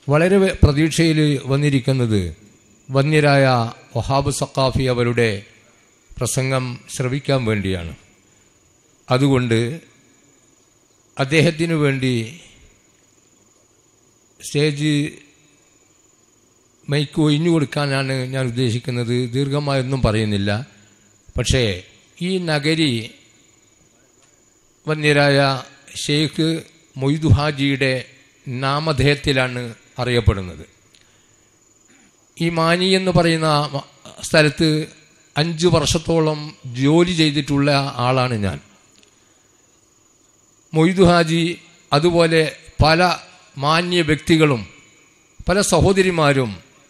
വളരെ വ- പ്രതീക്ഷയിൽ വന്നിരിക്കുന്നത് വന്യരായ വഹാബ് സക്കാഫി അവരുടെ പ്രസംഗം ശ്രവിക്കാൻ വേണ്ടിയാണ് അതുകൊണ്ട് അദ്ദേഹത്തിനു വേണ്ടി സ്റ്റേജ് മൈക്ക് ഒഴിഞ്ഞു കൊടുക്കാനാണ് ഞാൻ ഉദ്ദേശിക്കുന്നത് ദീർഘമായൊന്നും പറയുന്നില്ല പക്ഷേ ഈ നഗരി വന്യരായ ഷെയ്ഖ് മൊയ്തു ഹാജിയുടെ നാമധേയത്തിലാണ് അറിയപ്പെടുന്നത് ഈ മാനി എന്ന് പറയുന്ന മ- സ്ഥലത്ത് അഞ്ച് വർഷത്തോളം ജോലി ചെയ്തിട്ടുള്ള ആളാണ് ഞാൻ മൊയ്തു ഹാജി അതുപോലെ പല മാന്യ വ്യക്തികളും പല സഹോദരിമാരും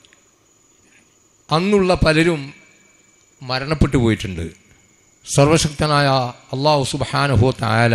അന്നുള്ള പലരും മരണപ്പെട്ടു പോയിട്ടുണ്ട് സർവശക്തനായ അള്ളാഹു സുബാനുഹോ തായാല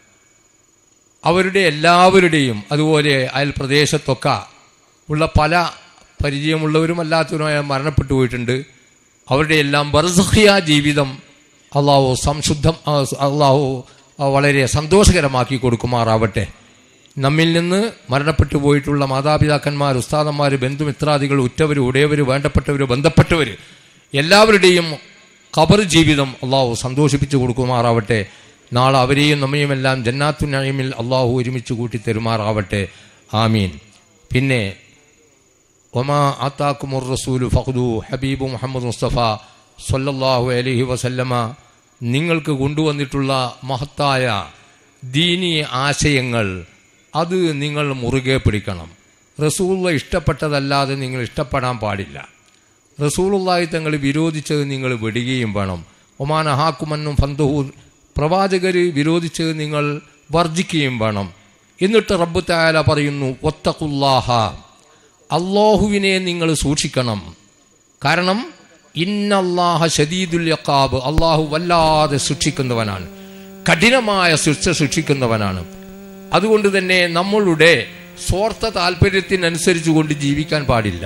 അവരുടെ എല്ലാവരുടെയും അതുപോലെ അയൽ പ്രദേശത്തൊക്കെ ഉള്ള പല പരിചയമുള്ളവരും അല്ലാത്തവരുമായ മരണപ്പെട്ടു പോയിട്ടുണ്ട് അവരുടെ എല്ലാം ബർസഹിയ ജീവിതം അള്ളാഹു സംശുദ്ധം ആ, അള്ളാഹു ആ, വളരെ സന്തോഷകരമാക്കി കൊടുക്കുമാറാവട്ടെ നമ്മിൽ നിന്ന് മരണപ്പെട്ടു പോയിട്ടുള്ള മാതാപിതാക്കന്മാർ ഉസ്താദന്മാർ ബന്ധുമിത്രാദികൾ ഉറ്റവർ ഉടയവർ വേണ്ടപ്പെട്ടവർ ബന്ധപ്പെട്ടവർ എല്ലാവരുടെയും ഖബർ ജീവിതം അള്ളാഹു സന്തോഷിപ്പിച്ചു കൊടുക്കുമാറാവട്ടെ നാളെ അവരെയും നമ്മയും എല്ലാം ജന്നാത്തു നഴീമിൽ അള്ളാഹു ഒരുമിച്ച് കൂട്ടി തരുമാറാവട്ടെ ആമീൻ പിന്നെ ഒമാ ആത്താക്കുമുർ റസൂലു ഫഖ്ദു ഹബീബ് മുഹമ്മദ് മുസ്തഫ സല്ലല്ലാഹു അലൈഹി വസല്ലമ നിങ്ങൾക്ക് കൊണ്ടുവന്നിട്ടുള്ള മഹത്തായ ദീനി ആശയങ്ങൾ അത് നിങ്ങൾ മുറുകെ പിടിക്കണം റസൂള്ള ഇഷ്ടപ്പെട്ടതല്ലാതെ നിങ്ങൾ ഇഷ്ടപ്പെടാൻ പാടില്ല റസൂലുള്ളാഹി തങ്ങൾ വിരോധിച്ചത് നിങ്ങൾ വിടുകയും വേണം ഒമാൻ അഹാക്കുമന്നും ഫന്തഹു പ്രവാചകർ വിരോധിച്ചത് നിങ്ങൾ വർജിക്കുകയും വേണം എന്നിട്ട് റബ്ബ് തായാല പറയുന്നു ഒത്തഖുല്ലാഹ അള്ളാഹുവിനെ നിങ്ങൾ സൂക്ഷിക്കണം കാരണം ഇന്നല്ലാഹ ഷദീദുൽ യക്കാബ് അള്ളാഹു വല്ലാതെ ശിക്ഷിക്കുന്നവനാണ് കഠിനമായ ശിക്ഷ ശിക്ഷിക്കുന്നവനാണ് അതുകൊണ്ട് തന്നെ നമ്മളുടെ സ്വാർത്ഥ താല്പര്യത്തിനനുസരിച്ച് കൊണ്ട് ജീവിക്കാൻ പാടില്ല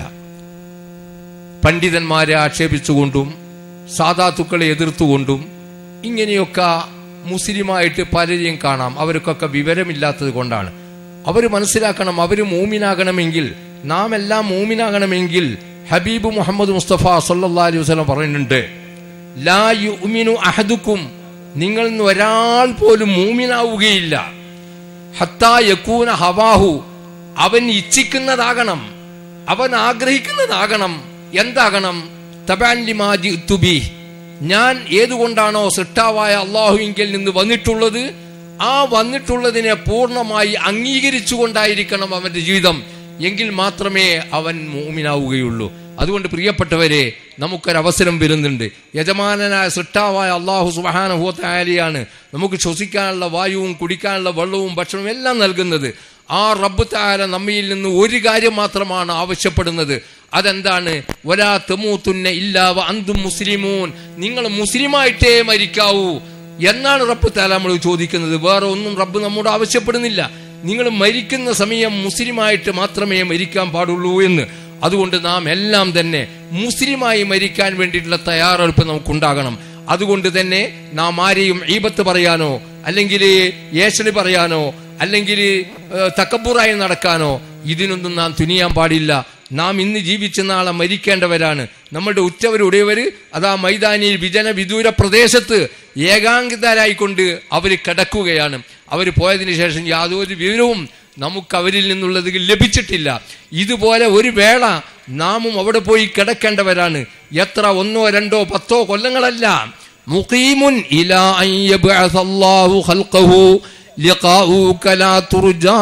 പണ്ഡിതന്മാരെ ആക്ഷേപിച്ചുകൊണ്ടും സാധാത്തുക്കളെ എതിർത്തുകൊണ്ടും ഇങ്ങനെയൊക്കെ മുസ്ലിമായിട്ട് പലരെയും കാണാം അവർക്കൊക്കെ വിവരമില്ലാത്തത് കൊണ്ടാണ് അവർ മനസ്സിലാക്കണം അവർ മൂമിനാകണമെങ്കിൽ നാം എല്ലാം മൂമിനാകണമെങ്കിൽ ഹബീബ് മുഹമ്മദ് മുസ്തഫ സല്ലാ അലൈഹി വസല്ലം പറയുന്നുണ്ട് ലാ യുമിനു അഹദുക്കും നിങ്ങളിൽ നിന്ന് ഒരാൾ പോലും മൂമിനാവുകയില്ല ഹത്താ യക്കൂന ഹവാഹു അവൻ ഇച്ഛിക്കുന്നതാകണം അവൻ ആഗ്രഹിക്കുന്നതാകണം എന്താകണം തബാൻ ലിമാ ജിഅ്തു ബി. ഞാൻ ഏതുകൊണ്ടാണോ സൃഷ്ടാവായ അള്ളാഹുവിങ്കിൽ നിന്ന് വന്നിട്ടുള്ളത് ആ വന്നിട്ടുള്ളതിനെ പൂർണ്ണമായി അംഗീകരിച്ചുകൊണ്ടായിരിക്കണം അവന്റെ ജീവിതം എങ്കിൽ മാത്രമേ അവൻ മൂമിനാവുകയുള്ളൂ അതുകൊണ്ട് പ്രിയപ്പെട്ടവരെ നമുക്കൊരവസരം വരുന്നുണ്ട് യജമാനനായ സൃഷ്ടാവായ അള്ളാഹു സുബാനുഭൂത്തായാലിയാണ് നമുക്ക് ശ്വസിക്കാനുള്ള വായുവും കുടിക്കാനുള്ള വെള്ളവും ഭക്ഷണവും എല്ലാം നൽകുന്നത് ആ റബ്ബ് താര നമ്മയിൽ നിന്ന് ഒരു കാര്യം മാത്രമാണ് ആവശ്യപ്പെടുന്നത് അതെന്താണ് ഒരാ തെമൂത്തുന്ന ഇല്ലാവ അന്തും മുസ്ലിമൂൻ നിങ്ങൾ മുസ്ലിമായിട്ടേ മരിക്കാവൂ എന്നാണ് റബ്ബ് താല നമ്മൾ ചോദിക്കുന്നത് വേറെ ഒന്നും റബ്ബ് നമ്മോട് ആവശ്യപ്പെടുന്നില്ല നിങ്ങൾ മരിക്കുന്ന സമയം മുസ്ലിമായിട്ട് മാത്രമേ മരിക്കാൻ പാടുള്ളൂ എന്ന് അതുകൊണ്ട് നാം എല്ലാം തന്നെ മുസ്ലിമായി മരിക്കാൻ വേണ്ടിയിട്ടുള്ള തയ്യാറെടുപ്പ് നമുക്കുണ്ടാകണം അതുകൊണ്ട് തന്നെ നാം ആരെയും ഈബത്ത് പറയാനോ അല്ലെങ്കിൽ ഏഷണി പറയാനോ അല്ലെങ്കിൽ തക്കബൂറായി നടക്കാനോ ഇതിനൊന്നും നാം തുനിയാൻ പാടില്ല നാം ഇന്ന് ജീവിച്ച നാളെ മരിക്കേണ്ടവരാണ് നമ്മുടെ ഉറ്റവരുടയവർ അതാ മൈതാനിയിൽ വിജന വിദൂര പ്രദേശത്ത് ഏകാംഗിതരായിക്കൊണ്ട് അവർ കിടക്കുകയാണ് അവർ പോയതിനു ശേഷം യാതൊരു വിവരവും നമുക്ക് അവരിൽ നിന്നുള്ളത് ലഭിച്ചിട്ടില്ല ഇതുപോലെ ഒരു വേള നാമും അവിടെ പോയി കിടക്കേണ്ടവരാണ് എത്ര ഒന്നോ രണ്ടോ പത്തോ കൊല്ലങ്ങളല്ല മുഖീമുൻ ഇലാ അൻ യബ്അസല്ലാഹു ഖൽഖഹു ലിഖാഉക ലാ തുർജാ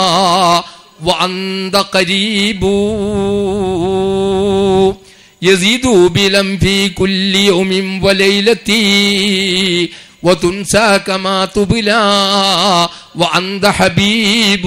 وأنت قريب يزيد بلم في كل يوم وليلة وتنسى كما تبلى وأنت حبيب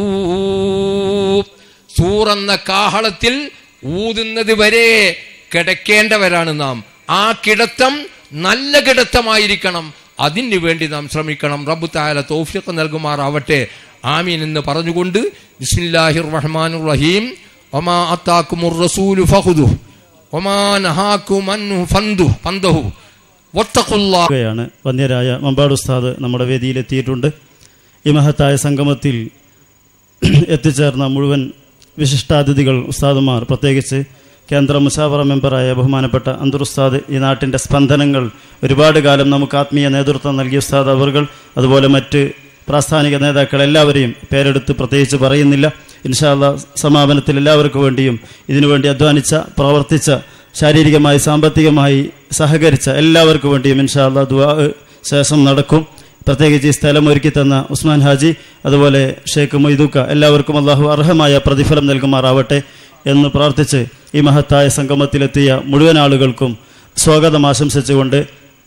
സൂറെന്ന കാഹളത്തിൽ ഊതുന്നത് വരെ കിടക്കേണ്ടവരാണ് നാം ആ കിടത്തം നല്ല കിടത്തമായിരിക്കണം അതിനു വേണ്ടി നാം ശ്രമിക്കണം റബ്ബു താല തോഫിക്ക് നൽകുമാറാവട്ടെ ആമീൻ എന്ന് പറഞ്ഞുകൊണ്ട് ബിസ്മില്ലാഹിർ റഹ്മാനുർ റഹീം ഒമാ അത്താക്കുമുർ റസൂലു ഫഖുദു ഒമാ നഹാക്കും അൻഹു ഫന്ദു ഫന്തഹു വത്തഖുല്ലാ യാണ് വന്യരായ മമ്പാട് ഉസ്താദ് നമ്മുടെ വേദിയിലെത്തിയിട്ടുണ്ട് ഈ മഹത്തായ സംഗമത്തിൽ എത്തിച്ചേർന്ന മുഴുവൻ വിശിഷ്ടാതിഥികൾ ഉസ്താദുമാർ പ്രത്യേകിച്ച് കേന്ദ്ര മുഷാവറ മെമ്പറായ ബഹുമാനപ്പെട്ട അന്തർ ഉസ്താദ് ഈ നാട്ടിൻ്റെ സ്പന്ദനങ്ങൾ ഒരുപാട് കാലം നമുക്ക് ആത്മീയ നേതൃത്വം നൽകിയ ഉസ്താദ് അവർകൾ അതുപോലെ മറ്റ് പ്രാസ്ഥാനിക നേതാക്കൾ എല്ലാവരെയും പേരെടുത്ത് പ്രത്യേകിച്ച് പറയുന്നില്ല ഇൻഷാല്ല സമാപനത്തിൽ എല്ലാവർക്കും വേണ്ടിയും ഇതിനുവേണ്ടി അധ്വാനിച്ച പ്രവർത്തിച്ച ശാരീരികമായി സാമ്പത്തികമായി സഹകരിച്ച എല്ലാവർക്കും വേണ്ടിയും ഇൻഷാല്ല ദുആ ശേഷം നടക്കും പ്രത്യേകിച്ച് ഈ സ്ഥലം ഒരുക്കി തന്ന ഉസ്മാൻ ഹാജി അതുപോലെ ഷേഖ് മൊയ്ദൂക്ക എല്ലാവർക്കും അള്ളാഹു അർഹമായ പ്രതിഫലം നൽകുമാറാവട്ടെ എന്ന് പ്രാർത്ഥിച്ച് ഈ മഹത്തായ സംഗമത്തിലെത്തിയ മുഴുവൻ ആളുകൾക്കും സ്വാഗതം ആശംസിച്ചുകൊണ്ട്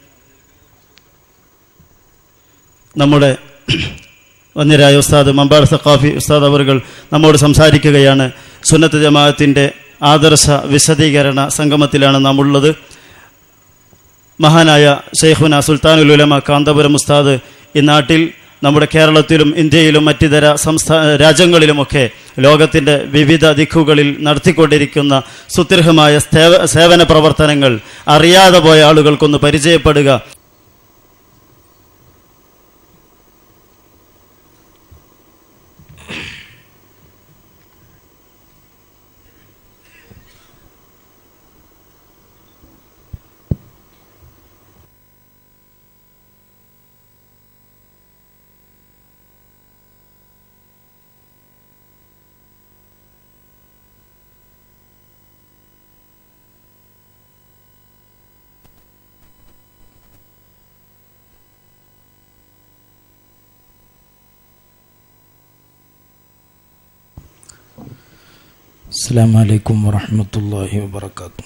നമ്മുടെ വന്യരായ ഉസ്താദ് മമ്പാട് സഖാഫി ഉസ്താദ് അവറുകൾ നമ്മോട് സംസാരിക്കുകയാണ് സുന്നത്ത് ജമാഅത്തിൻ്റെ ആദർശ വിശദീകരണ സംഗമത്തിലാണ് നാം ഉള്ളത് മഹാനായ ഷെയ്ഖുന സുൽത്താനുൽ ഉലമ കാന്തപുരം ഉസ്താദ് ഈ നാട്ടിൽ നമ്മുടെ കേരളത്തിലും ഇന്ത്യയിലും മറ്റിതര സംസ്ഥാന രാജ്യങ്ങളിലുമൊക്കെ ലോകത്തിൻ്റെ വിവിധ ദിക്കുകളിൽ നടത്തിക്കൊണ്ടിരിക്കുന്ന സുദീർഘമായ സേവ- സേവന പ്രവർത്തനങ്ങൾ അറിയാതെ പോയ ആളുകൾക്കൊന്ന് പരിചയപ്പെടുക السلام عليكم ورحمة الله وبركاته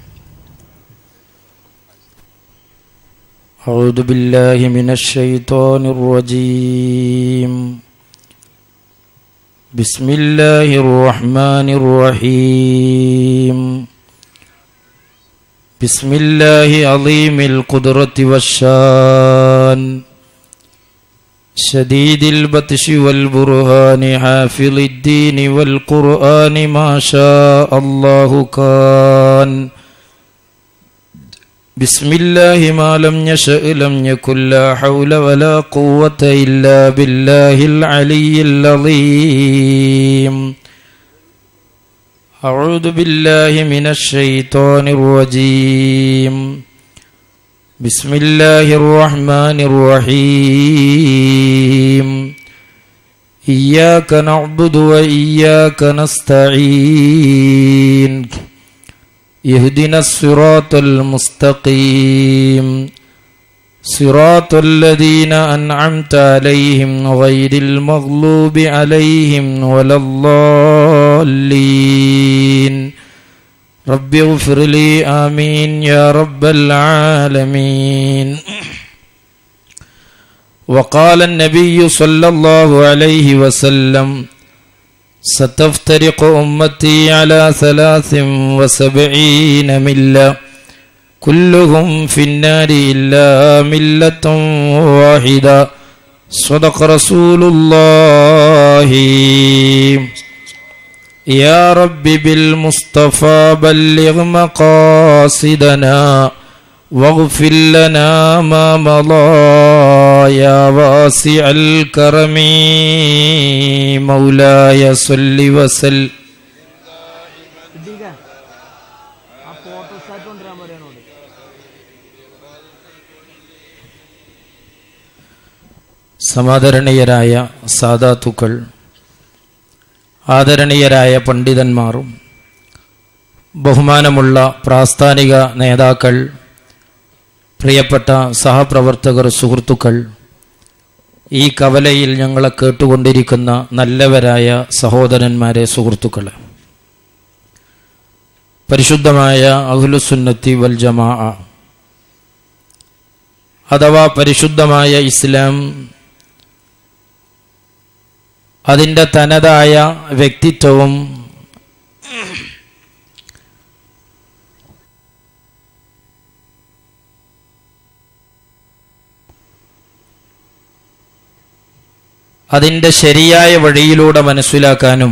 أعوذ بالله من الشيطان الرجيم بسم الله الرحمن الرحيم بسم الله عظيم القدرة والشان شديد البطش والبرهان حافظ الدين والقرآن ما شاء الله كان بسم الله ما لم يشأ لم يكن لا حول ولا قوة إلا بالله العلي العظيم أعوذ بالله من الشيطان الرجيم بسم الله الرحمن الرحيم إياك نعبد وإياك نستعين اهدنا الصراط المستقيم صراط الذين أنعمت عليهم غير المغلوب عليهم ولا الضالين رب اغفر لي آمين يا رب العالمين وقال النبي صلى الله عليه وسلم ستفترق أمتي على ثلاث وسبعين ملة كلهم في النار إلا ملة واحدة صدق رسول الله يا رب بالمصطفى بلغ مقاصدنا واغفر لنا ما مضى يا واسع الكرم مولاي صل وسلم സമാദരണീയരായ സാധാത്തുക്കൾ ആദരണീയരായ പണ്ഡിതന്മാരും ബഹുമാനമുള്ള പ്രാസ്ഥാനിക നേതാക്കൾ പ്രിയപ്പെട്ട സഹപ്രവർത്തകർ സുഹൃത്തുക്കൾ ഈ കവലയിൽ ഞങ്ങളെ കേട്ടുകൊണ്ടിരിക്കുന്ന നല്ലവരായ സഹോദരന്മാരെ സുഹൃത്തുക്കളെ പരിശുദ്ധമായ അഹ്ലുസുന്നത്തി വൽ ജമാ അഥവാ പരിശുദ്ധമായ ഇസ്ലാം അതിൻ്റെ തനതായ വ്യക്തിത്വവും അതിൻ്റെ ശരിയായ വഴിയിലൂടെ മനസ്സിലാക്കാനും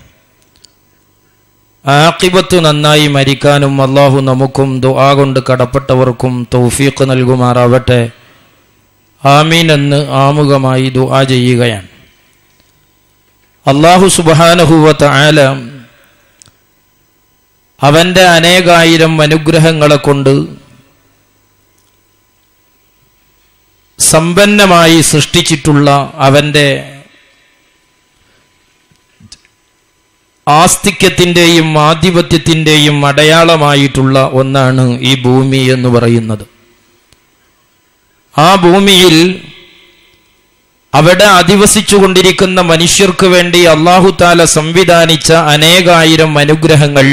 ആക്കിബത്ത് നന്നായി മരിക്കാനും അള്ളാഹു നമുക്കും ദുആ കൊണ്ട് കടപ്പെട്ടവർക്കും തൗഫീഖ് നൽകുമാറാവട്ടെ ആമീൻ എന്ന് ആമുഖമായി ദുആ ചെയ്യുകയാണ് അള്ളാഹു സുബാനഹുവത്ത് ആല അവന്റെ അനേകായിരം അനുഗ്രഹങ്ങളെ കൊണ്ട് സമ്പന്നമായി സൃഷ്ടിച്ചിട്ടുള്ള അവന്റെ ആസ്തിക്യത്തിന്റെയും ആധിപത്യത്തിന്റെയും അടയാളമായിട്ടുള്ള ഒന്നാണ് ഈ ഭൂമി എന്ന് പറയുന്നത് ആ ഭൂമിയിൽ അവിടെ അധിവസിച്ചുകൊണ്ടിരിക്കുന്ന മനുഷ്യർക്ക് വേണ്ടി അള്ളാഹു താല സംവിധാനിച്ച അനേകായിരം അനുഗ്രഹങ്ങൾ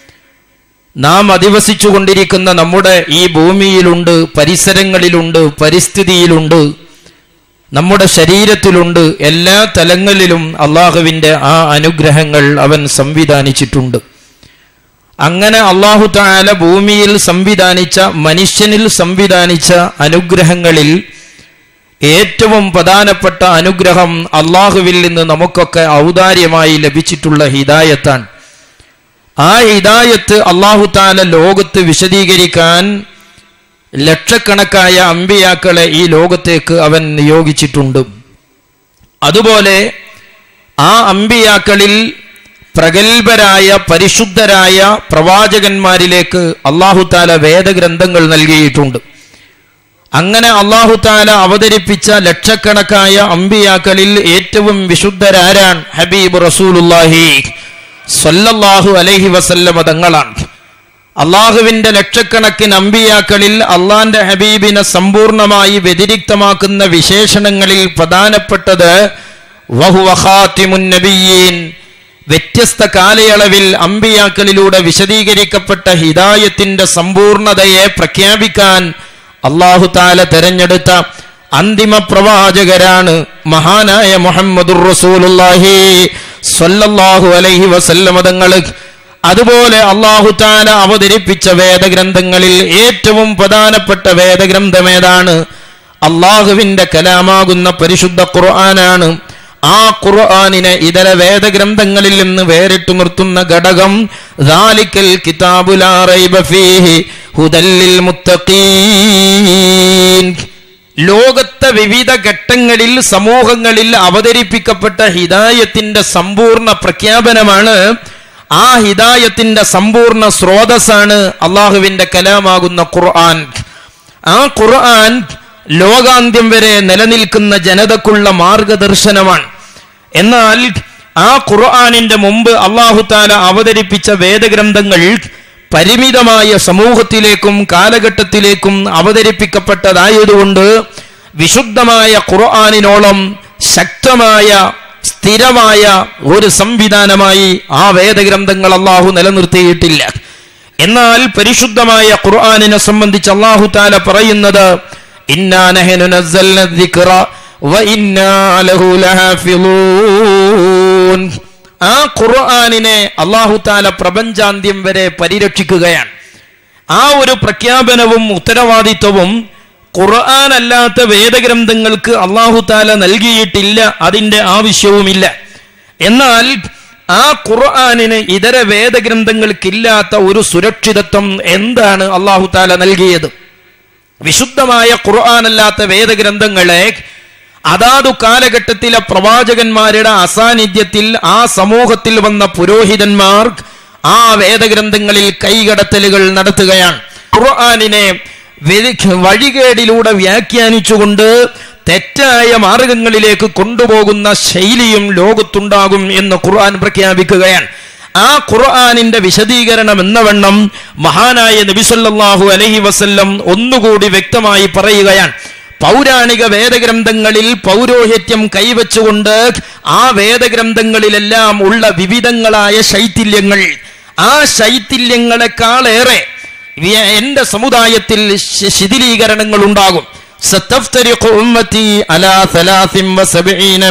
നാം അധിവസിച്ചുകൊണ്ടിരിക്കുന്ന നമ്മുടെ ഈ ഭൂമിയിലുണ്ട് പരിസരങ്ങളിലുണ്ട് പരിസ്ഥിതിയിലുണ്ട് നമ്മുടെ ശരീരത്തിലുണ്ട് എല്ലാ തലങ്ങളിലും അള്ളാഹുവിൻ്റെ ആ അനുഗ്രഹങ്ങൾ അവൻ സംവിധാനിച്ചിട്ടുണ്ട് അങ്ങനെ അള്ളാഹു താല ഭൂമിയിൽ സംവിധാനിച്ച മനുഷ്യനിൽ സംവിധാനിച്ച അനുഗ്രഹങ്ങളിൽ ഏറ്റവും പ്രധാനപ്പെട്ട അനുഗ്രഹം അള്ളാഹുവിൽ നിന്ന് നമുക്കൊക്കെ ഔദാര്യമായി ലഭിച്ചിട്ടുള്ള ഹിദായത്താണ് ആ ഹിദായത്ത് അള്ളാഹു താല ലോകത്ത് വിശദീകരിക്കാൻ ലക്ഷക്കണക്കായ അമ്പിയാക്കളെ ഈ ലോകത്തേക്ക് അവൻ നിയോഗിച്ചിട്ടുണ്ട് അതുപോലെ ആ അമ്പിയാക്കളിൽ പ്രഗത്ഭരായ പരിശുദ്ധരായ പ്രവാചകന്മാരിലേക്ക് അള്ളാഹു താല വേദഗ്രന്ഥങ്ങൾ നൽകിയിട്ടുണ്ട് അങ്ങനെ അള്ളാഹു താല അവതരിപ്പിച്ച ലക്ഷക്കണക്കായ അമ്പിയാക്കളിൽ ഏറ്റവും വിശുദ്ധരാരാൻ ഹബീബ് റസൂലുല്ലാഹി സല്ലല്ലാഹു അലൈഹി വസല്ലമ തങ്ങളാണ് അള്ളാഹുവിന്റെ ലക്ഷക്കണക്കിന് അമ്പിയാക്കളിൽ അള്ളാന്റെ ഹബീബിനെ സമ്പൂർണമായി വ്യതിരിക്തമാക്കുന്ന വിശേഷണങ്ങളിൽ പ്രധാനപ്പെട്ടത് വഹുവ ഖാത്തിമുൻ നബിയീൻ വ്യത്യസ്ത കാലയളവിൽ അമ്പിയാക്കളിലൂടെ വിശദീകരിക്കപ്പെട്ട ഹിദായത്തിന്റെ സമ്പൂർണതയെ പ്രഖ്യാപിക്കാൻ അള്ളാഹു താല തെരഞ്ഞെടുത്ത അന്തിമ പ്രവാചകരാണ് മഹാനായ മുഹമ്മദുർ റസൂലുള്ളാഹി സ്വല്ലല്ലാഹു അലൈഹി വസല്ലമ തങ്ങൾ അതുപോലെ അള്ളാഹു താല അവതരിപ്പിച്ച വേദഗ്രന്ഥങ്ങളിൽ ഏറ്റവും പ്രധാനപ്പെട്ട വേദഗ്രന്ഥം ഏതാണ് അള്ളാഹുവിന്റെ കലാമാകുന്ന പരിശുദ്ധ ഖുർആനാണ് ആ ഖുർആനിനെ ഇതര വേദഗ്രന്ഥങ്ങളിൽ നിന്ന് വേറിട്ട് നിർത്തുന്ന ഘടകം ദാലിക്കൽ കിതാബുലാ റൈബ ഫീഹി ഹുദല്ലിൽ മുത്തഖീൻ ലോകത്തെ വിവിധ ഘട്ടങ്ങളിൽ സമൂഹങ്ങളിൽ അവതരിപ്പിക്കപ്പെട്ട ഹിദായത്തിന്റെ സമ്പൂർണ്ണ പ്രഖ്യാപനമാണ് ആ ഹിദായത്തിന്റെ സമ്പൂർണ്ണ സ്രോതസ്സാണ് അള്ളാഹുവിന്റെ കലാമാകുന്ന ഖുർആൻ ആ ഖുർആൻ ലോകാന്ത്യം വരെ നിലനിൽക്കുന്ന ജനതക്കുള്ള മാർഗദർശനമാണ് എന്നാൽ ആ ഖുർആനിന്റെ മുമ്പ് അള്ളാഹു താല അവതരിപ്പിച്ച വേദഗ്രന്ഥങ്ങൾ പരിമിതമായ സമൂഹത്തിലേക്കും കാലഘട്ടത്തിലേക്കും അവതരിപ്പിക്കപ്പെട്ടതായതുകൊണ്ട് വിശുദ്ധമായ ഖുർആാനിനോളം ശക്തമായ സ്ഥിരമായ ഒരു സംവിധാനമായി ആ വേദഗ്രന്ഥങ്ങൾ അള്ളാഹു നിലനിർത്തിയിട്ടില്ല എന്നാൽ പരിശുദ്ധമായ ഖുർആാനിനെ സംബന്ധിച്ച് അള്ളാഹു താല പറയുന്നത് ഇന്നാ നഹ്നു നസ്സൽന الذِّكْرَ وَإِنَّا لَهُ لَحَافِظُونَ ആ ഖുർആാനിനെ അള്ളാഹു താല പ്രപഞ്ചാന്ത്യം വരെ പരിരക്ഷിക്കുകയാണ് ആ ഒരു പ്രഖ്യാപനവും ഉത്തരവാദിത്വവും ഖുർആൻ അല്ലാത്ത വേദഗ്രന്ഥങ്ങൾക്ക് അള്ളാഹു താല നൽകിയിട്ടില്ല അതിന്റെ ആവശ്യവുമില്ല എന്നാൽ ആ ഖുർആനിന് ഇതര വേദഗ്രന്ഥങ്ങൾക്കില്ലാത്ത ഒരു സുരക്ഷിതത്വം എന്താണ് അള്ളാഹു താല നൽകിയത് വിശുദ്ധമായ ഖുർആൻ അല്ലാത്ത വേദഗ്രന്ഥങ്ങളെ അതാതു കാലഘട്ടത്തിലെ പ്രവാചകന്മാരുടെ അസാന്നിധ്യത്തിൽ ആ സമൂഹത്തിൽ വന്ന പുരോഹിതന്മാർ ആ വേദഗ്രന്ഥങ്ങളിൽ കൈകടത്തലുകൾ നടത്തുകയാണ് ഖുർആനിനെ വെതി- വഴികേടിലൂടെ വ്യാഖ്യാനിച്ചുകൊണ്ട് തെറ്റായ മാർഗങ്ങളിലേക്ക് കൊണ്ടുപോകുന്ന ശൈലിയും ലോകത്തുണ്ടാകും എന്ന് ഖുർആൻ പ്രഖ്യാപിക്കുകയാണ് ആ ഖുർആനിന്റെ വിശദീകരണം എന്നവണ്ണം മഹാനായ നബിസല്ലാഹു അലഹി വസല്ലം ഒന്നുകൂടി വ്യക്തമായി പറയുകയാണ് പൗരാണിക വേദഗ്രന്ഥങ്ങളിൽ പൗരോഹിത്യം കൈവച്ചുകൊണ്ട് ആ വേദഗ്രന്ഥങ്ങളിലെല്ലാം ഉള്ള വിവിധങ്ങളായ ശൈഥില്യങ്ങൾ ആ ശൈഥില്യങ്ങളെക്കാളേറെ വ്യ- എന്റെ സമുദായത്തിൽ ശി- ശിഥിലീകരണങ്ങൾ ഉണ്ടാകും ستفترق أمتي على ثلاث وسبعين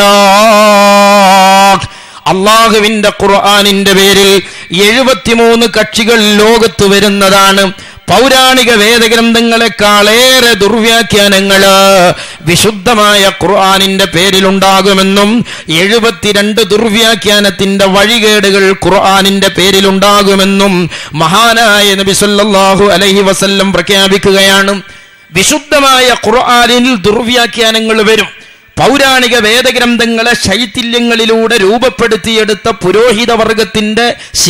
ملة അള്ളാഹുവിന്റെ ഖുർആാനിന്റെ പേരിൽ എഴുപത്തിമൂന്ന് കക്ഷികൾ ലോകത്ത് വരുന്നതാണ് പൗരാണിക വേദഗ്രന്ഥങ്ങളെക്കാളേറെ ദുർവ്യാഖ്യാനങ്ങള് വിശുദ്ധമായ ഖുർആാനിന്റെ പേരിലുണ്ടാകുമെന്നും എഴുപത്തിരണ്ട് ദുർവ്യാഖ്യാനത്തിന്റെ വഴികേടുകൾ ഖുർആാനിന്റെ പേരിലുണ്ടാകുമെന്നും മഹാനായ നബി സല്ലല്ലാഹു അലൈഹി വസല്ലം പ്രഖ്യാപിക്കുകയാണ് വിശുദ്ധമായ ഖുർആാനിൽ ദുർവ്യാഖ്യാനങ്ങൾ വരും പൗരാണിക വേദഗ്രന്ഥങ്ങളെ ശൈഥില്യങ്ങളിലൂടെ രൂപപ്പെടുത്തിയെടുത്ത പുരോഹിത വർഗത്തിന്റെ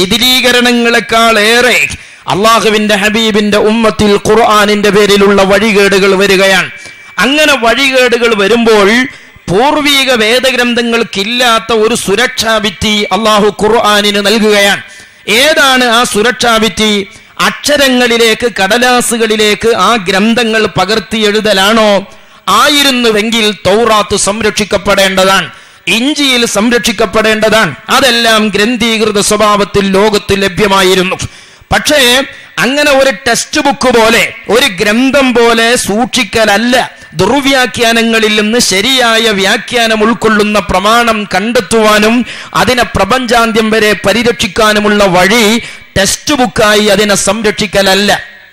ശിഥിലീകരണങ്ങളെക്കാളേറെ അള്ളാഹുവിന്റെ ഹബീബിന്റെ ഉമ്മത്തിൽ ഖുർആാനിന്റെ പേരിലുള്ള വഴികേടുകൾ വരികയാണ് അങ്ങനെ വഴികേടുകൾ വരുമ്പോൾ പൂർവീക വേദഗ്രന്ഥങ്ങൾക്കില്ലാത്ത ഒരു സുരക്ഷാ ഭിത്തി അള്ളാഹു ഖുർആാനിന് നൽകുകയാണ് ഏതാണ് ആ സുരക്ഷാ ഭിത്തി അക്ഷരങ്ങളിലേക്ക് കടലാസുകളിലേക്ക് ആ ഗ്രന്ഥങ്ങൾ പകർത്തി എഴുതലാണോ ആയിരുന്നുവെങ്കിൽ തൗറാത്ത് സംരക്ഷിക്കപ്പെടേണ്ടതാണ് ഇഞ്ചിയിൽ സംരക്ഷിക്കപ്പെടേണ്ടതാണ് അതെല്ലാം ഗ്രന്ഥീകൃത സ്വഭാവത്തിൽ ലോകത്ത് ലഭ്യമായിരുന്നു പക്ഷേ അങ്ങനെ ഒരു ടെക്സ്റ്റ് ബുക്ക് പോലെ ഒരു ഗ്രന്ഥം പോലെ സൂക്ഷിക്കലല്ല ദുർവ്യാഖ്യാനങ്ങളിൽ നിന്ന് ശരിയായ വ്യാഖ്യാനം ഉൾക്കൊള്ളുന്ന പ്രമാണം കണ്ടെത്തുവാനും അതിനെ പ്രപഞ്ചാന്ത്യം വരെ പരിരക്ഷിക്കാനുമുള്ള വഴി ടെക്സ്റ്റ് ബുക്കായി അതിനെ സംരക്ഷിക്കലല്ല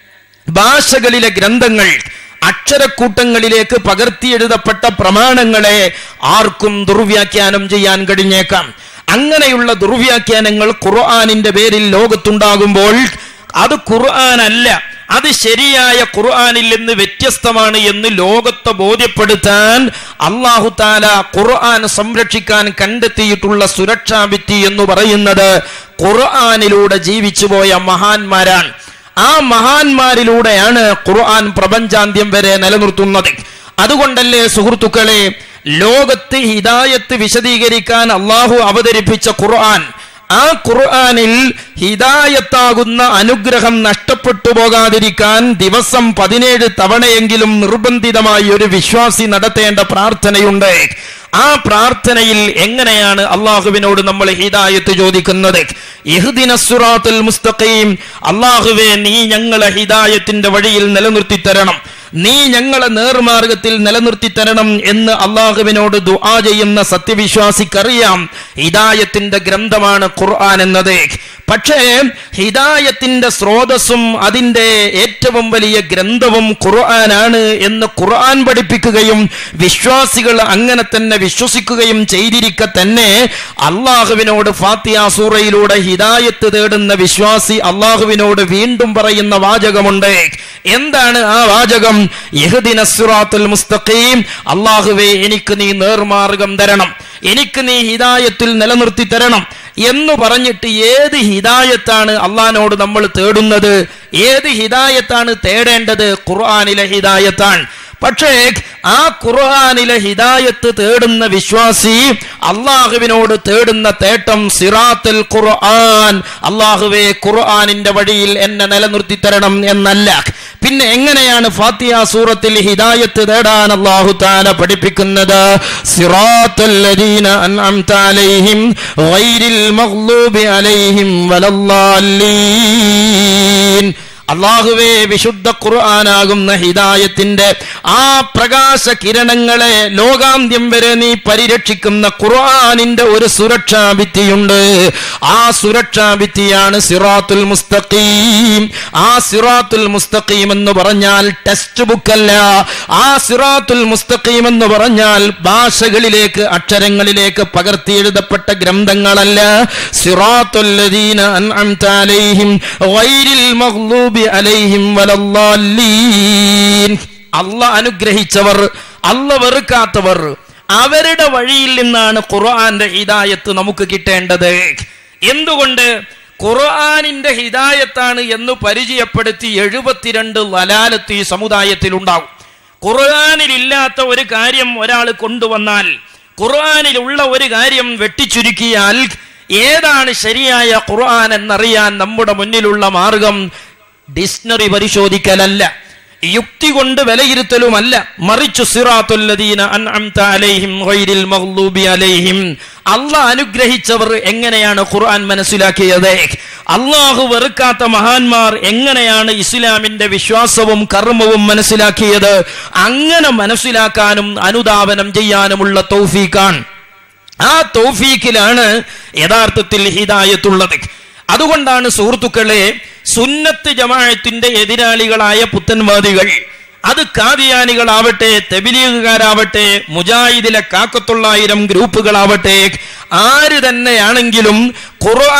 ഭാഷകളിലെ ഗ്രന്ഥങ്ങൾ അക്ഷരക്കൂട്ടങ്ങളിലേക്ക് പകർത്തിയെഴുതപ്പെട്ട പ്രമാണങ്ങളെ ആർക്കും ദുർവ്യാഖ്യാനം ചെയ്യാൻ കഴിഞ്ഞേക്കാം അങ്ങനെയുള്ള ദുർവ്യാഖ്യാനങ്ങൾ ഖുർആാനിന്റെ പേരിൽ ലോകത്തുണ്ടാകുമ്പോൾ അത് ഖുർആാനല്ല അത് ശരിയായ ഖുർആാനിൽ നിന്ന് വ്യത്യസ്തമാണ് എന്ന് ലോകത്തെ ബോധ്യപ്പെടുത്താൻ അള്ളാഹു താല ഖുർആൻ സംരക്ഷിക്കാൻ കണ്ടെത്തിയിട്ടുള്ള സുരക്ഷാ ഭിത്തി എന്ന് പറയുന്നത് ഖുർആാനിലൂടെ ജീവിച്ചുപോയ മഹാന്മാരാണ് ആ മഹാന്മാരിലൂടെയാണ് ഖുർആൻ പ്രപഞ്ചാന്ത്യം വരെ നിലനിർത്തുന്നത് അതുകൊണ്ടല്ലേ സുഹൃത്തുക്കളെ ലോകത്ത് ഹിദായത്ത് വിശദീകരിക്കാൻ അള്ളാഹു അവതരിപ്പിച്ച ഖുർആൻ ആ ഖുർആനിൽ ഹിദായത്താകുന്ന അനുഗ്രഹം നഷ്ടപ്പെട്ടു പോകാതിരിക്കാൻ ദിവസം പതിനേഴ് തവണയെങ്കിലും നിർബന്ധിതമായി ഒരു വിശ്വാസി നടത്തേണ്ട പ്രാർത്ഥനയുണ്ട് ആ പ്രാർത്ഥനയിൽ എങ്ങനെയാണ് അള്ളാഹുവിനോട് നമ്മൾ ഹിദായത്ത് ചോദിക്കുന്നത് ഇഹ്ദിനസ്സുറാത്തുൽ മുസ്തഖീം അള്ളാഹുവേ നീ ഞങ്ങളെ ഹിദായത്തിന്റെ വഴിയിൽ നിലനിർത്തി തരണം നീ ഞങ്ങളെ നേർമാർഗത്തിൽ നിലനിർത്തി തരണം എന്ന് അള്ളാഹുവിനോട് ദുആ ചെയ്യുന്ന സത്യവിശ്വാസിക്കറിയാം ഹിദായത്തിന്റെ ഗ്രന്ഥമാണ് ഖുർആൻ എന്നത് പക്ഷേ ഹിദായത്തിന്റെ സ്രോതസ്സും അതിന്റെ ഏറ്റവും വലിയ ഗ്രന്ഥവും ഖുർആനാണ് എന്ന് ഖുർആൻ പഠിപ്പിക്കുകയും വിശ്വാസികൾ അങ്ങനെ തന്നെ വിശ്വസിക്കുകയും ചെയ്തിരിക്കെ തന്നെ അള്ളാഹുവിനോട് ഫാത്തിയ സൂറയിലൂടെ ഹിദായത്ത് തേടുന്ന വിശ്വാസി അള്ളാഹുവിനോട് വീണ്ടും പറയുന്ന വാചകമുണ്ട് എന്താണ് ആ വാചകം യഹ്ദിനസ്സുറാത്തുൽ മുസ്തഖീം അള്ളാഹുവേ എനിക്ക് നീ നേർമാർഗം തരണം എനിക്ക് നീ ഹിദായത്തിൽ നിലനിർത്തി തരണം എന്ന് പറഞ്ഞിട്ട് ഏത് ഹിദായത്താണ് അള്ളഹാനോട് നമ്മൾ തേടുന്നത് ഏത് ഹിദായത്താണ് തേടേണ്ടത് ഖുർആാനിലെ ഹിദായത്താണ് പക്ഷേ ആ ഖുർആാനിലെ ഹിദായത്ത് തേടുന്ന വിശ്വാസി അള്ളാഹുവിനോട് തേടുന്ന തേട്ടം സിറാത്തുൽ ഖുർആൻ അള്ളാഹുവെ ഖുർആാനിന്റെ വഴിയിൽ എന്നെ നിലനിർത്തി തരണം എന്നല്ല പിന്നെ എങ്ങനെയാണ് ഫാത്തിയ സൂറത്തിൽ ഹിദായത്ത് തേടാൻ അള്ളാഹു താല പഠിപ്പിക്കുന്നത് സിറാത്തുല്ലദീന അൻഅംത അലൈഹിം ഗൈരിൽ മഗ്ലൂബി അലൈഹിം വലല്ലാലീൻ അള്ളാഹുവേ വിശുദ്ധ ഖുർആനാകുന്ന ഹിദായത്തിന്റെ ആ പ്രകാശ കിരണങ്ങളെ ലോകാന്ത്യം വരെ നീ പരിരക്ഷിക്കുന്ന ഖുർആനിന്റെ ഒരു സുരക്ഷാ ഭിത്തിയുണ്ട് ആ സുരക്ഷാ ഭിത്തിയാണ് സിറാത്തുൽ മുസ്തഖീം ആ സിറാത്തുൽ മുസ്തഖീം എന്ന് പറഞ്ഞാൽ ടെക്സ്റ്റ് ബുക്ക് അല്ല ആ സിറാത്തുൽ മുസ്തഖീം എന്ന് പറഞ്ഞാൽ ഭാഷകളിലേക്ക് അക്ഷരങ്ങളിലേക്ക് പകർത്തി എഴുതപ്പെട്ട ഗ്രന്ഥങ്ങളല്ല സിറാത്തുല്ലദീന അൻഅംത അലൈഹിം ഗൈരിൽ മഗ്ലൂബി അലൈഹിം വലല്ലാലീൻ അല്ല അനുഗ്രഹിച്ചവർ അല്ല വെറുക്കാത്തവർ അവരുടെ വഴിയിൽ നിന്നാണ് ഖുർആന്റെ ഹിദായത്ത് നമുക്ക് കിട്ടേണ്ടത് എന്തുകൊണ്ട് ഖുർആാനിന്റെ ഹിദായത്താണ് എന്ന് പരിചയപ്പെടുത്തി എഴുപത്തിരണ്ട് ലലാലത്ത് ഈ സമുദായത്തിൽ ഉണ്ടാവും ഖുർആാനിലില്ലാത്ത ഒരു കാര്യം ഒരാൾ കൊണ്ടുവന്നാൽ ഖുർആാനിലുള്ള ഒരു കാര്യം വെട്ടിച്ചുരുക്കിയാൽ ഏതാണ് ശരിയായ ഖുർആൻ എന്നറിയാൻ നമ്മുടെ മുന്നിലുള്ള മാർഗം ഡിക്ഷണറി പരിശോധിക്കലല്ല യുക്തി കൊണ്ട് വിലയിരുത്തലുമല്ല മറിച്ചു സിറാത്തുല്ലദീന അൻഅംത അലൈഹിം ഗൈരിൽ മഗ്ലൂബി അലൈഹിം അള്ളാഹ് അനുഗ്രഹിച്ചവർ എങ്ങനെയാണ് ഖുർആൻ മനസ്സിലാക്കിയത് അള്ളാഹു വെറുക്കാത്ത മഹാന്മാർ എങ്ങനെയാണ് ഇസ്ലാമിന്റെ വിശ്വാസവും കർമ്മവും മനസ്സിലാക്കിയത് അങ്ങനെ മനസ്സിലാക്കാനും അനുധാവനം ചെയ്യാനുമുള്ള തൗഫീഖാണ് ആ തൗഫീഖിലാണ് യഥാർത്ഥത്തിൽ ഹിദായത്തുള്ളത് അതുകൊണ്ടാണ് സുഹൃത്തുക്കളെ സുന്നത്ത് ജമാഅത്തിന്റെ എതിരാളികളായ പുത്തൻവാദികൾ അത് കാദിയാനികളാവട്ടെ തെബിലീഗുകാരാവട്ടെ മുജാഹിദിലെ കാക്കത്തൊള്ളായിരം ഗ്രൂപ്പുകളാവട്ടെ ആര് തന്നെയാണെങ്കിലും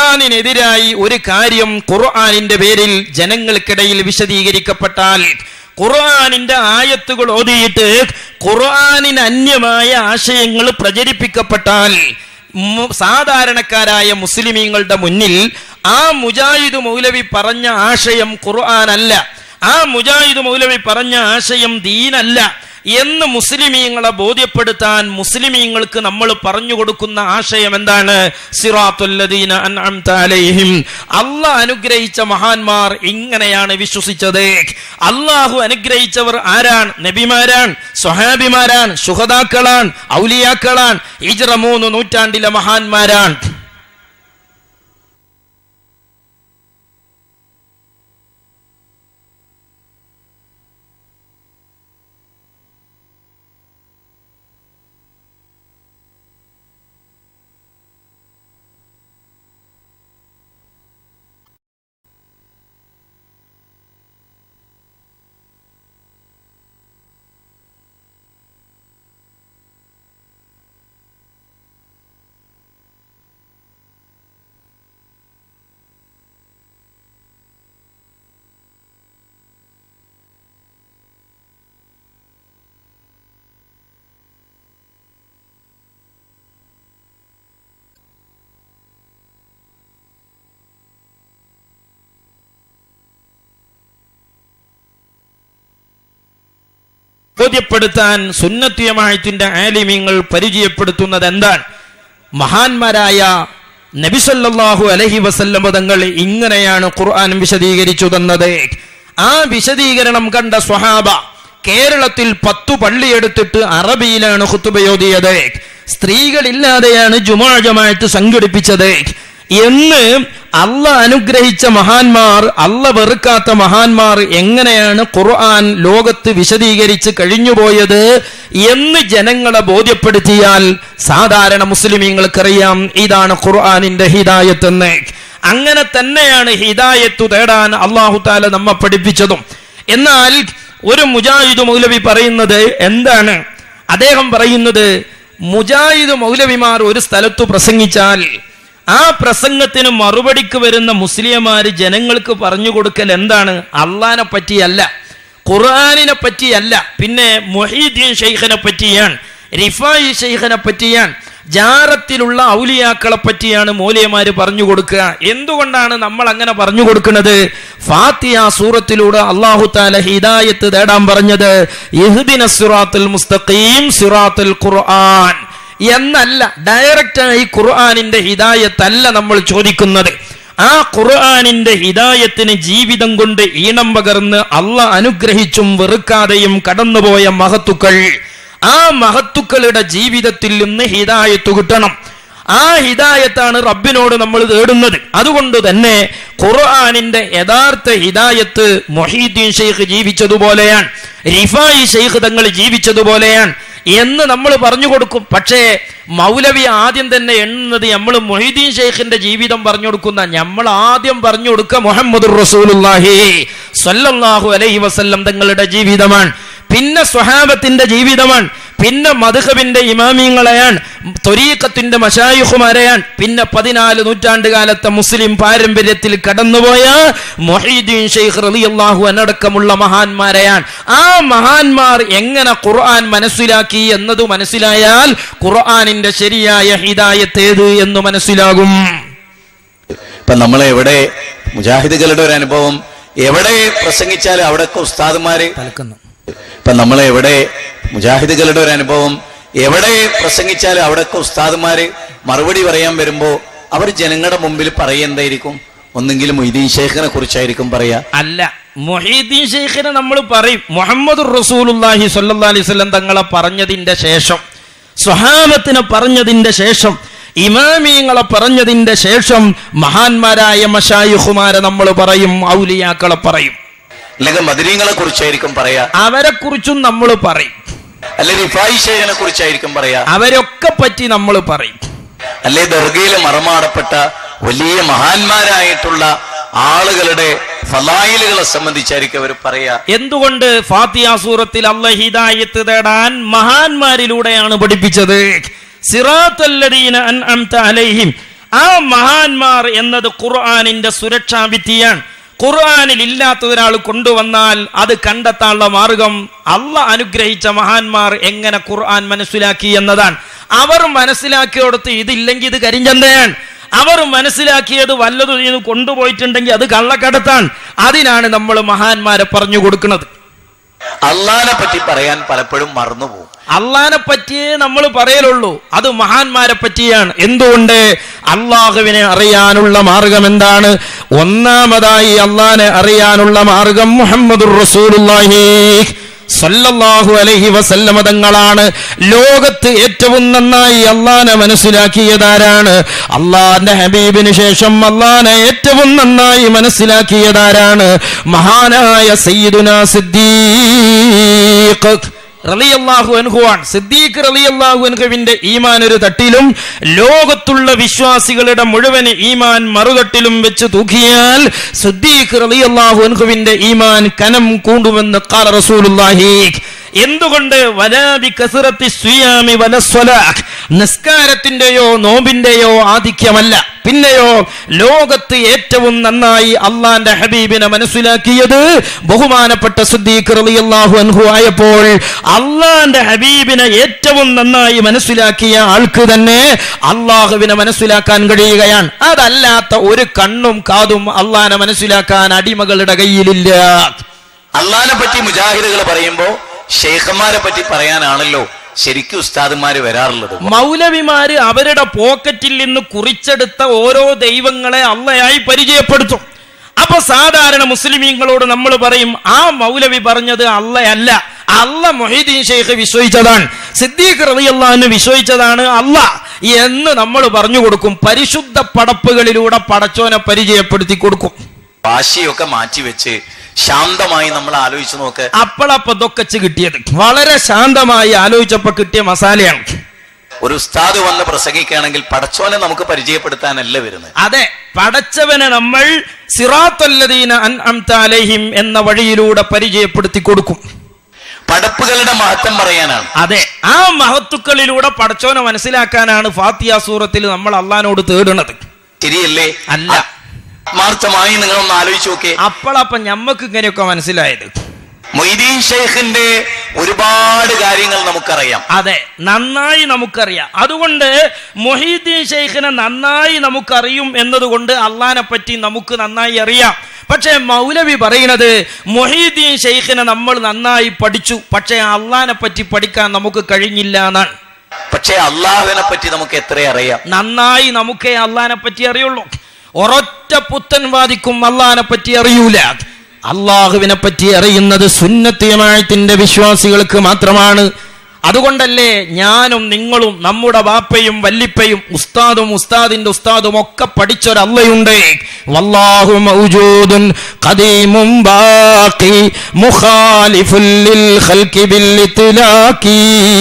ഖുർആാനിനെതിരായി ഒരു കാര്യം ഖുർആാനിന്റെ പേരിൽ ജനങ്ങൾക്കിടയിൽ വിശദീകരിക്കപ്പെട്ടാൽ ഖുർആാനിന്റെ ആയത്തുകൾ ഓതിയിട്ട് ഖുർആാനിന് അന്യമായ ആശയങ്ങൾ പ്രചരിപ്പിക്കപ്പെട്ടാൽ മു- സാധാരണക്കാരായ മുസ്ലിമീങ്ങളുടെ മുന്നിൽ ആ മുജാഹിദ് മൗലവി പറഞ്ഞ ആശയം ഖുർആൻ അല്ല ആ മുജാഹിദ് മൗലവി പറഞ്ഞ ആശയം ദീനല്ല എന്ന് മുസ്ലിമീങ്ങളെ ബോധ്യപ്പെടുത്താൻ മുസ്ലിമീങ്ങൾക്ക് നമ്മൾ പറഞ്ഞു കൊടുക്കുന്ന ആശയം എന്താണ് സിറാത്തുല്ലദീന അൻഅംത അലൈഹിം അള്ളാഹ് അനുഗ്രഹിച്ച മഹാന്മാർ ഇങ്ങനെയാണ് വിശ്വസിച്ചത് അള്ളാഹു അനുഗ്രഹിച്ചവർ ആരാണ് നബിമാരാണ് സ്വഹാബിമാരാണ് ശുഹദാക്കളാണ് ഔലിയാക്കളാണ് ഹിജ്റ മൂന്ന് നൂറ്റാണ്ടിലെ മഹാന്മാരാണ് ബോധ്യപ്പെടുത്താൻ സുന്നത്തിയമായത്തിന്റെ ആലിമ്യങ്ങൾ പരിചയപ്പെടുത്തുന്നത് എന്താണ് മഹാന്മാരായ നബിസല്ലാഹു അലഹി വസല്ലമ തങ്ങൾ ഇങ്ങനെയാണ് ഖുർആൻ വിശദീകരിച്ചു തന്നത് ആ വിശദീകരണം കണ്ട സ്വഹാബ കേരളത്തിൽ പത്തു പള്ളിയെടുത്തിട്ട് അറബിയിലാണ് ഖുത്തുബയോദിയത് സ്ത്രീകളില്ലാതെയാണ് ജുമാ ജമാഅത്ത് സംഘടിപ്പിച്ചത് എന്ന് അല്ല അനുഗ്രഹിച്ച മഹാന്മാർ അല്ല വെറുക്കാത്ത മഹാന്മാർ എങ്ങനെയാണ് ഖുർആൻ ലോകത്ത് വിശദീകരിച്ച് കഴിഞ്ഞുപോയത് എന്ന് ജനങ്ങളെ ബോധ്യപ്പെടുത്തിയാൽ സാധാരണ മുസ്ലിമീങ്ങൾക്കറിയാം ഇതാണ് ഖുർആനിന്റെ ഹിദായത്ത് എന്ന് അങ്ങനെ തന്നെയാണ് ഹിദായത്തു തേടാൻ അള്ളാഹു താല നമ്മെ പഠിപ്പിച്ചതും എന്നാൽ ഒരു മുജാഹിദ് മൗലവി പറയുന്നത് എന്താണ് അദ്ദേഹം പറയുന്നത് മുജാഹിദ് മൗലവിമാർ ഒരു സ്ഥലത്തു പ്രസംഗിച്ചാൽ ആ പ്രസംഗത്തിന് മറുപടിക്ക് വരുന്ന മുസ്ലിംമാര് ജനങ്ങൾക്ക് പറഞ്ഞു കൊടുക്കൽ എന്താണ് അള്ളാനെ പറ്റിയല്ല ഖുർആാനിനെ പറ്റിയല്ല പിന്നെ മൊഹീദ്ദീൻ ഷെയ്ഖിനെ പറ്റിയാണ് റിഫായി ഷെയ്ഖിനെ പറ്റിയാണ് ജാറത്തിലുള്ള ഔലിയാക്കളെ പറ്റിയാണ് മൂല്യമാര് പറഞ്ഞു കൊടുക്കുക എന്തുകൊണ്ടാണ് നമ്മൾ അങ്ങനെ പറഞ്ഞു കൊടുക്കുന്നത് ഫാത്തിയ സൂറത്തിലൂടെ അള്ളാഹു താല ഹിദായത്ത് തേടാൻ പറഞ്ഞത് ഇഹ്ദിന സിറാത്തുൽ മുസ്തഖീം സിറാത്തുൽ ഖുർആൻ എന്നല്ല ഡയറക്റ്റായി ഖുർആാനിന്റെ ഹിദായത്തല്ല നമ്മൾ ചോദിക്കുന്നത് ആ ഖുർആാനിന്റെ ഹിദായത്തിന് ജീവിതം കൊണ്ട് ഈണം പകർന്ന് അല്ല അനുഗ്രഹിച്ചും വെറുക്കാതെയും കടന്നുപോയ മഹത്തുക്കൾ ആ മഹത്തുക്കളുടെ ജീവിതത്തിൽ നിന്ന് ഹിദായത്ത് കിട്ടണം ആ ഹിദായത്താണ് റബ്ബിനോട് നമ്മൾ തേടുന്നത് അതുകൊണ്ട് തന്നെ ഖുർആാനിന്റെ യഥാർത്ഥ ഹിദായത്ത് മൊഹീദ്ദീൻ ഷെയ്ഖ് ജീവിച്ചതുപോലെയാണ് റിഫായി ഷെയ്ഖ് തങ്ങൾ ജീവിച്ചതുപോലെയാണ് എന്ന് നമ്മൾ പറഞ്ഞു കൊടുക്കും പക്ഷേ മൗലവി ആദ്യം തന്നെ എണ്ണുന്നത് നമ്മൾ മൊഹീദ്ദീൻ ഷെയ്ഖിന്റെ ജീവിതം പറഞ്ഞു കൊടുക്കുന്ന നമ്മൾ ആദ്യം പറഞ്ഞു കൊടുക്കുക മുഹമ്മദ് റസൂലുല്ലാഹി സല്ലല്ലാഹു അലൈഹി വസല്ലം തങ്ങളുടെ ജീവിതമാണ് പിന്നെ സ്വഹാബത്തിന്റെ ജീവിതമാണ് പിന്നെ മധുഹബിന്റെ ഇമാമിങ്ങളെയാണ് തൊരീക്കത്തിന്റെ മഷായുഹുമാരെയാണ് പിന്നെ പതിനാല് നൂറ്റാണ്ട് കാലത്തെ മുസ്ലിം പാരമ്പര്യത്തിൽ കടന്നുപോയ മൊഹീദ്ദീൻ ഷെയ്ഖ് റളിയല്ലാഹു അനടക്കമുള്ള മഹാന്മാരെയാണ് ആ മഹാന്മാർ എങ്ങനെ ഖുർആൻ മനസ്സിലാക്കി എന്നത് മനസ്സിലായാൽ ഖുർആനിന്റെ ശരിയായ ഹിദായത്ത് ഏത് എന്ന് മനസ്സിലാകും ഇപ്പൊ നമ്മൾ എവിടെ മുജാഹിദുകളുടെ ഒരു അനുഭവം എവിടെ പ്രസംഗിച്ചാലും അവിടെയൊക്കെ ഉസ്താദുമാര് ഇപ്പൊ നമ്മൾ എവിടെ മുജാഹിദുകളുടെ ഒരു അനുഭവം എവിടെ പ്രസംഗിച്ചാലും അവിടെയൊക്കെ ഉസ്താദുമാര് മറുപടി പറയാൻ വരുമ്പോ അവർ ജനങ്ങളുടെ മുമ്പിൽ പറയുന്നതായിരിക്കും ഒന്നെങ്കിൽ മൊയ്തീൻ ഷേഖിനെ കുറിച്ചായിരിക്കും പറയാ അല്ല മൊഹീദ്ദീൻ ഷെയ്ഖിനെ നമ്മൾ പറയും മുഹമ്മദ് റസൂലുല്ലാഹി സ്വല്ലല്ലാഹി അലൈഹി വസല്ലം തങ്ങളെ പറഞ്ഞതിന്റെ ശേഷം സ്വഹാബത്തിനെ പറഞ്ഞതിന്റെ ശേഷം ഇമാമിയങ്ങളെ പറഞ്ഞതിന്റെ ശേഷം മഹാന്മാരായ മഷായുഹുമാരെ നമ്മൾ പറയും ഔലിയാക്കളെ പറയും അല്ലെങ്കിൽ മദരീങ്ങളെ കുറിച്ചായിരിക്കും പറയാ അവരെ കുറിച്ചും നമ്മൾ പറയും അല്ലെ റിഫായി ഷേഖിനെ കുറിച്ചായിരിക്കും പറയാ അവരൊക്കെ പറ്റി നമ്മൾ പറയും അല്ലെ ദർഗയിൽ മറമാടപ്പെട്ട വലിയ മഹാന്മാരായിട്ടുള്ള ആളുകളുടെ ഫലായിലുകളെ സംബന്ധിച്ചായിരിക്കും അവർ പറയാ എന്തുകൊണ്ട് ഫാത്തിയ സൂറത്തിൽ അല്ല ഹിദായത്ത് തേടാൻ മഹാന്മാരിലൂടെയാണ് പഠിപ്പിച്ചത് സിറാത്തല്ലദീന അൻഅംത അലൈഹിം ആ മഹാന്മാർ എന്നത് ഖുർആനിന്റെ സുരക്ഷാ ഭിത്തിയാണ് ഖുർആനിൽ ഇല്ലാത്ത ഒരാൾ കൊണ്ടുവന്നാൽ അത് കണ്ടെത്താനുള്ള മാർഗം അല്ല അനുഗ്രഹിച്ച മഹാന്മാർ എങ്ങനെ ഖുർആൻ മനസ്സിലാക്കി എന്നതാണ് അവർ മനസ്സിലാക്കിയോടത്ത് ഇതില്ലെങ്കിൽ ഇത് കരിഞ്ചന്തയാണ് അവർ മനസ്സിലാക്കിയത് വല്ലതും ഇത് കൊണ്ടുപോയിട്ടുണ്ടെങ്കിൽ അത് കള്ളക്കടത്താണ് അതിനാണ് നമ്മൾ മഹാന്മാരെ പറഞ്ഞു കൊടുക്കുന്നത് അള്ളാനെ പറ്റി പറയാൻ പലപ്പോഴും മറന്നുപോകും അള്ളാനെ പറ്റിയേ നമ്മൾ പറയലുള്ളൂ അത് മഹാന്മാരെ പറ്റിയാണ് എന്തുകൊണ്ട് അള്ളാഹുവിനെ അറിയാനുള്ള മാർഗം എന്താണ് ഒന്നാമതായി അള്ളാനെ അറിയാനുള്ള മാർഗം മുഹമ്മദുർ റസൂലുള്ളാഹി സല്ലല്ലാഹു അലൈഹി വസല്ലമ തങ്ങളാണ് ലോകത്ത് ഏറ്റവും നന്നായി അള്ളാനെ മനസ്സിലാക്കിയതാരാണ് അള്ളാന്റെ ഹബീബിന് ശേഷം അള്ളാനെ ഏറ്റവും നന്നായി മനസ്സിലാക്കിയതാരാണ് മഹാനായ സയ്യിദുന സിദ്ദീഖ് റളിയല്ലാഹു അൻഹുവാൻ സിദ്ദീഖ് റളിയല്ലാഹു അൻഹുവിന്റെ ഈമാൻ ഒരു തട്ടിലും ലോകത്തുള്ള വിശ്വാസികളുടെ മുഴുവൻ ഈമാൻ മറുതട്ടിലും വെച്ച് തൂക്കിയാൽ സിദ്ദീഖ് റളിയല്ലാഹു അൻഹുവിന്റെ ഈമാൻ കനം കൂണ്ടുമെന്ന് ഖാല റസൂലുള്ളാഹി എന്തുകൊണ്ട് വലാബി കസറത്തി സുയാമി വലസ്വലാഖ് നിസ്കാരത്തിന്റെയോ നോമ്പിന്റെയോ ആധിക്യമല്ല പിന്നെയോ ലോകത്ത് ഏറ്റവും നന്നായി അള്ളാന്റെ ഹബീബിനെ മനസ്സിലാക്കിയത് ബഹുമാനപ്പെട്ട സുദ്ദീഖ് റളിയല്ലാഹു അൻഹു ആയപ്പോൾ അള്ളാന്റെ ഹബീബിനെ ഏറ്റവും നന്നായി മനസ്സിലാക്കിയ ആൾക്ക് തന്നെ അള്ളാഹുവിനെ മനസ്സിലാക്കാൻ കഴിയുകയാണ് അതല്ലാത്ത ഒരു കണ്ണും കാതും അള്ളാനെ മനസ്സിലാക്കാൻ അടിമകളുടെ കയ്യിലില്ല അള്ളാനെ പറ്റി മുജാഹിദുകൾ പറയുമ്പോ ഷെയ്ഖന്മാരെ പറ്റി പറയാനാണല്ലോ ശരിക്കും ഉസ്താദന്മാര് വരാറുള്ളത് മൗലവിമാര് അവരുടെ പോക്കറ്റിൽ നിന്ന് കുറിച്ചെടുത്ത ഓരോ ദൈവങ്ങളെ അള്ളയായി പരിചയപ്പെടുത്തും അപ്പൊ സാധാരണ മുസ്ലിമീങ്ങളോട് നമ്മൾ പറയും ആ മൗലവി പറഞ്ഞത് അള്ളയല്ല അല്ല മൊഹീദ്ദീൻ ഷെയ്ഖ് വിശ്വസിച്ചതാണ് സിദ്ദീഖ് റളിയല്ലാഹു വിശ്വസിച്ചതാണ് അല്ല എന്ന് നമ്മൾ പറഞ്ഞു കൊടുക്കും പരിശുദ്ധ പടപ്പുകളിലൂടെ പടച്ചോനെ പരിചയപ്പെടുത്തി കൊടുക്കും വാശിയൊക്കെ മാറ്റിവെച്ച് ശാന്തമായി നമ്മൾ ആലോചിച്ച് നോക്ക് അപ്പളപ്പ ഇതൊക്കെ കിട്ടിയത് വളരെ ശാന്തമായി ആലോചിച്ചപ്പോ കിട്ടിയ മസാലയാണ് ഒരു ഉസ്താദ് വന്ന് പ്രസംഗിക്കുകയാണെങ്കിൽ പടച്ചോനെ നമുക്ക് പരിചയപ്പെടുത്താനല്ല വരുന്നത് അതെ പടച്ചവനെ നമ്മൾ സിറാത്തല്ലദീന അൻഅംത അലൈഹിം എന്ന വഴിയിലൂടെ പരിചയപ്പെടുത്തി കൊടുക്കും പടപ്പുകളുടെ മഹത്വം പറയാനാണ് അതെ ആ മഹത്തുക്കളിലൂടെ പടച്ചോനെ മനസ്സിലാക്കാനാണ് ഫാത്തിയ സൂറത്തിൽ നമ്മൾ അള്ളഹാനോട് തേടുന്നത് ശരിയല്ലേ അല്ല ആത്മാർത്ഥമായി നിങ്ങൾ ഒന്ന് ആലോചിച്ച് നോക്കേ അപ്പോഴപ്പം ഞമ്മക്ക് ഇങ്ങനെയൊക്കെ മനസ്സിലായത് മൊയ്തീൻ ഷെയ്ഖിന്റെ ഒരുപാട് കാര്യങ്ങൾ നമുക്കറിയാം അതെ നന്നായി നമുക്കറിയാം അതുകൊണ്ട് മൊഹീദ്ദീൻ ഷെയ്ഖിനെ നന്നായി നമുക്കറിയും എന്നതുകൊണ്ട് അള്ളഹാനെ പറ്റി നമുക്ക് നന്നായി അറിയാം പക്ഷേ മൗലവി പറയുന്നത് മൊഹീദ്ദീൻ ഷെയ്ഖിനെ നമ്മൾ നന്നായി പഠിച്ചു പക്ഷേ അള്ളഹാനെ പറ്റി പഠിക്കാൻ നമുക്ക് കഴിഞ്ഞില്ല എന്നാണ് പക്ഷെ അള്ളാഹുവിനെ പറ്റി നമുക്ക് എത്ര അറിയാം നന്നായി നമുക്കേ അള്ളഹാനെ പറ്റി അറിയുള്ളൂ ഒരൊറ്റ പുത്തൻവാദിക്കും അള്ളഹാനെ പറ്റി അറിയൂല അള്ളാഹുവിനെ പറ്റി അറിയുന്നത് സുന്നത്തിയമായത്തിന്റെ വിശ്വാസികൾക്ക് മാത്രമാണ് അതുകൊണ്ടല്ലേ ഞാനും നിങ്ങളും നമ്മുടെ ബാപ്പയും വല്ലിപ്പയും ഉസ്താദും ഉസ്താദിന്റെ ഉസ്താദും ഒക്കെ പഠിച്ചൊരല്ലയുണ്ട് വല്ലാഹു മൗജൂദുൻ ഖദീമും ബാഖി മുഖാലിഫുൽ ലിൽ ഖൽഖി ബിൽ ഇത്ലാഖി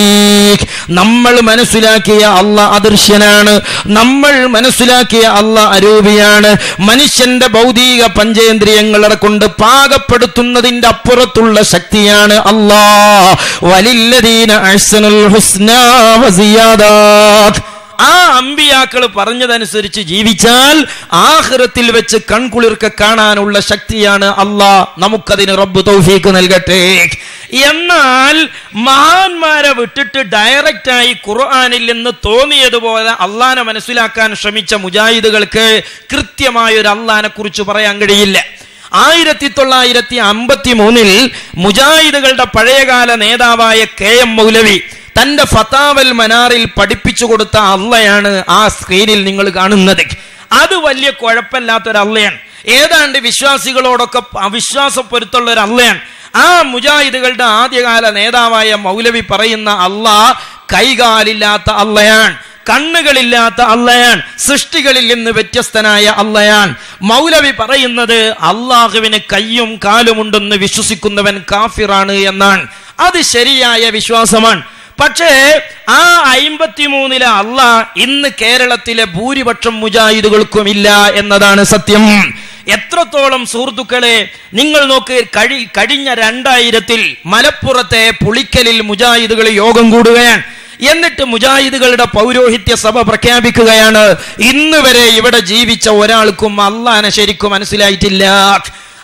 നമ്മൾ മനസ്സിലാക്കിയ അല്ല അദൃശ്യനാണ് നമ്മൾ മനസ്സിലാക്കിയ അല്ല അരൂപിയാണ് മനുഷ്യന്റെ ഭൗതിക പഞ്ചേന്ദ്രിയങ്ങളെ കൊണ്ട് പാകപ്പെടുത്തുന്നതിന്റെ അപ്പുറത്തുള്ള ശക്തിയാണ് അല്ലാ വലില്ലദീന അഹ്സനുൽ ഹുസ്നാ വസിയാദാത്ത് ആ അമ്പിയാക്കൾ പറഞ്ഞതനുസരിച്ച് ജീവിച്ചാൽ ആഹ്റത്തിൽ വെച്ച് കൺകുളിർക്ക കാണാനുള്ള ശക്തിയാണ് അള്ളാ നമുക്കതിന് റബ്ബ് തൗഫീക്ക് നൽകട്ടെ എന്നാൽ മഹാന്മാരെ വിട്ടിട്ട് ഡയറക്റ്റായി ഖുർആാനിൽ നിന്ന് തോന്നിയതുപോലെ അള്ളാനെ മനസ്സിലാക്കാൻ ശ്രമിച്ച മുജാഹിദുകൾക്ക് കൃത്യമായ ഒരു അള്ളാനെ കുറിച്ച് പറയാൻ കഴിയില്ല ആയിരത്തി തൊള്ളായിരത്തി അമ്പത്തി മൂന്നിൽ മുജാഹിദുകളുടെ പഴയകാല നേതാവായ കെ എം മൗലവി തന്റെ ഫതാവൽ മനാറിൽ പഠിപ്പിച്ചു കൊടുത്ത അള്ളയാണ് ആ സ്ക്രീനിൽ നിങ്ങൾ കാണുന്നത് അത് വലിയ കുഴപ്പമില്ലാത്തൊരു അള്ളയാണ് ഏതാണ്ട് വിശ്വാസികളോടൊക്കെ അവിശ്വാസപ്പൊരുത്തുള്ള ഒരു അള്ളയാണ് ആ മുജാഹിദുകളുടെ ആദ്യകാല നേതാവായ മൗലവി പറയുന്ന അള്ള കൈകാലില്ലാത്ത അള്ളയാണ് കണ്ണുകളില്ലാത്ത അള്ളയാൻ സൃഷ്ടികളിൽ നിന്ന് വ്യത്യസ്തനായ അള്ളയാൻ മൗലവി പറയുന്നത് അള്ളാഹുവിന് കയ്യും കാലുമുണ്ടെന്ന് വിശ്വസിക്കുന്നവൻ കാഫിറാണ് എന്നാണ് അത് ശരിയായ വിശ്വാസമാണ് പക്ഷേ ആ അയിമ്പത്തിമൂന്നിലെ അല്ല ഇന്ന് കേരളത്തിലെ ഭൂരിപക്ഷം മുജാഹിദുകൾക്കും ഇല്ല എന്നതാണ് സത്യം എത്രത്തോളം സുഹൃത്തുക്കളെ നിങ്ങൾ നോക്ക് കഴി കഴിഞ്ഞ രണ്ടായിരത്തിൽ മലപ്പുറത്തെ പുളിക്കലിൽ മുജാഹിദുകൾ യോഗം കൂടുകയാണ് എന്നിട്ട് മുജാഹിദുകളുടെ പൗരോഹിത്യ സഭ പ്രഖ്യാപിക്കുകയാണ് ഇന്ന് വരെ ഇവിടെ ജീവിച്ച ഒരാൾക്കും അള്ളാനെ ശരിക്കും മനസ്സിലായിട്ടില്ല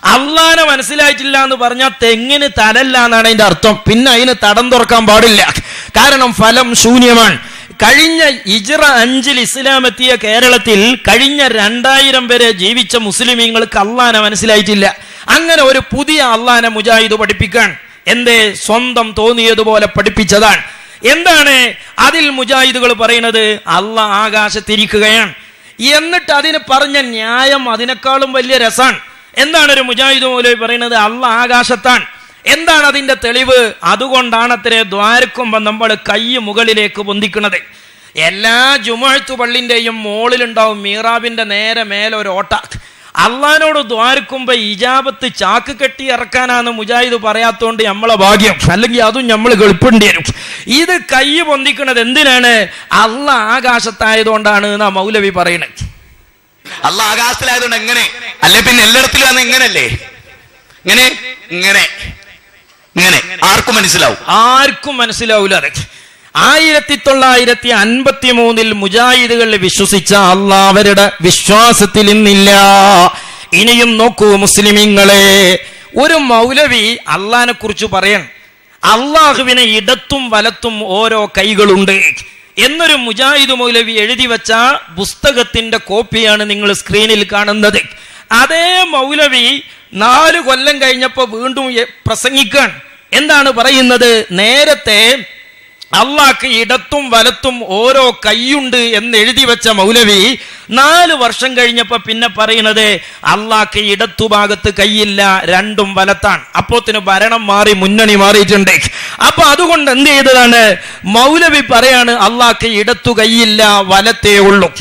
അള്ളാനെ മനസ്സിലായിട്ടില്ല എന്ന് പറഞ്ഞാൽ തെങ്ങിന് തലല്ല എന്നാണ് അതിന്റെ അർത്ഥം പിന്നെ അതിന് തടം തുറക്കാൻ പാടില്ല കാരണം ഫലം ശൂന്യമാണ് കഴിഞ്ഞ ഇജ്റ അഞ്ചിൽ ഇസ്ലാം എത്തിയ കേരളത്തിൽ കഴിഞ്ഞ രണ്ടായിരം വരെ ജീവിച്ച മുസ്ലിമീങ്ങൾക്ക് അള്ളാനെ മനസ്സിലായിട്ടില്ല അങ്ങനെ ഒരു പുതിയ അള്ളാനെ മുജാഹിദ് പഠിപ്പിക്കാൻ എന്തേ സ്വന്തം തോന്നിയതുപോലെ പഠിപ്പിച്ചതാണ് എന്താണ് അതിൽ മുജാഹിദുകൾ പറയുന്നത് അള്ള ആകാശത്തിരിക്കുകയാണ് എന്നിട്ട് അതിന് പറഞ്ഞ ന്യായം അതിനേക്കാളും വലിയ രസാണ് എന്താണ് ഒരു മുജാഹിദ് മൗലവി പറയുന്നത് അള്ള ആകാശത്താണ് എന്താണ് അതിന്റെ തെളിവ് അതുകൊണ്ടാണ് അത്ര ദ്വാരക്കുമ്പോ നമ്മൾ കൈ മുകളിലേക്ക് പൊന്തിക്കുന്നത് എല്ലാ ജുമഴത്തു പള്ളിന്റെയും മോളിലുണ്ടാവും മീറാബിന്റെ നേരെ മേലെ ഒരു ഓട്ട അള്ളഹാനോട് ദ്വാരക്കുമ്പോ ഇജാബത്ത് ചാക്ക് കെട്ടി ഇറക്കാനാണ് മുജാഹിദ് പറയാത്തോണ്ട് നമ്മളെ ഭാഗ്യം അല്ലെങ്കിൽ അതും നമ്മൾ ഗൾപ്പേണ്ടി വരും ഇത് കൈ പൊന്തിക്കുന്നത് എന്തിനാണ് അള്ള ആകാശത്തായതുകൊണ്ടാണ് എന്നാ മൗലവി പറയുന്നത് അല്ല ആകാശത്തിലായതുകൊണ്ട് എങ്ങനെ അല്ലെ പിന്നെ എല്ലായിടത്തിലും അന്ന് ഇങ്ങനല്ലേ ഇങ്ങനെ ഇങ്ങനെ ഇങ്ങനെ ആർക്കും മനസ്സിലാവും ആർക്കും മനസ്സിലാവില്ല അത് ആയിരത്തി തൊള്ളായിരത്തി അൻപത്തി മൂന്നിൽ മുജാഹിദുകൾ വിശ്വസിച്ച അല്ല അവരുടെ വിശ്വാസത്തിൽ ഇന്നില്ല ഇനിയും നോക്കൂ മുസ്ലിമീങ്ങളെ ഒരു മൗലവി അള്ളഹാനെ കുറിച്ച് പറയണം അള്ളാഹുവിനെ ഇടത്തും വലത്തും ഓരോ കൈകളുണ്ട് എന്നൊരു മുജാഹിദ് മൗലവി എഴുതി വെച്ച പുസ്തകത്തിന്റെ കോപ്പിയാണ് നിങ്ങൾ സ്ക്രീനിൽ കാണുന്നത് അതേ മൗലവി നാല് കൊല്ലം കഴിഞ്ഞപ്പോ വീണ്ടും എ- പ്രസംഗിക്കാൻ എന്താണ് പറയുന്നത് നേരത്തെ അള്ളാഹ്ക്ക് ഇടത്തും വലത്തും ഓരോ കൈയുണ്ട് എന്ന് എഴുതി വെച്ച മൗലവി നാല് വർഷം കഴിഞ്ഞപ്പോ പിന്നെ പറയുന്നത് അള്ളാഹ്ക്ക് ഇടത്തു ഭാഗത്ത് കൈയില്ല രണ്ടും വലത്താണ് അപ്പോത്തിന് ഭരണം മാറി മുന്നണി മാറിയിട്ടുണ്ട് അപ്പൊ അതുകൊണ്ട് എന്ത് ചെയ്തതാണ് മൗലവി പറയാണ് അള്ളാഹ്ക്ക് ഇടത്തു കൈയില്ല വലത്തേ ഉള്ളൂ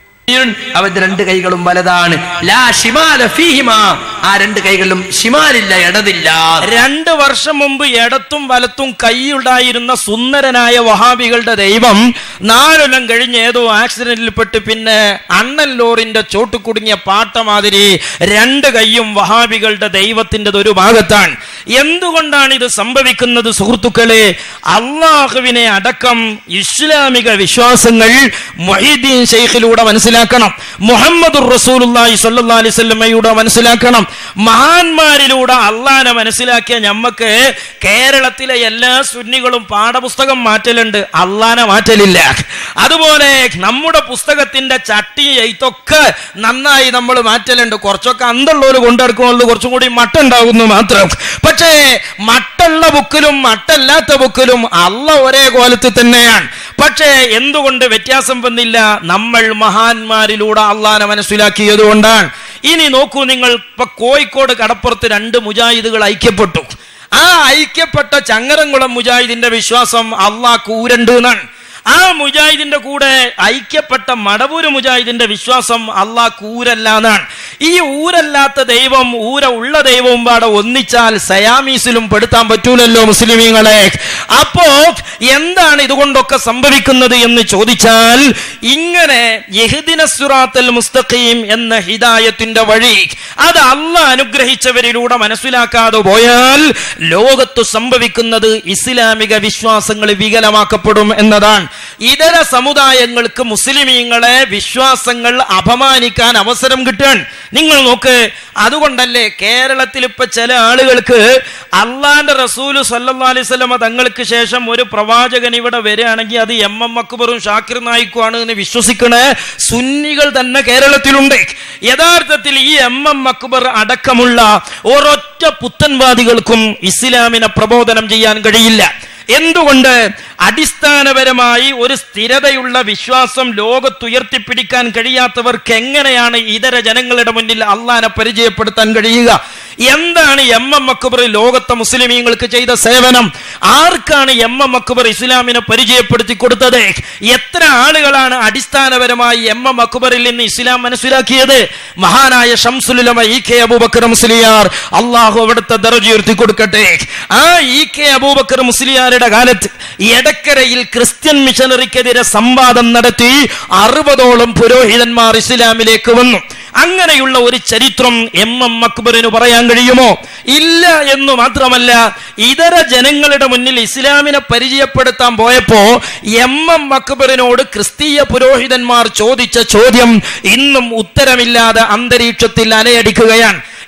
അവന്റെ രണ്ട് കൈകളും വലതാണ് ലാ ഷിമാല ഫീഹിമ ആ രണ്ട് കൈകളിലും ഷിമാലില്ല ഇടതില്ല രണ്ട് വർഷം മുമ്പ് ഇടത്തും വലത്തും കൈയുണ്ടായിരുന്ന സുന്ദരനായ വഹാബികളുടെ ദൈവം നാലൊല്ലം കഴിഞ്ഞ് ഏതോ ആക്സിഡന്റിൽപ്പെട്ട് പിന്നെ അണ്ണൻ ലോറിന്റെ ചോട്ട് കുടുങ്ങിയ പാട്ട മാതിരി രണ്ട് കൈയും വഹാബികളുടെ ദൈവത്തിന്റെ ഒരു ഭാഗത്താണ് എന്തുകൊണ്ടാണ് ഇത് സംഭവിക്കുന്നത് സുഹൃത്തുക്കളെ അള്ളാഹുവിനെ അടക്കം ഇസ്ലാമിക വിശ്വാസങ്ങൾ മൊഹീദ്ദീൻ ഷെയ്ഖിലൂടെ മനസ്സിലാക്കണം മുഹമ്മദ് റസൂലുള്ളാഹി സ്വല്ലല്ലാഹി അലൈഹി വസല്ലമയുടെ മനസ്സിലാക്കണം മഹാന്മാരിലൂടെ അള്ളാനെ മനസ്സിലാക്കിയ ഞമ്മക്ക് കേരളത്തിലെ എല്ലാ സുന്നികളും പാഠപുസ്തകം മാറ്റലുണ്ട് അള്ളാനെ മാറ്റലില്ല അതുപോലെ നമ്മുടെ പുസ്തകത്തിന്റെ ചട്ടി എയ്ത്തൊക്കെ നന്നായി നമ്മൾ മാറ്റലുണ്ട് കുറച്ചൊക്കെ അന്തള്ളവർ കൊണ്ടെടുക്കുന്നുള്ളത് കുറച്ചും കൂടി മട്ടുണ്ടാകുന്നു മാത്രം പക്ഷേ മട്ടുള്ള ബുക്കിലും മട്ടല്ലാത്ത ബുക്കിലും അള്ള ഒരേ കോലത്തിൽ തന്നെയാണ് പക്ഷേ എന്തുകൊണ്ട് വ്യത്യാസം വന്നില്ല നമ്മൾ മഹാന്മാരിലൂടെ അള്ളാനെ മനസ്സിലാക്കിയത് കൊണ്ടാണ് ഇനി നോക്കൂ നിങ്ങൾ ഇപ്പൊ കോഴിക്കോട് കടപ്പുറത്ത് രണ്ട് മുജാഹിദുകൾ ഐക്യപ്പെട്ടു ആ ഐക്യപ്പെട്ട ചങ്ങരംകുളം മുജാഹിദിന്റെ വിശ്വാസം അള്ളാഹ് കൂരണ്ട് എന്നാണ് ആ മുജാഹിദിന്റെ കൂടെ ഐക്യപ്പെട്ട മടവൂര് മുജാഹിദിന്റെ വിശ്വാസം അള്ളാഹ് കൂരല്ല എന്നാണ് ഈ ഊരല്ലാത്ത ദൈവം ഊര ഉള്ള ദൈവവും പാടെ ഒന്നിച്ചാൽ സയാമീസിലും പെടുത്താൻ പറ്റൂലല്ലോ മുസ്ലിമീങ്ങളെ അപ്പോ എന്താണ് ഇതുകൊണ്ടൊക്കെ സംഭവിക്കുന്നത് എന്ന് ചോദിച്ചാൽ ഇങ്ങനെ യഹ്ദിന സുറാത്തൽ മുസ്തഖീം എന്ന ഹിദായത്തിന്റെ വഴി അത് അല്ല അനുഗ്രഹിച്ചവരിലൂടെ മനസ്സിലാക്കാതെ പോയാൽ ലോകത്ത് സംഭവിക്കുന്നത് ഇസ്ലാമിക വിശ്വാസങ്ങൾ വികലമാക്കപ്പെടും എന്നതാണ് ഇതര സമുദായങ്ങൾക്ക് മുസ്ലിമീങ്ങളെ വിശ്വാസങ്ങൾ അപമാനിക്കാൻ അവസരം കിട്ടാൻ നിങ്ങൾ നോക്ക് അതുകൊണ്ടല്ലേ കേരളത്തിൽ ഇപ്പൊ ചില ആളുകൾക്ക് അള്ളാന്റെ റസൂല് സല്ലല്ലാഹു അലൈഹി വസല്ലമ തങ്ങൾക്ക് ശേഷം ഒരു പ്രവാചകൻ ഇവിടെ വരികയാണെങ്കിൽ അത് എം എം അക്ബറും ഷാക്കിർ നായിക്കുമാണ് എന്ന് വിശ്വസിക്കണ സുന്നികൾ തന്നെ കേരളത്തിലുണ്ട് യഥാർത്ഥത്തിൽ ഈ എം എം അക്ബർ അടക്കമുള്ള ഒരൊറ്റ പുത്തൻവാദികൾക്കും ഇസ്ലാമിനെ പ്രബോധനം ചെയ്യാൻ കഴിയില്ല എന്തുകൊണ്ട് അടിസ്ഥാനപരമായി ഒരു സ്ഥിരതയുള്ള വിശ്വാസം ലോകത്തുയർത്തിപ്പിടിക്കാൻ കഴിയാത്തവർക്ക് എങ്ങനെയാണ് ഇതര ജനങ്ങളുടെ മുന്നിൽ അള്ളാനെ പരിചയപ്പെടുത്താൻ കഴിയുക എന്താണ് എം എം അക്ബർ ലോകത്തെ മുസ്ലിമീങ്ങൾക്ക് ചെയ്ത സേവനം ആർക്കാണ് എം എം അക്ബർ ഇസ്ലാമിനെ പരിചയപ്പെടുത്തി കൊടുത്തത് എത്ര ആളുകളാണ് അടിസ്ഥാനപരമായി എം എം അക്ബറിൽ നിന്ന് ഇസ്ലാം മനസ്സിലാക്കിയത് മഹാനായ ഷംസുലുലമ ഇ കെ അബൂബക്കർ മുസ്ലിയാർ അള്ളാഹു അവിടുത്തെ ദർജ ഉയർത്തി കൊടുക്കട്ടെ ആ ഇ കെ അബൂബക്കർ മുസ്ലിയാരുടെ കാലത്ത് എടക്കരയിൽ ക്രിസ്ത്യൻ മിഷനറിക്കെതിരെ സംവാദം നടത്തി അറുപതോളം പുരോഹിതന്മാർ ഇസ്ലാമിലേക്ക് വന്നു അങ്ങനെയുള്ള ഒരു ചരിത്രം എം എം അക്ബറിന് പറയാൻ കഴിയുമോ ഇല്ല എന്ന് മാത്രമല്ല ഇതര ജനങ്ങളുടെ മുന്നിൽ ഇസ്ലാമിനെ പരിചയപ്പെടുത്താൻ പോയപ്പോ എം എം അക്ബറിനോട് ക്രിസ്തീയ പുരോഹിതന്മാർ ചോദിച്ച ചോദ്യം ഇന്നും ഉത്തരമില്ലാതെ അന്തരീക്ഷത്തിൽ അലയടിക്കുകയാണ്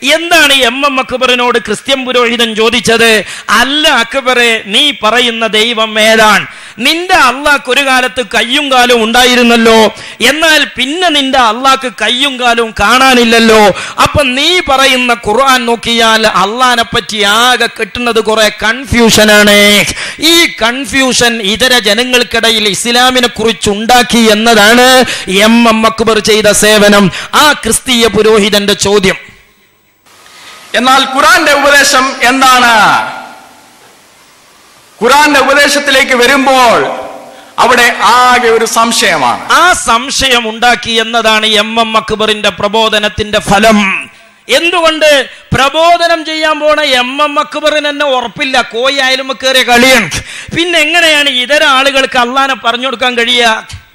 എന്താണ് എം എം അക്ബറിനോട് ക്രിസ്ത്യൻ പുരോഹിതൻ ചോദിച്ചത് അല്ല അക്ബറെ നീ പറയുന്ന ദൈവം ഏതാണ് നിന്റെ അള്ളാഹ്ക്ക് ഒരു കാലത്ത് കയ്യും കാലും ഉണ്ടായിരുന്നല്ലോ എന്നാൽ പിന്നെ നിന്റെ അള്ളാഹ്ക്ക് കയ്യും കാലും കാണാനില്ലല്ലോ അപ്പൊ നീ പറയുന്ന ഖുർആൻ നോക്കിയാൽ അള്ളാഹിനെ പറ്റി ആകെ കിട്ടുന്നത് കുറെ കൺഫ്യൂഷനാണ് ഈ കൺഫ്യൂഷൻ ഇതര ജനങ്ങൾക്കിടയിൽ ഇസ്ലാമിനെ കുറിച്ച് ഉണ്ടാക്കി എന്നതാണ് എം എം അക്ബർ ചെയ്ത സേവനം ആ ക്രിസ്തീയ പുരോഹിതന്റെ ചോദ്യം എന്നാൽ ഖുറാന്റെ ഉപദേശം എന്താണ് ഖുറാന്റെ ഉപദേശത്തിലേക്ക് വരുമ്പോൾ അവിടെ ആകെ ഒരു സംശയമാണ് ആ സംശയം ഉണ്ടാക്കി എന്നതാണ് എം എം അക്ബറിന്റെ പ്രബോധനത്തിന്റെ ഫലം എന്തുകൊണ്ട് പ്രബോധനം ചെയ്യാൻ പോണ എം എം അക്ബറിന് തന്നെ ഉറപ്പില്ല കോയി ആയാലും കയറിയ കളിയാണ് പിന്നെ എങ്ങനെയാണ് ഇതര ആളുകൾക്ക് അള്ളാനെ പറഞ്ഞു കൊടുക്കാൻ കഴിയുക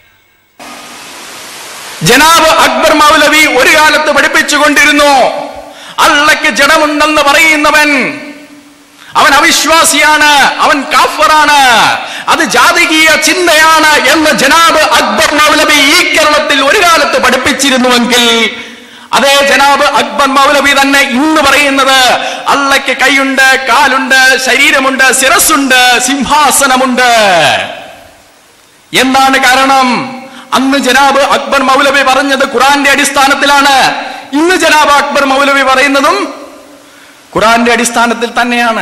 ജനാബ് അക്ബർ മൗലവി ഒരു കാലത്ത് പഠിപ്പിച്ചുകൊണ്ടിരുന്നു അള്ളയ്ക്ക് ജഡമുണ്ടെന്ന് പറയുന്നവൻ അവൻ അവിശ്വാസിയാണ് അവൻ കാഫറാണ് അത് ജാതികീയ ചിന്തയാണ് എന്ന് ജനാബ് അക്ബർ മൗലവി ഈ കേരളത്തിൽ ഒരു കാലത്ത് പഠിപ്പിച്ചിരുന്നുവെങ്കിൽ അതേ ജനാബ് അക്ബർ മൗലവി തന്നെ ഇന്ന് പറയുന്നത് അള്ളയ്ക്ക് കൈയുണ്ട് കാലുണ്ട് ശരീരമുണ്ട് ശിരസ്സുണ്ട് സിംഹാസനമുണ്ട് എന്താണ് കാരണം അന്ന് ജനാബ് അക്ബർ മൗലവി പറഞ്ഞത് ഖുറാന്റെ അടിസ്ഥാനത്തിലാണ് ഇന്ന് ജനാബ് അക്ബർ മൗലവി പറയുന്നതും ഖുറാന്റെ അടിസ്ഥാനത്തിൽ തന്നെയാണ്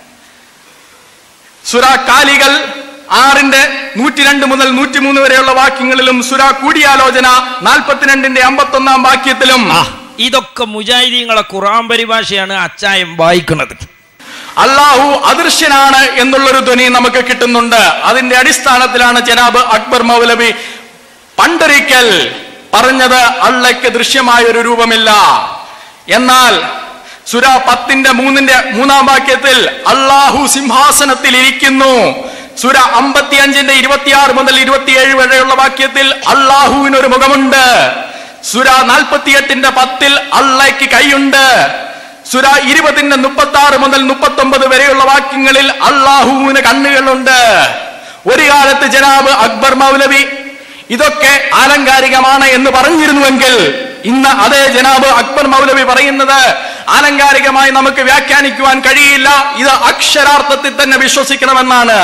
സുര കാലികൾ ആറിന്റെ നൂറ്റിരണ്ട് മുതൽ നൂറ്റിമൂന്ന് വരെയുള്ള വാക്യങ്ങളിലും സുര കൂടിയാലോചന നാൽപ്പത്തിരണ്ടിന്റെ അമ്പത്തൊന്നാം വാക്യത്തിലും ഇതൊക്കെ മുജാഹിദീങ്ങളെ ഖുറാൻ പരിഭാഷയാണ് അച്ചായം വായിക്കുന്നത് അള്ളാഹു അദൃശ്യനാണ് എന്നുള്ളൊരു ധ്വനി നമുക്ക് കിട്ടുന്നുണ്ട് അതിന്റെ അടിസ്ഥാനത്തിലാണ് ജനാബ് അക്ബർ മൗലവി പണ്ടൊരിക്കൽ പറഞ്ഞത് അള്ളയ്ക്ക് ദൃശ്യമായ ഒരു രൂപമില്ല എന്നാൽ സുര പത്തിന്റെ മൂന്നിന്റെ മൂന്നാം വാക്യത്തിൽ അള്ളാഹു സിംഹാസനത്തിൽ ഇരിക്കുന്നു സുര അമ്പത്തിയഞ്ചിന്റെ ഇരുപത്തിയാറ് മുതൽ ഇരുപത്തിയേഴ് വരെയുള്ള വാക്യത്തിൽ അള്ളാഹുവിന് ഒരു മുഖമുണ്ട് സുര നാൽപ്പത്തിയെട്ടിന്റെ പത്തിൽ അള്ളയ്ക്ക് കൈയുണ്ട് സുര ഇരുപതിന്റെ മുപ്പത്തി ആറ് മുതൽ മുപ്പത്തി ഒമ്പത് വരെയുള്ള വാക്യങ്ങളിൽ അള്ളാഹുവിന് കണ്ണുകളുണ്ട് ഒരു കാലത്ത് ജനാബ് അക്ബർ മൗലവി ഇതൊക്കെ ആലങ്കാരികമാണ് എന്ന് പറഞ്ഞിരുന്നുവെങ്കിൽ ഇന്ന് അതേ ജനാബ് അക്ബർ മൗലവി പറയുന്നത് ആലങ്കാരികമായി നമുക്ക് വ്യാഖ്യാനിക്കുവാൻ കഴിയില്ല ഇത് അക്ഷരാർത്ഥത്തിൽ തന്നെ വിശ്വസിക്കണമെന്നാണ്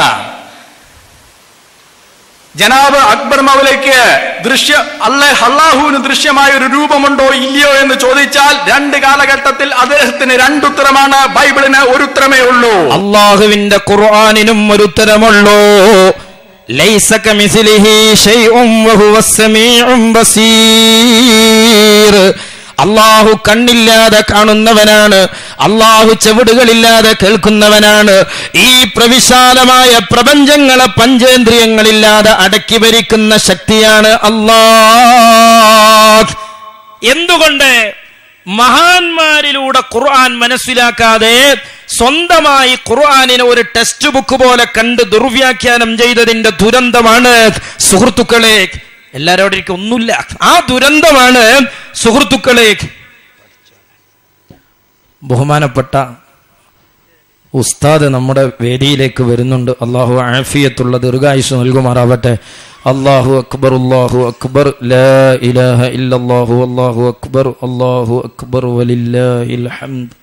ജനാബ് അക്ബർ മൗലയ്ക്ക് ദൃശ്യ അല്ലെ അള്ളാഹുവിന് ദൃശ്യമായ ഒരു രൂപമുണ്ടോ ഇല്ലയോ എന്ന് ചോദിച്ചാൽ രണ്ട് കാലഘട്ടത്തിൽ അദ്ദേഹത്തിന് രണ്ടുത്തരമാണ് ബൈബിളിന് ഒരു ഉത്തരമേ ഉള്ളൂ അള്ളാഹുവിന്റെ ഖുർആനിനും ഒരു ഉത്തരമുള്ളൂ ലൈസ കമിസ്ലിഹി ശൈഉം വഹുവ സമീഉം ബസീർ അള്ളാഹു കണ്ണില്ലാതെ കാണുന്നവനാണ് അള്ളാഹു ചെവിടുകളില്ലാതെ കേൾക്കുന്നവനാണ് ഈ പ്രവിശാലമായ പ്രപഞ്ചങ്ങളെ പഞ്ചേന്ദ്രിയങ്ങളില്ലാതെ അടക്കി ഭരിക്കുന്ന ശക്തിയാണ് അള്ളാഹ് എന്തുകൊണ്ട് മഹാന്മാരിലൂടെ ഖുർആൻ മനസ്സിലാക്കാതെ സ്വന്തമായി ഖുർആനിനെ ഒരു ടെക്സ്റ്റ് ബുക്ക് പോലെ കണ്ട് ദുർവ്യാഖ്യാനം ചെയ്തതിന്റെ ദുരന്തമാണ് സുഹൃത്തുക്കളെ എല്ലാരോടും എനിക്ക് ഒന്നുമില്ല ആ ദുരന്തമാണ് സുഹൃത്തുക്കളെ ബഹുമാനപ്പെട്ട ഉസ്താദ് നമ്മുടെ വേദിയിലേക്ക് വരുന്നുണ്ട് അള്ളാഹു ആഫിയത്തുള്ള ദീർഘായുസ് നൽകുമാറാവട്ടെ അള്ളാഹു അക്ബർ അള്ളാഹു അക്ബർ ലാ ഇലാഹ ഇല്ലല്ലാഹു അള്ളാഹു അക്ബർ അള്ളാഹു അക്ബർ വലില്ലാഹിൽ ഹംദ്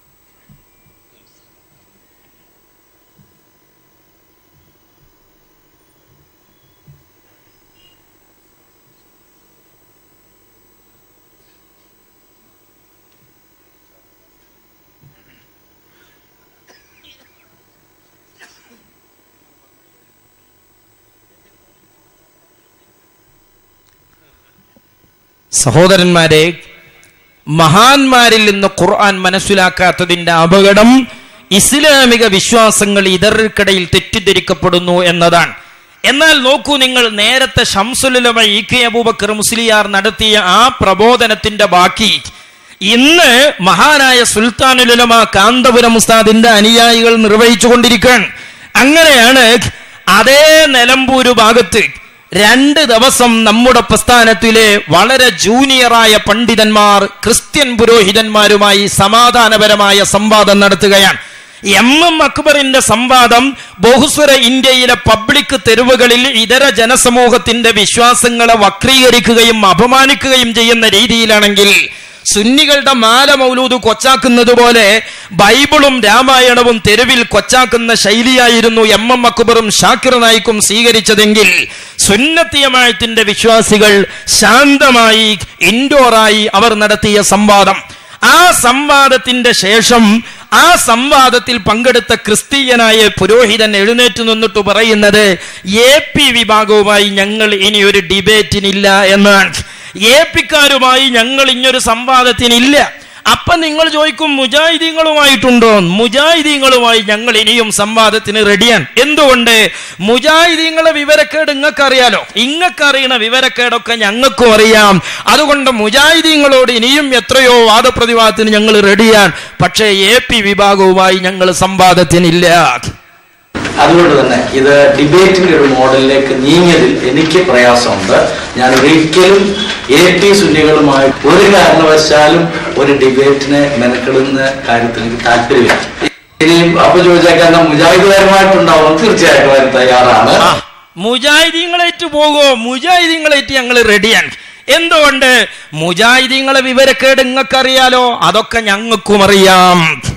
സഹോദരന്മാരെ മഹാന്മാരിൽ നിന്ന് ഖുർആൻ മനസ്സിലാക്കാത്തതിന്റെ അപകടം ഇസ്ലാമിക വിശ്വാസങ്ങൾ ഇതർക്കിടയിൽ തെറ്റിദ്ധരിക്കപ്പെടുന്നു എന്നതാണ് എന്നാൽ നോക്കൂ നിങ്ങൾ നേരത്തെ ഷംസുലുലമ ഇ കെ അബൂബക്കർ മുസ്ലിയാർ നടത്തിയ ആ പ്രബോധനത്തിന്റെ ബാക്കി ഇന്ന് മഹാനായ സുൽത്താനുലുലമ കാന്തപുരം ഉസ്താദിന്റെ അനുയായികൾ നിർവഹിച്ചു കൊണ്ടിരിക്കുകയാണ് അങ്ങനെയാണ് അതേ നിലമ്പൂര് ഭാഗത്ത് രണ്ട് ദിവസം നമ്മുടെ പ്രസ്ഥാനത്തിലെ വളരെ ജൂനിയറായ പണ്ഡിതന്മാർ ക്രിസ്ത്യൻ പുരോഹിതന്മാരുമായി സമാധാനപരമായ സംവാദം നടത്തുകയാണ് എം എം അക്ബറിന്റെ സംവാദം ബഹുസ്വര ഇന്ത്യയിലെ പബ്ലിക് തെരുവുകളിൽ ഇതര ജനസമൂഹത്തിന്റെ വിശ്വാസങ്ങളെ വക്രീകരിക്കുകയും അപമാനിക്കുകയും ചെയ്യുന്ന രീതിയിലാണെങ്കിൽ സുന്നികളുടെ മാല മൗലൂദ് കൊച്ചാക്കുന്നത് പോലെ ബൈബിളും രാമായണവും തെരുവിൽ കൊച്ചാക്കുന്ന ശൈലിയായിരുന്നു എം എം അക്ബറും ഷാക്കിർ നായിക്കും സ്വീകരിച്ചതെങ്കിൽ സുന്നത്തിയമായത്തിന്റെ വിശ്വാസികൾ ശാന്തമായി ഇൻഡോറായി അവർ നടത്തിയ സംവാദം ആ സംവാദത്തിന്റെ ശേഷം ആ സംവാദത്തിൽ പങ്കെടുത്ത ക്രിസ്തീയനായ പുരോഹിതൻ എഴുന്നേറ്റ് നിന്നിട്ട് പറയുന്നത് എ പി വിഭാഗവുമായി ഞങ്ങൾ ഇനി ഒരു ഡിബേറ്റിനില്ല എന്നാണ് എ പിക്കാരുമായി ഞങ്ങൾ ഇനിയൊരു സംവാദത്തിനില്ല അപ്പൊ നിങ്ങൾ ചോദിക്കും മുജാഹിദീങ്ങളുമായിട്ടുണ്ടോ മുജാഹിദീങ്ങളുമായി ഞങ്ങൾ ഇനിയും സംവാദത്തിന് റെഡിയാണ് എന്തുകൊണ്ട് മുജാഹിദീങ്ങളെ വിവരക്കേട് ഇങ്ങക്കറിയാലോ ഇങ്ങക്കറിയണ വിവരക്കേടൊക്കെ ഞങ്ങൾക്കും അറിയാം അതുകൊണ്ട് മുജാഹിദീങ്ങളോട് ഇനിയും എത്രയോ വാദപ്രതിവാദത്തിന് ഞങ്ങൾ റെഡിയാണ് പക്ഷേ എ പി വിഭാഗവുമായി ഞങ്ങൾ സംവാദത്തിനില്ല അതുകൊണ്ട് തന്നെ ഇത് ഡിബേറ്റിന്റെ ഒരു മോഡലിലേക്ക് നീങ്ങിയതിൽ എനിക്ക് പ്രയാസമുണ്ട് ഞാൻ ഒരിക്കലും എ പി സുന്നികളുമായി ഒരു കാരണവശാലും ഒരു ഡിബേറ്റിനെ മെനക്കെടുന്ന കാര്യത്തിൽ എനിക്ക് താല്പര്യമില്ല ഇനിയും അപ്പൊ ചോദിച്ചേക്കാൻ മുജാഹിദുകാരുമായിട്ടുണ്ടാവും തീർച്ചയായിട്ടും അതിന് തയ്യാറാണ് ആ, മുജാഹിദീങ്ങളേറ്റ് പോകോ മുജാഹിദീങ്ങളേറ്റ് ഞങ്ങൾ റെഡിയാണ് എന്തുകൊണ്ട് മുജാഹിദീങ്ങളെ വിവരക്കേട് നിങ്ങൾക്കറിയാലോ അതൊക്കെ ഞങ്ങൾക്കും അറിയാം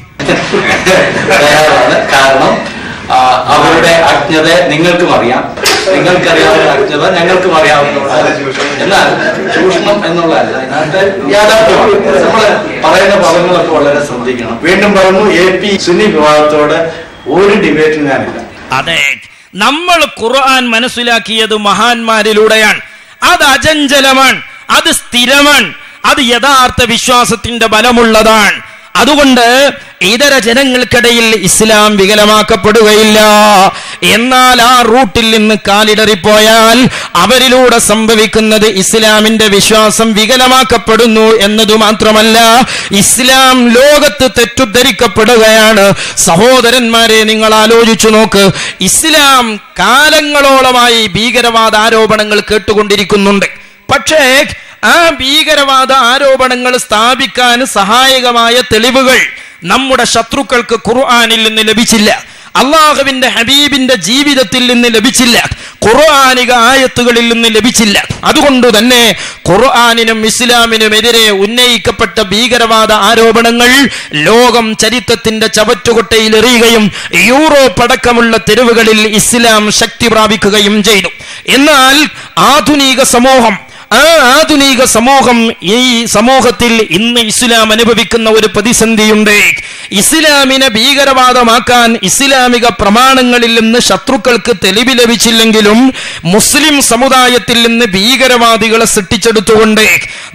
തയ്യാറാണ് കാരണം ആ, അവരുടെ അജ്ഞത നിങ്ങൾക്കും അറിയാം നിങ്ങൾക്കറിയാവുന്ന അജ്ഞത ഞങ്ങൾക്കും അറിയാവുന്നതാണ് എന്നാൽ ചൂഷണം എന്നുള്ളതല്ല ഇതിനകത്ത് യാഥാർത്ഥ്യമാണ് നമ്മൾ പറയുന്ന പദങ്ങളൊക്കെ വളരെ ശ്രദ്ധിക്കണം വീണ്ടും പറഞ്ഞു എ പി സുന്നി വിഭാഗത്തോട് ഒരു ഡിബേറ്റും ഞാനില്ല അതെ നമ്മൾ ഖുർആൻ മനസ്സിലാക്കിയത് മഹാന്മാരിലൂടെയാണ് അത് അചഞ്ചലമാണ് അത് സ്ഥിരമാണ് അത് യഥാർത്ഥ വിശ്വാസത്തിന്റെ ബലമുള്ളതാണ് അതുകൊണ്ട് ഇതര ജനങ്ങൾക്കിടയിൽ ഇസ്ലാം വികലമാക്കപ്പെടുകയില്ല എന്നാൽ ആ റൂട്ടിൽ നിന്ന് കാലിടറിപ്പോയാൽ അവരിലൂടെ സംഭവിക്കുന്നത് ഇസ്ലാമിന്റെ വിശ്വാസം വികലമാക്കപ്പെടുന്നു എന്നതു മാത്രമല്ല ഇസ്ലാം ലോകത്ത് തെറ്റുദ്ധരിക്കപ്പെടുകയാണ് സഹോദരന്മാരെ നിങ്ങൾ ആലോചിച്ചു നോക്ക് ഇസ്ലാം കാലങ്ങളോളമായി ഭീകരവാദ ആരോപണങ്ങൾ കേട്ടുകൊണ്ടിരിക്കുന്നുണ്ട് പക്ഷേ ആ ഭീകരവാദ ആരോപണങ്ങൾ സ്ഥാപിക്കാൻ സഹായകമായ തെളിവുകൾ നമ്മുടെ ശത്രുക്കൾക്ക് ഖുർആാനിൽ നിന്ന് ലഭിച്ചില്ല അള്ളാഹുവിന്റെ ഹബീബിന്റെ ജീവിതത്തിൽ നിന്ന് ലഭിച്ചില്ല ഖുർആാനിക ആയത്തുകളിൽ നിന്ന് ലഭിച്ചില്ല അതുകൊണ്ട് തന്നെ ഖുർആാനിനും ഇസ്ലാമിനുമെതിരെ ഉന്നയിക്കപ്പെട്ട ഭീകരവാദ ആരോപണങ്ങൾ ലോകം ചരിത്രത്തിന്റെ ചവറ്റുകൊട്ടയിൽ എറിയുകയും യൂറോപ്പ് അടക്കമുള്ള തെരുവുകളിൽ ഇസ്ലാം ശക്തി പ്രാപിക്കുകയും ചെയ്തു എന്നാൽ ആധുനിക സമൂഹം ആ ആധുനിക സമൂഹം ഈ സമൂഹത്തിൽ ഇന്ന് ഇസ്ലാം അനുഭവിക്കുന്ന ഒരു പ്രതിസന്ധിയുണ്ട് ഇസ്ലാമിനെ ഭീകരവാദമാക്കാൻ ഇസ്ലാമിക പ്രമാണങ്ങളിൽ നിന്ന് ശത്രുക്കൾക്ക് തെളിവ് ലഭിച്ചില്ലെങ്കിലും മുസ്ലിം സമുദായത്തിൽ നിന്ന് ഭീകരവാദികളെ സൃഷ്ടിച്ചെടുത്തുകൊണ്ട്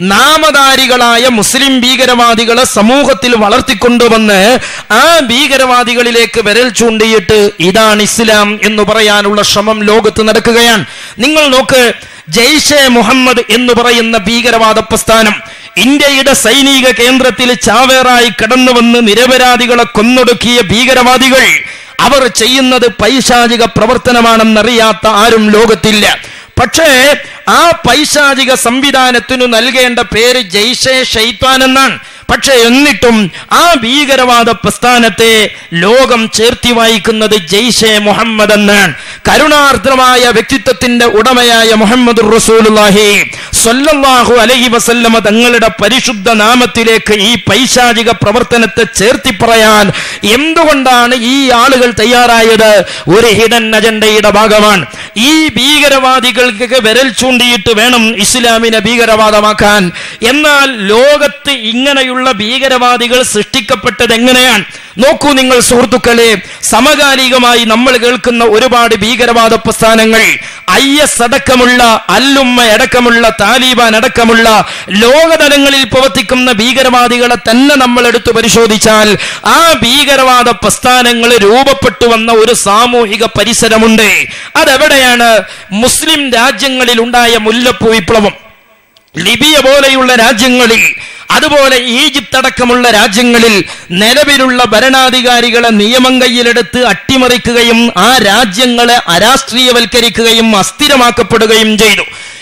നാമധാരികളായ മുസ്ലിം ഭീകരവാദികളെ സമൂഹത്തിൽ വളർത്തിക്കൊണ്ടുവന്ന് ആ ഭീകരവാദികളിലേക്ക് വിരൽ ചൂണ്ടിയിട്ട് ഇതാണ് ഇസ്ലാം എന്ന് പറയാനുള്ള ശ്രമം ലോകത്ത് നടക്കുകയാണ് നിങ്ങൾ നോക്ക് ജയ്ഷെ മുഹമ്മദ് എന്ന് പറയുന്ന ഭീകരവാദ പ്രസ്ഥാനം ഇന്ത്യയുടെ സൈനിക കേന്ദ്രത്തിൽ ചാവേറായി കടന്നു വന്ന് നിരപരാധികളെ കൊന്നൊടുക്കിയ ഭീകരവാദികൾ അവർ ചെയ്യുന്നത് പൈശാചിക പ്രവർത്തനമാണെന്നറിയാത്ത ആരും ലോകത്തില്ല പക്ഷേ ആ പൈശാചിക സംവിധാനത്തിനു നൽകേണ്ട പേര് ജയ്ഷെ ഷെയ്ത്താൻ എന്നാണ് പക്ഷെ എന്നിട്ടും ആ ഭീകരവാദ പ്രസ്ഥാനത്തെ ലോകം ചേർത്തി വായിക്കുന്നത് ജയ്ഷെ മുഹമ്മദ് എന്നാണ് കരുണാർദ്രമായ വ്യക്തിത്വത്തിന്റെ ഉടമയായ മുഹമ്മദ് റസൂലുള്ളാഹി സ്വല്ലല്ലാഹു അലൈഹി വസല്ലമ തങ്ങളുടെ പരിശുദ്ധ നാമത്തിലേക്ക് ഈ പൈശാചിക പ്രവർത്തനത്തെ ചേർത്തി പറയാൻ എന്തുകൊണ്ടാണ് ഈ ആളുകൾ തയ്യാറായത് ഒരു ഹിഡൻ അജണ്ടയുടെ ഭാഗമാണ് ഈ ഭീകരവാദികൾക്ക് വിരൽ ചൂണ്ടിയിട്ട് വേണം ഇസ്ലാമിനെ ഭീകരവാദമാക്കാൻ എന്നാൽ ലോകത്ത് ഇങ്ങനെയുള്ള ഭീകരവാദികൾ സൃഷ്ടിക്കപ്പെട്ടത് എങ്ങനെയാണ് നോക്കൂ നിങ്ങൾ സുഹൃത്തുക്കളെ സമകാലികമായി നമ്മൾ കേൾക്കുന്ന ഒരുപാട് ഭീകരവാദ പ്രസ്ഥാനങ്ങൾ ഐ എസ് അടക്കമുള്ള അല്ലുമ്മ അടക്കമുള്ള താലിബാൻ അടക്കമുള്ള ലോകതലങ്ങളിൽ പ്രവർത്തിക്കുന്ന ഭീകരവാദികളെ തന്നെ നമ്മൾ എടുത്തു പരിശോധിച്ചാൽ ആ ഭീകരവാദ പ്രസ്ഥാനങ്ങൾ രൂപപ്പെട്ടു വന്ന ഒരു സാമൂഹിക പരിസരമുണ്ട് അതെവിടെയാണ് മുസ്ലിം രാജ്യങ്ങളിൽ ഉണ്ടായ മുല്ലപ്പൂ വിപ്ലവം ലിബിയ പോലെയുള്ള രാജ്യങ്ങളിൽ അതുപോലെ ഈജിപ്ത് അടക്കമുള്ള രാജ്യങ്ങളിൽ നിലവിലുള്ള ഭരണാധികാരികളെ നിയമം കയ്യിലെടുത്ത് അട്ടിമറിക്കുകയും ആ രാജ്യങ്ങളെ അരാഷ്ട്രീയവൽക്കരിക്കുകയും അസ്ഥിരമാക്കപ്പെടുകയും ചെയ്തു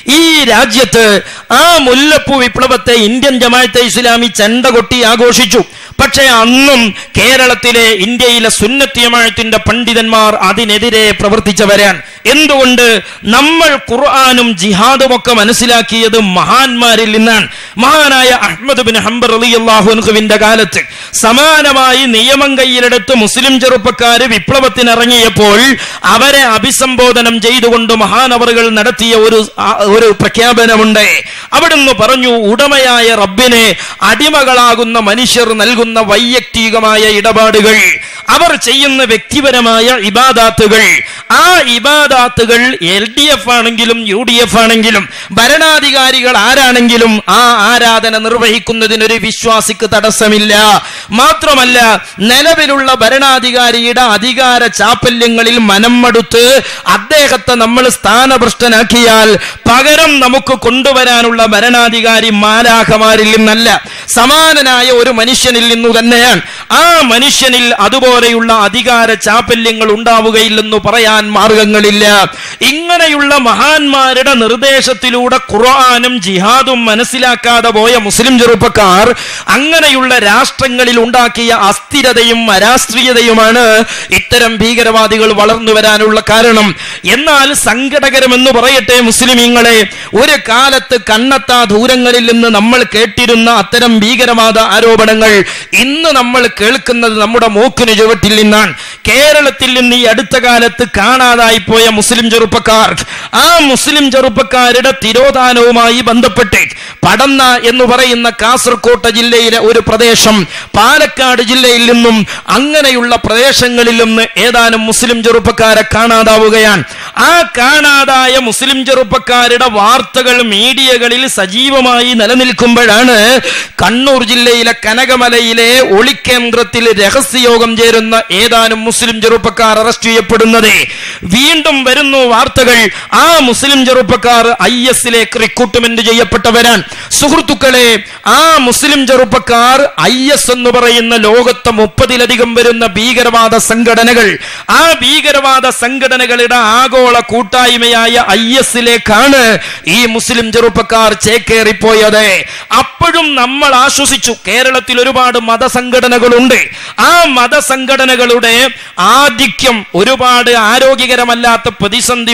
ഈ രാജ്യത്ത് ആ മുല്ലപ്പൂ വിപ്ലവത്തെ ഇന്ത്യൻ ജമാഅത്തെ ഇസ്ലാമി ചെണ്ട കൊട്ടി ആഘോഷിച്ചു പക്ഷേ അന്നും കേരളത്തിലെ ഇന്ത്യയിലെ സുന്നത്തിയമാഴത്തിന്റെ പണ്ഡിതന്മാർ അതിനെതിരെ പ്രവർത്തിച്ചവരാണ് എന്തുകൊണ്ട് നമ്മൾ ഖുർആാനും ജിഹാദും ഒക്കെ മനസ്സിലാക്കിയത് മഹാന്മാരിൽ നിന്നാണ് മഹാനായ അഹ്മദ് ബിൻ ഹംബർ അലിയല്ലാഹുൻഹുവിന്റെ കാലത്ത് സമാനമായി നിയമം കയ്യിലെടുത്ത് മുസ്ലിം ചെറുപ്പക്കാര് വിപ്ലവത്തിനിറങ്ങിയപ്പോൾ അവരെ അഭിസംബോധനം ചെയ്തുകൊണ്ട് മഹാനവറുകൾ നടത്തിയ ഒരു ആ, ഒരു പ്രഖ്യാപനമുണ്ട് അവിടുന്ന് പറഞ്ഞു ഉടമയായ റബ്ബിനെ അടിമകളാകുന്ന മനുഷ്യർ നൽകുന്ന വൈയക്തികമായ ഇടപാടുകൾ അവർ ചെയ്യുന്ന വ്യക്തിപരമായ ഇബാദാത്തുകൾ ആ ഇബാദാത്തുകൾ എൽ ഡി എഫ് ആണെങ്കിലും യു ഡി എഫ് ആണെങ്കിലും ഭരണാധികാരികൾ ആരാണെങ്കിലും ആ ആരാധന നിർവഹിക്കുന്നതിനൊരു വിശ്വാസിക്ക് തടസ്സമില്ല മാത്രമല്ല നിലവിലുള്ള ഭരണാധികാരിയുടെ അധികാര ചാപ്പല്യങ്ങളിൽ മനം മടുത്ത് അദ്ദേഹത്തെ നമ്മൾ സ്ഥാനഭ്രഷ്ടനാക്കിയാൽ പകരം നമുക്ക് കൊണ്ടുവരാനുള്ള ഭരണാധികാരി മാലാഖമാരിൽ നിന്നല്ല സമാനനായ ഒരു മനുഷ്യനിൽ നിന്നു തന്നെയാണ് ആ മനുഷ്യനിൽ അതുപോലെയുള്ള അധികാര ചാപ്പല്യങ്ങൾ ഉണ്ടാവുകയില്ലെന്ന് പറയാൻ മാർഗങ്ങളില്ല ഇങ്ങനെയുള്ള മഹാന്മാരുടെ നിർദ്ദേശത്തിലൂടെ ഖുർആാനും ജിഹാദും മനസ്സിലാക്കാതെ പോയ മുസ്ലിം ചെറുപ്പക്കാർ അങ്ങനെയുള്ള രാഷ്ട്രങ്ങളിൽ ഉണ്ടാക്കിയ അസ്ഥിരതയും അരാഷ്ട്രീയതയുമാണ് ഇത്തരം ഭീകരവാദികൾ വളർന്നു വരാനുള്ള കാരണം എന്നാൽ സങ്കടകരമെന്ന് പറയട്ടെ മുസ്ലിമീങ്ങളെ ഒരു കാലത്ത് കണ്ണെത്താ ദൂരങ്ങളിൽ നിന്ന് നമ്മൾ കേട്ടിരുന്ന അത്തരം ഭീകരവാദ ആരോപണങ്ങൾ ഇന്ന് നമ്മൾ കേൾക്കുന്നത് നമ്മുടെ മൂക്കിന് ചുവട്ടിൽ നിന്നാണ് കേരളത്തിൽ നിന്ന് ഈ അടുത്ത കാലത്ത് കാണാതായി പോയ മുസ്ലിം ചെറുപ്പക്കാർ ആ മുസ്ലിം ചെറുപ്പക്കാരുടെ തിരോധാനവുമായി ബന്ധപ്പെട്ട് പടന്ന എന്ന് പറയുന്ന കാസർകോട്ട ജില്ലയിലെ ഒരു പ്രദേശം പാലക്കാട് ജില്ലയിൽ നിന്നും അങ്ങനെയുള്ള പ്രദേശങ്ങളിൽ നിന്ന് ഏതാനും മുസ്ലിം ചെറുപ്പക്കാരെ കാണാതാവുകയാണ് ആ കാണാതായ മുസ്ലിം ചെറുപ്പക്കാരുടെ വാർത്തകൾ മീഡിയകളിൽ സജീവമായി നിലനിൽക്കുമ്പോഴാണ് കണ്ണൂർ ജില്ലയിലെ കനകമലയിലെ ഒളിക്കേന്ദ്രത്തിൽ രഹസ്യയോഗം ചേരുന്ന ഏതാനും മുസ്ലിം ചെറുപ്പക്കാർ അറസ്റ്റ് ചെയ്യപ്പെടുന്നത് വീണ്ടും വരുന്നു വാർത്തകൾ ആ മുസ്ലിം ചെറുപ്പക്കാർ ഐ എസിലേക്ക് റിക്രൂട്ട്മെന്റ് ചെയ്യപ്പെട്ടവരാണ് സുഹൃത്തുക്കളെ ആ മുസ്ലിം ചെറുപ്പക്കാർ ഐ എസ് എന്ന് പറയുന്ന ലോകത്തെ മുപ്പതിലധികം വരുന്ന ഭീകരവാദ സംഘടനകൾ ആ ഭീകരവാദ സംഘടനകളുടെ ആഗോള കൂട്ടായ്മയായ ഐ എസിലേക്കാണ് ഈ മുസ്ലിം ചെറുപ്പക്കാർ ചേക്കേറിപ്പോയത് അപ്പോഴും നമ്മൾ ആശ്വസിച്ചു കേരളത്തിൽ ഒരുപാട് മതസംഘടനകളുണ്ട് ആ മതസംഘടനകളുടെ ആധിക്യം ഒരുപാട് ആരോഗ്യകരമല്ലാത്ത പ്രതിസന്ധി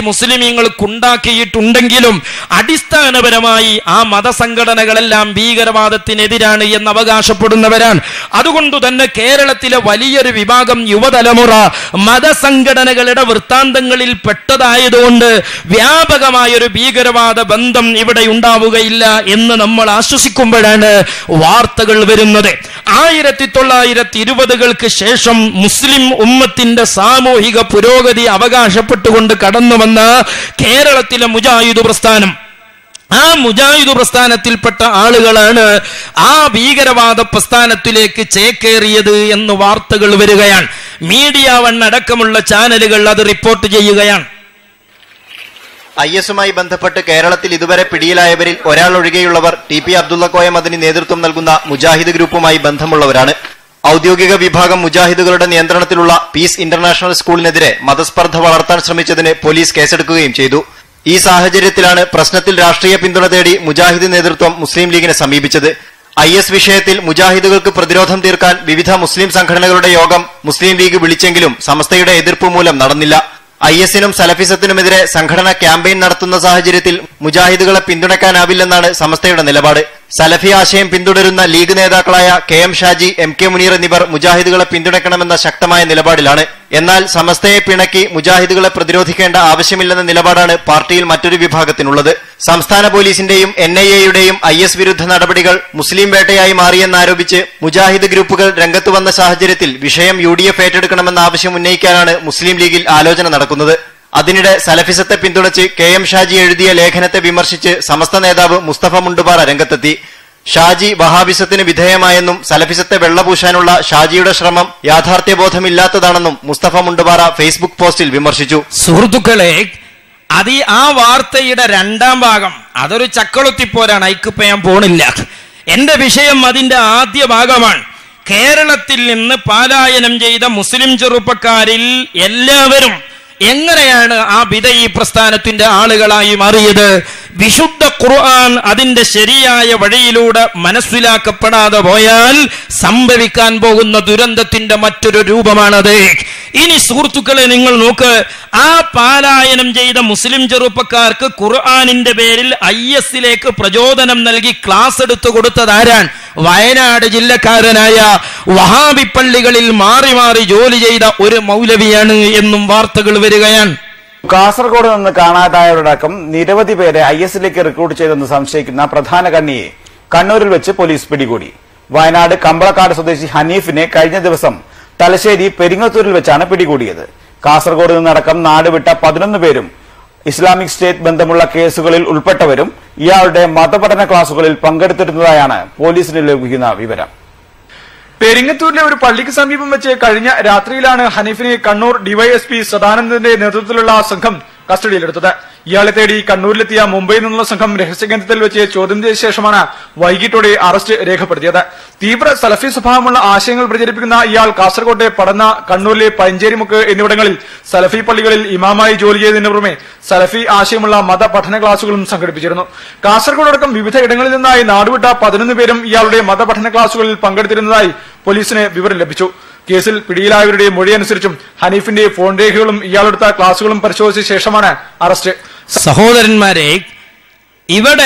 മുസ്ലിമീങ്ങൾക്കുണ്ടാക്കിയിട്ടുണ്ടെങ്കിലും അടിസ്ഥാനപരമായി ആ മതസംഘടനകളെല്ലാം ഭീകരവാദത്തിനെതിരാണ് എന്ന് അവകാശപ്പെടുന്നവരാണ് അതുകൊണ്ട് തന്നെ കേരളത്തിലെ വലിയൊരു വിഭാഗം യുവതലമുറ മതസംഘടനകളുടെ വൃത്താന്തങ്ങളിൽ പെട്ടതായതുകൊണ്ട് വ്യാപകമായ ഒരു ഭീകരവാദ ബന്ധം ഇവിടെ ഉണ്ടാവുകയില്ല എന്ന് നമ്മൾ ആശ്വസിക്കുമ്പോഴാണ് വാർത്തകൾ വരുന്നത് ആയിരത്തി തൊള്ളായിരത്തി ഇരുപതുകൾക്ക് ശേഷം മുസ്ലിം ഉമ്മത്തിന്റെ സാമൂഹിക പുരോഗതി അവകാശപ്പെട്ടുകൊണ്ട് കടന്നു വന്ന കേരളത്തിലെ മുജാഹിദ് പ്രസ്ഥാനം ആ മുജാഹിദ് പ്രസ്ഥാനത്തിൽപ്പെട്ട ആളുകളാണ് ആ ഭീകരവാദ പ്രസ്ഥാനത്തിലേക്ക് ചേക്കേറിയത് എന്ന് വാർത്തകൾ വരികയാണ് മീഡിയ വൺ അടക്കമുള്ള ചാനലുകൾ അത് റിപ്പോർട്ട് ചെയ്യുകയാണ് ഐ എസുമായി ബന്ധപ്പെട്ട് കേരളത്തിൽ ഇതുവരെ പിടിയിലായവരിൽ ഒരാൾ ഒഴികെയുള്ളവർ ടി പി അബ്ദുള്ള കോയം അതിന് നേതൃത്വം നൽകുന്ന മുജാഹിദ് ഗ്രൂപ്പുമായി ബന്ധമുള്ളവരാണ് ഔദ്യോഗിക വിഭാഗം മുജാഹിദുകളുടെ നിയന്ത്രണത്തിലുള്ള പീസ് ഇന്റർനാഷണൽ സ്കൂളിനെതിരെ മതസ്പർദ്ധ വളർത്താൻ ശ്രമിച്ചതിന് പോലീസ് കേസെടുക്കുകയും ചെയ്തു ഈ സാഹചര്യത്തിലാണ് പ്രശ്നത്തിൽ രാഷ്ട്രീയ പിന്തുണ തേടി മുജാഹിദ് നേതൃത്വം മുസ്ലിം ലീഗിനെ സമീപിച്ചത് ഐ എസ് വിഷയത്തിൽ മുജാഹിദുകൾക്ക് പ്രതിരോധം തീർക്കാൻ വിവിധ മുസ്ലിം സംഘടനകളുടെ യോഗം മുസ്ലിം ലീഗ് വിളിച്ചെങ്കിലും സമസ്തയുടെ എതിർപ്പ് മൂലം നടന്നില്ല ഐ എസിനും സലഫിസത്തിനുമെതിരെ സംഘടന ക്യാമ്പയിൻ നടത്തുന്ന സാഹചര്യത്തിൽ മുജാഹിദുകളെ പിന്തുണയ്ക്കാനാവില്ലെന്നാണ് സമസ്തയുടെ നിലപാട് സലഫി ആശയം പിന്തുടരുന്ന ലീഗ് നേതാക്കളായ K M Shaji M K Muneer എന്നിവർ മുജാഹിദുകളെ പിന്തുണയ്ക്കണമെന്ന ശക്തമായ നിലപാടിലാണ് എന്നാൽ സമസ്തയെ പിണക്കി മുജാഹിദുകളെ പ്രതിരോധിക്കേണ്ട ആവശ്യമില്ലെന്ന നിലപാടാണ് പാർട്ടിയിൽ മറ്റൊരു വിഭാഗത്തിനുള്ളത് സംസ്ഥാന പോലീസിന്റെയും എൻ ഐ എയുടെയും ഐ എസ് വിരുദ്ധ നടപടികൾ മുസ്ലിം വേട്ടയായി മാറിയെന്നാരോപിച്ച് മുജാഹിദ് ഗ്രൂപ്പുകൾ രംഗത്ത് വന്ന സാഹചര്യത്തിൽ വിഷയം യു ഡി എഫ് ഏറ്റെടുക്കണമെന്ന ആവശ്യം ഉന്നയിക്കാനാണ് മുസ്ലിം ലീഗിൽ ആലോചന നടക്കുന്നത് അതിനിടെ സലഫിസത്തെ പിന്തുണച്ച് കെ എം ഷാജി എഴുതിയ ലേഖനത്തെ വിമർശിച്ച് സമസ്ത നേതാവ് മുസ്തഫ മുണ്ടുപാറ രംഗത്തെത്തി ഷാജി വഹാബിസത്തിന് വിധേയമായെന്നും സലഫിസത്തെ വെള്ളപൂശാനുള്ള ഷാജിയുടെ ശ്രമം യാഥാർത്ഥ്യബോധമില്ലാത്തതാണെന്നും മുസ്തഫ മുണ്ടുപാറ ഫേസ്ബുക്ക് പോസ്റ്റിൽ വിമർശിച്ചു സുഹൃത്തുക്കളെ അത് ഈ ആ വാർത്തയുടെ രണ്ടാം ഭാഗം അതൊരു ചക്കളൊത്തിപ്പോരാണ് അയക്കിപ്പോ ഞാൻ പോണില്ല എന്റെ വിഷയം അതിന്റെ ആദ്യ ഭാഗമാണ് കേരളത്തിൽ നിന്ന് പാലായനം ചെയ്ത മുസ്ലിം ചെറുപ്പക്കാരിൽ എല്ലാവരും എങ്ങനെയാണ് ആ ബിദഈ പ്രസ്ഥാനത്തിന്റെ ആളുകളായി മാറിയത് വിശുദ്ധ ഖുർആൻ അതിന്റെ ശരിയായ വഴിയിലൂടെ മനസ്സിലാക്കപ്പെടാതെ പോയാൽ സംഭവിക്കാൻ പോകുന്ന ദുരന്തത്തിന്റെ മറ്റൊരു രൂപമാണത് ഇനി സുഹൃത്തുക്കളെ നിങ്ങൾ നോക്ക് ആ പാലായനം ചെയ്ത മുസ്ലിം ചെറുപ്പക്കാർക്ക് ഖുർആാനിന്റെ പേരിൽ ഐ എസിലേക്ക് പ്രചോദനം നൽകി ക്ലാസ് എടുത്തു കൊടുത്തത് ആരാൻ വയനാട് ജില്ലക്കാരനായ വഹാബി പള്ളികളിൽ മാറി മാറി ജോലി ചെയ്ത ഒരു മൗലവിയാണ് എന്നും വാർത്തകൾ വരികയാണ് കാസർഗോഡ് നിന്ന് കാണാതായവരടക്കം നിരവധി പേരെ ഐ എസിലേക്ക് റിക്രൂട്ട് ചെയ്തെന്ന് സംശയിക്കുന്ന പ്രധാന കണ്ണിയെ കണ്ണൂരിൽ വെച്ച് പോലീസ് പിടികൂടി വയനാട് കമ്പളക്കാട് സ്വദേശി ഹനീഫിനെ കഴിഞ്ഞ ദിവസം തലശ്ശേരി പെരിങ്ങത്തൂരിൽ വെച്ചാണ് പിടികൂടിയത് കാസർഗോഡ് നിന്നടക്കം നാടുവിട്ട പതിനൊന്ന് പേരും ഇസ്ലാമിക് സ്റ്റേറ്റ് ബന്ധമുള്ള കേസുകളിൽ ഉൾപ്പെട്ടവരും ഇയാളുടെ മതപഠന ക്ലാസുകളിൽ പങ്കെടുത്തിരുന്നതായാണ് പോലീസിന് ലഭിക്കുന്ന വിവരം പെരിങ്ങത്തൂരിലെ ഒരു പള്ളിക്ക് സമീപം വെച്ച് കഴിഞ്ഞ രാത്രിയിലാണ് ഹനീഫിനെ കണ്ണൂർ ഡിവൈഎസ്പി സദാനന്ദന്റെ നേതൃത്വത്തിലുള്ള സംഘം കസ്റ്റഡിയിലെടുത്തത് ഇയാളെ തേടി കണ്ണൂരിലെത്തിയ മുംബൈയിൽ നിന്നുള്ള സംഘം രഹസ്യകേന്ദ്രത്തിൽ വെച്ച് ചോദ്യം ചെയ്ത ശേഷമാണ് വൈകിട്ടോടെ അറസ്റ്റ് രേഖപ്പെടുത്തിയത് തീവ്ര സലഫി സ്വഭാവമുള്ള ആശയങ്ങൾ പ്രചരിപ്പിക്കുന്ന ഇയാൾ കാസർകോട്ടെ പടന്ന കണ്ണൂരിലെ പഞ്ചേരിമുക്ക് എന്നിവിടങ്ങളിൽ സലഫി പള്ളികളിൽ ഇമാമായി ജോലി ചെയ്തതിനു പുറമെ സലഫി ആശയമുള്ള മത പഠന ക്ലാസുകളും സംഘടിപ്പിച്ചിരുന്നു കാസർഗോഡ് അടക്കം വിവിധ ഇടങ്ങളിൽ നിന്നായി നാടുവിട്ട പതിനൊന്ന് പേരും ഇയാളുടെ മതപഠന ക്ലാസുകളിൽ പങ്കെടുത്തിരുന്നതായി പോലീസിന് വിവരം ലഭിച്ചു കേസിൽ പിടിയിലായവരുടെ മൊഴിയനുസരിച്ചും ഹനീഫിന്റെ ഫോൺ രേഖകളും ഇയാളെടുത്ത ക്ലാസുകളും പരിശോധിച്ച ശേഷമാണ് അറസ്റ്റ് സഹോദരന്മാരെ ഇവിടെ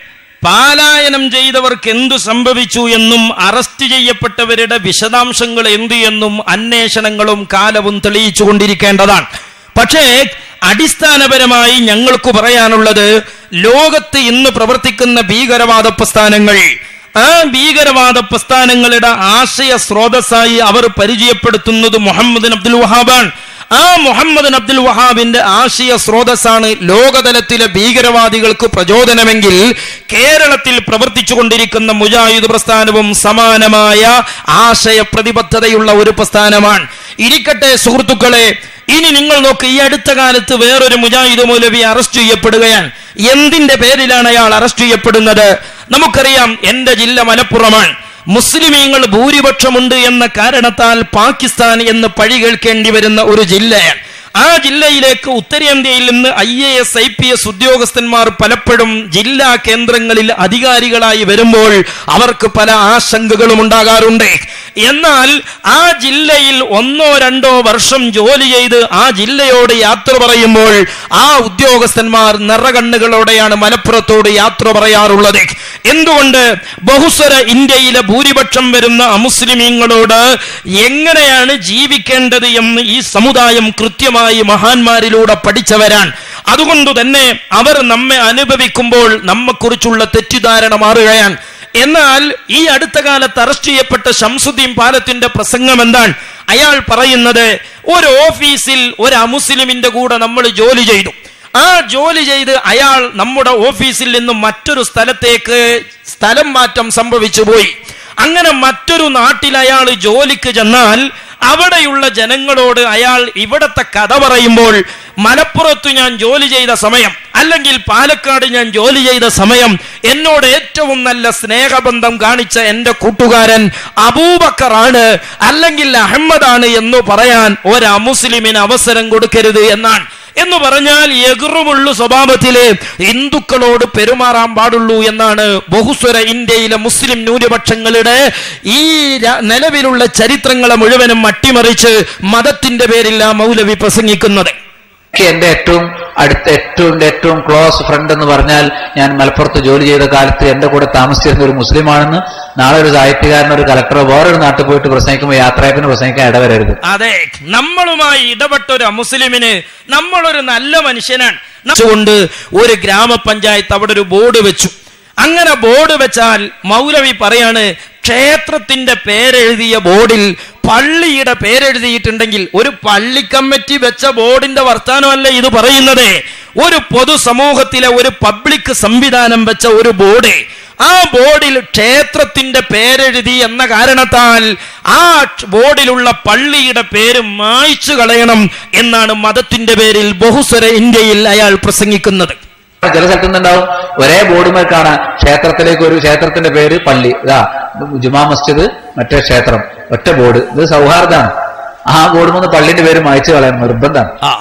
പാലായനം ചെയ്തവർക്ക് എന്തു സംഭവിച്ചു എന്നും അറസ്റ്റ് ചെയ്യപ്പെട്ടവരുടെ വിശദാംശങ്ങൾ എന്തു എന്നും അന്വേഷണങ്ങളും കാലവും തെളിയിച്ചു കൊണ്ടിരിക്കേണ്ടതാണ് പക്ഷേ അടിസ്ഥാനപരമായി ഞങ്ങൾക്ക് പറയാനുള്ളത് ലോകത്ത് ഇന്ന് പ്രവർത്തിക്കുന്ന ഭീകരവാദ പ്രസ്ഥാനങ്ങൾ ആ ഭീകരവാദ പ്രസ്ഥാനങ്ങളുടെ ആശയ സ്രോതസ്സായി അവർ പരിചയപ്പെടുത്തുന്നത് മുഹമ്മദ് അബ്ദുൽ വഹാബാണ് ആ മുഹമ്മദ് അബ്ദുൽ വഹാബിന്റെ ആശയ സ്രോതസ്സാണ് ലോകതലത്തിലെ ഭീകരവാദികൾക്ക് പ്രചോദനമെങ്കിൽ കേരളത്തിൽ പ്രവർത്തിച്ചു കൊണ്ടിരിക്കുന്ന മുജാഹിദ് പ്രസ്ഥാനവും സമാനമായ ആശയ പ്രതിബദ്ധതയുള്ള ഒരു പ്രസ്ഥാനമാണ് ഇരിക്കട്ടെ സുഹൃത്തുക്കളെ ഇനി നിങ്ങൾ നോക്ക് ഈ അടുത്ത കാലത്ത് വേറൊരു മുജാഹിദ് മൗലവി അറസ്റ്റ് ചെയ്യപ്പെടുകയാണ് എന്തിന്റെ പേരിലാണ് അയാൾ അറസ്റ്റ് ചെയ്യപ്പെടുന്നത് നമുക്കറിയാം എന്റെ ജില്ല മലപ്പുറമാണ് മുസ്ലിമീങ്ങൾ ഭൂരിപക്ഷമുണ്ട് എന്ന കാരണത്താൽ പാകിസ്ഥാൻ എന്ന് പഴി കേൾക്കേണ്ടി വരുന്ന ഒരു ജില്ലയാണ് ആ ജില്ലയിലേക്ക് ഉത്തരേന്ത്യയിൽ നിന്ന് I A S I P S ഉദ്യോഗസ്ഥന്മാർ പലപ്പോഴും ജില്ലാ കേന്ദ്രങ്ങളിൽ അധികാരികളായി വരുമ്പോൾ അവർക്ക് പല ആശങ്കകളും ഉണ്ടാകാറുണ്ട് എന്നാൽ ആ ജില്ലയിൽ ഒന്നോ രണ്ടോ വർഷം ജോലി ചെയ്ത് ആ ജില്ലയോട് യാത്ര പറയുമ്പോൾ ആ ഉദ്യോഗസ്ഥന്മാർ നിറകണ്ണുകളോടെയാണ് മലപ്പുറത്തോട് യാത്ര പറയാറുള്ളത് എന്തുകൊണ്ട് ബഹുസ്വര ഇന്ത്യയിലെ ഭൂരിപക്ഷം വരുന്ന അമുസ്ലിമീങ്ങളോട് എങ്ങനെയാണ് ജീവിക്കേണ്ടത് എന്ന് ഈ സമുദായം കൃത്യമായി മഹാന്മാരിലൂടെ പഠിച്ചവരാണ് അതുകൊണ്ട് തന്നെ അവർ നമ്മെ അനുഭവിക്കുമ്പോൾ നമ്മെക്കുറിച്ചുള്ള തെറ്റിദ്ധാരണ മാറുകയാണ് എന്നാൽ ഈ അടുത്ത കാലത്ത് അറസ്റ്റ് ചെയ്യപ്പെട്ട ഷംസുദ്ദീൻ പാലത്തിന്റെ പ്രസംഗം എന്താണ് അയാൾ പറയുന്നത് ഒരു ഓഫീസിൽ ഒരു അമുസ്ലിമിന്റെ കൂടെ നമ്മൾ ജോലി ചെയ്തു ആ ജോലി ചെയ്ത് അയാൾ നമ്മുടെ ഓഫീസിൽ നിന്ന് മറ്റൊരു സ്ഥലത്തേക്ക് സ്ഥലം മാറ്റം സംഭവിച്ചു പോയി അങ്ങനെ മറ്റൊരു നാട്ടിൽ അയാൾ ജോലിക്ക് ചെന്നാൽ അവിടെയുള്ള ജനങ്ങളോട് അയാൾ ഇവിടത്തെ കഥ പറയുമ്പോൾ മലപ്പുറത്ത് ഞാൻ ജോലി ചെയ്ത സമയം അല്ലെങ്കിൽ പാലക്കാട് ഞാൻ ജോലി ചെയ്ത സമയം എന്നോട് ഏറ്റവും നല്ല സ്നേഹബന്ധം കാണിച്ച എന്റെ കൂട്ടുകാരൻ അബൂബക്കറാണ് അല്ലെങ്കിൽ അഹമ്മദാണ് എന്ന് പറയാൻ ഒരു അമുസ്ലിമിന് അവസരം കൊടുക്കരുത് എന്നാണ് എന്ന് പറഞ്ഞാൽ എകുറുമുള്ളു സ്വഭാവത്തില് ഹിന്ദുക്കളോട് പെരുമാറാൻ പാടുള്ളൂ എന്നാണ് ബഹുസ്വര ഇന്ത്യയിലെ മുസ്ലിം ന്യൂനപക്ഷങ്ങളുടെ ഈ ര- നിലവിലുള്ള ചരിത്രങ്ങളെ മുഴുവനും അട്ടിമറിച്ച് മതത്തിന്റെ പേരിൽ ആ മൗലവി പ്രസംഗിക്കുന്നത് എനിക്ക് എന്റെ ഏറ്റവും അടുത്ത ഏറ്റവും ഏറ്റവും ക്ലോസ് ഫ്രണ്ട് എന്ന് പറഞ്ഞാൽ ഞാൻ മലപ്പുറത്ത് ജോലി ചെയ്ത കാലത്ത് എന്റെ കൂടെ താമസിച്ചിരുന്ന ഒരു മുസ്ലിമാണെന്ന് നാളെ ഒരു സാഹിത്യകാരൻ ഒരു കലക്ടറോ വേറൊരു നാട്ടിൽ പോയിട്ട് പ്രസംഗിക്കുമ്പോൾ യാത്രയപ്പിന് പ്രസംഗിക്കാൻ ഇടവരരുത് അതെ നമ്മളുമായി ഇടപെട്ട ഒരു മുസ്ലിമിന് നമ്മളൊരു നല്ല മനുഷ്യനാണ് കൊണ്ട് ഒരു ഗ്രാമപഞ്ചായത്ത് അവിടെ ഒരു ബോർഡ് വെച്ചു അങ്ങനെ ബോർഡ് വെച്ചാൽ മൗലവി പറയാണ് ക്ഷേത്രത്തിന്റെ പേരെഴുതിയ ബോർഡിൽ പള്ളിയുടെ പേരെഴുതിയിട്ടുണ്ടെങ്കിൽ ഒരു പള്ളി കമ്മിറ്റി വെച്ച ബോർഡിന്റെ വർത്താനമല്ല ഇത് പറയുന്നത് ഒരു പൊതുസമൂഹത്തിലെ ഒരു പബ്ലിക് സംവിധാനം വെച്ച ഒരു ബോർഡ് ആ ബോർഡിൽ ക്ഷേത്രത്തിന്റെ പേരെഴുതി എന്ന കാരണത്താൽ ആ ബോർഡിലുള്ള പള്ളിയുടെ പേര് മായ്ച്ചു കളയണം എന്നാണ് മതത്തിന്റെ പേരിൽ ബഹുസ്വര ഇന്ത്യയിൽ അയാൾ പ്രസംഗിക്കുന്നത് ചില സ്ഥലത്തു നിന്നുണ്ടാവും ഒരേ ബോർഡുമേൽ കാണാം ക്ഷേത്രത്തിലേക്ക് ഒരു ക്ഷേത്രത്തിന്റെ പേര് പള്ളി ഇതാ ജുമാ മസ്ജിദ് മറ്റേ ക്ഷേത്രം ഒറ്റ ബോർഡ് ഇത് സൗഹാർദ്ദമാണ് ആ ബോർഡ് മൂന്ന് പള്ളിന്റെ പേര് മായ്ച്ചു കളയാൻ നിർബന്ധമാണ് ആ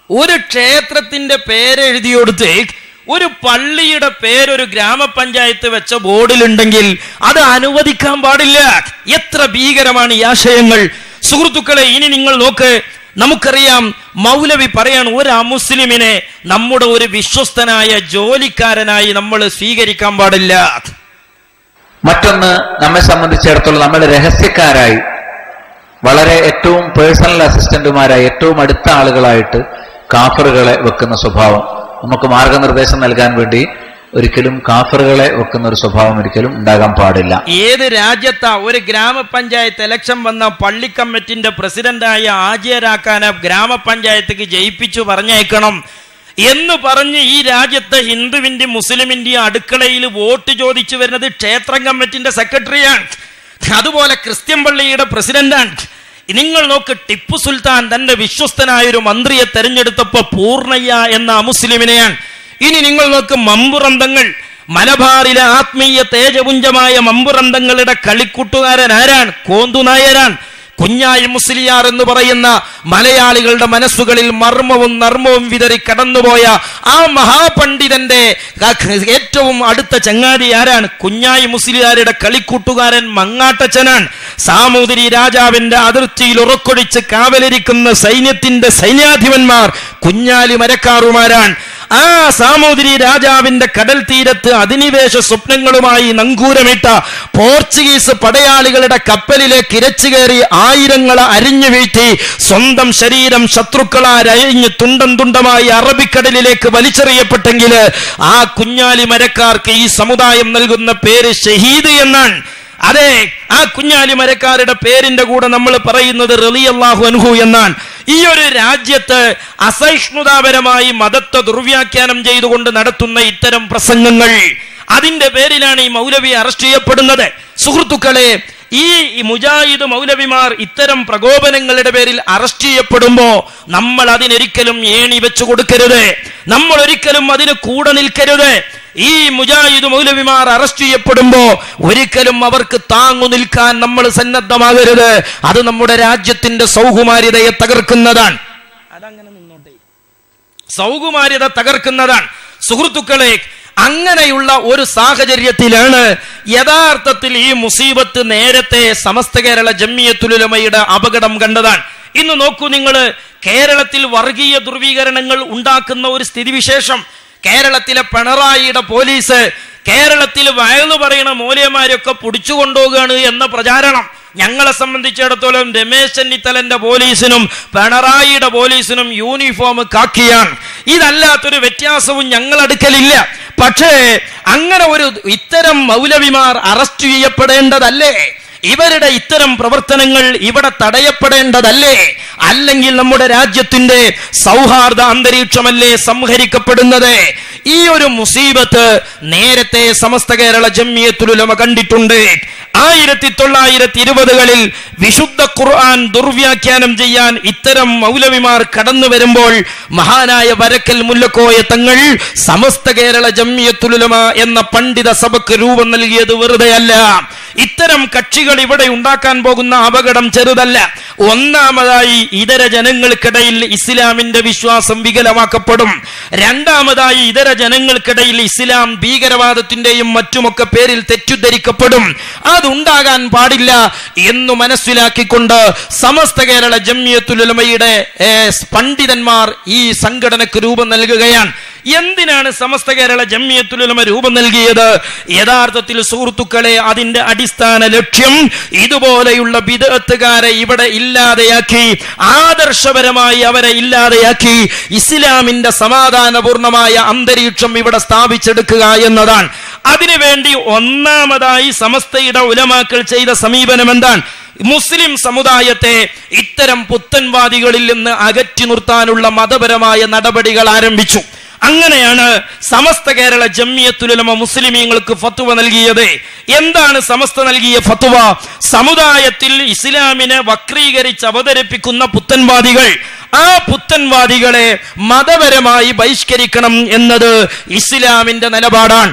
ഒരു ക്ഷേത്രത്തിന്റെ പേരെഴുതി കൊടുത്ത് ഒരു പള്ളിയുടെ പേരൊരു ഗ്രാമപഞ്ചായത്ത് വെച്ച ബോർഡിലുണ്ടെങ്കിൽ അത് അനുവദിക്കാൻ പാടില്ല എത്ര ഭീകരമാണ് ഈ ആശയങ്ങൾ സുഹൃത്തുക്കളെ ഇനി നിങ്ങൾ നോക്ക് നമുക്കറിയാം മൗലവി പറയാണ് ഒരു അമുസ്ലിമിനെ നമ്മുടെ ഒരു വിശ്വസ്തനായ ജോലിക്കാരനായി നമ്മൾ സ്വീകരിക്കാൻ പാടില്ല മറ്റൊന്ന് നമ്മെ സംബന്ധിച്ചിടത്തോളം നമ്മൾ രഹസ്യക്കാരായി വളരെ ഏറ്റവും പേഴ്സണൽ അസിസ്റ്റന്റുമാരായി ഏറ്റവും അടുത്ത ആളുകളായിട്ട് കാഫറുകളെ വെക്കുന്ന സ്വഭാവം നമുക്ക് മാർഗനിർദ്ദേശം നൽകാൻ വേണ്ടി ഒരിക്കലും കാഫറുകളെ വെക്കുന്ന ഒരു സ്വഭാവം ഒരിക്കലും ഉണ്ടാകാൻ പാടില്ല ഏത് രാജ്യത്താ ഒരു ഗ്രാമപഞ്ചായത്ത് ഇലക്ഷൻ വന്ന പള്ളി കമ്മിറ്റിന്റെ പ്രസിഡന്റായ ആചാരാക്കാനെ ഗ്രാമപഞ്ചായത്തേക്ക് ജയിപ്പിച്ചു പറഞ്ഞയക്കണം എന്ന് പറഞ്ഞ് ഈ രാജ്യത്തെ ഹിന്ദുവിന്റെയും മുസ്ലിമിന്റെയും അടുക്കളയിൽ വോട്ട് ചോദിച്ചു വരുന്നത് ക്ഷേത്രം കമ്മിറ്റിന്റെ സെക്രട്ടറിയാണ് അതുപോലെ ക്രിസ്ത്യൻ പള്ളിയുടെ പ്രസിഡന്റാണ് നിങ്ങൾ നോക്ക് ടിപ്പു സുൽത്താൻ തന്റെ വിശ്വസ്തനായ ഒരു മന്ത്രിയെ തെരഞ്ഞെടുത്തപ്പോ പൂർണ്ണയ്യ എന്ന അമുസ്ലിമിനെയാണ് ഇനി നിങ്ങൾ നോക്ക് മമ്പുറന്തങ്ങൾ മലബാറിലെ ആത്മീയ തേജപുഞ്ചമായ മമ്പുറന്തങ്ങളുടെ കളിക്കൂട്ടുകാരൻ ആരാണ് കോന്തുനായരാൻ കുഞ്ഞായി മുസ്ലിയാർ എന്ന് പറയുന്ന മലയാളികളുടെ മനസ്സുകളിൽ മർമ്മവും നർമ്മവും വിതറി കടന്നുപോയ ആ മഹാപണ്ഡിതന്റെ ഏറ്റവും അടുത്ത ചങ്ങാതി ആരാണ് കുഞ്ഞായി മുസ്ലിയാരുടെ കളിക്കൂട്ടുകാരൻ മങ്ങാട്ടച്ചനാണ് സാമൂതിരി രാജാവിന്റെ അതിർത്തിയിൽ ഉറക്കൊഴിച്ച് കാവലിരിക്കുന്ന സൈന്യത്തിന്റെ സൈന്യാധിപന്മാർ കുഞ്ഞാലി മരക്കാറുമാരാണ് ആ സാമൂതിരി രാജാവിന്റെ കടൽ തീരത്ത് അധിനിവേശ സ്വപ്നങ്ങളുമായി നങ്കൂരമിട്ട പോർച്ചുഗീസ് പടയാളികളുടെ കപ്പലിലേക്ക് ഇരച്ചു കയറി ആയിരങ്ങളെ അരിഞ്ഞു വീഴ്ത്തി സ്വന്തം ശരീരം ശത്രുക്കളാരഴിഞ്ഞ് തുണ്ടം തുണ്ടമായി അറബിക്കടലിലേക്ക് വലിച്ചെറിയപ്പെട്ടെങ്കിൽ ആ കുഞ്ഞാലി മരക്കാർക്ക് ഈ സമുദായം നൽകുന്ന പേര് ഷഹീദ് എന്നാണ് അതെ ആ കുഞ്ഞാലി മരക്കാരുടെ പേരിന്റെ കൂടെ നമ്മൾ പറയുന്നത് റലിയല്ലാഹു അൻഹു എന്നാണ് ഈ ഒരു രാജ്യത്ത് അസഹിഷ്ണുതാപരമായി മതത്തെ ദുർവ്യാഖ്യാനം ചെയ്തുകൊണ്ട് നടത്തുന്ന ഇത്തരം പ്രസംഗങ്ങൾ അതിന്റെ പേരിലാണ് ഈ മൗലവി അറസ്റ്റ് ചെയ്യപ്പെടുന്നത് സുഹൃത്തുക്കളെ ഈ മുജാഹിദ് മൗലവിമാർ ഇത്തരം പ്രകോപനങ്ങളുടെ പേരിൽ അറസ്റ്റ് ചെയ്യപ്പെടുമ്പോ നമ്മൾ അതിനൊരിക്കലും ഏണി വെച്ചു കൊടുക്കരുത് നമ്മൾ ഒരിക്കലും അതിന് കൂടെ നിൽക്കരുത് ഈ മുജാഹിദ് മൗലവിമാർ അറസ്റ്റ് ചെയ്യപ്പെടുമ്പോ ഒരിക്കലും അവർക്ക് താങ്ങു നിൽക്കാൻ നമ്മൾ സന്നദ്ധമാകരുത് അത് നമ്മുടെ രാജ്യത്തിന്റെ സൗകുമാര്യതയെ തകർക്കുന്നതാണ് അതങ്ങനെ നിന്നോട്ടെ സൗകുമാര്യത തകർക്കുന്നതാണ് സുഹൃത്തുക്കളെ അങ്ങനെയുള്ള ഒരു സാഹചര്യത്തിലാണ് യഥാർത്ഥത്തിൽ ഈ മുസീബത്ത് നേരത്തെ സമസ്ത കേരള ജമ്മിയത്തുലുലമയുടെ അപകടം കണ്ടതാണ് ഇന്ന് നോക്കൂ നിങ്ങൾ കേരളത്തിൽ വർഗീയ ധ്രുവീകരണങ്ങൾ ഉണ്ടാക്കുന്ന ഒരു സ്ഥിതിവിശേഷം കേരളത്തിലെ പിണറായിയുടെ പോലീസ് കേരളത്തിൽ വയലു പറയുന്ന മൂല്യമാരൊക്കെ പിടിച്ചു കൊണ്ടുപോകുകയാണ് എന്ന പ്രചാരണം ഞങ്ങളെ സംബന്ധിച്ചിടത്തോളം രമേശ് ചെന്നിത്തലന്റെ പോലീസിനും പിണറായിയുടെ പോലീസിനും യൂണിഫോം കാക്കിയാണ് ഇതല്ലാത്തൊരു വ്യത്യാസവും ഞങ്ങളടുക്കലില്ല പക്ഷേ അങ്ങനെ ഒരു ഇത്തരം മൗലവിമാർ അറസ്റ്റ് ചെയ്യപ്പെടേണ്ടതല്ലേ ഇവരുടെ ഇത്തരം പ്രവർത്തനങ്ങൾ ഇവിടെ തടയപ്പെടേണ്ടതല്ലേ അല്ലെങ്കിൽ നമ്മുടെ രാജ്യത്തിന്റെ സൗഹാർദ്ദ അന്തരീക്ഷമല്ലേ സംഹരിക്കപ്പെടുന്നത് ഈ ഒരു മുസീബത്ത് നേരത്തെ സമസ്ത കേരള ജമ്മിയത്തുലുലമ കണ്ടിട്ടുണ്ട് ആയിരത്തി തൊള്ളായിരത്തി ഇരുപതുകളിൽ വിശുദ്ധ ഖുർആൻ ദുർവ്യാഖ്യാനം ചെയ്യാൻ ഇത്തരം മൗലവിമാർ കടന്നു വരുമ്പോൾ മഹാനായ വരക്കൽ മുല്ലക്കോയ തങ്ങൾ സമസ്ത കേരള ജമ്മിയത്തുലുലമ എന്ന പണ്ഡിത സഭക്ക് രൂപം നൽകിയത് വെറുതെയല്ല ഇത്തരം കക്ഷികൾ ഇവിടെ ഉണ്ടാക്കാൻ പോകുന്ന അപകടം ചെറുതല്ല ഒന്നാമതായി ഇതര ജനങ്ങൾക്കിടയിൽ ഇസ്ലാമിന്റെ വിശ്വാസം വികലമാക്കപ്പെടും രണ്ടാമതായി ഇതര ജനങ്ങൾക്കിടയിൽ ഇസ്ലാം ഭീകരവാദത്തിന്റെയും മറ്റുമൊക്കെ പേരിൽ തെറ്റിദ്ധരിക്കപ്പെടും അതുണ്ടാകാൻ പാടില്ല എന്ന് മനസ്സിലാക്കിക്കൊണ്ട് സമസ്ത കേരള ജമ്മിയത്തുലമയുടെ പണ്ഡിതന്മാർ ഈ സംഘടനക്ക് രൂപം നൽകുകയാണ് എന്തിനാണ് സമസ്ത കേരള ജമ്മിയത്തുലമ രൂപം നൽകിയത് യഥാർത്ഥത്തിൽ സുഹൃത്തുക്കളെ അതിന്റെ അടിസ്ഥാന ലക്ഷ്യം ഇതുപോലെയുള്ള വിദഗ്ധക്കാരെ ഇവിടെ ഇല്ലാതെയാക്കി ആദർശപരമായി അവരെ ഇല്ലാതെയാക്കി ഇസ്ലാമിന്റെ സമാധാനപൂർണമായ അന്തരീക്ഷം ഇവിടെ സ്ഥാപിച്ചെടുക്കുക എന്നതാണ് അതിനുവേണ്ടി ഒന്നാമതായി സമസ്തയുടെ ഉലമാക്കൾ ചെയ്ത സമീപനം എന്താണ് മുസ്ലിം സമുദായത്തെ ഇത്തരം പുത്തൻവാദികളിൽ നിന്ന് അകറ്റി നിർത്താനുള്ള മതപരമായ നടപടികൾ ആരംഭിച്ചു അങ്ങനെയാണ് സമസ്ത കേരള ജമ്മിയത്തുലമ മുസ്ലിമീങ്ങൾക്ക് ഫത്തുവ നൽകിയത് എന്താണ് സമസ്ത നൽകിയ ഫത്തുവ സമുദായത്തിൽ ഇസ്ലാമിനെ വക്രീകരിച്ച് അവതരിപ്പിക്കുന്ന പുത്തൻവാദികൾ ആ പുത്തൻവാദികളെ മതപരമായി ബഹിഷ്കരിക്കണം എന്നത് ഇസ്ലാമിന്റെ നിലപാടാണ്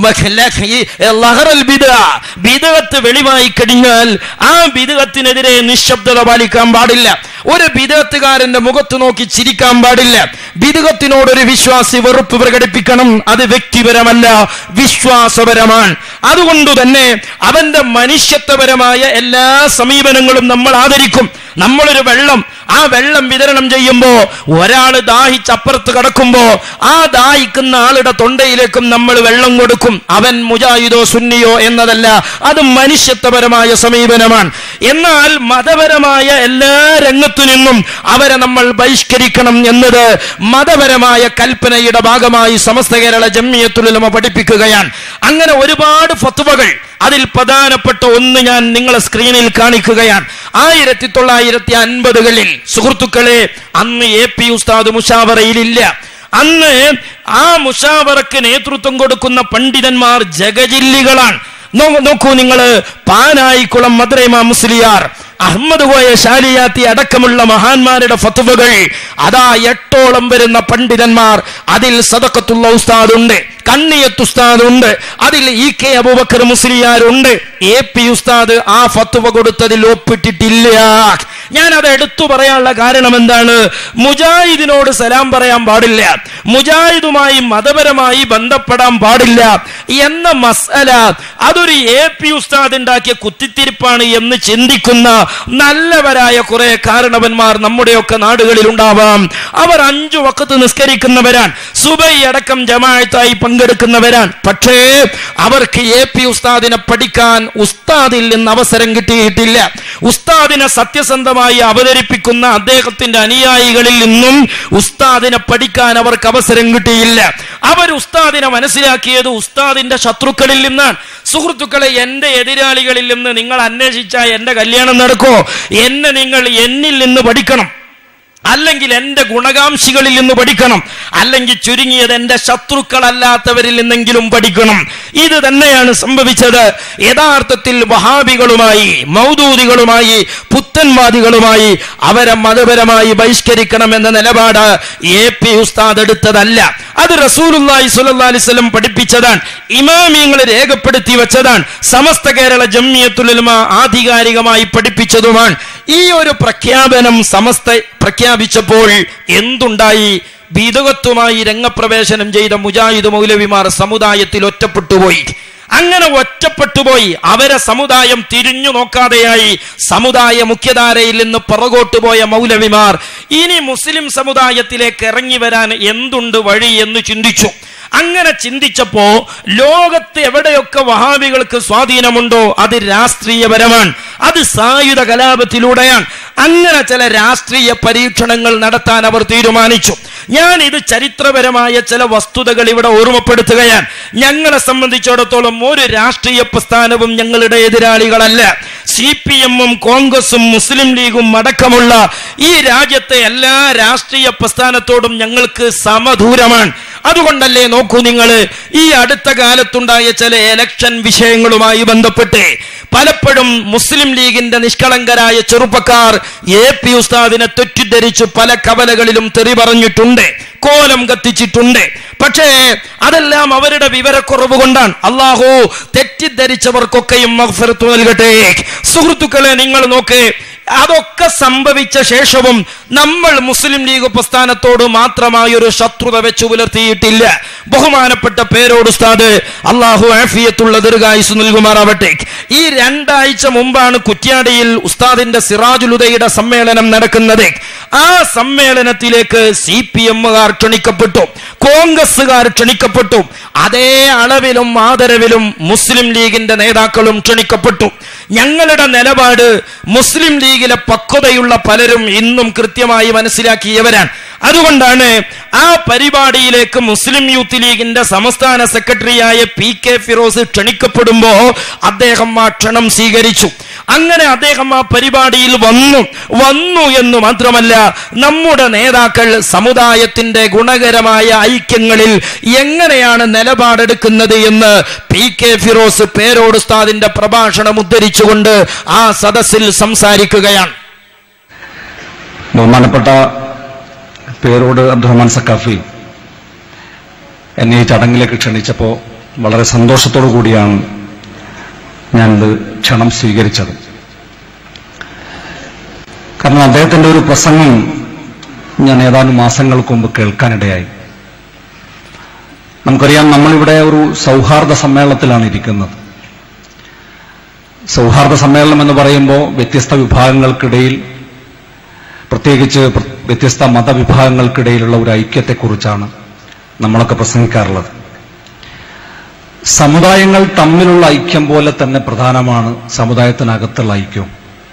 ബിദഗത്ത് വെളിവായി കഴിഞ്ഞാൽ ആ ബിദഗത്തിനെതിരെ നിശബ്ദത പാലിക്കാൻ പാടില്ല ഒരു ബിദഗത്തുകാരന്റെ മുഖത്ത് നോക്കി ചിരിക്കാൻ പാടില്ല ബിദഗത്തിനോട് ഒരു വിശ്വാസി വെറുപ്പ് പ്രകടിപ്പിക്കണം അത് വ്യക്തിപരമല്ല വിശ്വാസപരമാണ് അതുകൊണ്ട് തന്നെ അവന്റെ മനുഷ്യത്വപരമായ എല്ലാ സമീപനങ്ങളും നമ്മൾ ആദരിക്കും നമ്മളൊരു വെള്ളം ആ വെള്ളം വിതരണം ചെയ്യുമ്പോ ഒരാൾ ദാഹിച്ചപ്പുറത്ത് കടക്കുമ്പോ ആ ദാഹിക്കുന്ന ആളുടെ തൊണ്ടയിലേക്കും നമ്മൾ വെള്ളം കൊടുക്കും അവൻ മുജാഹിദോ സുന്നിയോ എന്നതല്ല അത് മനുഷ്യത്വപരമായ സമീപനമാണ് എന്നാൽ മതപരമായ എല്ലാ രംഗത്തു നിന്നും അവരെ നമ്മൾ ബഹിഷ്കരിക്കണം എന്നത് മതപരമായ കൽപ്പനയുടെ ഭാഗമായി സമസ്ത കേരള ജമ്മിയത്തുലമ പഠിപ്പിക്കുകയാണ് അങ്ങനെ ഒരുപാട് ഫത്വകൾ അതിൽ പ്രധാനപ്പെട്ട ഒന്ന് ഞാൻ നിങ്ങളെ സ്ക്രീനിൽ കാണിക്കുകയാണ് ആയിരത്തി തൊള്ളായിരത്തി അൻപതുകളിൽ സുഹൃത്തുക്കളെ അന്ന് എ പി ഉസ്താദ് മുഷാവറയിലില്ല അന്ന് ആ മുഷാവറക്ക് നേതൃത്വം കൊടുക്കുന്ന പണ്ഡിതന്മാർ ജഗജില്ലികളാണ് നോ- നോക്കൂ നിങ്ങൾ പാനായിക്കുളം മദ്രൈമ മുസ്ലിയാർ അഹമ്മദ് കോയ ഷാലിയാത്തി അടക്കമുള്ള മഹാന്മാരുടെ ഫത്തുവകൾ അതാ എട്ടോളം വരുന്ന പണ്ഡിതന്മാർ അതിൽ സദക്കത്തുള്ള ഉസ്താദുണ്ട് കണ്ണിയത്ത് ഉസ്താദുണ്ട് അതിൽ ഇ കെ അബൂബക്കർ മുസ്ലിയാരുണ്ട് എ പി ഉസ്താദ് ആ ഫത്തുവ കൊടുത്തതിൽ ഒപ്പിട്ടിട്ടില്ല ഞാൻ അത് എടുത്തു പറയാനുള്ള കാരണം എന്താണ് മുജാഹിദിനോട് സലാം പറയാൻ പാടില്ല മുജാഹിദുമായി മതപരമായി ബന്ധപ്പെടാൻ പാടില്ല എന്ന മസല അതൊരു എ പി ഉസ്താദ് ഉണ്ടാക്കിയ കുത്തിത്തിരിപ്പാണ് എന്ന് ചിന്തിക്കുന്ന നല്ലവരായ കുറെ കാരണവന്മാർ നമ്മുടെയൊക്കെ നാടുകളിൽ ഉണ്ടാവാം അവർ അഞ്ചു വക്കത്ത് നിസ്കരിക്കുന്നവരാൻ സുബൈ അടക്കം ജമാഅത്തായി പങ്കെടുക്കുന്നവരാൻ പക്ഷേ അവർക്ക് എ പി ഉസ്താദിനെ പഠിക്കാൻ ഉസ്താദിൽ നിന്ന് അവസരം കിട്ടിയിട്ടില്ല ഉസ്താദിനെ സത്യസന്ധമായി അവതരിപ്പിക്കുന്ന അദ്ദേഹത്തിന്റെ അനുയായികളിൽ നിന്നും ഉസ്താദിനെ പഠിക്കാൻ അവർക്ക് അവസരം കിട്ടിയില്ല അവർ ഉസ്താദിനെ മനസ്സിലാക്കിയത് ഉസ്താദിന്റെ ശത്രുക്കളിൽ നിന്നാണ് സുഹൃത്തുക്കളെ എന്റെ എതിരാളികളിൽ നിന്ന് നിങ്ങൾ അന്വേഷിച്ചാൽ എന്റെ കല്യാണം നടക്കോ എന്നെ നിങ്ങൾ എന്നിൽ നിന്ന് പഠിക്കണം അല്ലെങ്കിൽ എന്റെ ഗുണകാംക്ഷികളിൽ നിന്ന് പഠിക്കണം അല്ലെങ്കിൽ ചുരുങ്ങിയത് എന്റെ ശത്രുക്കളല്ലാത്തവരിൽ നിന്നെങ്കിലും പഠിക്കണം ഇത് തന്നെയാണ് സംഭവിച്ചത് യഥാർത്ഥത്തിൽ വഹാബികളുമായി മൗദൂദികളുമായി പുത്തൻവാദികളുമായി അവരെ മതപരമായി ബഹിഷ്കരിക്കണം എന്ന നിലപാട് എ പി ഉസ്താദ് എടുത്തതല്ല അത് റസൂലുള്ളാഹി സ്വല്ലല്ലാഹി അലൈഹി വസല്ലം പഠിപ്പിച്ചതാണ് ഇമാമിയങ്ങൾ രേഖപ്പെടുത്തി വെച്ചതാണ് സമസ്ത കേരള ജമ്മിയത്തുലമ ആധികാരികമായി പഠിപ്പിച്ചതുമാണ് ഈ ഒരു പ്രഖ്യാപനം സമസ്ത പ്രഖ്യാപിച്ചപ്പോൾ എന്തുണ്ടായി ബീതകത്വമായി രംഗപ്രവേശനം ചെയ്ത മുജാഹിദ് മൗലവിമാർ സമുദായത്തിൽ ഒറ്റപ്പെട്ടുപോയി അങ്ങനെ ഒറ്റപ്പെട്ടുപോയി അവരെ സമുദായം തിരിഞ്ഞു നോക്കാതെയായി സമുദായ മുഖ്യധാരയിൽ നിന്ന് പുറകോട്ട് പോയ മൗലവിമാർ ഇനി മുസ്ലിം സമുദായത്തിലേക്ക് ഇറങ്ങി വരാൻ എന്തുണ്ട് വഴി എന്ന് ചിന്തിച്ചു അങ്ങനെ ചിന്തിച്ചപ്പോ ലോകത്ത് എവിടെയൊക്കെ വഹാബികൾക്ക് സ്വാധീനമുണ്ടോ അത് രാഷ്ട്രീയപരമാണ് അത് സായുധ കലാപത്തിലൂടെയാണ് അങ്ങനെ ചില രാഷ്ട്രീയ പരീക്ഷണങ്ങൾ നടത്താൻ അവർ തീരുമാനിച്ചു ഞാൻ ഇത് ചരിത്രപരമായ ചില വസ്തുതകൾ ഇവിടെ ഓർമ്മപ്പെടുത്തുകയാണ് ഞങ്ങളെ സംബന്ധിച്ചിടത്തോളം ഒരു രാഷ്ട്രീയ പ്രസ്ഥാനവും ഞങ്ങളുടെ എതിരാളികളല്ല സി പി എമ്മും കോൺഗ്രസും മുസ്ലിം ലീഗും അടക്കമുള്ള ഈ രാജ്യത്തെ എല്ലാ രാഷ്ട്രീയ പ്രസ്ഥാനത്തോടും ഞങ്ങൾക്ക് സമദൂരമാണ് അതുകൊണ്ടല്ലേ നോക്കൂ നിങ്ങൾ ഈ അടുത്ത കാലത്തുണ്ടായ ചില എലക്ഷൻ വിഷയങ്ങളുമായി ബന്ധപ്പെട്ട് പലപ്പോഴും മുസ്ലിം ലീഗിന്റെ നിഷ്കളങ്കരായ ചെറുപ്പക്കാർ എ പി ഉസ്താദിനെ തെറ്റിദ്ധരിച്ച് പല കവലകളിലും തെറി പറഞ്ഞിട്ടുണ്ട് കോലം കത്തിച്ചിട്ടുണ്ട് പക്ഷേ അതെല്ലാം അവരുടെ വിവരക്കുറവ് കൊണ്ടാണ് അള്ളാഹു തെറ്റിദ്ധരിച്ചവർക്കൊക്കെയും മഗ്ഫിറത്ത് നൽകട്ടെ സുഹൃത്തുക്കളെ നിങ്ങൾ നോക്ക് അതൊക്കെ സംഭവിച്ച ശേഷവും നമ്മൾ മുസ്ലിം ലീഗ് പ്രസ്ഥാനത്തോട് മാത്രമായി ഒരു ശത്രുത വെച്ചു പുലർത്തിയിട്ടില്ല ബഹുമാനപ്പെട്ട പേരോട് ഉസ്താദ് അള്ളാഹു ആഫിയത്തുള്ള ദീർഘായുസ് നൽകുമാറാവട്ടെ ഈ രണ്ടാഴ്ച മുമ്പാണ് കുറ്റ്യാടിയിൽ ഉസ്താദിന്റെ സിറാജുലുദയുടെ സമ്മേളനം നടക്കുന്നത് ആ സമ്മേളനത്തിലേക്ക് സി പി എമ്മുകാർ ക്ഷണിക്കപ്പെട്ടു കോൺഗ്രസുകാർ ക്ഷണിക്കപ്പെട്ടു അതേ അളവിലും ആദരവിലും മുസ്ലിം ലീഗിന്റെ നേതാക്കളും ക്ഷണിക്കപ്പെട്ടു ഞങ്ങളുടെ നിലപാട് മുസ്ലിം ലീഗിലെ പക്വതയുള്ള പലരും ഇന്നും കൃത്യമായി മനസ്സിലാക്കിയവരാണ് അതുകൊണ്ടാണ് ആ പരിപാടിയിലേക്ക് മുസ്ലിം യൂത്ത് ലീഗിന്റെ സംസ്ഥാന സെക്രട്ടറിയായ പി കെ ഫിറോസ് ക്ഷണിക്കപ്പെടുമ്പോ അദ്ദേഹം ആ ക്ഷണം സ്വീകരിച്ചു അങ്ങനെ അദ്ദേഹം ആ പരിപാടിയിൽ വന്നു വന്നു എന്ന് മാത്രമല്ല നമ്മുടെ നേതാക്കൾ സമുദായത്തിന്റെ ഗുണകരമായ ഐക്യങ്ങളിൽ എങ്ങനെയാണ് നിലപാടെടുക്കുന്നത് എന്ന് പി കെ ഫിറോസ് പേരോട് ഉസ്താദിന്റെ പ്രഭാഷണം ഉദ്ധരിച്ചുകൊണ്ട് ആ സദസ്സിൽ സംസാരിക്കുകയാണ് ബഹുമാനപ്പെട്ട പേരോട് അബ്ദുറഹ്മാൻ സക്കാഫി എന്നെ ഈ ചടങ്ങിലേക്ക് ക്ഷണിച്ചപ്പോൾ വളരെ സന്തോഷത്തോടു കൂടിയാണ് ഞാനിത് ക്ഷണം സ്വീകരിച്ചത് കാരണം അദ്ദേഹത്തിന്റെ ഒരു പ്രസംഗം ഞാൻ ഏതാനും മാസങ്ങൾക്ക് മുമ്പ് കേൾക്കാനിടയായി നമുക്കറിയാം നമ്മളിവിടെ ഒരു സൗഹാർദ്ദ സമ്മേളനത്തിലാണ് ഇരിക്കുന്നത് സൗഹാർദ്ദ സമ്മേളനം എന്ന് പറയുമ്പോൾ വ്യത്യസ്ത വിഭാഗങ്ങൾക്കിടയിൽ പ്രത്യേകിച്ച് പ്ര- വ്യത്യസ്ത മതവിഭാഗങ്ങൾക്കിടയിലുള്ള ഒരു ഐക്യത്തെക്കുറിച്ചാണ് നമ്മളൊക്കെ പ്രസംഗിക്കാറുള്ളത് സമുദായങ്ങൾ തമ്മിലുള്ള ഐക്യം പോലെ തന്നെ പ്രധാനമാണ് സമുദായത്തിനകത്തുള്ള ഐക്യം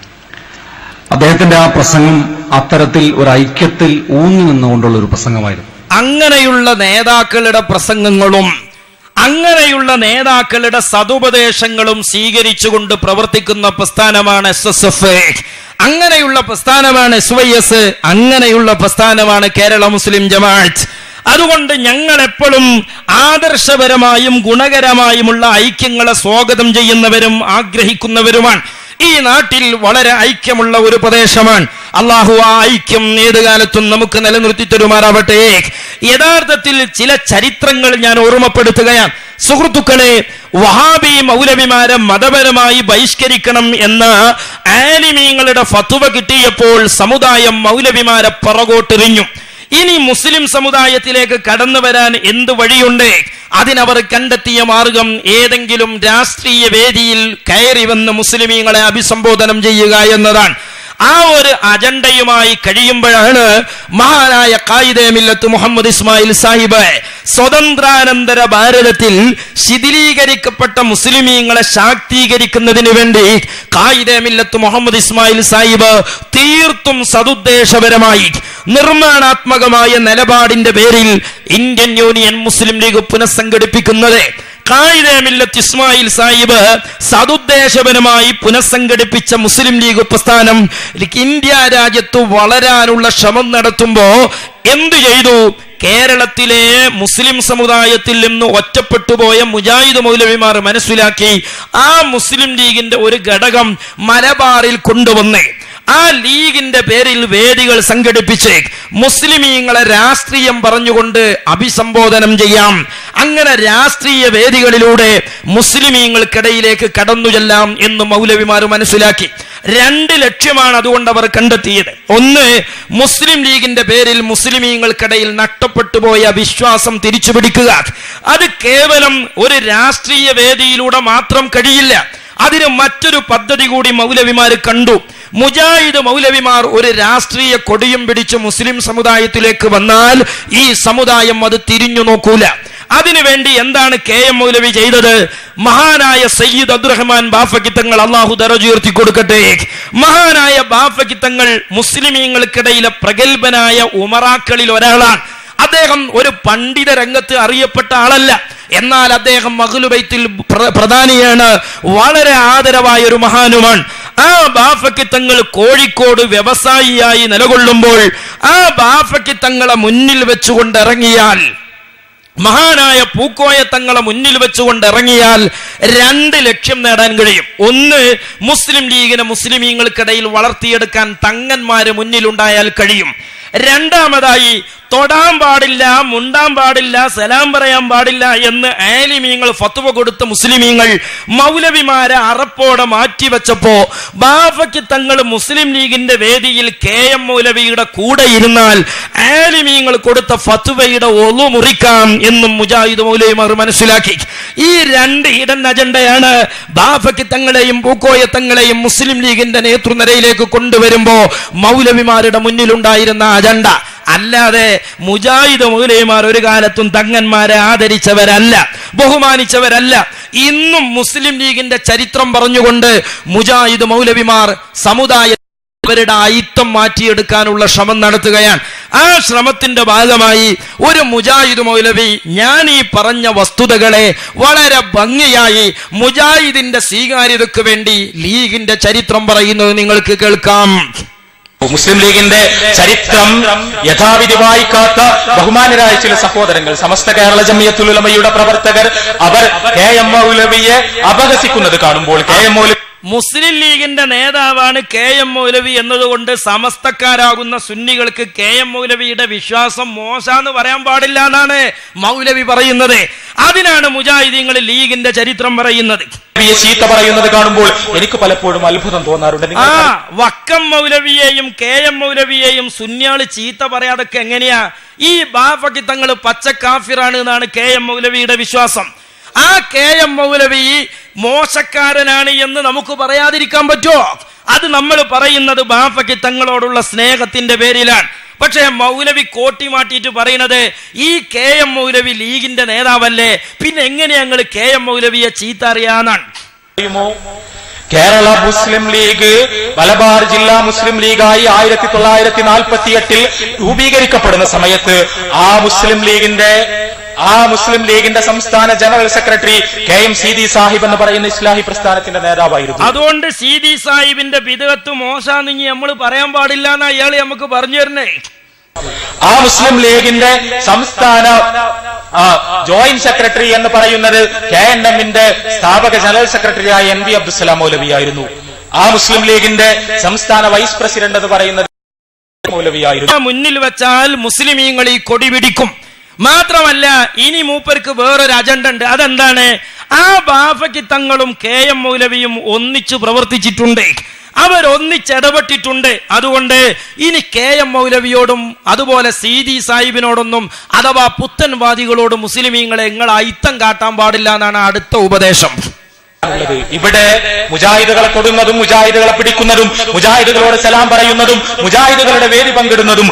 അദ്ദേഹത്തിന്റെ ആ പ്രസംഗം അത്തരത്തിൽ ഒരു ഐക്യത്തിൽ ഊന്നി നിന്നുകൊണ്ടുള്ള ഒരു പ്രസംഗമായിരുന്നു അങ്ങനെയുള്ള നേതാക്കളുടെ പ്രസംഗങ്ങളും അങ്ങനെയുള്ള നേതാക്കളുടെ സതുപദേശങ്ങളും സ്വീകരിച്ചുകൊണ്ട് പ്രവർത്തിക്കുന്ന പ്രസ്ഥാനമാണ് എസ് എസ് എഫ് അങ്ങനെയുള്ള പ്രസ്ഥാനമാണ് എസ് വൈ എസ് അങ്ങനെയുള്ള പ്രസ്ഥാനമാണ് കേരള മുസ്ലിം ജമാഅത്ത് അതുകൊണ്ട് ഞങ്ങൾ എപ്പോഴും ആദർശപരമായും ഗുണകരമായുമുള്ള ഐക്യങ്ങളെ സ്വാഗതം ചെയ്യുന്നവരും ആഗ്രഹിക്കുന്നവരുമാണ് ഈ നാട്ടിൽ വളരെ ഐക്യമുള്ള ഒരു പ്രദേശമാണ് അള്ളാഹു ആ ഐക്യം ഏത് കാലത്തും നമുക്ക് നിലനിർത്തി തരുമാറാവട്ടെ യഥാർത്ഥത്തിൽ ചില ചരിത്രങ്ങൾ ഞാൻ ഓർമ്മപ്പെടുത്തുകയാണ് സുഹൃത്തുക്കളെ വഹാബി മൗലവിമാരെ മതപരമായി ബഹിഷ്കരിക്കണം എന്ന ആലിമീങ്ങളുടെ ഫത്തുവ കിട്ടിയപ്പോൾ സമുദായം മൗലവിമാരെ പുറകോട്ടെറിഞ്ഞു ഇനി മുസ്ലിം സമുദായത്തിലേക്ക് കടന്നു വരാൻ എന്ത് വഴിയുണ്ട് അതിനവർ കണ്ടെത്തിയ മാർഗം ഏതെങ്കിലും രാഷ്ട്രീയ വേദിയിൽ കയറി വന്ന് മുസ്ലിമീങ്ങളെ അഭിസംബോധനം ചെയ്യുക എന്നതാണ് ആ ഒരു അജണ്ടയുമായി കഴിയുമ്പോഴാണ് മഹാനായ കായിദേ മില്ലത്ത് മുഹമ്മദ് ഇസ്മായിൽ സാഹിബ് സ്വതന്ത്രാനന്തര ഭാരതത്തിൽ ശിഥിലീകരിക്കപ്പെട്ട മുസ്ലിമീങ്ങളെ ശാക്തീകരിക്കുന്നതിന് വേണ്ടി കായിദേ മില്ലത്ത് മുഹമ്മദ് ഇസ്മായിൽ സാഹിബ് തീർത്തും സതുദ്ദേശപരമായി നിർമ്മാണാത്മകമായ നിലപാടിന്റെ പേരിൽ ഇന്ത്യൻ യൂണിയൻ മുസ്ലിം ലീഗ് പുനഃസംഘടിപ്പിക്കുന്നത് കായിദേ മില്ലത്ത് ഇസ്മായിൽ സാഹിബ് സതുദ്ദേശപരമായി പുനഃസംഘടിപ്പിച്ച മുസ്ലിം ലീഗ് പ്രസ്ഥാനം ഇന്ത്യ രാജ്യത്ത് വളരാനുള്ള ശ്രമം നടത്തുമ്പോ എന്തു ചെയ്തു കേരളത്തിലെ മുസ്ലിം സമുദായത്തിൽ നിന്ന് ഒറ്റപ്പെട്ടു പോയ മുജാഹിദ് മൗലവിമാർ മനസ്സിലാക്കി ആ മുസ്ലിം ലീഗിന്റെ ഒരു ഘടകം മലബാറിൽ കൊണ്ടുവന്ന് ആ ലീഗിന്റെ പേരിൽ വേദികൾ സംഘടിപ്പിച്ച് മുസ്ലിമീങ്ങളെ രാഷ്ട്രീയം പറഞ്ഞുകൊണ്ട് അഭിസംബോധനം ചെയ്യാം അങ്ങനെ രാഷ്ട്രീയ വേദികളിലൂടെ മുസ്ലിമീങ്ങൾക്കിടയിലേക്ക് കടന്നു ചെല്ലാം എന്ന് മൗലവിമാർ മനസ്സിലാക്കി രണ്ട് ലക്ഷ്യമാണ് അതുകൊണ്ട് അവർ കണ്ടെത്തിയത് ഒന്ന് മുസ്ലിം ലീഗിന്റെ പേരിൽ മുസ്ലിമീങ്ങൾക്കിടയിൽ നഷ്ടപ്പെട്ടു പോയ വിശ്വാസം തിരിച്ചുപിടിക്കുക അത് കേവലം ഒരു രാഷ്ട്രീയ വേദിയിലൂടെ മാത്രം കഴിയില്ല അതിന് മറ്റൊരു പദ്ധതി കൂടി മൗലവിമാർ കണ്ടു മുജാഹിദ് മൗലവിമാർ ഒരു രാഷ്ട്രീയ കൊടിയും പിടിച്ച് മുസ്ലിം സമുദായത്തിലേക്ക് വന്നാൽ ഈ സമുദായം അത് തിരിഞ്ഞു നോക്കൂല അതിനുവേണ്ടി എന്താണ് കെ എം മൗലവി ചെയ്തത് മഹാനായ സയ്യിദ് അബ്ദുറഹ്മാൻ ബാഫക്കിത്തങ്ങൾ അള്ളാഹു ദറജുയർത്തി കൊടുക്കട്ടെ മഹാനായ ബാഫക്കിത്തങ്ങൾ മുസ്ലിമീങ്ങൾക്കിടയിലെ പ്രഗത്ഭനായ ഉമറാക്കളിൽ ഒരാളാണ് അദ്ദേഹം ഒരു പണ്ഡിത രംഗത്ത് അറിയപ്പെട്ട ആളല്ല എന്നാൽ അദ്ദേഹം മഹ്ലുബൈത്തിൽ പ്ര- പ്രധാനിയാണ് വളരെ ആദരവായ ഒരു മഹാനുമാണ് ആ ബാഫയ്ക്ക് തങ്ങൾ കോഴിക്കോട് വ്യവസായിയായി നിലകൊള്ളുമ്പോൾ ആ ബാഫയ്ക്ക് തങ്ങളെ മുന്നിൽ വെച്ചുകൊണ്ട് ഇറങ്ങിയാൽ മഹാനായ പൂക്കോയ തങ്ങളെ മുന്നിൽ വെച്ചുകൊണ്ട് ഇറങ്ങിയാൽ രണ്ട് ലക്ഷ്യം നേടാൻ കഴിയും ഒന്ന് മുസ്ലിം ലീഗിനെ മുസ്ലിമീങ്ങൾക്കിടയിൽ വളർത്തിയെടുക്കാൻ തങ്ങന്മാര് മുന്നിലുണ്ടായാൽ കഴിയും രണ്ടാമതായി തൊടാൻ പാടില്ല മുണ്ടാൻ പാടില്ല സലാം പറയാൻ പാടില്ല എന്ന് ആലിമീങ്ങൾ ഫത്വ കൊടുത്ത മുസ്ലിമീങ്ങൾ മൗലവിമാരെ അറപ്പോടെ മാറ്റിവെച്ചപ്പോ ബാഫയ്ക്ക് തങ്ങൾ മുസ്ലിം ലീഗിന്റെ വേദിയിൽ കെ എം മൗലവിയുടെ കൂടെ ഇരുന്നാൽ ആലിമീങ്ങൾ കൊടുത്ത ഫത്വയുടെ ഒളു മുറിക്കാം എന്നും മുജാഹിദ് മൗലവിമാർ മനസ്സിലാക്കി ഈ രണ്ട് ഹിഡൻ അജണ്ടയാണ് ബാഫയ്ക്ക് തങ്ങളെയും പൂക്കോയ തങ്ങളെയും മുസ്ലിം ലീഗിന്റെ നേതൃനിരയിലേക്ക് കൊണ്ടുവരുമ്പോ മൗലവിമാരുടെ മുന്നിലുണ്ടായിരുന്ന അജണ്ട അല്ലാതെ മുജാഹിദ് മൗലവിമാർ ഒരു കാലത്തും തങ്ങന്മാരെ ആദരിച്ചവരല്ല ബഹുമാനിച്ചവരല്ല ഇന്നും മുസ്ലിം ലീഗിന്റെ ചരിത്രം പറഞ്ഞുകൊണ്ട് മുജാഹിദ് മൗലവിമാർ സമുദായ അവരുടെ അയിത്തം മാറ്റിയെടുക്കാനുള്ള ശ്രമം നടത്തുകയാണ് ആ ശ്രമത്തിന്റെ ഭാഗമായി ഒരു മുജാഹിദ് മൗലവി ഞാൻ ഈ പറഞ്ഞ വസ്തുതകളെ വളരെ ഭംഗിയായി മുജാഹിദിന്റെ സ്വീകാര്യതയ്ക്ക് വേണ്ടി ലീഗിന്റെ ചരിത്രം പറയുന്നത് നിങ്ങൾക്ക് കേൾക്കാം മുസ്ലിം ലീഗിന്റെ ചരിത്രം യഥാവിധി വായിക്കാത്ത ബഹുമാനരായ ചില സഹോദരങ്ങൾ സമസ്ത കേരള ജമിയത്തുലമയുടെ പ്രവർത്തകർ അവർ കെ എം മൗലവിയെ അപഹസിക്കുന്നത് കാണുമ്പോൾ കെ എം മൗലവി മുസ്ലിം ലീഗിന്റെ നേതാവാണ് കെ എം മൗലവി എന്നതുകൊണ്ട് സമസ്തക്കാരാകുന്ന സുന്നികൾക്ക് കെ എം മൗലവിയുടെ വിശ്വാസം മോശാന്ന് പറയാൻ പാടില്ല എന്നാണ് മൗലവി പറയുന്നത് അതിനാണ് മുജാഹിദീങ്ങൾ ലീഗിന്റെ ചരിത്രം പറയുന്നത് നബിയെ ചീത്ത പറയുന്നത് കാണുമ്പോൾ എനിക്ക് പലപ്പോഴും അത്ഭുതം തോന്നാറുണ്ട് ആ നിങ്ങൾ വക്കം മൗലവിയെയും കെ എം മൗലവിയെയും സുന്യാള് ചീത്ത പറയാതൊക്കെ എങ്ങനെയാ ഈ ബാഫക്കി തങ്ങൾ പച്ചക്കാഫിറാണ് എന്നാണ് കെ എം മൗലവിയുടെ വിശ്വാസം ആ കെ എം മൗലവി മോശക്കാരനാണ് എന്ന് നമുക്ക് പറയാതിരിക്കാൻ പറ്റുമോ അത് നമ്മൾ പറയുന്നത് ബാഫക്കി തങ്ങളോടുള്ള സ്നേഹത്തിന്റെ പേരിലാണ് പക്ഷേ മൗലവി കോട്ടി മാറ്റിയിട്ട് പറയുന്നത് ഈ കെ എം മൗലവി ലീഗിന്റെ നേതാവല്ലേ പിന്നെ എങ്ങനെ ഞങ്ങൾ കെ എം മൗലവിയെ ചീത്ത അറിയാന്നാണ് അറിയുമോ കേരള മുസ്ലിം ലീഗ് മലബാർ ജില്ലാ മുസ്ലിം ലീഗായി ആയിരത്തി തൊള്ളായിരത്തി നാൽപ്പത്തി എട്ടിൽ രൂപീകരിക്കപ്പെടുന്ന സമയത്ത് ആ മുസ്ലിം ലീഗിന്റെ ആ മുസ്ലിം ലീഗിന്റെ സംസ്ഥാന general secretary K M Seethi Sahib എന്ന് പറയുന്ന ഇസ്ലാഹി പ്രസ്ഥാനത്തിന്റെ നേതാവായിരുന്നു അതുകൊണ്ട് സീതി സാഹിബിന്റെ ബിദഗത്ത് മോശാന്ന് ഇനി നമ്മൾ പറയാൻ പാടില്ല എന്ന് അയാൾ നമുക്ക് പറഞ്ഞു തരണേ ആ മുസ്ലിം ലീഗിന്റെ സംസ്ഥാന ആ, ജോയിന്റ് സെക്രട്ടറി എന്ന് പറയുന്നത് കെ എൻ എമ്മിന്റെ സ്ഥാപക ജനറൽ സെക്രട്ടറിയായ എൻ വി അബ്ദുസലാം മൗലവിയായിരുന്നു ആ മുസ്ലിം ലീഗിന്റെ സംസ്ഥാന വൈസ് പ്രസിഡന്റ് എന്ന് പറയുന്നത് മൗലവിയായിരുന്നു മുന്നിൽ വെച്ചാൽ മുസ്ലിമീങ്ങൾ ഈ കൊടി പിടിക്കും മാത്രമല്ല ഇനി മൂപ്പർക്ക് വേറൊരു അജണ്ട ഉണ്ട് അതെന്താണ് ആ ബാഫയ്ക്ക് തങ്ങളും കെ എം മൗലവിയും ഒന്നിച്ചു പ്രവർത്തിച്ചിട്ടുണ്ട് അവരൊന്നിച്ചിടപെട്ടിട്ടുണ്ട് അതുകൊണ്ട് ഇനി കെ എം മൗലവിയോടും അതുപോലെ സീതി സാഹിബിനോടൊന്നും അഥവാ പുത്തൻവാദികളോടും മുസ്ലിമീങ്ങളെ നിങ്ങൾ അയിത്തം കാട്ടാൻ പാടില്ല എന്നാണ് അടുത്ത ഉപദേശം ഉള്ളത് ഇവിടെ മുജാഹിദുകളെ കൊടുന്നതും മുജാഹിദുകളെ പിടിക്കുന്നതും മുജാഹിദുകളോട് സലാം പറയുന്നതും മുജാഹിദുകളുടെ വേദി പങ്കിടുന്നതും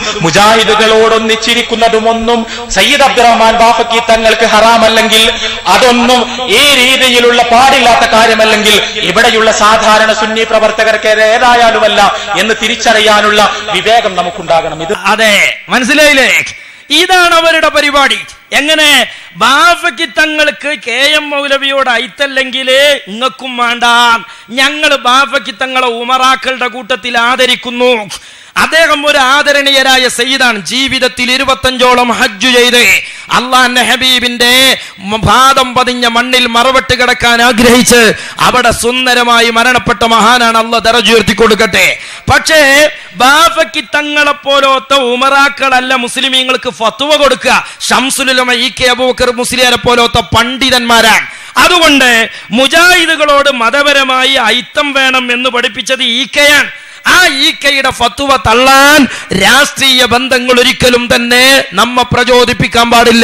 മുജാഹിദുകളോടൊന്നിച്ചിരിക്കുന്നതും ഒന്നും സയ്യിദ് അബ്ദുറഹ്മാൻ ബാഫക്കി തങ്ങൾക്ക് ഹറാമല്ലെങ്കിൽ അതൊന്നും ഈ രീതിയിലുള്ള പാടില്ലാത്ത കാര്യമല്ലെങ്കിൽ ഇവിടെയുള്ള സാധാരണ സുന്നി പ്രവർത്തകർക്ക് ഇത് ഏതായാലുമല്ല എന്ന് തിരിച്ചറിയാനുള്ള വിവേകം നമുക്കുണ്ടാകണം ഇത് അതെ മനസ്സിലായില്ലേ ഇതാണ് അവരുടെ പരിപാടി എങ്ങനെ ബാഫയ്ക്ക് തങ്ങൾക്ക് കെ എം മൗലവിയോട് അയത്തല്ലെങ്കിൽ ഇങ്ങക്കും വേണ്ട ഞങ്ങൾ ബാഫയ്ക്ക് തങ്ങളെ ഉമറാക്കളുടെ കൂട്ടത്തിൽ ആദരിക്കുന്നു അദ്ദേഹം ഒരു ആദരണീയരായ സയ്യിദാണ് ജീവിതത്തിൽ ഇരുപത്തഞ്ചോളം ഹജ്ജു ചെയ്ത് അള്ളാന്റെ ഹബീബിന്റെ മ- പാദം പതിഞ്ഞ മണ്ണിൽ മറവിട്ട് കിടക്കാൻ ആഗ്രഹിച്ച് അവിടെ സുന്ദരമായി മരണപ്പെട്ട മഹാനാണ് അള്ള ദറജുയർത്തി കൊടുക്കട്ടെ പക്ഷേ ബാഫയ്ക്ക് തങ്ങളെ പോലത്തെ ഉമറാക്കളല്ല മുസ്ലിമീങ്ങൾക്ക് ഫത്തുവ കൊടുക്കുക ഷംസുലുലമ ഇ കെ അബൂക്കർ മുസ്ലിയാരെ പോലത്തെ പണ്ഡിതന്മാരാണ് അതുകൊണ്ട് മുജാഹിദുകളോട് മതപരമായി ഐത്തം വേണം എന്ന് പഠിപ്പിച്ചത് ഈ കെയാണ് ആ ഈ കെയുടെ ഫത്തുവ തള്ളാൻ രാഷ്ട്രീയ ബന്ധങ്ങൾ ഒരിക്കലും തന്നെ നമ്മ പ്രചോദിപ്പിക്കാൻ പാടില്ല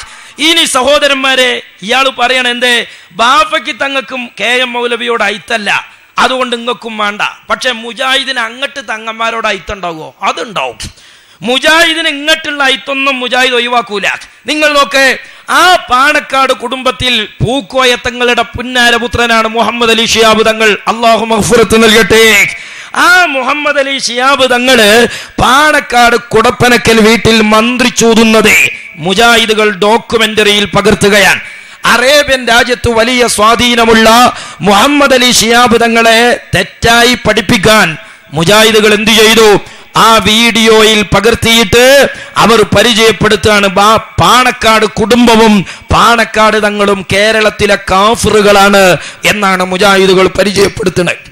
ഇനി സഹോദരന്മാരെ ഇയാൾ പറയണ എന്തേ ബാഫയ്ക്ക് തങ്ങൾക്കും കെ എം മൗലവിയോട് അയിത്തല്ല അതുകൊണ്ട് ഇങ്ങക്കും വേണ്ട പക്ഷെ മുജാഹിദിന് അങ്ങട്ട് തങ്ങന്മാരോട് അയിത്തുണ്ടാവുമോ അതുണ്ടാവും മുജാഹിദിന് ഇങ്ങോട്ടുള്ള അയിത്തൊന്നും മുജാഹിദ് ഒഴിവാക്കൂല നിങ്ങൾ നോക്ക് ആ പാണക്കാട് കുടുംബത്തിൽ പൂക്കോയ തങ്ങളുടെ പുന്നാരപുത്രനാണ് മുഹമ്മദ് അലി ഷിയാബ് തങ്ങൾ അള്ളാഹു മഹ്ഫുറത്ത് നൽകട്ടെ ആ മുഹമ്മദ് അലി ഷിയാബ് തങ്ങള് പാണക്കാട് കുടപ്പനക്കൽ വീട്ടിൽ മന്ത്രിച്ചൂതുന്നത് മുജാഹിദുകൾ ഡോക്യുമെന്ററിയിൽ പകർത്തുകയാണ് അറേബ്യൻ രാജ്യത്ത് വലിയ സ്വാധീനമുള്ള മുഹമ്മദ് അലി ഷിയാബ് തങ്ങളെ തെറ്റായി പഠിപ്പിക്കാൻ മുജാഹിദുകൾ എന്തു ചെയ്തു ആ വീഡിയോയിൽ പകർത്തിയിട്ട് അവർ പരിചയപ്പെടുത്തുകയാണ് ബാ പാണക്കാട് കുടുംബവും പാണക്കാട് തങ്ങളും കേരളത്തിലെ കാഫറുകളാണ് എന്നാണ് മുജാഹിദുകൾ പരിചയപ്പെടുത്തുന്നത്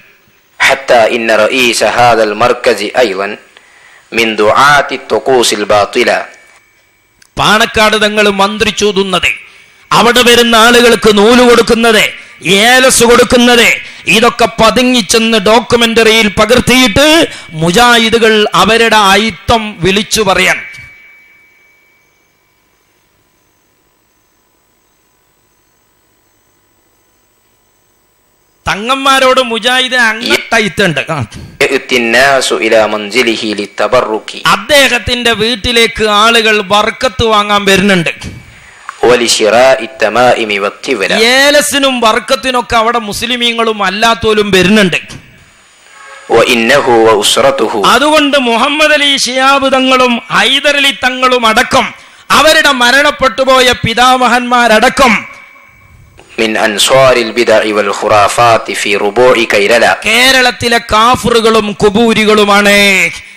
حتى إن رئيس هذا المركز أيضا من دعاة الطقوس الباطلة പാണക്കാട് തങ്ങൾ മന്ത്രിച്ചൂതുന്നത് അവിടെ വരുന്ന ആളുകൾക്ക് നൂല് കൊടുക്കുന്നത് ഏലസ് കൊടുക്കുന്നത് ഇതൊക്കെ പതുങ്ങിച്ചെന്ന് ഡോക്യുമെന്ററിയിൽ പകർത്തിയിട്ട് മുജാഹിദുകൾ അവരുടെ അയിത്തം വിളിച്ചു പറയാൻ തങ്ങന്മാരോട് മുജാഹിദ് അങ്ങട്ട് അയിത്തുണ്ട് ആ. يأتي الناس إلى منزله للتبرك അദ്ദേഹത്തിന്റെ വീട്ടിലേക്ക് ആളുകൾ വർക്കത്ത് വാങ്ങാൻ വരുന്നുണ്ട് ولشراء التمائم والطبلة ഏലസിനും വർക്കത്തിനൊക്കെ അവിടെ മുസ്ലിമീങ്ങളും അല്ലാത്തോലും വരുന്നുണ്ട് وإنه وأسرته അതുകൊണ്ട് മുഹമ്മദ് അലി ഷിയാബ് തങ്ങളും ഹൈദർ അലി തങ്ങളും അടക്കം അവരുടെ മരണപ്പെട്ടുപോയ പിതാമഹന്മാരടക്കം من أنصار البدع والخرافات في ربوع كيرلا കേരളത്തിലെ കാഫറുകളും കുബൂരികളുമാണ്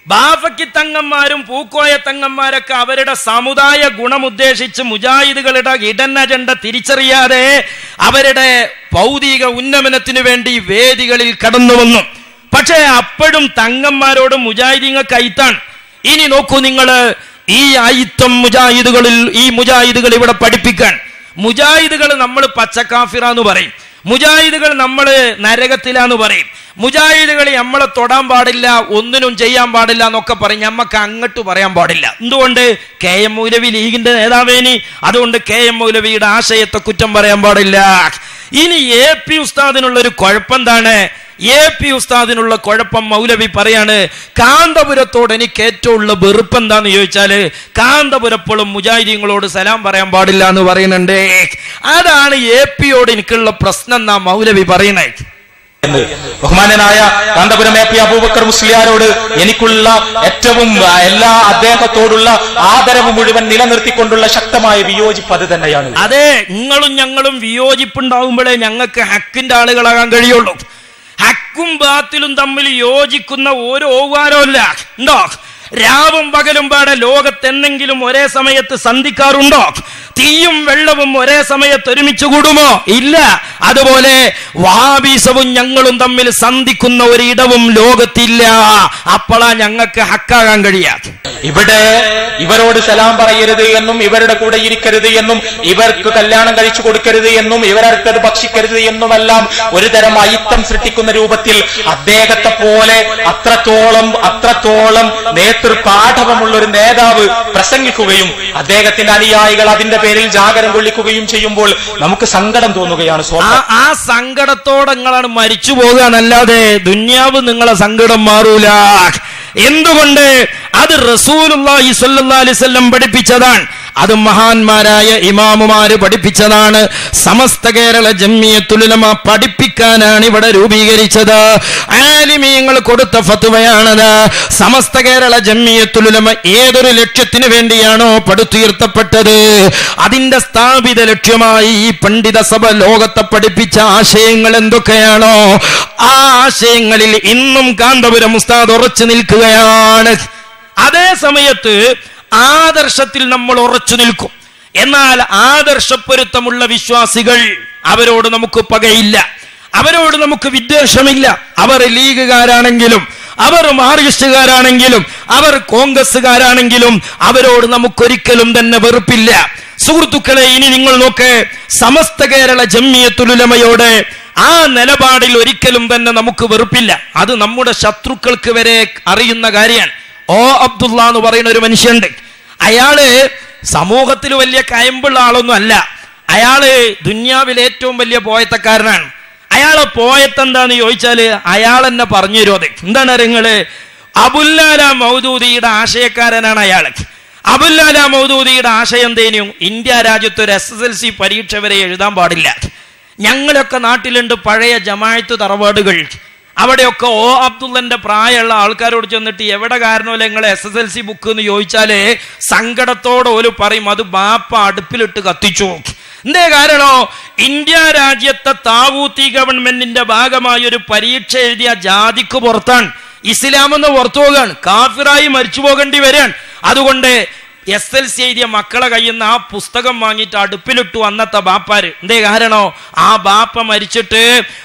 ബാഫയ്ക്ക് തങ്ങന്മാരും പൂക്കോയ തങ്ങന്മാരൊക്കെ അവരുടെ സമുദായ ഗുണമുദ്ദേശിച്ച് മുജാഹിദുകളുടെ ഇടൻ അജണ്ട തിരിച്ചറിയാതെ അവരുടെ ഭൗതിക ഉന്നമനത്തിനു വേണ്ടി വേദികളിൽ കടന്നു വന്നു പക്ഷേ അപ്പോഴും തങ്ങന്മാരോട് മുജാഹിദീങ്ങൾക്ക് അയിത്താണ് ഇനി നോക്കൂ നിങ്ങൾ ഈ അയിത്തം മുജാഹിദുകളിൽ ഈ മുജാഹിദുകൾ ഇവിടെ പഠിപ്പിക്കാൻ മുജാഹിദുകൾ നമ്മൾ പച്ചക്കാഫിറാന്ന് പറയും മുജാഹിദുകൾ നമ്മൾ നരകത്തിലാന്ന് പറയും മുജാഹിദുകൾ നമ്മളെ തൊടാൻ പാടില്ല ഒന്നിനും ചെയ്യാൻ പാടില്ല എന്നൊക്കെ പറയും ഞമ്മക്ക് അങ്ങോട്ട് പറയാൻ പാടില്ല എന്തുകൊണ്ട് കെ എം മൗലവി ലീഗിന്റെ നേതാവേനി അതുകൊണ്ട് കെ എം മൗലവിയുടെ ആശയത്തെ കുറ്റം പറയാൻ പാടില്ല ഇനി എ പി ഉസ്താദിനുള്ള ഒരു കുഴപ്പം എന്താണ് എ പി ഉസ്താദിനുള്ള കുഴപ്പം മൗലവി പറയാണ് കാന്തപുരത്തോട് എനിക്ക് ഏറ്റവും ഉള്ള വെറുപ്പ് എന്താന്ന് ചോദിച്ചാല് കാന്തപുരപ്പോഴും മുജാഹിദീങ്ങളോട് സലാം പറയാൻ പാടില്ല എന്ന് പറയുന്നുണ്ട് അതാണ് എ പിയോട് എനിക്കുള്ള പ്രശ്നം എന്നാ മൗലവി പറയണേ എന്ന് ബഹുമാനനായ കാന്തപുരം എ പി അബൂബക്കർ മുസ്ലിയാരോട് എനിക്കുള്ള ഏറ്റവും ആ, എല്ലാ അദ്ദേഹത്തോടുള്ള ആദരവ് മുഴുവൻ നിലനിർത്തിക്കൊണ്ടുള്ള ശക്തമായ വിയോജിപ്പ് അത് തന്നെയാണ് അതെ നിങ്ങളും ഞങ്ങളും വിയോജിപ്പുണ്ടാവുമ്പോഴേ ഞങ്ങൾക്ക് ഹക്കിന്റെ ആളുകളാകാൻ കഴിയുള്ളൂ ഹക്കും ബാത്തിലും തമ്മിൽ യോജിക്കുന്ന ഒരു ഓവാരമില്ല ഉണ്ടോ രാവും പകലും പാടെ ലോകത്തെന്നെങ്കിലും ഒരേ സമയത്ത് സന്ധിക്കാറുണ്ടോ തീയും വെള്ളവും ഒരേ സമയത്ത് ഒരുമിച്ച് കൂടുമോ ഇല്ല അതുപോലെ വാബീസവും ഞങ്ങളും തമ്മിൽ സന്ധിക്കുന്ന ഒരിടവും ലോകത്തില്ല അപ്പോഴാ ഞങ്ങൾക്ക് ഹക്കാകാൻ കഴിയാ ഇവിടെ ഇവരോട് സലാം പറയരുത് എന്നും ഇവരുടെ കൂടെ ഇരിക്കരുത് എന്നും ഇവർക്ക് കല്യാണം കഴിച്ചു കൊടുക്കരുത് എന്നും ഇവരടുത്തത് ഭക്ഷിക്കരുത് എന്നുമെല്ലാം ഒരു തരം അയിത്തം സൃഷ്ടിക്കുന്ന രൂപത്തിൽ അദ്ദേഹത്തെ പോലെ അത്രത്തോളം അത്രത്തോളം നേതൃപാഠവമുള്ള ഒരു നേതാവ് പ്രസംഗിക്കുകയും അദ്ദേഹത്തിന്റെ അനുയായികൾ അതിന്റെ പേരിൽ ജാഗരം കൊള്ളിക്കുകയും ചെയ്യുമ്പോൾ നമുക്ക് സങ്കടം തോന്നുകയാണ് ആ സ്വന്തം ആ സങ്കടത്തോടെ നിങ്ങളാണ് മരിച്ചു പോകുകയെന്നല്ലാതെ ദുന്യാവ് നിങ്ങളെ സങ്കടം മാറൂല എന്തുകൊണ്ട് അത് റസൂലുള്ളാഹി സ്വല്ലല്ലാഹി അലൈഹി വസല്ലം പഠിപ്പിച്ചതാണ് അത് മഹാന്മാരായ ഇമാമുമാര് പഠിപ്പിച്ചതാണ് സമസ്ത കേരള ജമ്മിയത്തുലമ പഠിപ്പിക്കാനാണ് ഇവിടെ രൂപീകരിച്ചത് ആലിമീങ്ങൾ കൊടുത്ത ഫത്വയാണത് സമസ്ത കേരള ജമ്മിയത്തുലമ ഏതൊരു ലക്ഷ്യത്തിന് വേണ്ടിയാണോ പടുത്തുയർത്തപ്പെട്ടത് അതിന്റെ സ്ഥാപിത ലക്ഷ്യമായി ഈ പണ്ഡിത സഭ ലോകത്തെ പഠിപ്പിച്ച ആശയങ്ങൾ എന്തൊക്കെയാണോ ആ ആശയങ്ങളിൽ ഇന്നും കാന്തപുരം ഉസ്താദ് ഉറച്ചു നിൽക്കുകയാണ് അതേ സമയത്ത് ആദർശത്തിൽ നമ്മൾ ഉറച്ചു നിൽക്കും എന്നാൽ ആദർശപ്പൊരുത്തമുള്ള വിശ്വാസികൾ അവരോട് നമുക്ക് പകയില്ല അവരോട് നമുക്ക് വിദ്വേഷമില്ല അവർ ലീഗുകാരാണെങ്കിലും അവർ മാർക്സിസ്റ്റുകാരാണെങ്കിലും അവർ കോൺഗ്രസ്സുകാരാണെങ്കിലും അവരോട് നമുക്കൊരിക്കലും തന്നെ വെറുപ്പില്ല സുഹൃത്തുക്കളെ ഇനി നിങ്ങൾ നോക്ക് സമസ്ത കേരള ജമ്മിയത്തുലുലമയോട് ആ നിലപാടിൽ ഒരിക്കലും തന്നെ നമുക്ക് വെറുപ്പില്ല അത് നമ്മുടെ ശത്രുക്കൾക്ക് വരെ അറിയുന്ന കാര്യമാണ് ഓ അബ്ദുള്ള എന്ന് പറയുന്ന ഒരു മനുഷ്യനുണ്ട് അയാള് സമൂഹത്തിൽ വലിയ കയമ്പുള്ള ആളൊന്നും അല്ല അയാള് ദുന്യാവിൽ ഏറ്റവും വലിയ പോയത്തക്കാരനാണ് അയാളെ പോയത്തെന്താന്ന് ചോദിച്ചാല് അയാൾ എന്നെ പറഞ്ഞു തരും അത് എന്താണ് നിങ്ങള് അബുല്ലാല മൗദൂദിയുടെ ആശയക്കാരനാണ് അയാൾ അബുല്ലാല മൗദൂദിയുടെ ആശയം തേനും ഇന്ത്യ രാജ്യത്ത് ഒരു എസ് എസ് എൽ സി പരീക്ഷ വരെ എഴുതാൻ പാടില്ല ഞങ്ങളൊക്കെ നാട്ടിലുണ്ട് പഴയ ജമായത്ത് തറവാടുകൾ അവിടെയൊക്കെ ഓ അബ്ദുള്ളന്റെ പ്രായമുള്ള ആൾക്കാരോട് ചെന്നിട്ട് എവിടെ കാരണമല്ല നിങ്ങൾ S S L C book എന്ന് ചോദിച്ചാല് സങ്കടത്തോടെ ഓല് പറയും അത് ബാപ്പ അടുപ്പിലിട്ട് കത്തിച്ചു എന്തേ കാരണോ ഇന്ത്യ രാജ്യത്തെ താവൂത്തി ഗവൺമെന്റിന്റെ ഭാഗമായി ഒരു പരീക്ഷ എഴുതിയ ജാതിക്ക് പുറത്താണ് ഇസ്ലാം എന്ന് പുറത്തു പോകാൻ കാഫിറായി മരിച്ചു പോകേണ്ടി വരാൻ അതുകൊണ്ട് എസ് എൽ സി എഴുതിയ മക്കളെ കയ്യിൽ നിന്ന് ആ പുസ്തകം വാങ്ങിയിട്ട് അടുപ്പിലിട്ടു അന്നത്തെ ബാപ്പാര് എന്തേ കാരണോ ആ ബാപ്പ മരിച്ചിട്ട്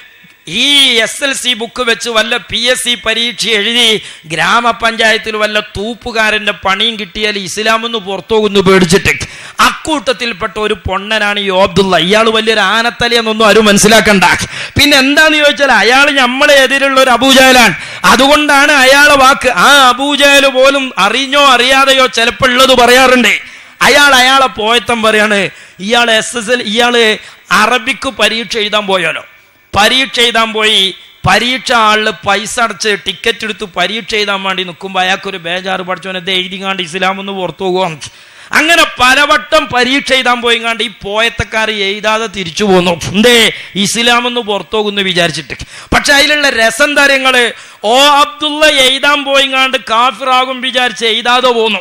ഈ എസ് എൽ സി ബുക്ക് വെച്ച് വല്ല പി എസ് സി പരീക്ഷ എഴുതി ഗ്രാമപഞ്ചായത്തിൽ വല്ല തൂപ്പുകാരന്റെ പണിയും കിട്ടിയാൽ ഇസ്ലാമെന്ന് പുറത്തുപോകുന്നു പേടിച്ചിട്ട് അക്കൂട്ടത്തിൽപ്പെട്ട ഒരു പൊണ്ണനാണ് ഈ അബ്ദുള്ള ഇയാൾ വലിയൊരു ആനത്തലയെന്നൊന്നും ആരും മനസ്സിലാക്കണ്ട പിന്നെ എന്താന്ന് ചോദിച്ചാൽ അയാൾ നമ്മളെ എതിരുള്ള ഒരു അബൂജാലാണ് അതുകൊണ്ടാണ് അയാളെ വാക്ക് ആ അബൂജാല് പോലും അറിഞ്ഞോ അറിയാതെയോ ചിലപ്പോൾ ഉള്ളത് പറയാറുണ്ട് അയാൾ അയാളെ പോയത്തം പറയാണ് ഇയാൾ എസ് എസ് എൽ ഇയാള് അറബിക്ക് പരീക്ഷ എഴുതാൻ പോയാലോ പരീക്ഷ എഴുതാൻ പോയി പരീക്ഷ ആളില് പൈസ അടച്ച് ടിക്കറ്റ് എടുത്ത് പരീക്ഷ എഴുതാൻ വേണ്ടി നിൽക്കുമ്പോൾ അയാൾക്കൊരു ബേജാറ് പഠിച്ചോനെ എഴുതിങ്ങാണ്ട് ഇസ്ലാം ഒന്ന് പുറത്തു പോകും അങ്ങനെ പലവട്ടം പരീക്ഷ എഴുതാൻ പോയിങ്ങാണ്ട് ഈ പോയത്തക്കാർ എഴുതാതെ തിരിച്ചു പോന്നു എന്തേ ഇസ്ലാം ഒന്ന് പുറത്തു പോകുന്നു വിചാരിച്ചിട്ട് പക്ഷെ അതിലുള്ള രസം തരങ്ങള് ഓ അബ്ദുള്ള എഴുതാൻ പോയിങ്ങാണ്ട് കാഫിറാകും വിചാരിച്ച് എഴുതാതെ പോന്നു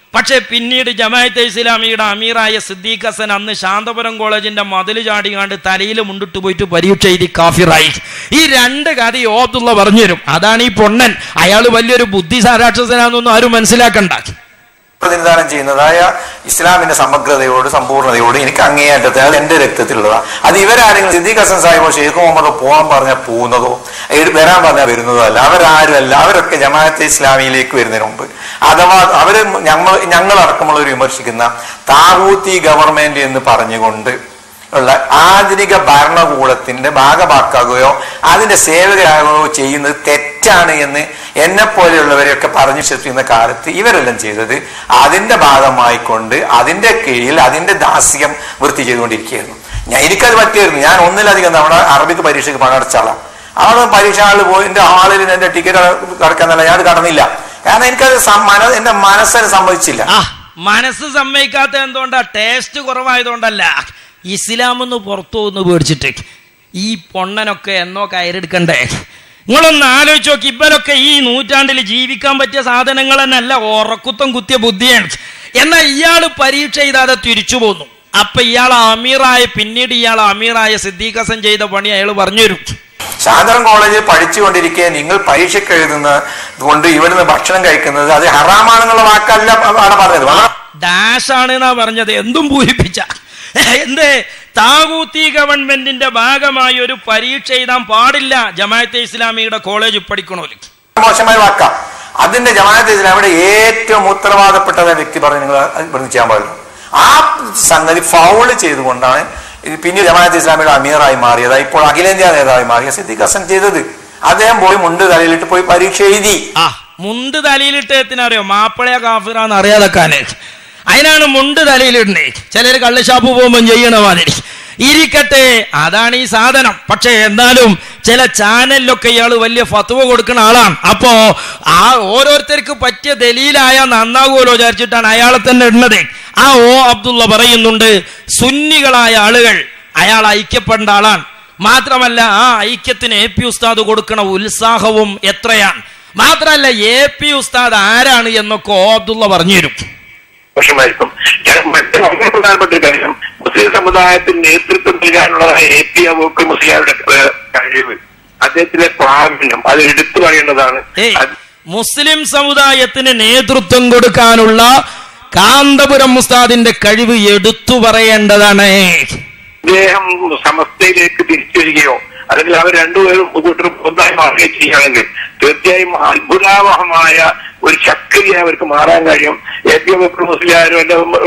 പക്ഷേ പിന്നീട് ജമാഅത്തെ ഇസ്ലാമിയുടെ അമീറായ സിദ്ദീഖ് ഹസൻ അന്ന് ശാന്തപുരം കോളേജിന്റെ മതിൽ ചാടികാണ്ട് തലയിൽ മുണ്ടിട്ട് പോയിട്ട് പരീക്ഷ എഴുതി കാഫിറായി ഈ രണ്ട് കഥ ഓബ്ദുള്ള പറഞ്ഞുതരും അതാണ് ഈ പൊണ്ണൻ അയാൾ വലിയൊരു ബുദ്ധി സാരാക്ഷസനാണെന്നൊന്നും ആരും മനസ്സിലാക്കണ്ട പ്രതിനിധാനം ചെയ്യുന്നതായ ഇസ്ലാമിന്റെ സമഗ്രതയോട് സമ്പൂർണ്ണതയോട് എനിക്ക് അങ്ങേയറ്റത്തെ അത് എന്റെ രക്തത്തിലുള്ളതാണ് അത് ഇവരാരെങ്കിലും സിദ്ദീഖ് ഹസൻ സാഹിബോ ഷെയ്ഖ് മുഹമ്മദോ പോകാൻ പറഞ്ഞാൽ പോകുന്നതോ എഴ് വരാൻ പറഞ്ഞാൽ വരുന്നതോ അല്ല അവരാരുമല്ല അവരൊക്കെ ജമാഅത്തെ ഇസ്ലാമിയിലേക്ക് വരുന്നതിന് മുമ്പ് അഥവാ അവര് ഞങ്ങൾ ഞങ്ങളടക്കമുള്ളവർ വിമർശിക്കുന്ന താകൂത്തി ഗവൺമെന്റ് എന്ന് പറഞ്ഞുകൊണ്ട് ഉള്ള ആധുനിക ഭരണകൂടത്തിന്റെ ഭാഗമാക്കുകയോ അതിന്റെ സേവകരാകുകയോ ചെയ്യുന്നത് തെറ്റാണ് എന്ന് എന്നെ പോലെയുള്ളവരെയൊക്കെ പറഞ്ഞു വിശ്വസിക്കുന്ന കാലത്ത് ഇവരെല്ലാം ചെയ്തത് അതിന്റെ ഭാഗമായിക്കൊണ്ട് അതിന്റെ കീഴിൽ അതിന്റെ ദാസ്യം വൃത്തി ചെയ്തുകൊണ്ടിരിക്കുകയായിരുന്നു ഞാൻ എനിക്കത് പറ്റിയായിരുന്നു ഞാൻ ഒന്നിലധികം തവണ അറബിക്ക് പരീക്ഷയ്ക്ക് പണടച്ചാളാണ് അവിടെ പരീക്ഷ ഹാളിൽ പോയി എന്റെ ഹാളിൽ എന്റെ ടിക്കറ്റ് കടക്കാന്നല്ല ഞാൻ കടന്നില്ല കാരണം എനിക്കത് സം- മന- എന്റെ മനസ്സിന് സംഭവിച്ചില്ല ആ മനസ്സ് സമ്മതിക്കാത്ത എന്തുകൊണ്ടാ ടേസ്റ്റ് കുറവായതുകൊണ്ടല്ല ഇസ്ലാമെന്ന് പുറത്തു പോകുന്നു പേടിച്ചിട്ട് ഈ പൊണ്ണനൊക്കെ എന്നോ കയറെടുക്കണ്ടേ നിങ്ങളൊന്ന് ആലോചിച്ച് നോക്കി ഇവരൊക്കെ ഈ നൂറ്റാണ്ടിൽ ജീവിക്കാൻ പറ്റിയ സാധനങ്ങൾ തന്നെയല്ല ഉറക്കുത്തം കുത്തിയ ബുദ്ധിയാണ് എന്നാൽ ഇയാൾ പരീക്ഷ എഴുതാതെ തിരിച്ചു പോന്നു അപ്പൊ ഇയാൾ അമീറായ പിന്നീട് ഇയാൾ അമീറായ സിദ്ദീഖ് ഹസൻ ചെയ്ത പണി അയാൾ പറഞ്ഞു തരും ശാന്തരം കോളേജിൽ പഠിച്ചുകൊണ്ടിരിക്കെ നിങ്ങൾ പരീക്ഷയ്ക്ക് എഴുതുന്നത് കൊണ്ട് ഇവിടുന്ന് ഭക്ഷണം കഴിക്കുന്നത് അത് ഹറാമാണെന്നുള്ള വാക്കല്ല അവിടെ പറഞ്ഞത് വളരെ ഡാഷ് ആണ് എന്നാ പറഞ്ഞത് എന്തും പൂരിപ്പിച്ച എന്തേ താകൂത്തി ഗവൺമെന്റിന്റെ ഭാഗമായി ഒരു പരീക്ഷ എഴുതാൻ പാടില്ല ജമാഅത്തെ ഇസ്ലാമിയുടെ കോളേജിൽ പഠിക്കണോല് മോശമായ വാക്കാം അതിന്റെ ജമാഅത്ത് ഇസ്ലാമിയുടെ ഏറ്റവും ഉത്തരവാദപ്പെട്ട വ്യക്തി പറഞ്ഞ് നിങ്ങൾ ഇവിടുന്ന് ചെയ്യാൻ പാടില്ല ആ സംഗതി ഫൗള് ചെയ്തുകൊണ്ടാണ് ഇത് പിന്നീട് ജമാഅത്ത് ഇസ്ലാമിയുടെ അമീറായി മാറിയത് ഇപ്പോൾ അഖിലേന്ത്യാ നേതാവായി മാറിയ സിദ്ദീഖ് ഹസൻ ചെയ്തത് അദ്ദേഹം പോയി മുണ്ട് തലയിലിട്ട് പോയി പരീക്ഷ എഴുതി ആ മുണ്ട് തലയിലിട്ട് എത്തിനറിയോ മാപ്പിളയ കാഫിറാന്ന് അറിയാതെക്കാന് അതിനാണ് മുണ്ട് തലയിലിടണേ ചിലർ കള്ളുഷാപ്പ് പോകുമ്പോൾ ചെയ്യണ മാതിരി ഇരിക്കട്ടെ അതാണ് ഈ സാധനം പക്ഷെ എന്നാലും ചില ചാനലിലൊക്കെ ഇയാൾ വലിയ ഫത്വ കൊടുക്കുന്ന ആളാണ് അപ്പോ ആ ഓരോരുത്തർക്ക് പറ്റിയ ദലീലായ നന്നാകുമല്ലോ വിചാരിച്ചിട്ടാണ് അയാളെ തന്നെ ഇടുന്നത് ആ ഓ അബ്ദുള്ള പറയുന്നുണ്ട് സുന്നികളായ ആളുകൾ അയാൾ ഐക്യപ്പെടേണ്ട ആളാണ് മാത്രമല്ല ആ ഐക്യത്തിന് എ പി ഉസ്താദ് കൊടുക്കണ ഉത്സാഹവും എത്രയാണ് മാത്രമല്ല എ പി ഉസ്താദ് ആരാണ് എന്നൊക്കെ ഓ അബ്ദുള്ള പറഞ്ഞു തരും വർഷമായിരിക്കും ഞാൻ മറ്റൊരു വളരെ പ്രധാനപ്പെട്ട ഒരു കാര്യം മുസ്ലിം സമുദായത്തിന് നേതൃത്വം നൽകാനുള്ളതായ എ പി അബൂക്കർ മുസ്ലിയാരുടെ ഏഹ്, കഴിവ് അദ്ദേഹത്തിന്റെ പ്രാവീണ്യം അത് എടുത്തു പറയേണ്ടതാണ് ഏയ് മുസ്ലിം സമുദായത്തിന് നേതൃത്വം കൊടുക്കാനുള്ള കാന്തപുരം മുസ്താദിന്റെ കഴിവ് എടുത്തു പറയേണ്ടതാണ് അദ്ദേഹം സമസ്തയിലേക്ക് തിരിച്ചു വരികയോ അല്ലെങ്കിൽ അവർ രണ്ടുപേരും കൂട്ടരും ഒന്നായി മാറുകയോ ചെയ്യുകയാണെങ്കിൽ തീർച്ചയായും അത്ഭുതാവഹമായ ഒരു ശക്തിയെ അവർക്ക് മാറാൻ കഴിയും എ പി ബക്കർ മുസ്ലിയാരും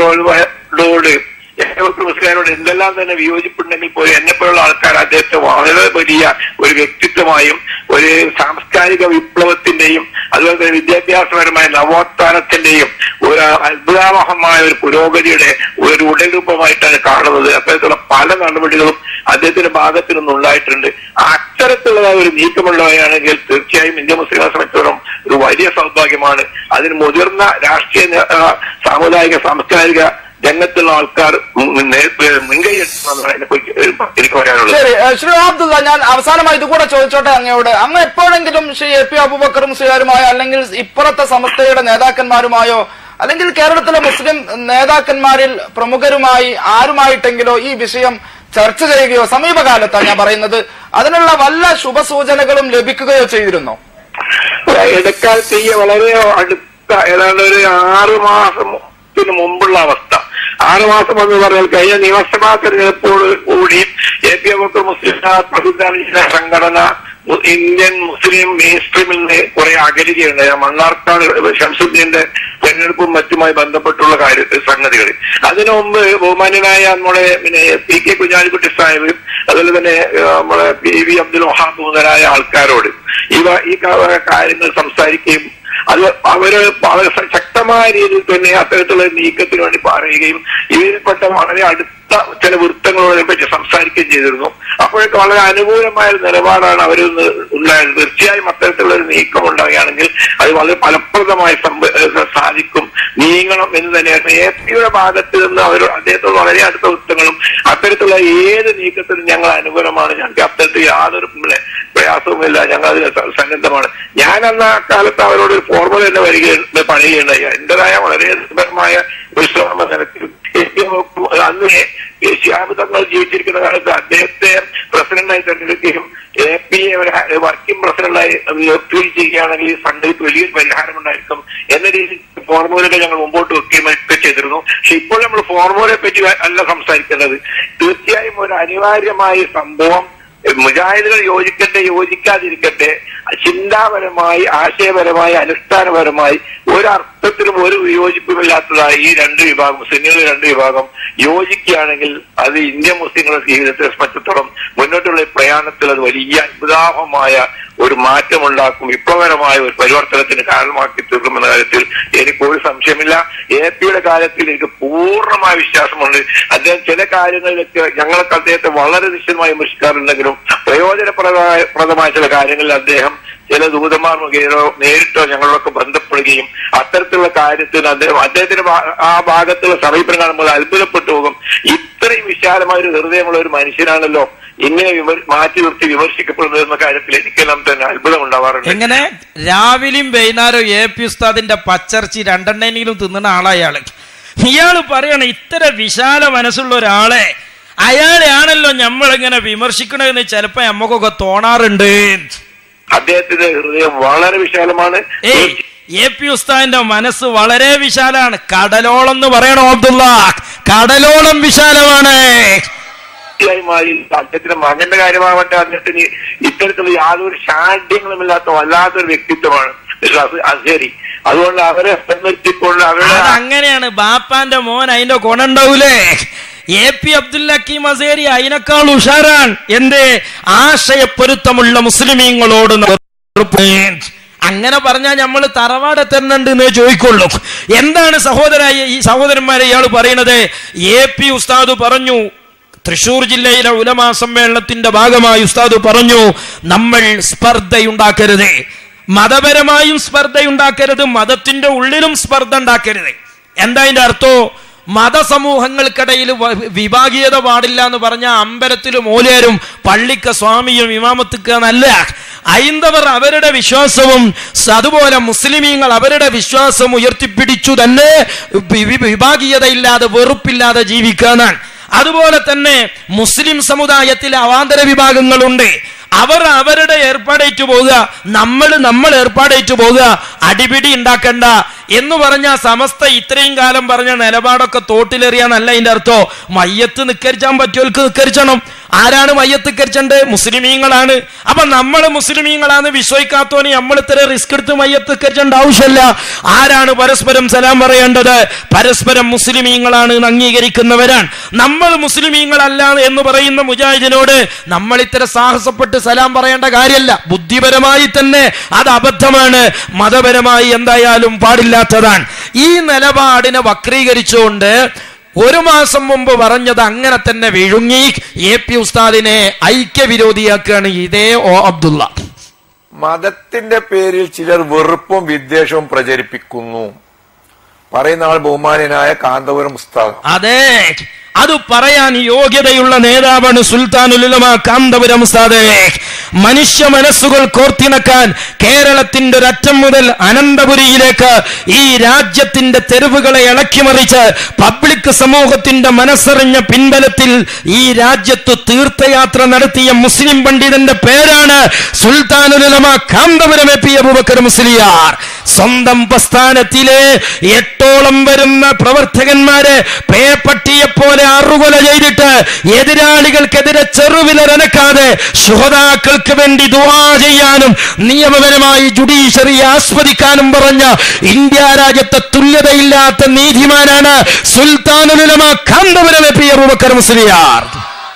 എന്റെ ഏവർക്ക് മുസ്ലിയാരോട് എന്തെല്ലാം തന്നെ വിയോജിപ്പുണ്ടെങ്കിൽ പോലും എന്നെപ്പോലുള്ള ആൾക്കാർ അദ്ദേഹത്തെ വളരെ വലിയ ഒരു വ്യക്തിത്വമായും ഒരു സാംസ്കാരിക വിപ്ലവത്തിന്റെയും അതുപോലെ തന്നെ വിദ്യാഭ്യാസപരമായ നവോത്ഥാനത്തിന്റെയും ഒരു അത്ഭുതാവഹമായ ഒരു പുരോഗതിയുടെ ഒരു ഉടരൂപമായിട്ടാണ് കാണുന്നത് അത്തരത്തിലുള്ള പല നടപടികളും അദ്ദേഹത്തിന്റെ ഭാഗത്തു നിന്നും ഉണ്ടായിട്ടുണ്ട് അത്തരത്തിലുള്ള ഒരു നീക്കമുള്ളവയാണെങ്കിൽ തീർച്ചയായും ഇന്ത്യ മുസ്ലിം സംബന്ധിച്ചിടത്തോളം ഒരു വലിയ സൗഭാഗ്യമാണ് അതിന് മുതിർന്ന രാഷ്ട്രീയ നേ- ആ, സാമുദായിക സാംസ്കാരിക രംഗത്തുള്ള ആൾക്കാർ മുൻകൈയെടുക്കണം അതിനെക്കുറിച്ച് എനിക്ക് പറയാനുള്ളത് ശരി ഏഹ് ശ്രീ അബ്ദുള്ള ഞാൻ അവസാനമായി ഇത് കൂടെ ചോദിച്ചോട്ടെ അങ്ങയോട് അങ്ങ് എപ്പോഴെങ്കിലും ശ്രീ എ പി അബൂബക്കർ മുസ്ലിയാരുമായോ അല്ലെങ്കിൽ ഇപ്പുറത്തെ സമസ്തയുടെ നേതാക്കന്മാരുമായോ അല്ലെങ്കിൽ കേരളത്തിലെ മുസ്ലിം നേതാക്കന്മാരിൽ പ്രമുഖരുമായി ആരുമായിട്ടെങ്കിലോ ഈ വിഷയം ചർച്ച ചെയ്യുകയോ സമീപകാലത്താണ് ഞാൻ പറയുന്നത് അതിനുള്ള വല്ല ശുഭസൂചനകളും ലഭിക്കുകയോ ചെയ്തിരുന്നോ ഇടക്കാലത്ത് ഈ വളരെ അടുത്ത ഏതാണ്ട് ഒരു ആറു മാസത്തിന് മുമ്പുള്ള അവസ്ഥ ആറു മാസം എന്ന് പറഞ്ഞാൽ കഴിഞ്ഞ നിയമസഭാ തെരഞ്ഞെടുപ്പോട് കൂടി എ പി അബക്കർ മുസ്ലിം പ്രസിദ്ധ സംഘടന മു- ഇന്ത്യൻ മുസ്ലിം മെയിൻ സ്ട്രീമിൽ നിന്ന് കുറെ അകലുകയുണ്ട് മണ്ണാർക്കാട് ഷംസുദ്ദീന്റെ തെരഞ്ഞെടുപ്പും മറ്റുമായി ബന്ധപ്പെട്ടുള്ള കാര്യ സംഗതികൾ അതിനു മുമ്പ് ബഹുമാന്യനായ നമ്മുടെ പിന്നെ പി കെ കുഞ്ഞാലിക്കുട്ടി സാഹിബ് അതുപോലെ തന്നെ ഏഹ്, നമ്മുടെ പി വി അബ്ദുൽ വഹാബ് മുതലായ ആൾക്കാരോട് ഇവ ഈ ക- കാര്യങ്ങൾ സംസാരിക്കുകയും അത് അവര് വളരെ ശക്തമായ രീതിയിൽ തന്നെ അത്തരത്തിലുള്ള നീക്കത്തിന് വേണ്ടി പറയുകയും ഇതിൽപ്പെട്ട വളരെ അടുത്ത ചില വൃത്തങ്ങളോടെ പറ്റി സംസാരിക്കുകയും ചെയ്തിരുന്നു അപ്പോഴൊക്കെ വളരെ അനുകൂലമായ ഒരു നിലപാടാണ് അവരിൽ നിന്ന് ഉണ്ടായത് തീർച്ചയായും അത്തരത്തിലുള്ള ഒരു നീക്കം ഉണ്ടാവുകയാണെങ്കിൽ അത് വളരെ ഫലപ്രദമായി സംഭ- ഏഹ് സാധിക്കും നീങ്ങണം എന്ന് തന്നെയാണ് എ പിയുടെ ഭാഗത്ത് നിന്ന് അവർ അദ്ദേഹത്തോട് വളരെ അടുത്ത വൃത്തങ്ങളും അത്തരത്തിലുള്ള ഏത് നീക്കത്തിനും ഞങ്ങൾ അനുകൂലമാണ് ഞങ്ങൾക്ക് അത്തരത്തിൽ യാതൊരു പിന്നെ പ്രയാസവുമില്ല ഞങ്ങൾ അതിന് സ- സന്നദ്ധമാണ് ഞാൻ അന്ന് ആ കാലത്ത് അവരോട് ഒരു ഫോർമുല തന്നെ വരികയുണ്ട് പണിയുകയുണ്ടായി എന്റേതായ വളരെ നിർഭരമായ ഒരു ശ്രമം എന്ന നിലയ്ക്ക് എനിക്ക് അന്ന് ശ്യാമ് തങ്ങൾ ജീവിച്ചിരിക്കുന്ന കാലത്ത് അദ്ദേഹത്തെ പ്രസിഡന്റായി തെരഞ്ഞെടുക്കുകയും എ പി എ ഒരു ഹ- വർക്കിംഗ് പ്രസിഡന്റായി നിർത്തുകയും ചെയ്യുകയാണെങ്കിൽ ഈ ഫണ്ടിലേക്ക് വലിയൊരു പരിഹാരം ഉണ്ടായിരിക്കും എന്ന രീതിയിൽ ഫോർമുലകൾ ഞങ്ങൾ മുമ്പോട്ട് വെക്കുകയും ഒക്കെ ചെയ്തിരുന്നു പക്ഷെ ഇപ്പോൾ നമ്മൾ ഫോർമുലയെ പറ്റി അല്ല സംസാരിക്കുന്നത് തീർച്ചയായും ഒരു അനിവാര്യമായ സംഭവം മുജാഹിദുകൾ യോജിക്കട്ടെ യോജിക്കാതിരിക്കട്ടെ ചിന്താപരമായി ആശയപരമായി അനുഷ്ഠാനപരമായി ഒരർത്ഥത്തിലും ഒരു വിയോജിപ്പുമില്ലാത്തതായി ഈ രണ്ട് വിഭാഗം മുസ്ലിങ്ങളുടെ രണ്ട് വിഭാഗം യോജിക്കുകയാണെങ്കിൽ അത് ഇന്ത്യൻ മുസ്ലിങ്ങളുടെ ജീവിതത്തെ സംബന്ധിച്ചിടത്തോളം മുന്നോട്ടുള്ള ഈ പ്രയാണത്തിൽ അത് വലിയ അത്ഭുതാഹമായ ഒരു മാറ്റമുണ്ടാക്കും വിപ്ലവകരമായ ഒരു പരിവർത്തനത്തിന് കാരണമാക്കി തീർക്കുമെന്ന കാര്യത്തിൽ എനിക്ക് ഒരു സംശയമില്ല എ പിയുടെ കാര്യത്തിൽ എനിക്ക് പൂർണ്ണമായ വിശ്വാസമുണ്ട് അദ്ദേഹം ചില കാര്യങ്ങളിലൊക്കെ ഞങ്ങളൊക്കെ അദ്ദേഹത്തെ വളരെ നിശ്ചിതമായി വിമർശിക്കാറുണ്ടെങ്കിലും പ്രയോജനപ്രദമായ പ്രദമായ ചില കാര്യങ്ങളിൽ അദ്ദേഹം ചില ദൂതന്മാർ മുഖേനോ നേരിട്ടോ ഞങ്ങളൊക്കെ ബന്ധപ്പെടുകയും അത്തരത്തിലുള്ള കാര്യത്തിന് അദ്ദേഹം അദ്ദേഹത്തിന്റെ ഭാ- ആ ഭാഗത്തുള്ള സമീപനം കാണുമ്പോൾ അത്ഭുതപ്പെട്ടു പോകും ഇത്രയും വിശാലമായ ഒരു ഹൃദയമുള്ള ഒരു മനുഷ്യനാണല്ലോ ഇങ്ങനെ വിമർ- മാറ്റി നിർത്തി വിമർശിക്കപ്പെടുന്നത് എന്ന കാര്യത്തിൽ എനിക്കെല്ലാം തന്നെ അത്ഭുതം ഉണ്ടാവാറുണ്ട് എങ്ങനെ രാവിലെയും വൈകുന്നേരം എ പി ഉസ്താദിന്റെ പച്ചർച്ചി രണ്ടെണ്ണെങ്കിലും തിന്നുന്ന ആളാ ഇയാള് ഇയാള് പറയണ ഇത്ര വിശാല മനസ്സുള്ള ഒരാളെ അയാളെയാണല്ലോ നമ്മളിങ്ങനെ വിമർശിക്കണമെന്ന് ചിലപ്പോ നമ്മക്കൊക്കെ തോന്നാറുണ്ട് അദ്ദേഹത്തിന്റെ ഹൃദയം വളരെ വിശാലമാണ് ഏയ് എ പി ഉസ്താദിന്റെ മനസ്സ് വളരെ വിശാലാണ് കടലോളം എന്ന് പറയണോ അബ്ദുള്ള കടലോളം വിശാലമാണ് തീർച്ചയായും മാറി അദ്ദേഹത്തിന്റെ മകന്റെ കാര്യമാവട്ടെ അദ്ദേഹത്തിന് ഇത്തരത്തിലുള്ള യാതൊരു ശാഠ്യങ്ങളുമില്ലാത്ത വല്ലാത്തൊരു വ്യക്തിത്വമാണ് അസേരി അതുകൊണ്ട് അവരെ നിർത്തിക്കൊണ്ട് അവരുടെ അത് അങ്ങനെയാണ് ബാപ്പാന്റെ മോൻ അതിന്റെ ഗുണുണ്ടാവൂലേ എ പി അബ്ദുൽ ഹക്കീം അസേരി അതിനേക്കാൾ ഉഷാറാൻ എന്റെ ആശയപ്പൊരുത്തമുള്ള മുസ്ലിമീങ്ങളോട് വെറുപ്പ്. അങ്ങനെ പറഞ്ഞാൽ നമ്മൾ തറവാട് എത്തണുണ്ട് എന്നേ ചോദിക്കുള്ളൂ എന്താണ് സഹോദര ഈ സഹോദരന്മാരെ ഇയാൾ പറയുന്നത് എ പി ഉസ്താദ് പറഞ്ഞു തൃശൂർ ജില്ലയിലെ ഉലമാ സമ്മേളനത്തിന്റെ ഭാഗമായി ഉസ്താദ് പറഞ്ഞു നമ്മൾ സ്പർദ്ധയുണ്ടാക്കരുത് മതപരമായും സ്പർദ്ധയുണ്ടാക്കരുത് മതത്തിന്റെ ഉള്ളിലും സ്പർദ്ധ ഉണ്ടാക്കരുത് എന്താ അതിന്റെ അർത്ഥോ മതസമൂഹങ്ങൾക്കിടയിൽ വ- വിഭാഗീയത പാടില്ല എന്ന് പറഞ്ഞ അമ്പലത്തിൽ മൂലേരും പള്ളിക്ക സ്വാമിയും ഇമാമത്തിക്ക നല്ല ഹൈന്ദവർ അവരുടെ വിശ്വാസവും സ- അതുപോലെ മുസ്ലിമീങ്ങൾ അവരുടെ വിശ്വാസം ഉയർത്തിപ്പിടിച്ചു തന്നെ വി- വി- വിഭാഗീയതയില്ലാതെ വെറുപ്പില്ലാതെ ജീവിക്കാനാണ് അതുപോലെ തന്നെ മുസ്ലിം സമുദായത്തിലെ അവാന്തര വിഭാഗങ്ങളുണ്ട് അവർ അവരുടെ ഏർപ്പാടേറ്റു പോകുക നമ്മൾ നമ്മൾ ഏർപ്പാടേറ്റു പോകുക അടിപിടി ഉണ്ടാക്കണ്ട എന്ന് പറഞ്ഞ സമസ്ത ഇത്രയും കാലം പറഞ്ഞ നിലപാടൊക്കെ തോട്ടിലെറിയാന്നല്ല അതിന്റെ അർത്ഥോ മയ്യത്ത് നിക്കരിച്ചാൻ പറ്റുമോൽക്ക് നിക്കരിച്ചണം ആരാണ് മയ്യത്ത് നിക്കരിച്ചത് മുസ്ലിമീങ്ങളാണ് അപ്പൊ നമ്മൾ മുസ്ലിമീങ്ങളാന്ന് വിശ്വസിക്കാത്തോന് നമ്മൾ ഇത്ര റിസ്ക് എടുത്ത് മയ്യത്ത് നിക്കരിച്ചേണ്ട ആവശ്യമില്ല ആരാണ് പരസ്പരം സലാം പറയേണ്ടത് പരസ്പരം മുസ്ലിമീങ്ങളാണ് എന്ന് അംഗീകരിക്കുന്നവരാണ് നമ്മൾ മുസ്ലിമീങ്ങളല്ല എന്ന് പറയുന്ന മുജാഹിദിനോട് നമ്മൾ ഇത്ര സാഹസപ്പെട്ട് സലാം പറയേണ്ട കാര്യമല്ല ബുദ്ധിപരമായി തന്നെ അത് അബദ്ധമാണ് മതപരമായി എന്തായാലും പാടില്ലാത്തതാണ് ഈ നിലപാടിനെ വക്രീകരിച്ചുകൊണ്ട് ഒരു മാസം മുമ്പ് പറഞ്ഞത് അങ്ങനെ തന്നെ വിഴുങ്ങി എ പി ഉസ്താദിനെ ഐക്യവിരോധിയാക്കുകയാണ് ഇതേ ഓ അബ്ദുള്ള മതത്തിന്റെ പേരിൽ ചിലർ വെറുപ്പും വിദ്വേഷവും പ്രചരിപ്പിക്കുന്നു പറയുന്ന ആൾ ബഹുമാനായ കാന്തപുരം ഉസ്താദ് അതെ അത് പറയാൻ യോഗ്യതയുള്ള നേതാവാണ് സുൽത്താനുലുലമ കാന്തപുരം ഉസ്താദ് മനുഷ്യ മനസ്സുകൾ കോർത്തിണക്കാൻ കേരളത്തിന്റെ ഒരറ്റം മുതൽ അനന്തപുരിയിലേക്ക് ഈ രാജ്യത്തിന്റെ തെരുവുകളെ ഇളക്കിമറിച്ച് പബ്ലിക് സമൂഹത്തിന്റെ മനസ്സറിഞ്ഞ പിൻബലത്തിൽ ഈ രാജ്യത്ത് തീർത്ഥയാത്ര നടത്തിയ മുസ്ലിം പണ്ഡിതന്റെ പേരാണ് സുൽത്താനുലുലമ കാന്തപുരം എ പി അബൂബക്കർ മുസ്ലിയാർ സ്വന്തം പ്രസ്ഥാനത്തിലെ എട്ടോളം വരുന്ന പ്രവർത്തകന്മാരെ പേപ്പട്ടിയെ പോലെ അറുകൊല ചെയ്തിട്ട് എതിരാളികൾക്കെതിരെ ചെറുവിലനക്കാതെ ശുഹതാക്കൾക്ക് വേണ്ടി ദുവാ ചെയ്യാനും നിയമപരമായി ജുഡീഷ്യറി ആസ്വദിക്കാനും പറഞ്ഞ ഇന്ത്യ രാജ്യത്തെ തുല്യതയില്ലാത്ത നീതിമാനാണ് സുൽത്താനുലമ കാന്തപുരം എ പി അബൂബക്കർ മുസ്ലിയാർ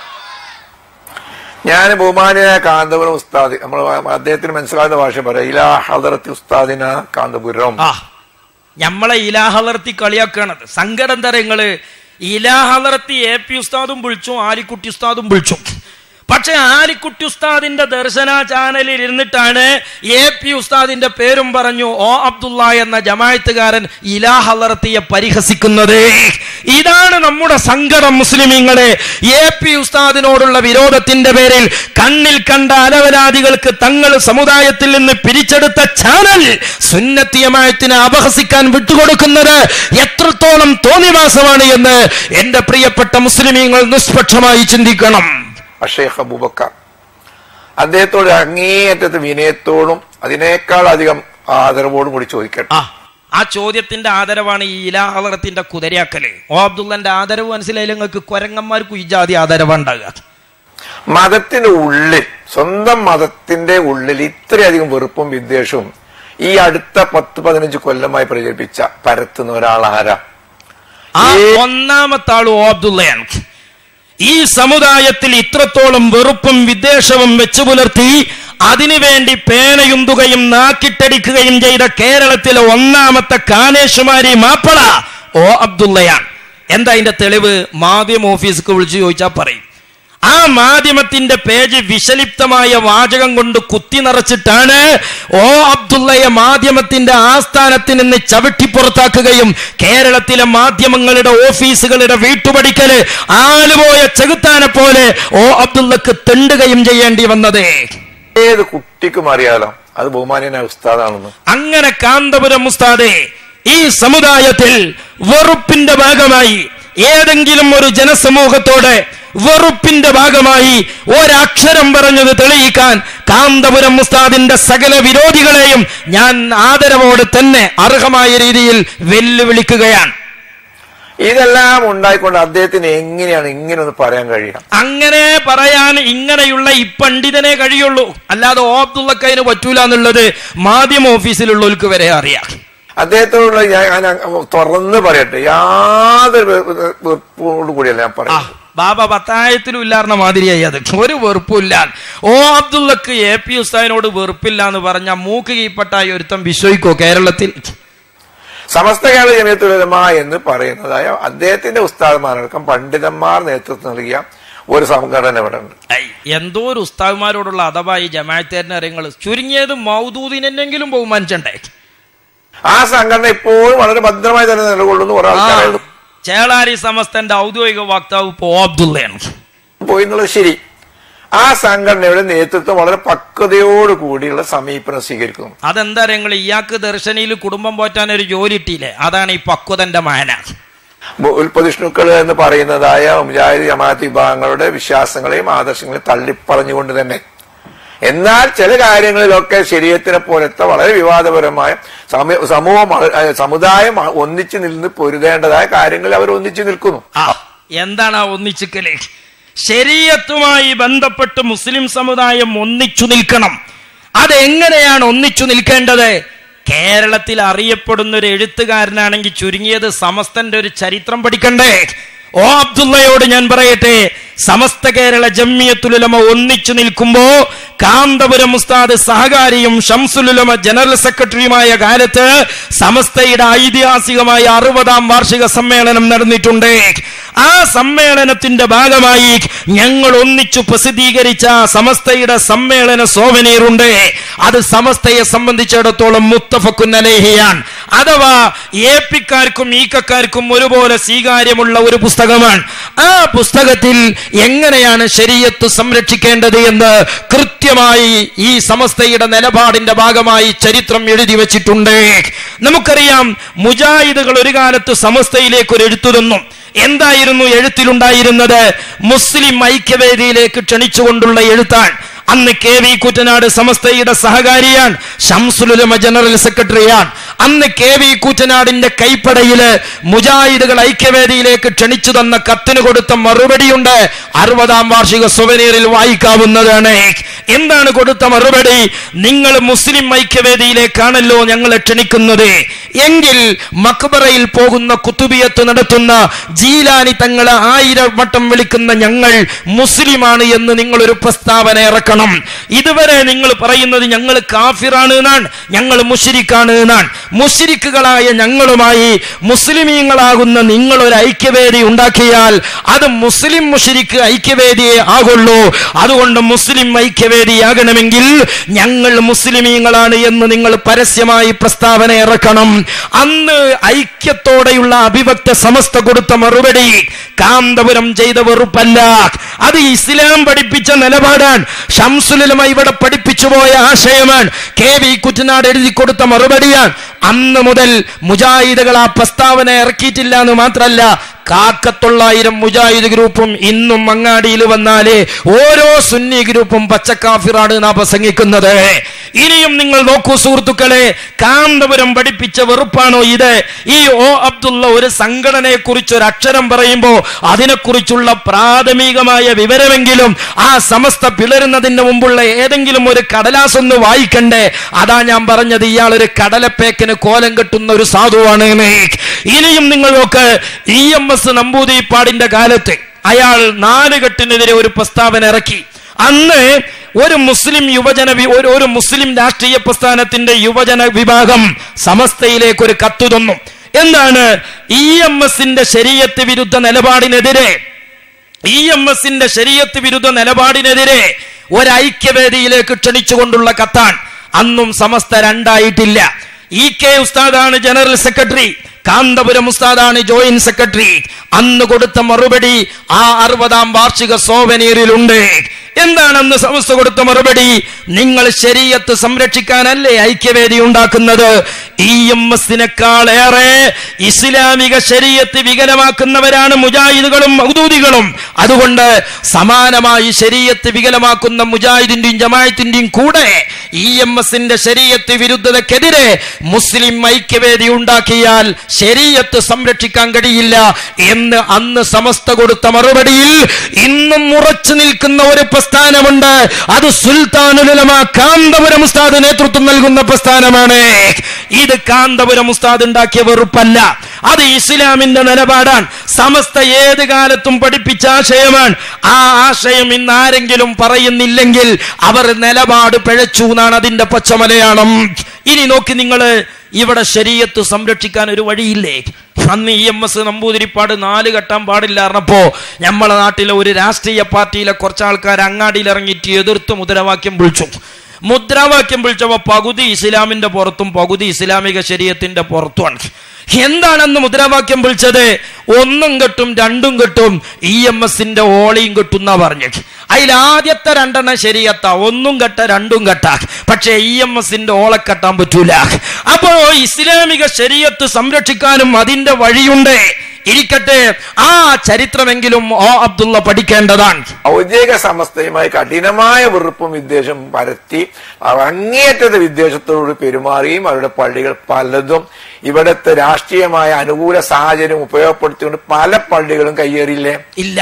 ഞാൻ ബഹുമാനായ കാന്തപുരം ഉസ്താദ് നമ്മൾ അദ്ദേഹത്തിന് മനസ്സിലാകുന്ന ഭാഷ പറയാം ഇലാ ഹദറത്തി ഉസ്താദിന കാന്തപുരം ആ നമ്മളെ ഇലാഹലർത്തി കളിയാക്കണത് സങ്കടം തരങ്ങള് ഇലാഹലർത്തി എ പി ഉസ്താദും വിളിച്ചു ആലിക്കുട്ടി ഉസ്താദും വിളിച്ചു പക്ഷെ ആലിക്കുട്ടി ഉസ്താദിന്റെ ദർശന ചാനലിൽ ഇരുന്നിട്ടാണ് എ പി ഉസ്താദിന്റെ പേരും പറഞ്ഞു ഓ അബ്ദുള്ള എന്ന ജമായത്തുകാരൻ ഇലാഹലർത്തിയെ പരിഹസിക്കുന്നത് ഇതാണ് നമ്മുടെ സങ്കടം മുസ്ലിമീങ്ങളെ എ പി ഉസ്താദിനോടുള്ള വിരോധത്തിന്റെ പേരിൽ കണ്ണിൽ കണ്ട അലവരാദികൾക്ക് തങ്ങൾ സമുദായത്തിൽ നിന്ന് പിരിച്ചെടുത്ത ചാനൽ സുന്നത്തിയമായത്തിനെ അപഹസിക്കാൻ വിട്ടുകൊടുക്കുന്നത് എത്രത്തോളം തോന്നിവാസമാണ് എന്ന് എന്റെ പ്രിയപ്പെട്ട മുസ്ലിമീങ്ങൾ നിഷ്പക്ഷമായി ചിന്തിക്കണം അഷേഖ് അബൂബക്കർ അദ്ദേഹത്തോട് അങ്ങേയറ്റത്തെ വിനയത്തോടും അതിനേക്കാൾ അധികം ആദരവോടും കൂടി ചോദിക്കട്ടെ ആ ചോദ്യത്തിന്റെ ആദരവാണ് ഈ ഇലാഹലറത്തിന്റെ കുതിരയാക്കല് ഓ അബ്ദുള്ളന്റെ ആദരവ് മനസ്സിലായില്ല നിങ്ങൾക്ക് കൊരങ്ങന്മാർക്കും ഈ ജാതി ആദരവുണ്ടാകുക മതത്തിന്റെ ഉള്ളിൽ സ്വന്തം മതത്തിന്റെ ഉള്ളിൽ ഇത്രയധികം വെറുപ്പും വിദ്വേഷവും ഈ അടുത്ത പത്ത് പതിനഞ്ച് കൊല്ലമായി പ്രചരിപ്പിച്ച പരത്തുന്ന ഒരാൾ ആരാ ആ ഒന്നാമത്തെ ആള് ഓ അബ്ദുള്ളയാണ് ഈ സമുദായത്തിൽ ഇത്രത്തോളം വെറുപ്പും വിദ്വേഷവും വെച്ചു പുലർത്തി അതിനുവേണ്ടി പേനയുന്തുകയും നാക്കിട്ടടിക്കുകയും ചെയ്ത കേരളത്തിലെ ഒന്നാമത്തെ കാനേഷുമാരി മാപ്പള ഓ അബ്ദുള്ളയാണ് എന്താ അതിന്റെ തെളിവ് മാധ്യമ ഓഫീസിക്ക് വിളിച്ചു ചോദിച്ചാൽ പറയും ആ മാധ്യമത്തിന്റെ പേജ് വിഷലിപ്തമായ വാചകം കൊണ്ട് കുത്തി നിറച്ചിട്ടാണ് ഓ അബ്ദുള്ളയെ മാധ്യമത്തിന്റെ ആസ്ഥാനത്ത് നിന്ന് ചവിട്ടി പുറത്താക്കുകയും കേരളത്തിലെ മാധ്യമങ്ങളുടെ ഓഫീസുകളുടെ വീട്ടുപടിക്കല് ആലുപോയ ചെകുത്താനെ പോലെ ഓ അബ്ദുള്ളക്ക് തെണ്ടുകയും ചെയ്യേണ്ടി വന്നത് ഏത് കുട്ടിക്കും അറിയാലോ അത് ബഹുമാനിയനായ ഉസ്താദാണെന്ന് അങ്ങനെ കാന്തപുരം മുസ്താദെ ഈ സമുദായത്തിൽ വെറുപ്പിന്റെ ഭാഗമായി ഏതെങ്കിലും ഒരു ജനസമൂഹത്തോട് വെറുപ്പിന്റെ ഭാഗമായി ഒരക്ഷരം പറഞ്ഞത് തെളിയിക്കാൻ കാന്തപുരം മുസ്താദിന്റെ സകല വിരോധികളെയും ഞാൻ ആദരവോട് തന്നെ അർഹമായ രീതിയിൽ വെല്ലുവിളിക്കുകയാണ് ഇതെല്ലാം ഉണ്ടായിക്കൊണ്ട് അദ്ദേഹത്തിന് എങ്ങനെയാണ് ഇങ്ങനെ ഒന്ന് പറയാൻ കഴിയുക അങ്ങനെ പറയാൻ ഇങ്ങനെയുള്ള ഈ പണ്ഡിതനെ കഴിയുള്ളൂ അല്ലാതെ ഓ അബ്ദുള്ളക്കതിന് പറ്റൂല എന്നുള്ളത് മാധ്യമ ഓഫീസിലുള്ളവർക്ക് വരെ അറിയാം അദ്ദേഹത്തോടുള്ള ഞാൻ ഞാൻ തുറന്ന് പറയട്ടെ യാതൊരു വെറുപ്പോടു കൂടിയല്ല ഞാൻ പറയുന്നത് ബാബ പത്തായത്തിലും ഇല്ലാർന്ന മാതിരിയായി അത് ഒരു വെറുപ്പില്ല ഓ അബ്ദുള്ളക്ക് എ പി ഉസ്താദിനോട് വെറുപ്പില്ല എന്ന് പറഞ്ഞ മൂക്ക് കീപ്പട്ടായി ഒരുത്തം വിശ്വസിക്കോ കേരളത്തിൽ സമസ്ത കേരള ജമിയത്തുലമ എന്ന് പറയുന്നതായ അദ്ദേഹത്തിന്റെ ഉസ്താദ്മാരടക്കം പണ്ഡിതന്മാർ നേതൃത്വം നൽകിയ ഒരു സംഘടന ഇവിടെ ഉണ്ട് ഐ, എന്തോ ഒരു ഉസ്താദ്മാരോടുള്ള അഥവായി ജമാഅത്തേരിന്റെ അറിയങ്ങൾ ചുരുങ്ങിയത് മൗദൂദിനെങ്കിലും ബഹുമാനിച്ചണ്ടേ ആ സംഘടന ഇപ്പോഴും വളരെ ഭദ്രമായി തന്നെ നിലകൊള്ളുന്നു കുറെ ആൾക്കാരെ ചേളാരി സമസ്തന്റെ ഔദ്യോഗിക വക്താവ് ഇപ്പൊ ഓ അബ്ദുള്ളയാണ് പോയി എന്നുള്ളത് ശരി ആ സംഘടനയുടെ നേതൃത്വം വളരെ പക്വതയോട് കൂടിയുള്ള സമീപനം സ്വീകരിക്കുന്നു അതെന്താ നിങ്ങൾ ഇയാൾക്ക് ദർശനയിൽ കുടുംബം പോറ്റാൻ ഒരു ജോലി ഇട്ടില്ലേ അതാണ് ഈ പക്വതന്റെ മാന ഉൽപ്പതിഷ്ണുക്കൾ എന്ന് പറയുന്നതായ മുജാഹിദ് ജമാഅത്ത് വിഭാഗങ്ങളുടെ വിശ്വാസങ്ങളെയും ആദർശങ്ങളെയും തള്ളിപ്പറഞ്ഞുകൊണ്ട് തന്നെ എന്നാൽ ചില കാര്യങ്ങളിലൊക്കെ ശരീരത്തിനെ പോലത്തെ വളരെ വിവാദപരമായ സമ- സമൂഹം അഹ് സമുദായം ഒന്നിച്ചു നിന്ന് പൊരുതേണ്ടതായ കാര്യങ്ങളിൽ അവർ ഒന്നിച്ചു നിൽക്കുന്നു എന്താണ് ആ ഒന്നിച്ചിക്കല് ശരീരത്തുമായി ബന്ധപ്പെട്ട് മുസ്ലിം സമുദായം ഒന്നിച്ചു നിൽക്കണം അതെങ്ങനെയാണ് ഒന്നിച്ചു നിൽക്കേണ്ടത് കേരളത്തിൽ അറിയപ്പെടുന്ന ഒരു എഴുത്തുകാരനാണെങ്കിൽ ചുരുങ്ങിയത് സമസ്തന്റെ ഒരു ചരിത്രം പഠിക്കണ്ടേ ഓ അബ്ദുള്ളയോട് ഞാൻ പറയട്ടെ സമസ്ത കേരള ജമ്മിയത്തുലുലമ ഒന്നിച്ചു നിൽക്കുമ്പോ കാന്തപുരം ഉസ്താദ് സഹകാരിയും ഷംസുലുലമ ജനറൽ സെക്രട്ടറിയുമായ കാലത്ത് സമസ്തയുടെ ഐതിഹാസികമായ അറുപതാം വാർഷിക സമ്മേളനം നടന്നിട്ടുണ്ട് ആ സമ്മേളനത്തിന്റെ ഭാഗമായി ഞങ്ങൾ ഒന്നിച്ചു പ്രസിദ്ധീകരിച്ച സമസ്തയുടെ സമ്മേളന സോവനീറുണ്ട് അത് സമസ്തയെ സംബന്ധിച്ചിടത്തോളം മുത്തഫക്കുൻ അലേഹിയാണ് അഥവാ എ പിക്കാർക്കും ഈക്കക്കാർക്കും ഒരുപോലെ സ്വീകാര്യമുള്ള ഒരു പുസ്തകമാണ് ആ പുസ്തകത്തിൽ എങ്ങനെയാണ് ശരീരത്ത് സംരക്ഷിക്കേണ്ടത് എന്ന് കൃത്യമായി ഈ സമസ്തയുടെ നിലപാടിന്റെ ഭാഗമായി ചരിത്രം എഴുതി വച്ചിട്ടുണ്ട് നമുക്കറിയാം മുജാഹിദുകൾ ഒരു കാലത്ത് സമസ്തയിലേക്ക് ഒരു എഴുത്തു തന്നു എന്തായിരുന്നു എഴുത്തിലുണ്ടായിരുന്നത് മുസ്ലിം ഐക്യവേദിയിലേക്ക് ക്ഷണിച്ചുകൊണ്ടുള്ള എഴുത്താൻ അന്ന് കെ വി കുറ്റനാട് സമസ്തയുടെ സഹകാരിയാണ് ഷംസുലുലമ ജനറൽ സെക്രട്ടറിയാണ് അന്ന് കെ വി കൂറ്റനാടിന്റെ കൈപ്പടയില് മുജാഹിദുകൾ ഐക്യവേദിയിലേക്ക് ക്ഷണിച്ചു തന്ന കത്തിന് കൊടുത്ത മറുപടിയുണ്ട് അറുപതാം വാർഷിക സുവനീറിൽ വായിക്കാവുന്നതാണ് എന്താണ് കൊടുത്ത മറുപടി നിങ്ങൾ മുസ്ലിം ഐക്യവേദിയിലേക്കാണല്ലോ ഞങ്ങളെ ക്ഷണിക്കുന്നത് എങ്കിൽ മക്ബറയിൽ പോകുന്ന കുത്തുബിയത്ത് നടത്തുന്ന ജീലാനി തങ്ങളെ ആയിരം വട്ടം വിളിക്കുന്ന ഞങ്ങൾ മുസ്ലിമാണ് എന്ന് നിങ്ങൾ ഒരു പ്രസ്താവന ഇറക്കണം ഇതുവരെ നിങ്ങൾ പറയുന്നത് ഞങ്ങൾ കാഫിറാണ് എന്നാണ് ഞങ്ങൾ മുഷിരിക്കാണ് എന്നാണ് മുഷിരിക്കുകളായ ഞങ്ങളുമായി മുസ്ലിമീങ്ങളാകുന്ന നിങ്ങൾ ഒരു ഐക്യവേദി ഉണ്ടാക്കിയാൽ അത് മുസ്ലിം മുഷിരിക്ക് ഐക്യവേദിയെ ആകുള്ളൂ അതുകൊണ്ട് മുസ്ലിം ഐക്യവേദിയാകണമെങ്കിൽ ഞങ്ങൾ മുസ്ലിമീങ്ങളാണ് എന്ന് നിങ്ങൾ പരസ്യമായി പ്രസ്താവന ഇറക്കണം അന്ന് ഐക്യത്തോടെയുള്ള അഭിഭക്ത സമസ്ത കൊടുത്ത മറുപടി കാന്തപുരം ചെയ്ത വെറുപ്പല്ല അത് ഇസ്ലാം പഠിപ്പിച്ച നിലപാടാണ് ഷംസുലമ ഇവിടെ പഠിപ്പിച്ചു പോയ ആശയമാണ് കെ വി കുറ്റനാട് എഴുതി കൊടുത്ത മറുപടിയാണ് അന്ന് മുതൽ മുജാഹിദുകൾ ആ പ്രസ്താവന ഇറക്കിയിട്ടില്ല എന്ന് മാത്രമല്ല കാക്കത്തൊള്ളായിരം മുജാഹിദ് ഗ്രൂപ്പും ഇന്നും അങ്ങാടിയിൽ വന്നാലേ ഓരോ സുന്നി ഗ്രൂപ്പും പച്ചക്കാഫിറാണ് നാ പ്രസംഗിക്കുന്നത് ഇനിയും നിങ്ങൾ നോക്കൂ സുഹൃത്തുക്കളെ കാന്തപുരം പഠിപ്പിച്ച വെറുപ്പാണോ ഇത് ഈ ഓ അബ്ദുള്ള ഒരു സംഘടനയെ കുറിച്ച് ഒരു അക്ഷരം പറയുമ്പോ അതിനെക്കുറിച്ചുള്ള പ്രാഥമികമായ വിവരമെങ്കിലും ആ സമസ്ത പിളരുന്നതിന് മുമ്പുള്ള ഏതെങ്കിലും ഒരു കടലാസ് ഒന്ന് വായിക്കണ്ടേ അതാ ഞാൻ പറഞ്ഞത് ഇയാൾ ഒരു കടലപ്പേക്കിന് കോലം കെട്ടുന്ന ഒരു സാധുവാണ് എന്ന്. ഇനിയും നിങ്ങൾ നോക്ക് ഇ എം എസ് നമ്പൂതിരിപ്പാടിന്റെ കാലത്ത് അയാൾ നാലുകെട്ടിനെതിരെ ഒരു പ്രസ്താവന ഇറക്കി അന്ന് ഒരു മുസ്ലിം യുവജന വി- ഒരു ഒരു മുസ്ലിം രാഷ്ട്രീയ പ്രസ്ഥാനത്തിന്റെ യുവജന വിഭാഗം സമസ്തയിലേക്ക് ഒരു കത്ത് തന്നു എന്താണ് ഇ എം എസിന്റെ ശരീരത്ത് വിരുദ്ധ നിലപാടിനെതിരെ ഇ എം എസിന്റെ ശരീരത്ത് വിരുദ്ധ നിലപാടിനെതിരെ ഒരു ഐക്യവേദിയിലേക്ക് ക്ഷണിച്ചുകൊണ്ടുള്ള കത്താൻ അന്നും സമസ്ത രണ്ടായിട്ടില്ല ഇ കെ ഉസ്താദാണ് ജനറൽ സെക്രട്ടറി കാന്തപുരം ഉസ്താദാണ് ജോയിന്റ് സെക്രട്ടറി അന്ന് കൊടുത്ത മറുപടി ആ അറുപതാം വാർഷിക സോവനീറിലുണ്ട് എന്താണ് അന്ന് സമസ്ത കൊടുത്ത മറുപടി നിങ്ങൾ ശരീരത്ത് സംരക്ഷിക്കാനല്ലേ ഐക്യവേദി ഉണ്ടാക്കുന്നത് ഇ എം എസിനേക്കാളേറെ ഇസ്ലാമിക ശരീരത്ത് വികലമാക്കുന്നവരാണ് മുജാഹിദുകളും മൗദൂദികളും അതുകൊണ്ട് സമാനമായി ശരീരത്ത് വികലമാക്കുന്ന മുജാഹിദിന്റെയും ജമായത്തിന്റെയും കൂടെ ഇ എം എസിന്റെ ശരീരത്ത് വിരുദ്ധതക്കെതിരെ മുസ്ലിം ഐക്യവേദി ഉണ്ടാക്കിയാൽ ശരീരത്ത് സംരക്ഷിക്കാൻ കഴിയില്ല എന്ന് അന്ന് സമസ്ത കൊടുത്ത മറുപടിയിൽ ഇന്നും ഉറച്ചു നിൽക്കുന്ന ഒരു പ്രസ്ഥാനമുണ്ട് അത് സുൽത്താനുലമ കാന്തപുരം ഉസ്താദ് നേതൃത്വം നൽകുന്ന പ്രസ്ഥാനമാണ് ഇത് കാന്തപുരം ഉസ്താദ് ഉണ്ടാക്കിയ വെറുപ്പല്ല അത് ഇസ്ലാമിന്റെ നിലപാടാണ് സമസ്ത ഏത് കാലത്തും പഠിപ്പിച്ച ആശയമാണ് ആ ആശയം ഇന്ന് ആരെങ്കിലും പറയുന്നില്ലെങ്കിൽ അവർ നിലപാട് പിഴച്ചു എന്നാണ് അതിന്റെ പച്ചമലയാളം ഇനി നോക്കി നിങ്ങൾ ഇവിടെ ശരീരത്ത് സംരക്ഷിക്കാൻ ഒരു വഴിയില്ലേ അന്ന് ഇ എം എസ് നമ്പൂതിരിപ്പാട് നാല് കെട്ടാൻ പാടില്ല പറഞ്ഞപ്പോ നമ്മളെ നാട്ടിലെ ഒരു രാഷ്ട്രീയ പാർട്ടിയിലെ കുറച്ച് ആൾക്കാർ അങ്ങാടിയിൽ ഇറങ്ങിയിട്ട് എതിർത്ത് മുദ്രാവാക്യം വിളിച്ചു മുദ്രാവാക്യം വിളിച്ചപ്പോ പകുതി ഇസ്ലാമിന്റെ പുറത്തും പകുതി ഇസ്ലാമിക ശരീരത്തിന്റെ പുറത്തുമാണ് എന്താണെന്ന് മുദ്രാവാക്യം വിളിച്ചത് ഒന്നും കെട്ടും രണ്ടും കെട്ടും ഇ എം എസിന്റെ ഓളിയും കെട്ടും എന്നാ പറഞ്ഞു അതിൽ ആദ്യത്തെ രണ്ടെണ്ണം ശരിയത്ത ഒന്നും കെട്ട രണ്ടും കെട്ട പക്ഷേ ഇ എം എസിന്റെ ഓളെ കെട്ടാൻ പറ്റൂല അപ്പോ ഇസ്ലാമിക ശരീരത്ത് സംരക്ഷിക്കാനും അതിന്റെ വഴിയുണ്ട് ഇരിക്കട്ടെ ആ ചരിത്രമെങ്കിലും ഓ അബ്ദുള്ള പഠിക്കേണ്ടതാണ് ഔദ്യോഗിക സമസ്തയുമായി കഠിനമായ വെറുപ്പും വിദ്വേഷം പരത്തി അങ്ങേയറ്റത്തെ വിദ്വേഷത്തോട് പെരുമാറുകയും അവരുടെ പള്ളികൾ പലതും ഇവിടുത്തെ രാഷ്ട്രീയമായ അനുകൂല സാഹചര്യം ഉപയോഗപ്പെടുത്തിക്കൊണ്ട് പല പള്ളികളും കയ്യേറിയില്ലേ ഇല്ല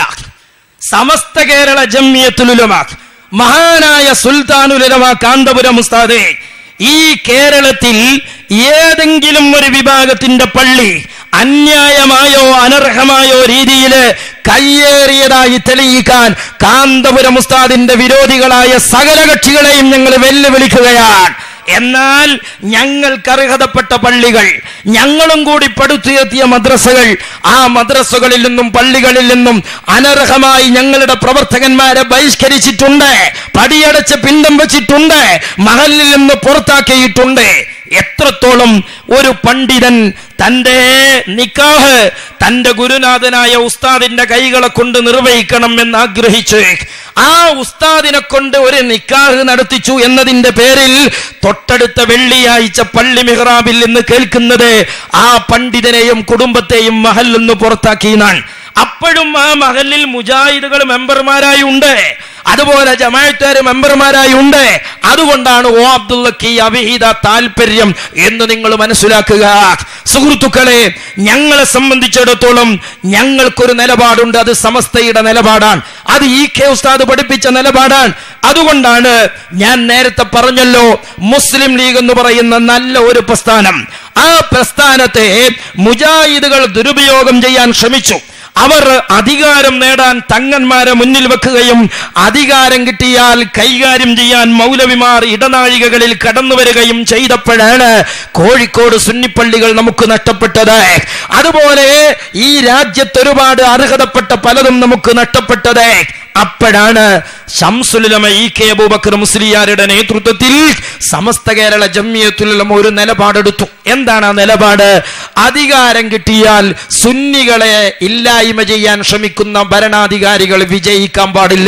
സമസ്ത കേരള ജമ്മിയത്തുലുലമ മഹാനായ സുൽത്താനുലമ കാന്തപുരം ഉസ്താദെ ഈ കേരളത്തിൽ ഏതെങ്കിലും ഒരു വിഭാഗത്തിന്റെ പള്ളി അന്യായമായോ അനർഹമായോ രീതിയിൽ കയ്യേറിയതായി തെളിയിക്കാൻ കാന്തപുരം ഉസ്താദിന്റെ വിരോധികളായ സകല കക്ഷികളെയും ഞങ്ങൾ വെല്ലുവിളിക്കുകയാണ് എന്നാൽ ഞങ്ങൾക്ക് അർഹതപ്പെട്ട പള്ളികൾ ഞങ്ങളും കൂടി പടുത്തുയർത്തിയ മദ്രസകൾ ആ മദ്രസകളിൽ നിന്നും പള്ളികളിൽ നിന്നും അനർഹമായി ഞങ്ങളുടെ പ്രവർത്തകന്മാരെ ബഹിഷ്കരിച്ചിട്ടുണ്ട് പടിയടച്ച് പിണ്ടം വെച്ചിട്ടുണ്ട് മഹലിൽ നിന്ന് പുറത്താക്കിയിട്ടുണ്ട് എത്രത്തോളം ഒരു പണ്ഡിതൻ തന്റെ നിക്കാഹ് തന്റെ ഗുരുനാഥനായ ഉസ്താദിന്റെ കൈകളെ കൊണ്ട് നിർവഹിക്കണം എന്ന് ആഗ്രഹിച്ചു ആ ഉസ്താദിനെ കൊണ്ട് ഒരു നിക്കാഹ് നടത്തിച്ചു എന്നതിന്റെ പേരിൽ തൊട്ടടുത്ത വെള്ളിയാഴ്ച പള്ളി മിഹ്റാബിൽ നിന്ന് കേൾക്കുന്നത് ആ പണ്ഡിതനെയും കുടുംബത്തെയും മഹലിൽ നിന്ന് പുറത്താക്കിയെന്നാണ് അപ്പോഴും ആ മഹലിൽ മുജാഹിദുകൾ മെമ്പർമാരായി ഉണ്ട് അതുപോലെ ജമാഅത്തുകാർ മെമ്പർമാരായി ഉണ്ട് അതുകൊണ്ടാണ് ഓ അബ്ദുള്ളക്ക് ഈ അവിഹിത താല്പര്യം എന്ന് നിങ്ങൾ മനസ്സിലാക്കുക സുഹൃത്തുക്കളെ ഞങ്ങളെ സംബന്ധിച്ചിടത്തോളം ഞങ്ങൾക്കൊരു നിലപാടുണ്ട് അത് സമസ്തയുടെ നിലപാടാണ് അത് ഈ കെ ഉസ്താദ് പഠിപ്പിച്ച നിലപാടാണ് അതുകൊണ്ടാണ് ഞാൻ നേരത്തെ പറഞ്ഞല്ലോ മുസ്ലിം ലീഗ് എന്ന് പറയുന്ന നല്ല ഒരു പ്രസ്ഥാനം ആ പ്രസ്ഥാനത്തെ മുജാഹിദുകൾ ദുരുപയോഗം ചെയ്യാൻ ശ്രമിച്ചു അവർ അധികാരം നേടാൻ തങ്ങന്മാരെ മുന്നിൽ വെക്കുകയും അധികാരം കിട്ടിയാൽ കൈകാര്യം ചെയ്യാൻ മൗലവിമാർ ഇടനാഴികകളിൽ കടന്നു വരികയും ചെയ്തപ്പോഴാണ് കോഴിക്കോട് സുന്നിപ്പള്ളികൾ നമുക്ക് നഷ്ടപ്പെട്ടത് അതുപോലെ ഈ രാജ്യത്ത് ഒരുപാട് അർഹതപ്പെട്ട പലതും നമുക്ക് നഷ്ടപ്പെട്ടത് അപ്പോഴാണ് ശംസുലമ ഇ കെ അബൂബക്കർ മുസ്ലിയാരുടെ നേതൃത്വത്തിൽ സമസ്ത കേരള ജമ്മിയത്തുലമ ഒരു നിലപാടെടുത്തു എന്താണ് ആ നിലപാട് അധികാരം കിട്ടിയാൽ സുന്നികളെ ഇല്ലായ്മ ചെയ്യാൻ ശ്രമിക്കുന്ന ഭരണാധികാരികൾ വിജയിക്കാൻ പാടില്ല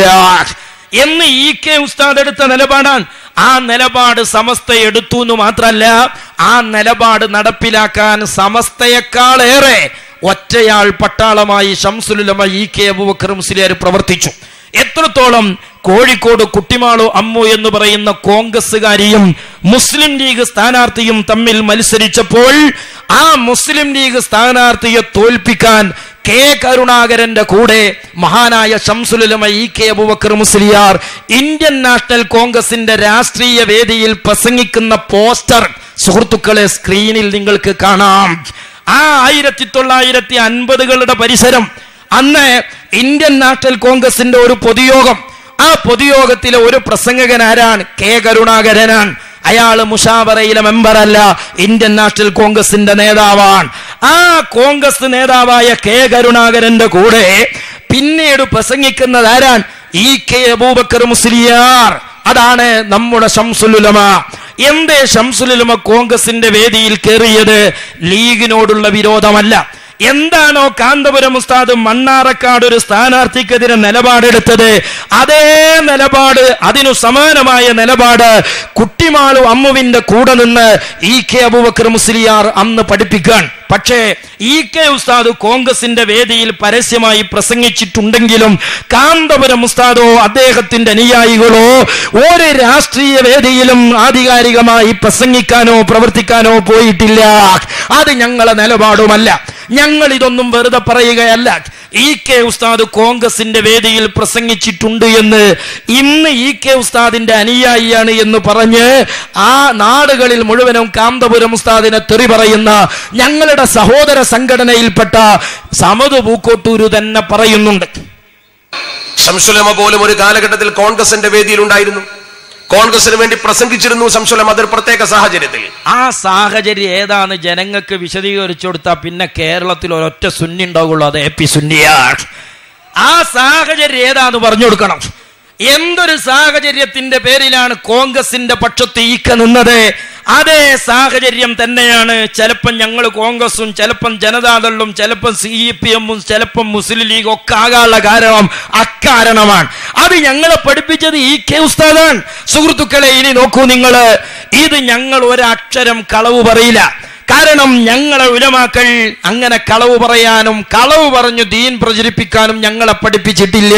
എന്ന് ഇ കെ ഉസ്താദ് എടുത്ത നിലപാടാണ് ആ നിലപാട് സമസ്ത എടുത്തു എന്ന് മാത്രല്ല ആ നിലപാട് നടപ്പിലാക്കാൻ സമസ്തയെക്കാളേറെ ഒറ്റയാൾ പട്ടാളമായി ഷംസുലുലമ ഇ കെ അബൂബക്കർ മുസ്ലിയാർ പ്രവർത്തിച്ചു എത്രത്തോളം കോഴിക്കോട് കുട്ടിമാളു അമ്മു എന്ന് പറയുന്ന കോൺഗ്രസുകാരിയും മുസ്ലിം ലീഗ് സ്ഥാനാർത്ഥിയും തമ്മിൽ മത്സരിച്ചപ്പോൾ ആ മുസ്ലിം ലീഗ് സ്ഥാനാർത്ഥിയെ തോൽപ്പിക്കാൻ കെ കരുണാകരന്റെ കൂടെ മഹാനായ Shamsul Ulama E K Aboobacker Musliyar Indian national കോൺഗ്രസിന്റെ രാഷ്ട്രീയ വേദിയിൽ പ്രസംഗിക്കുന്ന പോസ്റ്റർ സുഹൃത്തുക്കളെ സ്ക്രീനിൽ നിങ്ങൾക്ക് കാണാം ആ ആയിരത്തി തൊള്ളായിരത്തി അൻപതുകളുടെ പരിസരം അന്ന് ഇന്ത്യൻ നാഷണൽ കോൺഗ്രസിന്റെ ഒരു പൊതുയോഗം ആ പൊതുയോഗത്തിലെ ഒരു പ്രസംഗകൻ ആരാണ് കെ കരുണാകരനാണ് അയാൾ മുഷാവറയിലെ മെമ്പറല്ല ഇന്ത്യൻ നാഷണൽ കോൺഗ്രസിന്റെ നേതാവാണ് ആ കോൺഗ്രസ് നേതാവായ കെ കരുണാകരന്റെ കൂടെ പിന്നീട് പ്രസംഗിക്കുന്നത് ആരാണ് ഇ കെ അബൂബക്കർ മുസ്ലിയാർ അതാണ് നമ്മുടെ ഷംസുലുലമ എന്തേ ഷംസുലുലമ കോൺഗ്രസിന്റെ വേദിയിൽ കയറിയത് ലീഗിനോടുള്ള വിരോധമല്ല എന്താണോ കാന്തപുരം ഉസ്താദ് മണ്ണാറക്കാട് ഒരു സ്ഥാനാർത്ഥിക്കെതിരെ നിലപാടെടുത്തത് അതേ നിലപാട് അതിനു സമാനമായ നിലപാട് കുട്ടിമാളു അമ്മുവിന്റെ കൂടെ നിന്ന് ഇ കെ അബൂബക്കർ മുസ്ലിയാർ അന്ന് പഠിപ്പിക്കാൻ പക്ഷേ ഇ കെ ഉസ്താദ് കോൺഗ്രസിന്റെ വേദിയിൽ പരസ്യമായി പ്രസംഗിച്ചിട്ടുണ്ടെങ്കിലും കാന്തപുരം ഉസ്താദോ അദ്ദേഹത്തിന്റെ അനുയായികളോ ഒരു രാഷ്ട്രീയ വേദിയിലും ആധികാരികമായി പ്രസംഗിക്കാനോ പ്രവർത്തിക്കാനോ പോയിട്ടില്ല അത് ഞങ്ങളെ നിലപാടുമല്ല ഞങ്ങൾ ഇതൊന്നും വെറുതെ പറയുകയല്ല ഇ കെ ഉസ്താദ് കോൺഗ്രസിന്റെ വേദിയിൽ പ്രസംഗിച്ചിട്ടുണ്ട് എന്ന് ഇന്ന് ഇ കെ ഉസ്താദിന്റെ അനുയായിയാണ് എന്ന് പറഞ്ഞ് ആ നാടുകളിൽ മുഴുവനും കാന്തപുരം ഉസ്താദിനെ തെറി പറയുന്ന ഞങ്ങളുടെ സഹോദര സംഘടനയിൽപ്പെട്ട സമത് പൂക്കോട്ടൂര് തന്നെ പറയുന്നുണ്ട് ശംസുലമ പോലും ഒരു കാലഘട്ടത്തിൽ കോൺഗ്രസിന്റെ വേദിയിൽ ഉണ്ടായിരുന്നു കോൺഗ്രസിന് വേണ്ടി പ്രസംഗിച്ചിരുന്നു ശംസുലം അതൊരു പ്രത്യേക സാഹചര്യത്തിൽ ആ സാഹചര്യം ഏതാന്ന് ജനങ്ങൾക്ക് വിശദീകരിച്ചു കൊടുത്താൽ പിന്നെ കേരളത്തിൽ ഒരൊറ്റ സുന്നി ഉണ്ടാവുള്ളൂ അത് എ പി സുന്നിയാണ് ആ സാഹചര്യം ഏതാന്ന് പറഞ്ഞു കൊടുക്കണം എന്തൊരു സാഹചര്യത്തിന്റെ പേരിലാണ് കോൺഗ്രസിന്റെ പക്ഷത്ത് ഈക്ക നിന്നത് അതേ സാഹചര്യം തന്നെയാണ് ചിലപ്പം ഞങ്ങൾ കോൺഗ്രസും ചിലപ്പം ജനതാദളും ചിലപ്പം സി പി എമ്മും ചിലപ്പം മുസ്ലിം ലീഗും ഒക്കെ ആകാനുള്ള കാരണം അക്കാരണമാണ് അത് ഞങ്ങളെ പഠിപ്പിച്ചത് ഈ കെ ഉസ്താദാണ് സുഹൃത്തുക്കളെ ഇനി നോക്കൂ നിങ്ങൾ ഇത് ഞങ്ങൾ ഒരക്ഷരം കളവ് പറയില്ല കാരണം ഞങ്ങളെ ഉലമാക്കൾ അങ്ങനെ കളവ് പറയാനും കളവ് പറഞ്ഞു ദീൻ പ്രചരിപ്പിക്കാനും ഞങ്ങളെ പഠിപ്പിച്ചിട്ടില്ല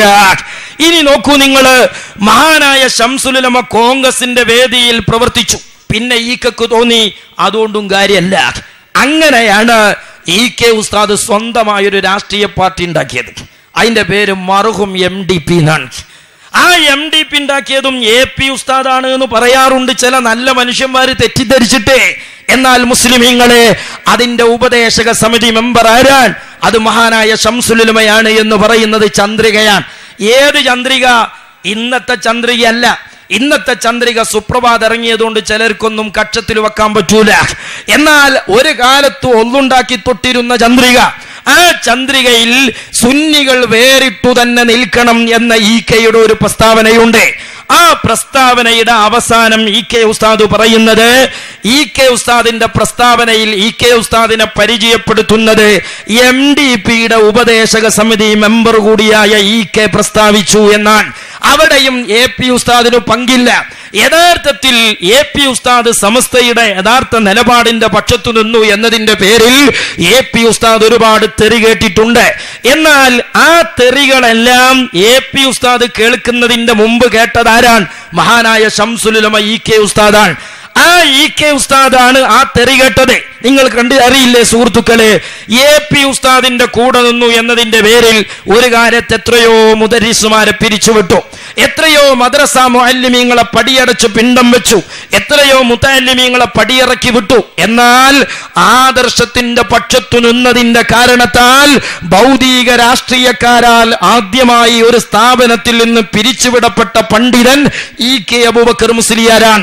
ഇനി നോക്കൂ നിങ്ങൾ മഹാനായ ശംസുലമ കോൺഗ്രസിന്റെ വേദിയിൽ പ്രവർത്തിച്ചു പിന്നെ ഈക്കക്ക് തോന്നി അതുകൊണ്ടും കാര്യമല്ല അങ്ങനെയാണ് ഇ കെ ഉസ്താദ് സ്വന്തമായൊരു രാഷ്ട്രീയ പാർട്ടി ഉണ്ടാക്കിയത് അതിന്റെ പേര് മറുഹും എം ഡി പി എന്നാണ് ആ എം ഡി പി ഉണ്ടാക്കിയതും എ പി ഉസ്താദാണ് എന്ന് പറയാറുണ്ട് ചില നല്ല മനുഷ്യന്മാര് തെറ്റിദ്ധരിച്ചിട്ടേ എന്നാൽ മുസ്ലിമീങ്ങളെ അതിന്റെ ഉപദേശക സമിതി മെമ്പർ ആരാൻ അത് മഹാനായ ഷംസുലുമയാണ് എന്ന് പറയുന്നത് ചന്ദ്രികയാണ് ഏത് ചന്ദ്രിക ഇന്നത്തെ ചന്ദ്രികയല്ല ഇന്നത്തെ ചന്ദ്രിക സുപ്രഭാത് ഇറങ്ങിയതുകൊണ്ട് ചിലർക്കൊന്നും കക്ഷത്തിൽ വെക്കാൻ പറ്റൂല എന്നാൽ ഒരു കാലത്ത് ഒന്നുണ്ടാക്കി തൊട്ടിരുന്ന ചന്ദ്രിക ആ ചന്ദ്രികയിൽ സുന്നികൾ വേറിട്ടു തന്നെ നിൽക്കണം എന്ന ഇ കെയുടെ ഒരു പ്രസ്താവനയുണ്ട് ആ പ്രസ്താവനയുടെ അവസാനം ഇ കെ ഉസ്താദ് പറയുന്നത് ഇ കെ ഉസ്താദിന്റെ പ്രസ്താവനയിൽ ഇ കെ ഉസ്താദിനെ പരിചയപ്പെടുത്തുന്നത് എം ഡി പിയുടെ ഉപദേശക സമിതി മെമ്പർ കൂടിയായ ഇ കെ പ്രസ്താവിച്ചു എന്നാണ് അവിടെയും എ പി ഉസ്താദിന് പങ്കില്ല യഥാർത്ഥത്തിൽ എ പി ഉസ്താദ് സമസ്തയുടെ യഥാർത്ഥ നിലപാടിന്റെ പക്ഷത്തു നിന്നു എന്നതിന്റെ പേരിൽ എ പി ഉസ്താദ് ഒരുപാട് തെറി കേട്ടിട്ടുണ്ട് എന്നാൽ ആ തെറികളെല്ലാം എ പി ഉസ്താദ് കേൾക്കുന്നതിന്റെ മുമ്പ് കേട്ടതാരാണ് മഹാനായ ഷംസുലുലമ ഇ കെ ഉസ്താദാണ് ആ ഇ കെ ഉസ്താദാണ് ആ തെറി കേട്ടത് നിങ്ങൾ കണ്ട് അറിയില്ലേ സുഹൃത്തുക്കളെ എ പി ഉസ്താദിന്റെ കൂടെ നിന്നു എന്നതിന്റെ പേരിൽ ഒരു കാലത്ത് എത്രയോ മുദരിസുമാരെ പിരിച്ചുവിട്ടു എത്രയോ മദ്രസ മുഅല്ലിമീങ്ങളെ പടിയടച്ചു പിണ്ടം വെച്ചു എത്രയോ മുത്തല്ലിമീങ്ങളെ പടിയിറക്കി വിട്ടു എന്നാൽ ആദർശത്തിന്റെ പക്ഷത്തു നിന്നതിന്റെ കാരണത്താൽ ഭൗതിക രാഷ്ട്രീയക്കാരാൽ ആദ്യമായി ഒരു സ്ഥാപനത്തിൽ നിന്ന് പിരിച്ചുവിടപ്പെട്ട പണ്ഡിതൻ ഇ കെ അബൂബക്കർ മുസ്ലിയാരാണ്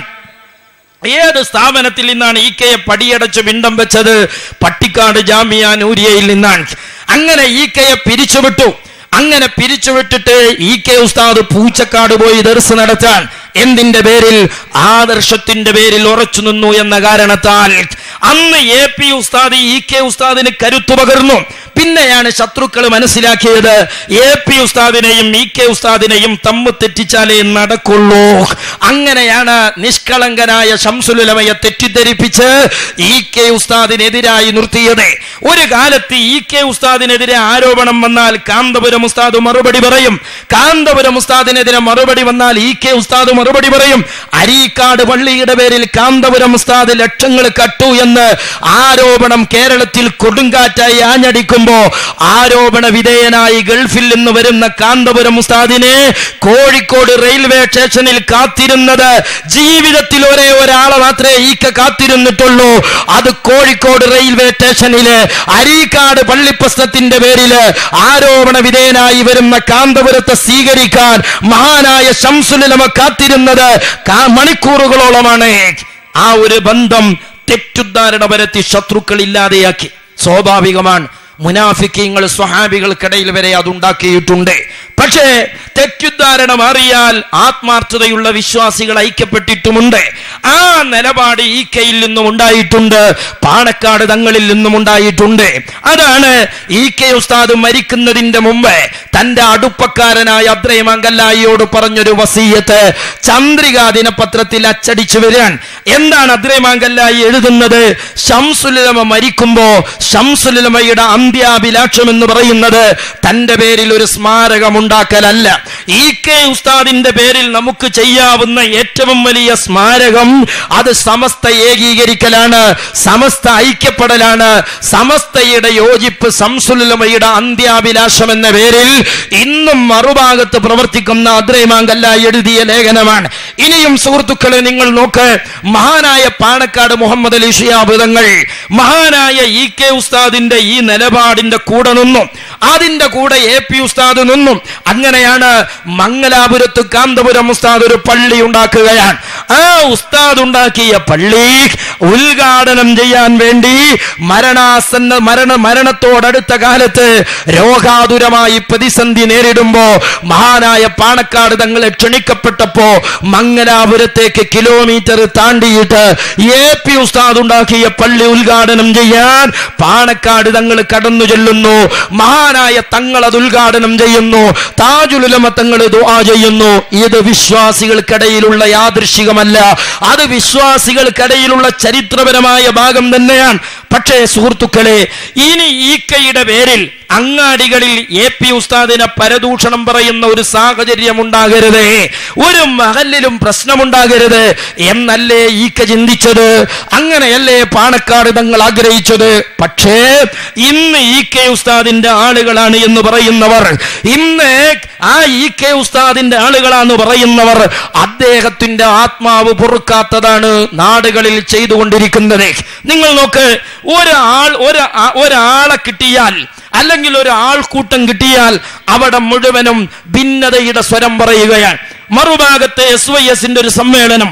ഏത് സ്ഥാപനത്തിൽ നിന്നാണ് ഇ കെയെ പടിയടച്ച് പിണ്ടം വെച്ചത് പട്ടിക്കാട് ജാമിയ നൂരിയയിൽ നിന്നാണ് അങ്ങനെ ഇ കെയെ പിരിച്ചുവിട്ടു അങ്ങനെ പിരിച്ചുവിട്ടിട്ട് ഇ കെ ഉസ്താദ് പൂച്ചക്കാട് പോയി ദർസ് നടത്താൻ എന്തിന്റെ പേരിൽ ആദർശത്തിന്റെ പേരിൽ ഉറച്ചു നിന്നു എന്ന കാരണത്താൽ അന്ന് എ പി ഉസ്താദ് ഇ കെ ഉസ്താദിന് കരുത്തു പകർന്നു പിന്നെയാണ് ശത്രുക്കൾ മനസ്സിലാക്കിയത് എ പി ഉസ്താദിനെയും ഇ കെ ഉസ്താദിനെയും തമ്മു തെറ്റിച്ചാലേ നടക്കുള്ളൂ അങ്ങനെയാണ് നിഷ്കളങ്കനായ ശംസുലുലമയെ തെറ്റിദ്ധരിപ്പിച്ച് ഇ കെ ഉസ്താദിനെതിരായി നിർത്തിയത് ഒരു കാലത്ത് ഇ കെ ഉസ്താദിനെതിരെ ആരോപണം വന്നാൽ കാന്തപുരം ഉസ്താദ് മറുപടി പറയും കാന്തപുരം ഉസ്താദിനെതിരെ മറുപടി വന്നാൽ ഇ കെ ഉസ്താദ് മറുപടി പറയും അരീക്കാട് പള്ളിയുടെ പേരിൽ കാന്തപുരം ഉസ്താദ് ലക്ഷങ്ങൾ കട്ടു എന്ന് ആരോപണം കേരളത്തിൽ കൊടുങ്കാറ്റായി ആഞ്ഞടിക്കുമ്പോ ആരോപണ വിധേയനായി ഗൾഫിൽ നിന്ന് വരുന്ന കാന്തപുരം ഉസ്താദിനെ കോഴിക്കോട് റെയിൽവേ സ്റ്റേഷനിൽ കാത്തിരുന്നത് ജീവിതത്തിൽ ഒരേ ഒരാളെ മാത്രമേ ഈക്ക കാത്തിരുന്നിട്ടുള്ളൂ അത് കോഴിക്കോട് റെയിൽവേ സ്റ്റേഷനില് അരീക്കാട് പള്ളിപ്രശ്നത്തിന്റെ പേരില് ആരോപണ വിധേയനായി വരുന്ന കാന്തപുരത്തെ സ്വീകരിക്കാൻ മഹാനായ ശംസുലമ കാത്തിരുന്നത് കാ- മണിക്കൂറുകളോളമാണ് ആ ഒരു ബന്ധം തെറ്റുദ്ധാരണ പരത്തി ശത്രുക്കൾ ഇല്ലാതെയാക്കി സ്വാഭാവികമാണ് മുനാഫിക്കങ്ങൾ സ്വഹാബികൾക്കിടയിൽ വരെ അതുണ്ടാക്കിയിട്ടുണ്ട് പക്ഷേ തെറ്റുദ്ധാരണ മാറിയാൽ ആത്മാർത്ഥതയുള്ള വിശ്വാസികൾ ഐക്യപ്പെട്ടിട്ടുമുണ്ട് ആ നിലപാട് ഈ കെയിൽ നിന്നും ഉണ്ടായിട്ടുണ്ട് പാണക്കാട് തങ്ങളിൽ നിന്നും ഉണ്ടായിട്ടുണ്ട് അതാണ് ഈ കെ ഉസ്താദ് മരിക്കുന്നതിന്റെ മുമ്പ് തന്റെ അടുപ്പക്കാരനായ അദ്രൈമംഗല്ലായിയോട് പറഞ്ഞൊരു വസീയത്ത് ചന്ദ്രിക ദിനപത്രത്തിൽ അച്ചടിച്ചു വരാൻ എന്താണ് അദ്രൈമാങ്കല്ലായി എഴുതുന്നത് ഷംസുലമ മരിക്കുമ്പോ ഷംസുലമയുടെ അന്ത്യാഭിലാഷം എന്ന് പറയുന്നത് തന്റെ പേരിൽ ഒരു സ്മാരകം ഉണ്ടാക്കലല്ല ഈ കെ ഉസ്താദിന്റെ പേരിൽ നമുക്ക് ചെയ്യാവുന്ന ഏറ്റവും വലിയ സ്മാരകം അത് സമസ്ത ഏകീകരിക്കലാണ് സമസ്ത ഐക്യപ്പെടലാണ് സമസ്തയുടെ യോജിപ്പ് സംസുലമയുടെ അന്ത്യാഭിലാഷം എന്ന പേരിൽ ഇന്നും മറുഭാഗത്ത് പ്രവർത്തിക്കുന്ന അദ്രൈമാങ്കല്ല എഴുതിയ ലേഖനമാണ് ഇനിയും സുഹൃത്തുക്കളെ നിങ്ങൾ നോക്ക് മഹാനായ പാണക്കാട് മുഹമ്മദ് അലി ഷിയാബുദങ്ങൾ മഹാനായ ഇ കെ ഉസ്താദിന്റെ ഈ നിലപാടിന്റെ കൂടെ നിന്നു അതിന്റെ കൂടെ എ പി ഉസ്താദ് നിന്നും അങ്ങനെയാണ് മംഗലാപുരത്ത് കാന്തപുരം ഉസ്താദ് ഒരു പള്ളി ഉണ്ടാക്കുകയാണ് ആ ഉസ്താദ് ഉണ്ടാക്കിയ പള്ളി ഉദ്ഘാടനം ചെയ്യാൻ വേണ്ടി മരണാസന്ന മരണ മരണത്തോടടുത്ത കാലത്ത് രോഗാതുരമായി പ്രതിസന്ധി നേരിടുമ്പോ മഹാനായ പാണക്കാട് തങ്ങളെ ക്ഷണിക്കപ്പെട്ടപ്പോ മംഗലാപുരത്തേക്ക് കിലോമീറ്റർ താണ്ടിയിട്ട് എ പി ഉസ്താദ് ഉണ്ടാക്കിയ പള്ളി ഉദ്ഘാടനം ചെയ്യാൻ പാണക്കാട് തങ്ങൾ കടന്നു ചെല്ലുന്നു മഹാനായ തങ്ങൾ അത് ഉദ്ഘാടനം ചെയ്യുന്നു താജുലുലമ തങ്ങൾ ദുആ ചെയ്യുന്നു ഇത് വിശ്വാസികൾക്കിടയിലുള്ള യാദൃശികമല്ല അത് വിശ്വാസികൾക്കിടയിലുള്ള ചരിത്രപരമായ ഭാഗം തന്നെയാണ് പക്ഷേ സുഹൃത്തുക്കളെ ഇനി ഈക്കയുടെ പേരിൽ അങ്ങാടികളിൽ എ പി ഉസ്താദിനെ പരദൂഷണം പറയുന്ന ഒരു സാഹചര്യം ഉണ്ടാകരുത് ഒരു മഹലിലും പ്രശ്നമുണ്ടാകരുത് എന്നല്ലേ ഈക്ക ചിന്തിച്ചത് അങ്ങനെയല്ലേ പാണക്കാട് തങ്ങൾ ആഗ്രഹിച്ചത് പക്ഷേ ഇന്ന് ഇ കെ ഉസ്താദിന്റെ ആളുകളാണ് എന്ന് പറയുന്നവർ ഇന്ന് ആ ഇ കെ ഉസ്താദിന്റെ ആളുകളാന്ന് പറയുന്നവർ അദ്ദേഹത്തിന്റെ ആത്മാവ് പൊറുക്കാത്തതാണ് നാടുകളിൽ ചെയ്തുകൊണ്ടിരിക്കുന്നത് നിങ്ങൾ നോക്ക് ഒരാൾ ഒരു ഒരാളെ കിട്ടിയാൽ അല്ലെങ്കിൽ ഒരു ആൾക്കൂട്ടം കിട്ടിയാൽ അവിടെ മുഴുവനും ഭിന്നതയുടെ സ്വരം പറയുകയാണ് മറുഭാഗത്ത് എസ് വൈ എസിന്റെ ഒരു സമ്മേളനം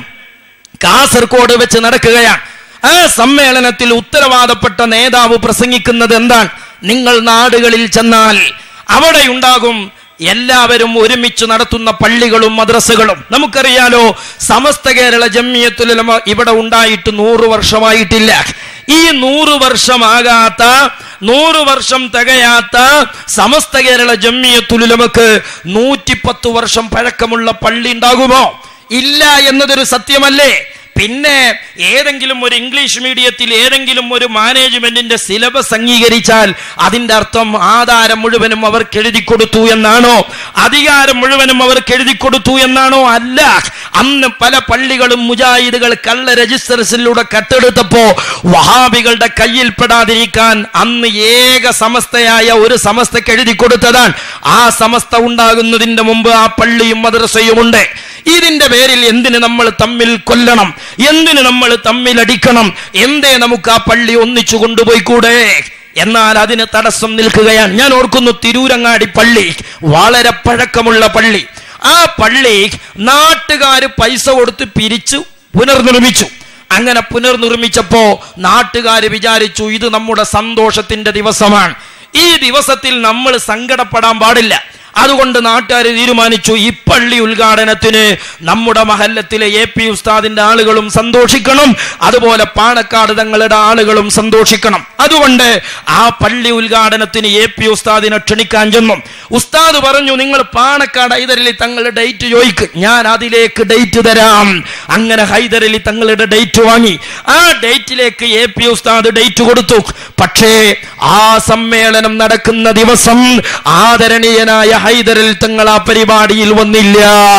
കാസർഗോഡ് വെച്ച് നടക്കുകയാണ് ആ സമ്മേളനത്തിൽ ഉത്തരവാദപ്പെട്ട നേതാവ് പ്രസംഗിക്കുന്നത് എന്താണ് നിങ്ങൾ നാടുകളിൽ ചെന്നാൽ അവിടെ ഉണ്ടാകും എല്ലാവരും ഒരുമിച്ച് നടത്തുന്ന പള്ളികളും മദ്രസകളും നമുക്കറിയാലോ സമസ്ത കേരള ജമ്മിയത്തുലമ ഇവിടെ ഉണ്ടായിട്ട് നൂറ് വർഷമായിട്ടില്ല ഈ നൂറ് വർഷമാകാത്ത നൂറ് വർഷം തികയാത്ത സമസ്ത കേരള ജമ്മിയത്തുലമക്ക് നൂറ്റിപ്പത്ത് വർഷം പഴക്കമുള്ള പള്ളി ഉണ്ടാകുമോ ഇല്ല എന്നതൊരു സത്യമല്ലേ പിന്നെ ഏതെങ്കിലും ഒരു ഇംഗ്ലീഷ് മീഡിയത്തിൽ ഏതെങ്കിലും ഒരു മാനേജ്മെന്റിന്റെ സിലബസ് അംഗീകരിച്ചാൽ അതിന്റെ അർത്ഥം ആധാരം മുഴുവനും അവർക്ക് എഴുതി കൊടുത്തു എന്നാണോ അധികാരം മുഴുവനും അവർക്ക് എഴുതി കൊടുത്തു എന്നാണോ അല്ല അന്ന് പല പള്ളികളും മുജാഹിദുകൾ കള്ള രജിസ്റ്റേഴ്സിലൂടെ കട്ടെടുത്തപ്പോ വഹാബികളുടെ കയ്യിൽ പെടാതിരിക്കാൻ അന്ന് ഏക സമസ്തയായ ഒരു സമസ്തക്ക് എഴുതി കൊടുത്തതാണ് ആ സമസ്ത ഉണ്ടാകുന്നതിന്റെ മുമ്പ് ആ പള്ളിയും മദ്രസയും ഉണ്ട് ഇതിന്റെ പേരിൽ എന്തിന് നമ്മൾ തമ്മിൽ കൊല്ലണം എന്തിന് നമ്മൾ തമ്മിൽ അടിക്കണം എന്തേ നമുക്ക് ആ പള്ളി ഒന്നിച്ചു കൊണ്ടുപോയി കൂടെ എന്നാൽ അതിന് തടസ്സം നിൽക്കുകയാണ് ഞാൻ ഓർക്കുന്നു തിരൂരങ്ങാടി പള്ളി വളരെ പഴക്കമുള്ള പള്ളി ആ പള്ളി നാട്ടുകാര് പൈസ കൊടുത്ത് പിരിച്ചു പുനർനിർമ്മിച്ചു അങ്ങനെ പുനർനിർമ്മിച്ചപ്പോ നാട്ടുകാര് വിചാരിച്ചു ഇത് നമ്മുടെ സന്തോഷത്തിന്റെ ദിവസമാണ് ഈ ദിവസത്തിൽ നമ്മൾ സങ്കടപ്പെടാൻ പാടില്ല അതുകൊണ്ട് നാട്ടുകാർ തീരുമാനിച്ചു ഈ പള്ളി ഉദ്ഘാടനത്തിന് നമ്മുടെ മഹല്ലത്തിലെ എ പി ഉസ്താദിന്റെ ആളുകളും സന്തോഷിക്കണം അതുപോലെ പാണക്കാട് തങ്ങളുടെ ആളുകളും സന്തോഷിക്കണം അതുകൊണ്ട് ആ പള്ളി ഉദ്ഘാടനത്തിന് എ പി ഉസ്താദിനെ ക്ഷണിക്കാൻ ചെന്നു ഉസ്താദ് പറഞ്ഞു നിങ്ങൾ പാണക്കാട് ഹൈദരലി തങ്ങളുടെ ഡേറ്റ് ചോദിക്ക് ഞാൻ അതിലേക്ക് ഡേറ്റ് തരാം അങ്ങനെ ഹൈദരലി തങ്ങളുടെ ഡേറ്റ് വാങ്ങി ആ ഡേറ്റിലേക്ക് എ പി ഉസ്താദ് ഡേറ്റ് കൊടുത്തു പക്ഷേ ആ സമ്മേളനം നടക്കുന്ന ദിവസം ആദരണീയനായ ഹൈദരൽ തങ്ങൾ ആ പരിപാടിയിൽ വന്നില്ല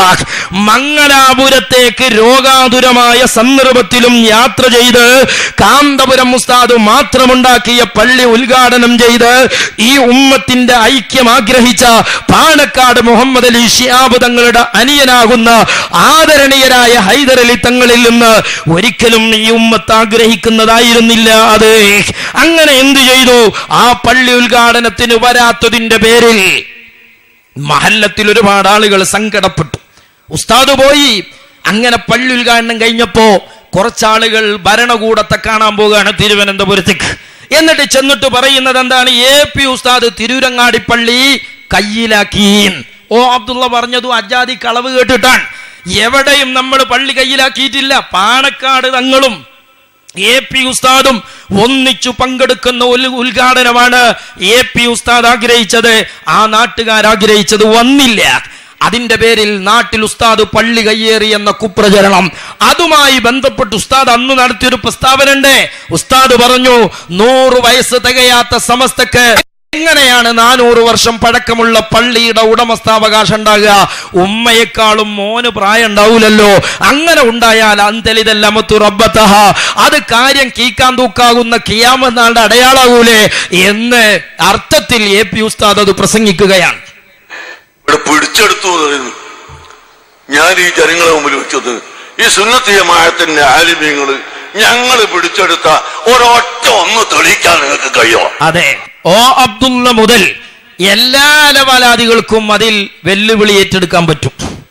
മംഗലാപുരത്തേക്ക് രോഗാതുരമായ സന്ദർഭത്തിലും യാത്ര ചെയ്ത് കാന്തപുരം ഉസ്താദ് മാത്രമുണ്ടാക്കിയ പള്ളി ഉദ്ഘാടനം ചെയ്ത് ഈ ഉമ്മത്തിന്റെ ഐക്യം ആഗ്രഹിച്ച പാണക്കാട് മുഹമ്മദ് അലി ഷിയാബ് തങ്ങളുടെ അനിയനാകുന്ന ആദരണീയരായ ഹൈദരലി തങ്ങളിൽ നിന്ന് ഒരിക്കലും ഈ ഉമ്മത്ത് ആഗ്രഹിക്കുന്നതായിരുന്നില്ല അത് അങ്ങനെ എന്തു ചെയ്തു ആ പള്ളി ഉദ്ഘാടനത്തിന് വരാത്തതിന്റെ പേരിൽ മഹല്ലത്തിൽ ഒരുപാട് ആളുകൾ സങ്കടപ്പെട്ടു ഉസ്താദ് പോയി അങ്ങനെ പള്ളി ഉദ്ഘാടനം കഴിഞ്ഞപ്പോ കുറച്ചാളുകൾ ഭരണകൂടത്തെ കാണാൻ പോവുകയാണ് തിരുവനന്തപുരത്തേക്ക് എന്നിട്ട് ചെന്നിട്ട് പറയുന്നത് എന്താണ് എ പി ഉസ്താദ് തിരൂരങ്ങാടി പള്ളി കയ്യിലാക്കി ഓ അബ്ദുള്ള പറഞ്ഞതും അജാദി കളവ് കേട്ടിട്ടാണ് എവിടെയും നമ്മൾ പള്ളി കയ്യിലാക്കിയിട്ടില്ല പാണക്കാട് തങ്ങളും എ പി ഉസ്താദും ഒന്നിച്ചു പങ്കെടുക്കുന്ന ഒരു ഉദ്ഘാടനമാണ് എ പി ഉസ്താദ് ആഗ്രഹിച്ചത് ആ നാട്ടുകാർ ആഗ്രഹിച്ചത് വന്നില്ല അതിന്റെ പേരിൽ നാട്ടിൽ ഉസ്താദ് പള്ളി കയ്യേറി എന്ന കുപ്രചരണം അതുമായി ബന്ധപ്പെട്ട് ഉസ്താദ് അന്ന് നടത്തിയൊരു പ്രസ്താവന ഉണ്ട് ഉസ്താദ് പറഞ്ഞു നൂറ് വയസ്സ് തികയാത്ത സമസ്തക്ക് എങ്ങനെയാണ് നാനൂറ് വർഷം പഴക്കമുള്ള പള്ളിയുടെ ഉടമസ്ഥാവകാശം ഉണ്ടാകുക ഉമ്മയെക്കാളും മോന് പ്രായം ഉണ്ടാവൂലല്ലോ അങ്ങനെ ഉണ്ടായാൽ അന്തലിതല്ലമത്തു റബ്ബത്തഹ അത് കാര്യം കീക്കാൻ തൂക്കാകുന്ന കിയാമെന്നാളുടെ അടയാളാകൂലേ എന്ന് അർത്ഥത്തിൽ എ പി ഉസ്താദ് അത് പ്രസംഗിക്കുകയാണ് ഇവിടെ പിടിച്ചെടുത്തു എന്ന് പറയുന്നു ഞാൻ ഈ ജനങ്ങളെ മുമ്പിൽ വെച്ചത് ഈ സുന്നത്തിയമായത്തിന്റെ ആലിമ്യങ്ങള് ഞങ്ങൾ പിടിച്ചെടുത്ത ഒരൊറ്റ ഒന്ന് തെളിയിക്കാൻ നിങ്ങൾക്ക് കഴിയോ അതെ ഓ അബ്ദുള്ള മുതൽ എല്ലാ അലവാലാദികൾക്കും അതിൽ വെല്ലുവിളി ഏറ്റെടുക്കാൻ പറ്റും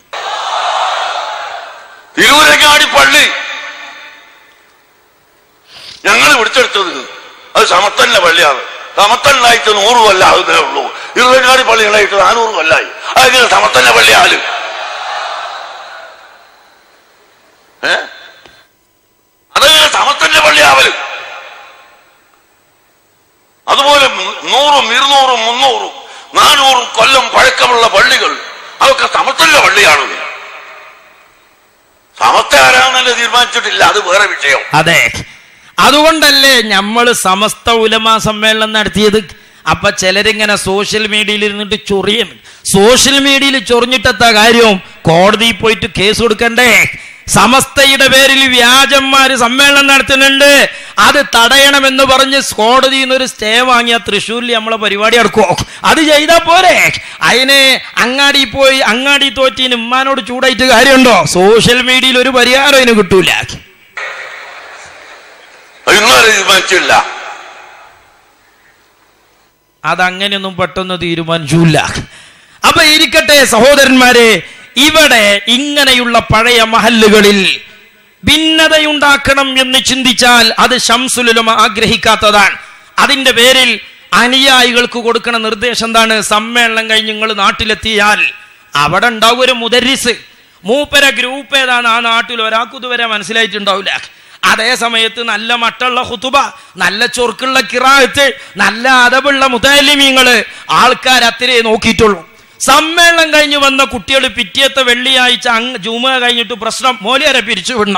തിരൂരങ്ങാടി പള്ളി ഞങ്ങൾ പിടിച്ചെടുത്തത് അത് സമത്തല്ല പള്ളിയാണ് സമത്തല്ലായിട്ട് നൂറ് കൊല്ലം ആകുന്നേ ഉള്ളൂ ഇരുപങ്ങാടി പള്ളികളായിട്ട് നാനൂറ് കൊല്ലായി അതെങ്ങനെ സമത്തല്ല പള്ളിയാല് ഏ അതെങ്ങനെ സമത്തല്ല പള്ളിയാവല് അതുപോലെ നൂറും ഇരുന്നൂറും മുന്നൂറും നാനൂറും കൊല്ലം പഴക്കമുള്ള പള്ളികൾ അതൊക്കെ സമത്തല്ല പള്ളിയാണ് സമത്ത ആരാണെന്നല്ലേ തീരുമാനിച്ചിട്ടില്ല അത് വേറെ വിഷയം അതെ അതുകൊണ്ടല്ലേ നമ്മൾ സമസ്ത ഉലമാ സമ്മേളനം നടത്തിയത് അപ്പൊ ചിലരിങ്ങനെ സോഷ്യൽ മീഡിയയിൽ ഇരുന്നിട്ട് ചൊറിയും സോഷ്യൽ മീഡിയയിൽ ചൊറിഞ്ഞിട്ടെത്താ കാര്യം കോടതിയിൽ പോയിട്ട് കേസ് കൊടുക്കണ്ടേ സമസ്തയുടെ പേരിൽ വ്യാജന്മാര് സമ്മേളനം നടത്തുന്നുണ്ട് അത് തടയണമെന്ന് പറഞ്ഞ് കോടതിയിൽ നിന്ന് ഒരു സ്റ്റേ വാങ്ങിയ തൃശ്ശൂരിൽ നമ്മളെ പരിപാടി നടക്കുമോ അത് ചെയ്താ പോരെ അതിന് അങ്ങാടി പോയി അങ്ങാടി തോറ്റിന് ഉമ്മാനോട് ചൂടായിട്ട് കാര്യമുണ്ടോ സോഷ്യൽ മീഡിയയിൽ ഒരു പരിഹാരം അതിന് കിട്ടൂല ഇന്നുവരെ തീരുമാനിച്ചില്ല അതങ്ങനെയൊന്നും പെട്ടെന്ന് തീരുമാനിച്ചില്ല അപ്പൊ ഇരിക്കട്ടെ സഹോദരന്മാരെ ഇവിടെ ഇങ്ങനെയുള്ള പഴയ മഹല്ലുകളിൽ ഭിന്നതയുണ്ടാക്കണം എന്ന് ചിന്തിച്ചാൽ അത് ശംസുലുലമ ആഗ്രഹിക്കാത്തതാണ് അതിന്റെ പേരിൽ അനുയായികൾക്ക് കൊടുക്കുന്ന നിർദ്ദേശം എന്താണ് സമ്മേളനം കഴിഞ്ഞ് നിങ്ങൾ നാട്ടിലെത്തിയാൽ അവിടെ ഉണ്ടാവും ഒരു മുദരിസ് മൂപ്പര ഗ്രൂപ്പ് ഏതാണ് ആ നാട്ടിൽ ഒരാൾക്ക് ഇതുവരെ മനസ്സിലായിട്ടുണ്ടാവില്ല അതേ സമയത്ത് നല്ല മട്ടുള്ള ഹുതുബ നല്ല ചൊറുക്കുള്ള കിറാത്ത് നല്ല അതവുള്ള മുതലിമീങ്ങള് ആൾക്കാർ അത്രേ നോക്കിയിട്ടുള്ളൂ സമ്മേളനം കഴിഞ്ഞ് വന്ന കുട്ടികൾ പിറ്റേത്തെ വെള്ളിയാഴ്ച അങ്ങ് ജുമ കഴിഞ്ഞിട്ട് പ്രശ്നം മോലിയരെ പിരിച്ചു വിടണം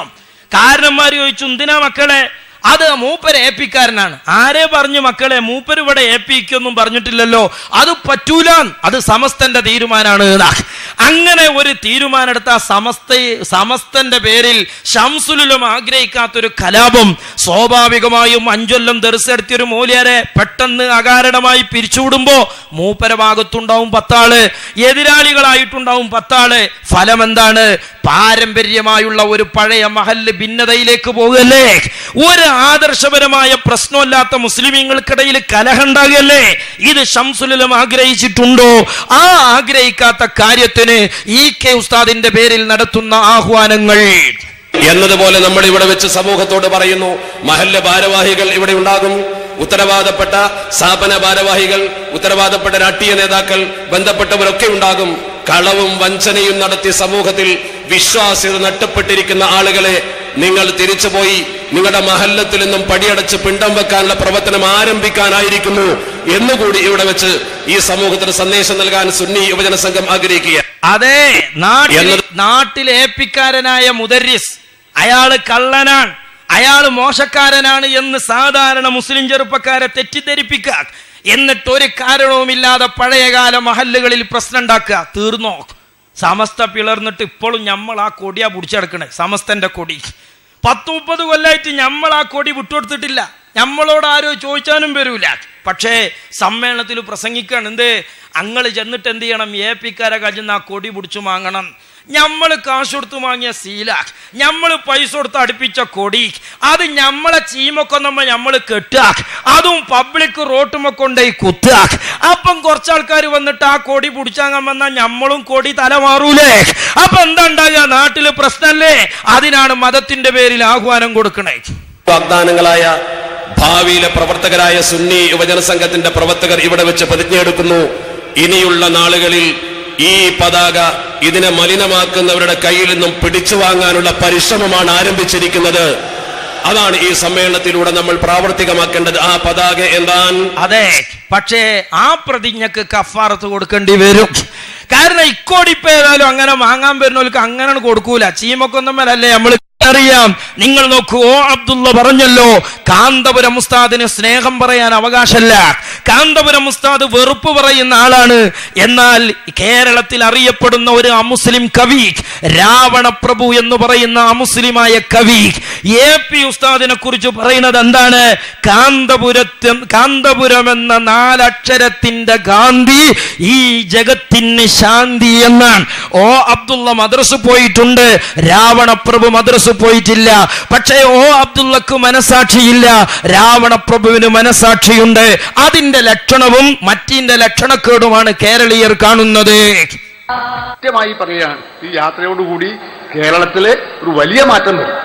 കാരണന്മാർ ചോദിച്ചു എന്തിനാ മക്കളെ അത് മൂപ്പര് ഏപ്പിക്കാരനാണ് ആരെ പറഞ്ഞു മക്കളെ മൂപ്പര് ഇവിടെ ഏപ്പിക്കൊന്നും പറഞ്ഞിട്ടില്ലല്ലോ അത് പറ്റൂല അത് സമസ്തന്റെ തീരുമാനമാണ് എന്നാ. അങ്ങനെ ഒരു തീരുമാനമെടുത്ത ആ സമസ്ത സമസ്തന്റെ പേരിൽ ഷംസുലും ആഗ്രഹിക്കാത്തൊരു കലാപം സ്വാഭാവികമായും അഞ്ചൊല്ലം ദർശെടുത്തിയൊരു മൂല്യരെ പെട്ടെന്ന് അകാരണമായി പിരിച്ചുവിടുമ്പോ മൂപ്പര ഭാഗത്തുണ്ടാവും പത്താള് എതിരാളികളായിട്ടുണ്ടാവും പത്താള് ഫലം എന്താണ് പാരമ്പര്യമായുള്ള ഒരു പഴയ മഹല്ല് ഭിന്നതയിലേക്ക് പോകുകയല്ലേ ഒരു ആദർശപരമായ പ്രശ്നമില്ലാത്ത മുസ്ലിമീങ്ങൾക്കിടയിൽ കലഹുണ്ടാകല്ലേ ഇത് ഷംസുലും ആഗ്രഹിച്ചിട്ടുണ്ടോ ആ ആഗ്രഹിക്കാത്ത കാര്യത്തിന് ഇ കെ ഉസ്താദിന്റെ പേരിൽ നടത്തുന്ന ആഹ്വാനങ്ങൾ എന്നതുപോലെ നമ്മൾ ഇവിടെ വെച്ച് സമൂഹത്തോട് പറയുന്നു മഹല്ല ഭാരവാഹികൾ ഇവിടെ ഉണ്ടാകും ഉത്തരവാദപ്പെട്ട സ്ഥാപന ഭാരവാഹികൾ ഉത്തരവാദപ്പെട്ട രാഷ്ട്രീയ നേതാക്കൾ ബന്ധപ്പെട്ടവരൊക്കെ ഉണ്ടാകും കളവും വഞ്ചനയും നടത്തി സമൂഹത്തിൽ വിശ്വാസ്യത നഷ്ടപ്പെട്ടിരിക്കുന്ന ആളുകളെ നിങ്ങൾ തിരിച്ചുപോയി നിങ്ങളുടെ മഹല്ലത്തിൽ നിന്നും പടിയടച്ച് പിണ്ടം വെക്കാനുള്ള പ്രവർത്തനം ആരംഭിക്കാനായിരിക്കുന്നു എന്നുകൂടി ഇവിടെ വെച്ച് ഈ സമൂഹത്തിന് സന്ദേശം നൽകാൻ സുന്നി യുവജന സംഘം ആഗ്രഹിക്കുക അതെ നാട്ടിൽ നാട്ടിൽ ഏപ്പിക്കാരനായ മുദരിസ് അയാള് കള്ളനാണ് അയാള് മോശക്കാരനാണ് എന്ന് സാധാരണ മുസ്ലിം ചെറുപ്പക്കാരെ തെറ്റിദ്ധരിപ്പിക്കുക എന്നിട്ട് ഒരു കാരണവുമില്ലാതെ പഴയകാല മഹല്ലുകളിൽ പ്രശ്നം ഉണ്ടാക്കുക തീർന്നോ സമസ്ത പിളർന്നിട്ട് ഇപ്പോഴും നമ്മൾ ആ കൊടിയാ പിടിച്ചെടുക്കണേ സമസ്തന്റെ കൊടി പത്ത് മുപ്പത് കൊല്ലായിട്ട് നമ്മൾ ആ കൊടി വിട്ടുകൊടുത്തിട്ടില്ല നമ്മളോട് ആരോ ചോദിച്ചാനും വരൂല പക്ഷേ സമ്മേളനത്തിൽ പ്രസംഗിക്കണം എന്ത് അങ്ങൾ ചെന്നിട്ട് എന്ത് ചെയ്യണം എ പിക്കാരെ കഴിയുന്ന ആ കൊടി പിടിച്ചു വാങ്ങണം നമ്മൾ കാശ് കൊടുത്ത് വാങ്ങിയ സീല നമ്മൾ പൈസ കൊടുത്ത് അടുപ്പിച്ച കൊടി അത് നമ്മളെ ചീമക്കൊന്നമ്മ നമ്മൾ കെട്ടുക അതും പബ്ലിക് റോട്ടുമ്മ കൊണ്ടുപോയി കുത്തുക അപ്പം കുറച്ചാൾക്കാർ വന്നിട്ട് ആ കൊടി പിടിച്ചാങ്ങാൻ വന്നാൽ നമ്മളും കൊടി തല മാറൂലേ അപ്പൊ എന്താ ഉണ്ടാകുക നാട്ടില് പ്രശ്നമല്ലേ അതിനാണ് മതത്തിന്റെ പേരിൽ ആഹ്വാനം കൊടുക്കണേ വാഗ്ദാനങ്ങളായ ഭാവിയിലെ പ്രവർത്തകരായ സുന്നി യുവജന സംഘത്തിന്റെ പ്രവർത്തകർ ഇവിടെ വെച്ച് പ്രതിജ്ഞയെടുക്കുന്നു ഇനിയുള്ള നാളുകളിൽ ഈ പതാക ഇതിനെ മലിനമാക്കുന്നവരുടെ കയ്യിൽ നിന്നും പിടിച്ചു വാങ്ങാനുള്ള പരിശ്രമമാണ് ആരംഭിച്ചിരിക്കുന്നത് അതാണ് ഈ സമ്മേളനത്തിലൂടെ നമ്മൾ പ്രാവർത്തികമാക്കേണ്ടത് ആ പതാക എന്താണ് അതെ പക്ഷേ ആ പ്രതിജ്ഞക്ക് കഫാറത്ത് കൊടുക്കേണ്ടി വരും കാരണം ഇക്കോടിപ്പോ ഏതായാലും അങ്ങനെ വാങ്ങാൻ വരുന്നവർക്ക് അങ്ങനെ കൊടുക്കൂല ചീമക്കൊന്നമ്മലല്ലേ നമ്മൾ അറിയാം നിങ്ങൾ നോക്കൂ ഓ അബ്ദുള്ള പറഞ്ഞല്ലോ കാന്തപുരം ഉസ്താദിന് സ്നേഹം പറയാൻ അവകാശമല്ല കാന്തപുരം ഉസ്താദ് വെറുപ്പ് പറയുന്ന ആളാണ് എന്നാൽ കേരളത്തിൽ അറിയപ്പെടുന്ന ഒരു അമുസ്ലിം കവി രാവണപ്രഭു എന്ന് പറയുന്ന അമുസ്ലിമായ കവി എ പി ഉസ്താദിനെ കുറിച്ച് പറയുന്നത് എന്താണ് കാന്തപുരത്ത് കാന്തപുരം എന്ന നാലക്ഷരത്തിന്റെ ഗാന്ധി ഈ ജഗത്തിന് ശാന്തി എന്നാണ് ഓ അബ്ദുള്ള മദ്രസ് പോയിട്ടുണ്ട് രാവണപ്രഭു മദ്രസ് പോയിട്ടില്ല പക്ഷേ ഓ അബ്ദുള്ളക്ക് മനസാക്ഷിയില്ല രാവണപ്രഭുവിന് മനസാക്ഷിയുണ്ട് അതിന്റെ ലക്ഷണവും മറ്റിന്റെ ലക്ഷണക്കേടുമാണ് കേരളീയർ കാണുന്നത് കൃത്യമായി പറയുകയാണ് ഈ യാത്രയോടുകൂടി കേരളത്തിലെ ഒരു വലിയ മാറ്റം വരും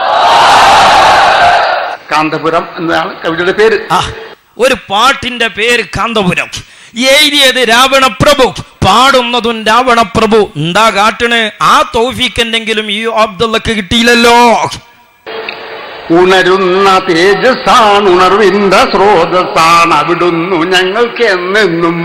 കാന്തപുരം എന്നതാണ് കവിതയുടെ പേര് ഒരു പാട്ടിന്റെ പേര് കാന്തപുരം എഴുതിയത് രാവണപ്രഭു പാടുന്നതും രാവണപ്രഭു എന്താ കാട്ടണ് ആ തൗഫീക്ക് എന്തെങ്കിലും ഈ അബ്ദുള്ളക്ക് കിട്ടിയില്ലല്ലോ ഉണരുന്ന തേജസ്സാണ് ഉണർവിന്റെ സ്രോതസ്സാണ് അവിടുന്നു ഞങ്ങൾക്ക് എന്നെന്നും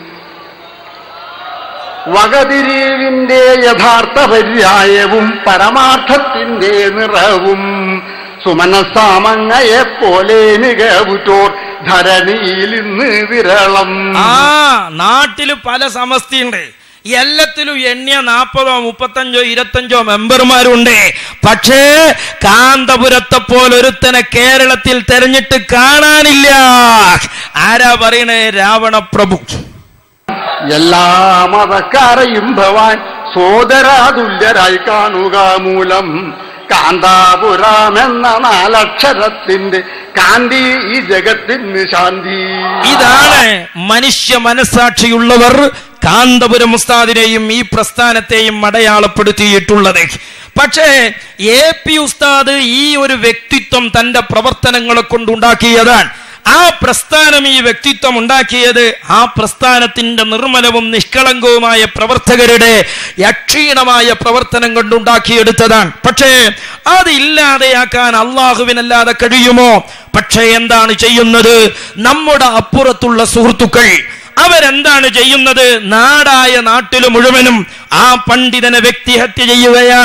വകതിരിവിന്റെ യഥാർത്ഥ പര്യായവും പരമാർത്ഥത്തിന്റെ നിറവും സുമനസാമങ്ങയെ പോലെ മികവുറ്റോർ ധരണിയിൽ ഇന്ന് വിരളം ആ നാട്ടില് പല സമസ്തയുണ്ട് എല്ലാത്തിലും എണ്ണിയ നാൽപ്പതോ മുപ്പത്തഞ്ചോ ഇരുപത്തഞ്ചോ മെമ്പർമാരുണ്ട് പക്ഷേ കാന്തപുരത്തെ പോലൊരുത്തനെ കേരളത്തിൽ തെരഞ്ഞിട്ട് കാണാനില്ല ആരാ പറയണേ രാവണപ്രഭു എല്ലാ മതക്കാരെയും ഭവാൻ സോദരാതുല്യരായി കാണുക മൂലം കാന്താപുരം എന്ന നാലക്ഷരത്തിന്റെ കാന്തി ഈ ജഗത്തിന് ശാന്തി ഇതാണ് മനുഷ്യ മനസാക്ഷിയുള്ളവർ കാന്തപുരം ഉസ്താദിനെയും ഈ പ്രസ്ഥാനത്തെയും അടയാളപ്പെടുത്തിയിട്ടുള്ളത് പക്ഷേ എ പി ഉസ്താദ് ഈ ഒരു വ്യക്തിത്വം തന്റെ പ്രവർത്തനങ്ങളെ കൊണ്ടുണ്ടാക്കിയതാണ് ആ പ്രസ്ഥാനം ഈ വ്യക്തിത്വം ഉണ്ടാക്കിയത് ആ പ്രസ്ഥാനത്തിന്റെ നിർമ്മലവും നിഷ്കളങ്കവുമായ പ്രവർത്തകരുടെ അക്ഷീണമായ പ്രവർത്തനം കൊണ്ടുണ്ടാക്കിയെടുത്തതാണ് പക്ഷേ അത് ഇല്ലാതെയാക്കാൻ അള്ളാഹുവിനല്ലാതെ കഴിയുമോ പക്ഷേ എന്താണ് ചെയ്യുന്നത് നമ്മുടെ അപ്പുറത്തുള്ള സുഹൃത്തുക്കൾ അവരെന്താണ് ചെയ്യുന്നത് നാടായ നാട്ടിൽ മുഴുവനും ആ പണ്ഡിതനെ വ്യക്തിഹത്യ ചെയ്യുകയാണ്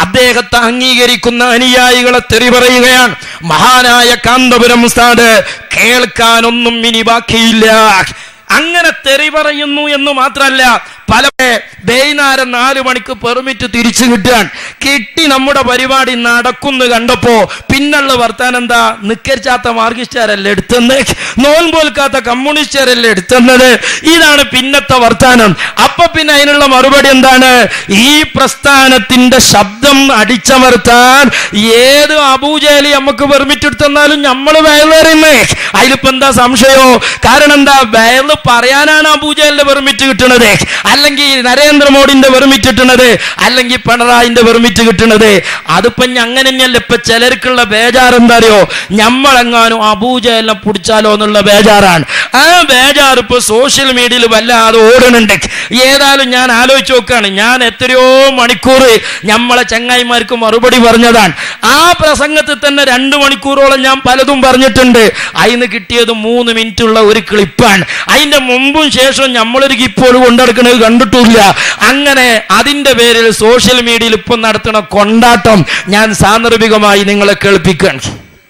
അദ്ദേഹത്തെ അംഗീകരിക്കുന്ന അനുയായികളെ തെറി പറയുകയാണ് മഹാനായ കാന്തപുരം ഉസ്താദ് കേൾക്കാനൊന്നും ഇനി ബാക്കിയില്ല അങ്ങനെ തെറി പറയുന്നു എന്ന് മാത്രമല്ല പല വൈകുന്നേരം നാല് മണിക്ക് പെർമിറ്റ് തിരിച്ചു കിട്ടാൻ കിട്ടി നമ്മുടെ പരിപാടി നടക്കുന്നു കണ്ടപ്പോ പിന്നുള്ള വർത്താനം എന്താ നിക്കരിച്ചാത്ത മാർഗിസ്റ്റാരല്ലേ എടുത്തത് നോൻപോൽക്കാത്ത കമ്മ്യൂണിസ്റ്റുകാരല്ലേ എടുത്തത് ഇതാണ് പിന്നത്തെ വർത്താനം അപ്പൊ പിന്നെ അതിനുള്ള മറുപടി എന്താണ് ഈ പ്രസ്ഥാനത്തിന്റെ ശബ്ദം അടിച്ചമർത്താൻ ഏത് അബൂജലി നമുക്ക് പെർമിറ്റ് എടുത്തെന്നാലും നമ്മൾ വയലേറിയുന്നേ അതിലിപ്പോ എന്താ സംശയോ കാരണം എന്താ വയല് പറയാനാണ് അബൂജലിന്റെ പെർമിറ്റ് കിട്ടുന്നത് അല്ലെങ്കിൽ നരേന്ദ്രമോദിന്റെ പെർമിറ്റ് കിട്ടുന്നത് അല്ലെങ്കിൽ പിണറായിന്റെ പെർമിറ്റ് കിട്ടുന്നത് അതിപ്പോ ഇനി അങ്ങനെ തന്നെയല്ല ഇപ്പൊ ചിലർക്കുള്ള ബേജാർ എന്താ അറിയോ ഞമ്മളെങ്ങാനും അബൂജലിനെ പിടിച്ചാലോ എന്നുള്ള ബേജാറാണ് ആ ബേജാർ ഇപ്പൊ സോഷ്യൽ മീഡിയയിൽ വല്ലാതെ ഓടുന്നുണ്ട് ഏതായാലും ഞാൻ ആലോചിച്ച് നോക്കാണ് ഞാൻ എത്രയോ മണിക്കൂർ ഞമ്മളെ ചങ്ങായിമാർക്ക് മറുപടി പറഞ്ഞതാണ് ആ പ്രസംഗത്തിൽ തന്നെ രണ്ട് മണിക്കൂറോളം ഞാൻ പലതും പറഞ്ഞിട്ടുണ്ട് അതിന് കിട്ടിയത് മൂന്ന് മിനിറ്റ് ഉള്ള ഒരു ക്ലിപ്പാണ് അതിന്റെ മുമ്പും ശേഷവും നമ്മളൊരു ഇപ്പോൾ കൊണ്ടെടുക്കുന്നത് കണ്ടിട്ടില്ല അങ്ങനെ അതിന്റെ പേരിൽ സോഷ്യൽ മീഡിയയിൽ ഇപ്പം നടത്തുന്ന കൊണ്ടാട്ടം ഞാൻ സാന്ദർഭികമായി നിങ്ങളെ കേൾപ്പിക്കുകയാണ്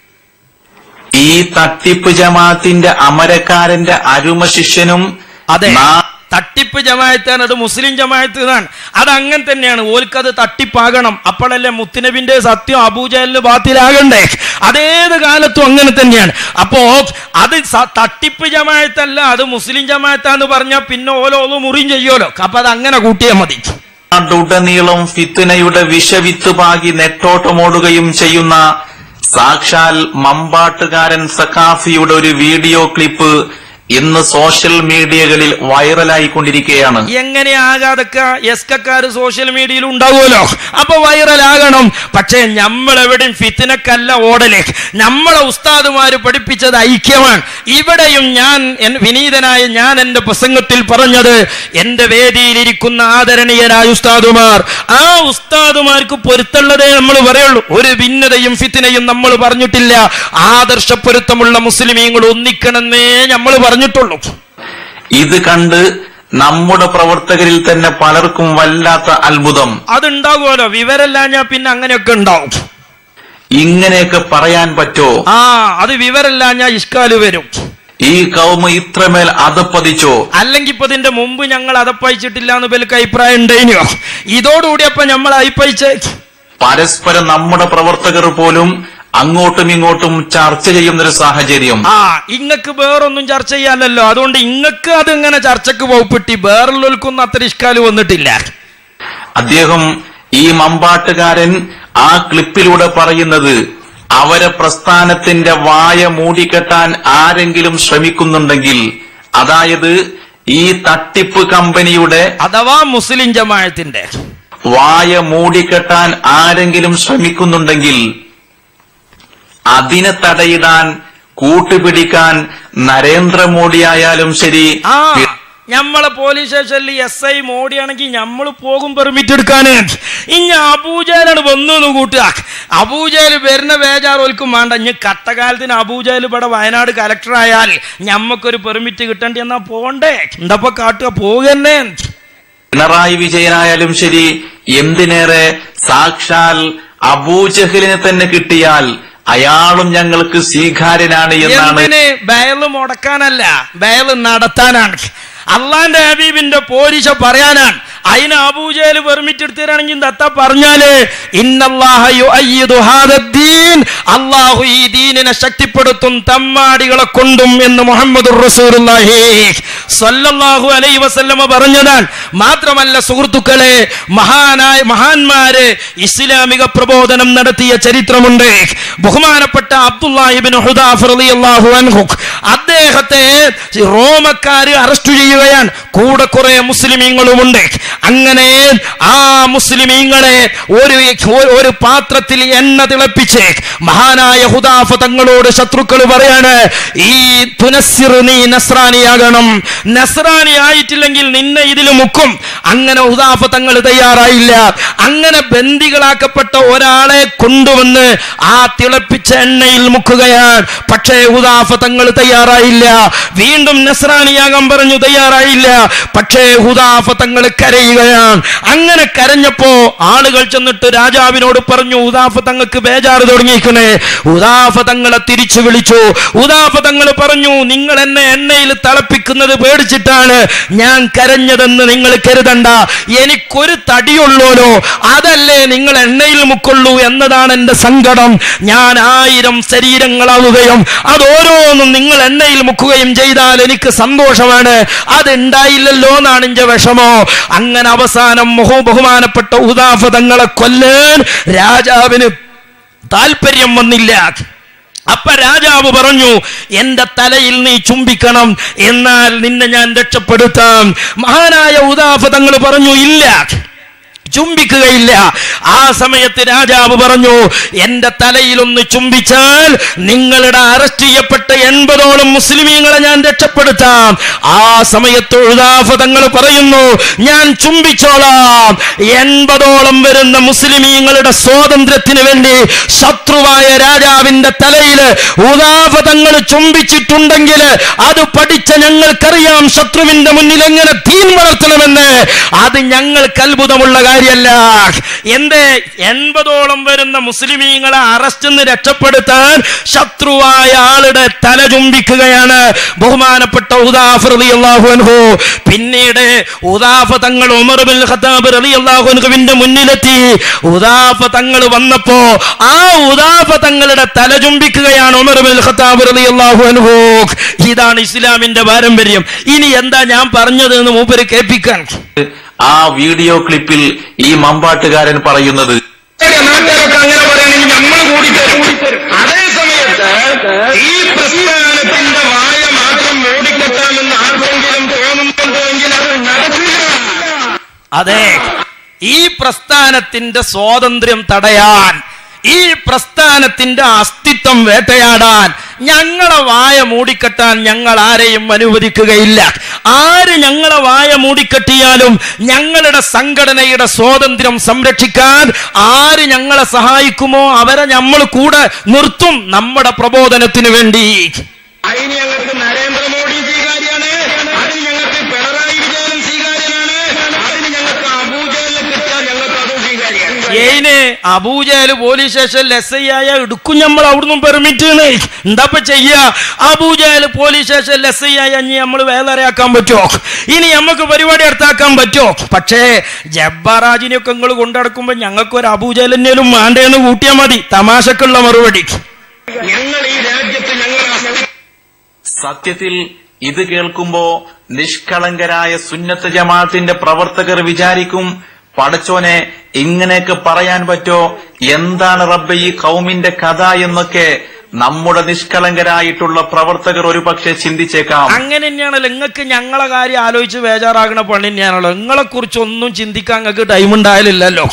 ഈ തട്ടിപ്പ് ജമാഅത്തിന്റെ അമരക്കാരന്റെ അരുമ ശിഷ്യനും അതെ തട്ടിപ്പ് ജമായത്താണ് അത് മുസ്ലിം ജമായത്ത് എന്നാണ് അത് അങ്ങനെ തന്നെയാണ് ഓൽക്കത് തട്ടിപ്പാകണം അപ്പോഴല്ലേ മുത്തുനബിന്റെ സത്യം അബൂജലിന് ബാത്തിലാകണ്ടേ അതേത് കാലത്തും അങ്ങനെ തന്നെയാണ് അപ്പോ അത് സ- തട്ടിപ്പ് ജമായത്തല്ല അത് മുസ്ലിം ജമായത്താന്ന് പറഞ്ഞാൽ പിന്നെ ഓലോ ഓലോ മുറിയും ചെയ്യുമല്ലോ അപ്പൊ അത് അങ്ങനെ കൂട്ടിയാൽ മതി നാടുടനീളം ഫിത്തുനയുടെ വിഷവിത്ത് പാകി നെട്ടോട്ടമോടുകയും ചെയ്യുന്ന സാക്ഷാൽ മമ്പാട്ടുകാരൻ സഖാഫിയുടെ ഒരു വീഡിയോ ക്ലിപ്പ് ഇന്ന് സോഷ്യൽ മീഡിയകളിൽ വൈറലായിക്കൊണ്ടിരിക്കുകയാണ് എങ്ങനെ ആകാതൊക്കെ എസ്കക്കാര് സോഷ്യൽ മീഡിയയിൽ ഉണ്ടാവുമല്ലോ അപ്പൊ വൈറലാകണം പക്ഷേ നമ്മളെവിടെയും ഫിത്തിനക്കല്ല ഓടല് നമ്മളെ ഉസ്താദുമാര് പഠിപ്പിച്ചത് ഐക്യമാണ് ഇവിടെയും ഞാൻ എൻ- വിനീതനായ ഞാൻ എന്റെ പ്രസംഗത്തിൽ പറഞ്ഞത് എന്റെ വേദിയിലിരിക്കുന്ന ആദരണീയരായ ഉസ്താദുമാർ ആ ഉസ്താദുമാർക്ക് പൊരുത്തുള്ളതേ നമ്മൾ പറയുള്ളൂ ഒരു ഭിന്നതയും ഫിത്തിനയും നമ്മൾ പറഞ്ഞിട്ടില്ല ആദർശപ്പൊരുത്തമുള്ള മുസ്ലിമീങ്ങൾ ഒന്നിക്കണമെന്നേ നമ്മൾ പറഞ്ഞിട്ടുള്ളൂ ഇത് കണ്ട് നമ്മുടെ പ്രവർത്തകരിൽ തന്നെ പലർക്കും വല്ലാത്ത അത്ഭുതം അതുണ്ടാകുമല്ലോ വിവരമില്ലാഞ്ഞാ പിന്നെ അങ്ങനെയൊക്കെ ഉണ്ടാവും ഇങ്ങനെയൊക്കെ പറയാൻ പറ്റോ ആ അത് വിവരമില്ലാഞ്ഞാ ഇഷ്കാല് വരും ഈ കൗമ ഇത്രമേൽ അതപ്പതിച്ചോ അല്ലെങ്കിൽ ഇപ്പൊ ഇതിന്റെ മുമ്പ് ഞങ്ങൾ അതപ്പയച്ചിട്ടില്ല എന്ന് പേർക്ക് അഭിപ്രായം ഉണ്ടായിനോ ഇതോടുകൂടി അപ്പൊ നമ്മൾ അയപ്പയച്ച് പരസ്പരം നമ്മുടെ പ്രവർത്തകർ പോലും അങ്ങോട്ടും ഇങ്ങോട്ടും ചർച്ച ചെയ്യുന്നൊരു സാഹചര്യം ആ ഇങ്ങക്ക് വേറൊന്നും ചർച്ച ചെയ്യാനല്ലോ അതുകൊണ്ട് ഇങ്ങക്ക് അത് ഇങ്ങനെ ചർച്ചക്ക് പോകപ്പെട്ടി വേറുള്ളവർക്കൊന്നും അത്ര ഇഷ്കാല് വന്നിട്ടില്ല അദ്ദേഹം ഈ മമ്പാട്ടുകാരൻ ആ ക്ലിപ്പിലൂടെ പറയുന്നത് അവരെ പ്രസ്ഥാനത്തിന്റെ വായ മൂടിക്കെട്ടാൻ ആരെങ്കിലും ശ്രമിക്കുന്നുണ്ടെങ്കിൽ അതായത് ഈ തട്ടിപ്പ് കമ്പനിയുടെ അഥവാ മുസ്ലിം ജമായത്തിന്റെ വായ മൂടിക്കെട്ടാൻ ആരെങ്കിലും ശ്രമിക്കുന്നുണ്ടെങ്കിൽ അതിനെ തടയിടാൻ കൂട്ടുപിടിക്കാൻ നരേന്ദ്രമോദി ആയാലും ശരി ആ ഞമ്മളെ പോലീസ് സ്റ്റേഷനിൽ എസ് ഐ മോഡിയാണെങ്കിൽ നമ്മൾ പോകും പെർമിറ്റ് എടുക്കാന് ഇനി അബൂജാലാണ് വന്നു കൂട്ടുക അബൂജാല് വരുന്ന ബേജാർ ഓൽക്കും വേണ്ട ഇനി കട്ടകാലത്തിന് അബൂജാല് ഇവിടെ വയനാട് കലക്ടർ ആയാൽ ഞമ്മക്കൊരു പെർമിറ്റ് കിട്ടേണ്ടി എന്നാ പോണ്ടേ എന്തപ്പോ കാട്ടുക പോകുന്നേ പിണറായി വിജയനായാലും ശരി എന്തിനേറെ സാക്ഷാൽ അബൂജഹലിനെ തന്നെ കിട്ടിയാൽ അയാളും ഞങ്ങൾക്ക് സ്വീകാര്യനാണ് എന്നാണ് എന്തിന് ബയല് മുടക്കാനല്ല ബയല് നടത്താനാണ് അള്ളാന്റെ ഹബീബിന്റെ പോലീശ പറയാനാണ് അതിന് അബൂജയിൽ പെർമിറ്റ് എടുത്തരാണെങ്കിൽ ദത്ത പറഞ്ഞാല് ഇന്നല്ലാഹ യുഅയ്യിദു ഹാദദ്ദീൻ അള്ളാഹു ഈ ദീനിനെ ശക്തിപ്പെടുത്തും തമ്മാടികളെ കൊണ്ടും എന്ന് മുഹമ്മദ് റസൂലുള്ളാഹി സല്ലല്ലാഹു അലൈഹി വസല്ലമ പറഞ്ഞതാണ് മാത്രമല്ല സുഹൃത്തുക്കളെ മഹാനായ മഹാന്മാര് ഇസ്ലാമിക പ്രബോധനം നടത്തിയ ചരിത്രമുണ്ട് ബഹുമാനപ്പെട്ട അബ്ദുല്ലാഹിബിൻ ഹുദാഫ് റളിയല്ലാഹു അൻഹു അദ്ദേഹത്തെ റോമക്കാര് അറസ്റ്റ് ചെയ്യുകയാണ് കൂടെ കുറെ മുസ്ലിമീങ്ങളുമുണ്ട് അങ്ങനെ ആ മുസ്ലിമീങ്ങളെ ഒരു ഒരു പാത്രത്തിൽ എണ്ണ തിളപ്പിച്ച് മഹാനായ ഹുദാഫ തങ്ങളോട് ശത്രുക്കൾ പറയാണ് ഈ തുനസ്സിർ നീ നസ്രാനിയാകണം നസ്രാനി ആയിട്ടില്ലെങ്കിൽ നിന്നെ ഇതിൽ മുക്കും അങ്ങനെ ഹുദാഫ തങ്ങൾ തയ്യാറായില്ല അങ്ങനെ ബന്ദികളാക്കപ്പെട്ട ഒരാളെ കൊണ്ടുവന്ന് ആ തിളപ്പിച്ച എണ്ണയിൽ മുക്കുകയാണ് പക്ഷേ ഹുദാഫ തങ്ങൾ തയ്യാറായില്ല വീണ്ടും നസ്രാനിയാകാൻ പറഞ്ഞു തയ്യാറായില്ല പക്ഷേ ഹുദാഫ തങ്ങൾ കരയുക കരയുകയാണ് അങ്ങനെ കരഞ്ഞപ്പോ ആളുകൾ ചെന്നിട്ട് രാജാവിനോട് പറഞ്ഞു ഉദാഫ തങ്ങൾക്ക് ബേജാറ് തുടങ്ങിയിരിക്കണേ ഉദാഫ തങ്ങളെ തിരിച്ചു വിളിച്ചു ഉദാഫ തങ്ങൾ പറഞ്ഞു നിങ്ങൾ എന്നെ എണ്ണയിൽ തിളപ്പിക്കുന്നത് പേടിച്ചിട്ടാണ് ഞാൻ കരഞ്ഞതെന്ന് നിങ്ങൾ കരുതണ്ട എനിക്കൊരു തടിയുള്ളൂലോ അതല്ലേ നിങ്ങൾ എണ്ണയിൽ മുക്കൊള്ളൂ എന്നതാണ് എന്റെ സങ്കടം ഞാൻ ആയിരം ശരീരങ്ങളാവുകയും അത് ഓരോന്നും നിങ്ങൾ എണ്ണയിൽ മുക്കുകയും ചെയ്താൽ എനിക്ക് സന്തോഷമാണ് അതുണ്ടായില്ലല്ലോ എന്നാണ് എന്റെ വിഷമോ അങ്ങനെ അവസാനം മുഹോ ബഹുമാനപ്പെട്ട ഉദാഫ തങ്ങളെ കൊല്ലാൻ രാജാവിന് താല്പര്യം വന്നില്ല അപ്പൊ രാജാവ് പറഞ്ഞു എന്റെ തലയിൽ നീ ചുംബിക്കണം എന്നാൽ നിന്നെ ഞാൻ രക്ഷപ്പെടുത്താം മഹാനായ ഉദാഫ തങ്ങൾ പറഞ്ഞു ഇല്ല ചുംബിക്കുകയില്ല ആ സമയത്ത് രാജാവ് പറഞ്ഞു എന്റെ തലയിൽ ഒന്ന് ചുംബിച്ചാൽ നിങ്ങളുടെ അറസ്റ്റ് ചെയ്യപ്പെട്ട എൺപതോളം മുസ്ലിമീങ്ങളെ ഞാൻ രക്ഷപ്പെടുത്താം ആ സമയത്ത് തങ്ങൾ പറയുന്നു ഞാൻ ചുംബിച്ചോളാം എൺപതോളം വരുന്ന മുസ്ലിമീങ്ങളുടെ സ്വാതന്ത്ര്യത്തിന് വേണ്ടി ശത്രുവായ രാജാവിന്റെ തലയിൽ തങ്ങൾ ചുംബിച്ചിട്ടുണ്ടെങ്കിൽ അത് പഠിച്ച ഞങ്ങൾക്കറിയാം ശത്രുവിന്റെ മുന്നിൽ എങ്ങനെ തീൻ വളർത്തണമെന്ന് അത് ഞങ്ങൾക്ക് അത്ഭുതമുള്ള കാര്യമല്ല എന്റെ എൺപതോളം വരുന്ന മുസ്ലിമീങ്ങളെ അറസ്റ്റ് നിന്ന് രക്ഷപ്പെടുത്താൻ ശത്രുവായ ആളുടെ തല ചുംബിക്കുകയാണ് ബഹുമാനപ്പെട്ട ഉദാഫ് റളിയല്ലാഹു അൻഹു പിന്നീട് ഉദാഫ തങ്ങൾ ഉമർ ബിൻ ഖത്താബ് റളിയല്ലാഹു അൻഹുവിന്റെ മുന്നിലെത്തി ഉദാഫ തങ്ങൾ വന്നപ്പോ ആ ഉദാഫ തങ്ങളുടെ തല ചുംബിക്കുകയാണ് ഉമർ ബിൻ ഖത്താബ് റളിയല്ലാഹു അൻഹു ഇതാണ് ഇസ്ലാമിന്റെ പാരമ്പര്യം ഇനി എന്താ ഞാൻ പറഞ്ഞത് എന്ന് മൂപ്പര് കേൾപ്പിക്കാൻ ആ വീഡിയോ ക്ലിപ്പിൽ ഈ മമ്പാട്ടുകാരൻ പറയുന്നത് അതേ സമയത്ത് ഈ പ്രസ്ഥാനത്തിന്റെ വായ മാത്രം മൂടിക്കെട്ടാമെന്ന് ആർക്കെങ്കിലും തോന്നുന്നുണ്ടെങ്കിൽ അത് നടക്കില്ല അതെ ഈ പ്രസ്ഥാനത്തിന്റെ സ്വാതന്ത്ര്യം തടയാൻ ഈ പ്രസ്ഥാനത്തിന്റെ അസ്തിത്വം വേട്ടയാടാൻ ഞങ്ങളെ വായ മൂടിക്കെട്ടാൻ ഞങ്ങൾ ആരെയും അനുവദിക്കുകയില്ല ആര് ഞങ്ങളെ വായ മൂടിക്കെട്ടിയാലും ഞങ്ങളുടെ സംഘടനയുടെ സ്വാതന്ത്ര്യം സംരക്ഷിക്കാൻ ആര് ഞങ്ങളെ സഹായിക്കുമോ അവരെ നമ്മൾ കൂടെ നിർത്തും നമ്മുടെ പ്രബോധനത്തിന് വേണ്ടി അതിന് ഞങ്ങൾക്ക് നരേന്ദ്രമോദി സ്വീകാര്യാണ് അതിന് ഞങ്ങൾക്ക് പിണറായി വിജയനും സ്വീകാര്യനാണ് അതിന് ഞങ്ങൾക്ക് അബൂജലിനെ കിട്ടിയാൽ ഞങ്ങൾക്ക് അതും സ്വീകാര്യമാണ് ഏയിന് അബൂജാല് പോലീസ് സ്റ്റേഷനിൽ എസ് ഐ ആയ എടുക്കും നമ്മൾ അവിടുന്ന് പെർമിറ്റ് എന്താപ്പ ചെയ്യ അബൂജാല് പോലീസ് സ്റ്റേഷനിൽ എസ് ഐ ആയ ഇനി നമ്മൾ വേലറയാക്കാൻ പറ്റുമോ ഇനി നമുക്ക് പരിപാടി അടുത്താക്കാൻ പറ്റുമോ പക്ഷേ ജബ്ബാറാജിനെയൊക്കെ നിങ്ങൾ കൊണ്ടടക്കുമ്പോ ഞങ്ങൾക്ക് ഒരു അബൂജാൽ എന്നേലും വേണ്ടേന്ന് കൂട്ടിയാൽ മതി തമാശക്കുള്ള മറുപടി ഞങ്ങൾ ഈ രാജ്യത്ത് ഞങ്ങൾ സത്യത്തിൽ ഇത് കേൾക്കുമ്പോ നിഷ്കളങ്കരായ സുന്നത്ത് ജമാഅത്തിന്റെ പ്രവർത്തകർ വിചാരിക്കും പടച്ചോനെ ഇങ്ങനെയൊക്കെ പറയാൻ പറ്റോ എന്താണ് റബ്ബ് ഈ കൗമിന്റെ കഥ എന്നൊക്കെ നമ്മുടെ നിഷ്കളങ്കരായിട്ടുള്ള പ്രവർത്തകർ ഒരു പക്ഷെ ചിന്തിച്ചേക്കാം അങ്ങനെ തന്നെയാണല്ലോ നിങ്ങൾക്ക് ഞങ്ങളെ കാര്യം ആലോചിച്ച് ബേജാറാകണ പണി തന്നെയാണല്ലോ നിങ്ങളെ കുറിച്ച് ഒന്നും ചിന്തിക്കാൻ നിങ്ങൾക്ക് ടൈം ഉണ്ടായാലില്ലല്ലോ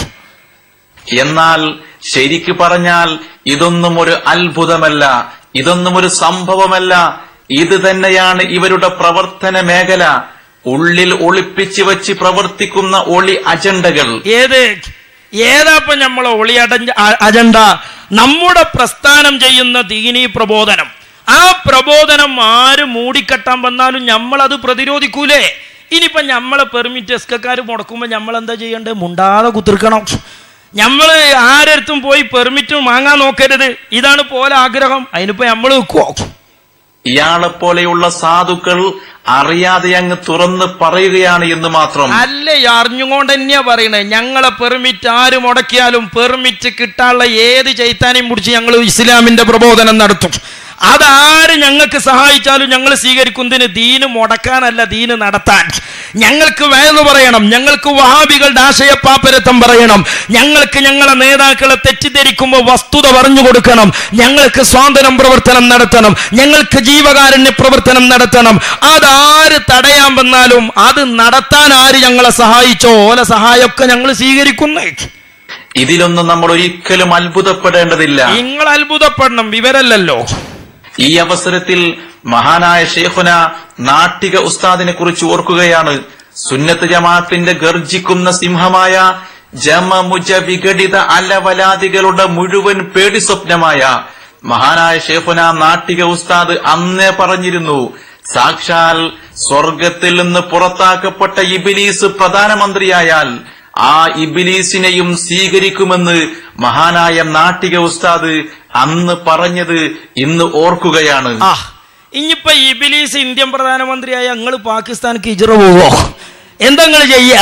എന്നാൽ ശരിക്ക് പറഞ്ഞാൽ ഇതൊന്നും ഒരു അത്ഭുതമല്ല ഇതൊന്നും ഒരു സംഭവമല്ല ഇത് തന്നെയാണ് ഇവരുടെ പ്രവർത്തന മേഖല ഉള്ളിൽ ഒളിപ്പിച്ചു വച്ച് പ്രവർത്തിക്കുന്ന ഒളി അജണ്ടകൾ ഏത് ഏതാപ്പ നമ്മളെ ഒളി അടഞ്ഞ അ- അജണ്ട നമ്മുടെ പ്രസ്ഥാനം ചെയ്യുന്ന ദീനീ പ്രബോധനം ആ പ്രബോധനം ആര് മൂടിക്കെട്ടാൻ വന്നാലും നമ്മളത് പ്രതിരോധിക്കൂലേ ഇനിയിപ്പൊ നമ്മളെ പെർമിറ്റ് എസ്കക്കാർ മുടക്കുമ്പോ നമ്മൾ എന്താ ചെയ്യേണ്ടത് മുണ്ടാതെ കുത്തിർക്കണം നമ്മള് ആരടുത്തും പോയി പെർമിറ്റ് വാങ്ങാൻ നോക്കരുത് ഇതാണ് പോലെ ആഗ്രഹം അതിനിപ്പോ നമ്മൾ വെക്കുവോ ഇയാളെപ്പോലെയുള്ള സാധുക്കൾ അറിയാതെ അങ്ങ് തുറന്ന് പറയുകയാണ് എന്ന് മാത്രം അല്ല ഈ അറിഞ്ഞുകൊണ്ട് തന്നെയാ പറയണേ ഞങ്ങളെ പെർമിറ്റ് ആര് മുടക്കിയാലും പെർമിറ്റ് കിട്ടാനുള്ള ഏത് ചൈത്താനെയും പിടിച്ച് ഞങ്ങൾ ഇസ്ലാമിന്റെ പ്രബോധനം നടത്തും അതാര് ഞങ്ങൾക്ക് സഹായിച്ചാലും ഞങ്ങൾ സ്വീകരിക്കുന്നതിന് ദീന് മുടക്കാനല്ല ദീന് നടത്താൻ ഞങ്ങൾക്ക് വേന്ന് പറയണം ഞങ്ങൾക്ക് വഹാബികളുടെ ആശയപ്പാപ്പരത്വം പറയണം ഞങ്ങൾക്ക് ഞങ്ങളെ നേതാക്കളെ തെറ്റിദ്ധരിക്കുമ്പോൾ വസ്തുത പറഞ്ഞു കൊടുക്കണം ഞങ്ങൾക്ക് സ്വാതന്ത്ര്യം പ്രവർത്തനം നടത്തണം ഞങ്ങൾക്ക് ജീവകാരുണ്യ പ്രവർത്തനം നടത്തണം അതാര് തടയാൻ വന്നാലും അത് നടത്താൻ ആര് ഞങ്ങളെ സഹായിച്ചോ ഓല സഹായമൊക്കെ ഞങ്ങൾ സ്വീകരിക്കുന്നേ ഇതിലൊന്നും നമ്മൾ ഒരിക്കലും അത്ഭുതപ്പെടേണ്ടതില്ല നിങ്ങൾ അത്ഭുതപ്പെടണം വിവരല്ലല്ലോ ഈ അവസരത്തിൽ മഹാനായ ഷേഖുന നാട്ടിക ഉസ്താദിനെ കുറിച്ച് ഓർക്കുകയാണ് സുന്നത്ത് ജമാഅത്തിന്റെ ഗർജിക്കുന്ന സിംഹമായ ജമമുജ വിഘടിത അലവലാദികളുടെ മുഴുവൻ പേടി സ്വപ്നമായ മഹാനായ ഷേഖുന നാട്ടിക ഉസ്താദ് അന്നേ പറഞ്ഞിരുന്നു സാക്ഷാൽ സ്വർഗത്തിൽ നിന്ന് പുറത്താക്കപ്പെട്ട ഇബിലീസ് പ്രധാനമന്ത്രിയായാൽ ആ ഇബിലീസിനെയും സ്വീകരിക്കുമെന്ന് മഹാനായ നാട്ടിക ഉസ്താദ് അന്ന് പറഞ്ഞത് ഇന്ന് ഓർക്കുകയാണ് ആ ഇനിയിപ്പോ ഇബിലീസ് ഇന്ത്യൻ പ്രധാനമന്ത്രിയായ ഞങ്ങൾ പാകിസ്ഥാനിക്ക് ഇജറ പോവോ എന്താ നിങ്ങൾ ചെയ്യാ